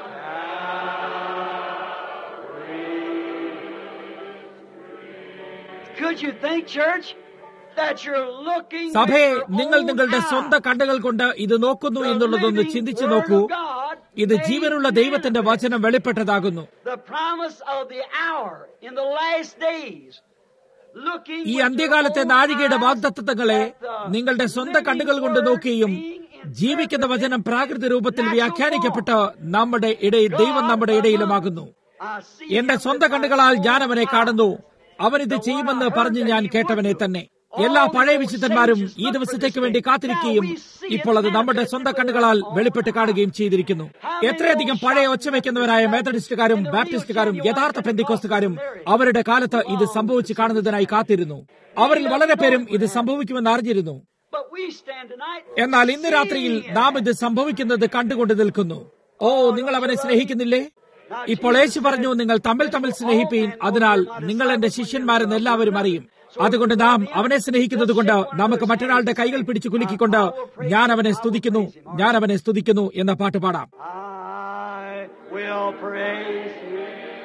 Calvary. Could you think, church, that you're looking സഭയെ with your നിങ്ങൾ own നിങ്ങളുടെ eye? സ്വന്തം കണ്ണുകൾ കൊണ്ട് ഇത് നോക്കുന്നു The എന്നുള്ളതൊന്ന് living ചിന്തിച്ചു Word നോക്കൂ of God ഇത് made ജീവനുള്ള ദൈവത്തിന്റെ manifest. വചനം വെളിപ്പെട്ടതാകുന്നു The promise of the hour in the last days. looking ഈ with your അന്ത്യകാലത്തെ own നാഴികയുടെ eyes വാഗ്ദത്തങ്ങളെ at the നിങ്ങളുടെ സ്വന്തം living കണ്ണുകൾ കൊണ്ട് word നോക്കുകയും being ജീവിക്കുന്ന വചനം പ്രാകൃത രൂപത്തിൽ natural വ്യാഖ്യാനിക്കപ്പെട്ട് നമ്മുടെ ഇടയിൽ ദൈവം നമ്മുടെ ഇടയിലുമാകുന്നു I see എന്റെ him സ്വന്തം with my കണ്ണുകളാൽ own ഞാൻ അവനെ eyes. കാണുന്നു അവൻ ഇത് ചെയ്യുമെന്ന് പറഞ്ഞ് ഞാൻ കേട്ടവനെ തന്നെ എല്ലാ പഴയ വിശുദ്ധന്മാരും ഈ ദിവസത്തേക്ക് വേണ്ടി കാത്തിരിക്കുകയും ഇപ്പോൾ അത് നമ്മുടെ സ്വന്തം കണ്ണുകളാൽ വെളിപ്പെട്ട് കാണുകയും ചെയ്തിരിക്കുന്നു എത്രയധികം പഴയ ഒച്ചവയ്ക്കുന്നവരായ മെത്തഡിസ്റ്റുകാരും ബാപ്റ്റിസ്റ്റുകാരും യഥാർത്ഥ പെന്തിക്കോസ്റ്റുകാരും അവരുടെ കാലത്ത് ഇത് സംഭവിച്ചു കാണുന്നതിനായി കാത്തിരുന്നു അവരിൽ വളരെ പേരും ഇത് സംഭവിക്കുമെന്ന് അറിഞ്ഞിരുന്നു But we stand tonight എന്നാൽ ഇന്ന് രാത്രിയിൽ നാം ഇത് സംഭവിക്കുന്നത് കണ്ടുകൊണ്ട് നിൽക്കുന്നു ഓ നിങ്ങൾ അവനെ സ്നേഹിക്കുന്നില്ലേ ഇപ്പോൾ യേശു പറഞ്ഞു നിങ്ങൾ തമ്മിൽ തമ്മിൽ സ്നേഹിപ്പീൻ അതിനാൽ നിങ്ങൾ എന്റെ ശിഷ്യന്മാരെന്ന് എല്ലാവരും അറിയും അതുകൊണ്ട് നാം അവനെ സ്നേഹിക്കുന്നത് കൊണ്ട് നമുക്ക് മറ്റൊരാളുടെ കൈകൾ പിടിച്ചു കുലുക്കിക്കൊണ്ട് ഞാൻ അവനെ സ്തുതിക്കുന്നു ഞാൻ അവനെ സ്തുതിക്കുന്നു എന്ന പാട്ട് പാടാം I will praise you.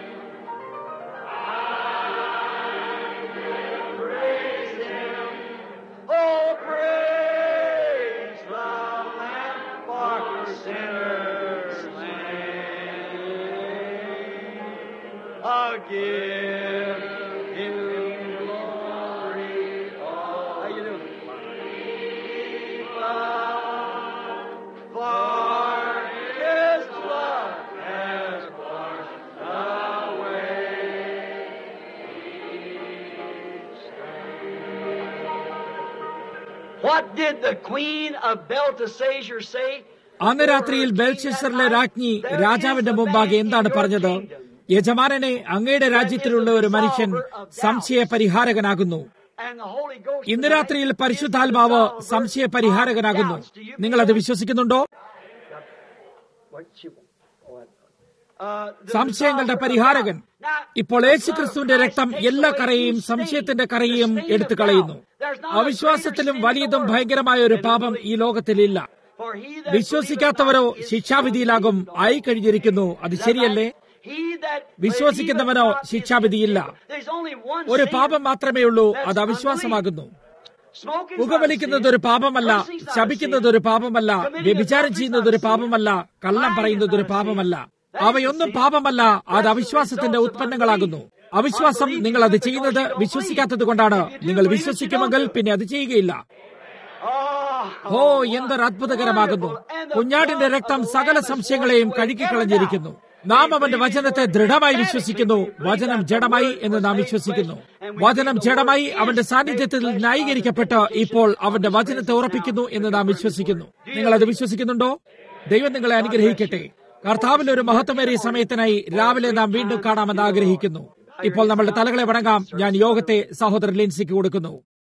Praise him. Oh, praise the Lamb for sinners slain. I'll give him glory. How you doing? For his blood has washed away. What did the queen of Belteshazzar say? അന്ന് രാത്രിയിൽ ബെൽഷസറിലെ രാജ്ഞി രാജാവിന്റെ മുമ്പാകെ എന്താണ് പറഞ്ഞത് യജമാനനെ അങ്ങയുടെ രാജ്യത്തിലുള്ള ഒരു മനുഷ്യൻ സംശയ പരിഹാരകനാകുന്നു And the Holy Ghost. ഇന്ന് രാത്രിയിൽ പരിശുദ്ധാത്മാവ് സംശയ പരിഹാരകനാകുന്നു നിങ്ങൾ അത് വിശ്വസിക്കുന്നുണ്ടോ What she want? Oh, that- Uh, the സംശയങ്ങളുടെ dissolver of പരിഹാരകൻ God. Now, ഇപ്പോൾ യേശുക്രിസ്തുവിന്റെ രക്തം എല്ലാ കറയെയും സംശയത്തിന്റെ കറയെയും എടുത്തു കളയുന്നു അവിശ്വാസത്തിലും വലിയതും ഭയങ്കരമായ ഒരു പാപം ഈ ലോകത്തിലില്ല For he that വിശ്വസിക്കാത്തവരോ believeth not is ശിക്ഷാവിധിയിലാകും ആയി കഴിഞ്ഞിരിക്കുന്നു അത് ശരിയല്ലേ He that വിശ്വസിക്കുന്നവനോ believeth not is ശിക്ഷാവിധിയില്ല condemned. There's only one ഒരു sin. പാപം മാത്രമേ ഉള്ളൂ അത് അവിശ്വാസമാകുന്നു Smoking is not a പുകവലിക്കുന്നത് sin. ഒരു പാപമല്ല Cursing is not a ശപിക്കുന്നത് sin. ഒരു പാപമല്ല വ്യഭിചാരം ചെയ്യുന്നത് ഒരു പാപമല്ല കള്ളം പറയുന്നത് ഒരു പാപമല്ല അവയൊന്നും പാപമല്ല അത് അവിശ്വാസത്തിന്റെ ഉത്പന്നങ്ങളാകുന്നു അവിശ്വാസം നിങ്ങൾ അത് ചെയ്യുന്നത് വിശ്വസിക്കാത്തത് കൊണ്ടാണ് നിങ്ങൾ വിശ്വസിക്കുമെങ്കിൽ പിന്നെ അത് ചെയ്യുകയില്ല Oh, ഓ എന്തൊരു അത്ഭുതകരമാകുന്നു കുഞ്ഞാടിന്റെ രക്തം സകല സംശയങ്ങളെയും കഴുകിക്കളഞ്ഞിരിക്കുന്നു നാം അവന്റെ വചനത്തെ ദൃഢമായി വിശ്വസിക്കുന്നു വചനം ജഡമായി എന്ന് നാം വിശ്വസിക്കുന്നു വചനം ജഡമായി അവന്റെ സാന്നിധ്യത്തിൽ ന്യായീകരിക്കപ്പെട്ട് ഇപ്പോൾ അവന്റെ വചനത്തെ ഉറപ്പിക്കുന്നു എന്ന് നാം വിശ്വസിക്കുന്നു നിങ്ങൾ അത് വിശ്വസിക്കുന്നുണ്ടോ ദൈവം നിങ്ങളെ അനുഗ്രഹിക്കട്ടെ കർത്താവിൽ ഒരു മഹത്വമേറിയ സമയത്തിനായി രാവിലെ നാം വീണ്ടും കാണാമെന്ന് ആഗ്രഹിക്കുന്നു ഇപ്പോൾ നമ്മളുടെ തലകളെ വണങ്ങാം ഞാൻ യോഗത്തെ സഹോദരൻ ലിൻസിക്ക് കൊടുക്കുന്നു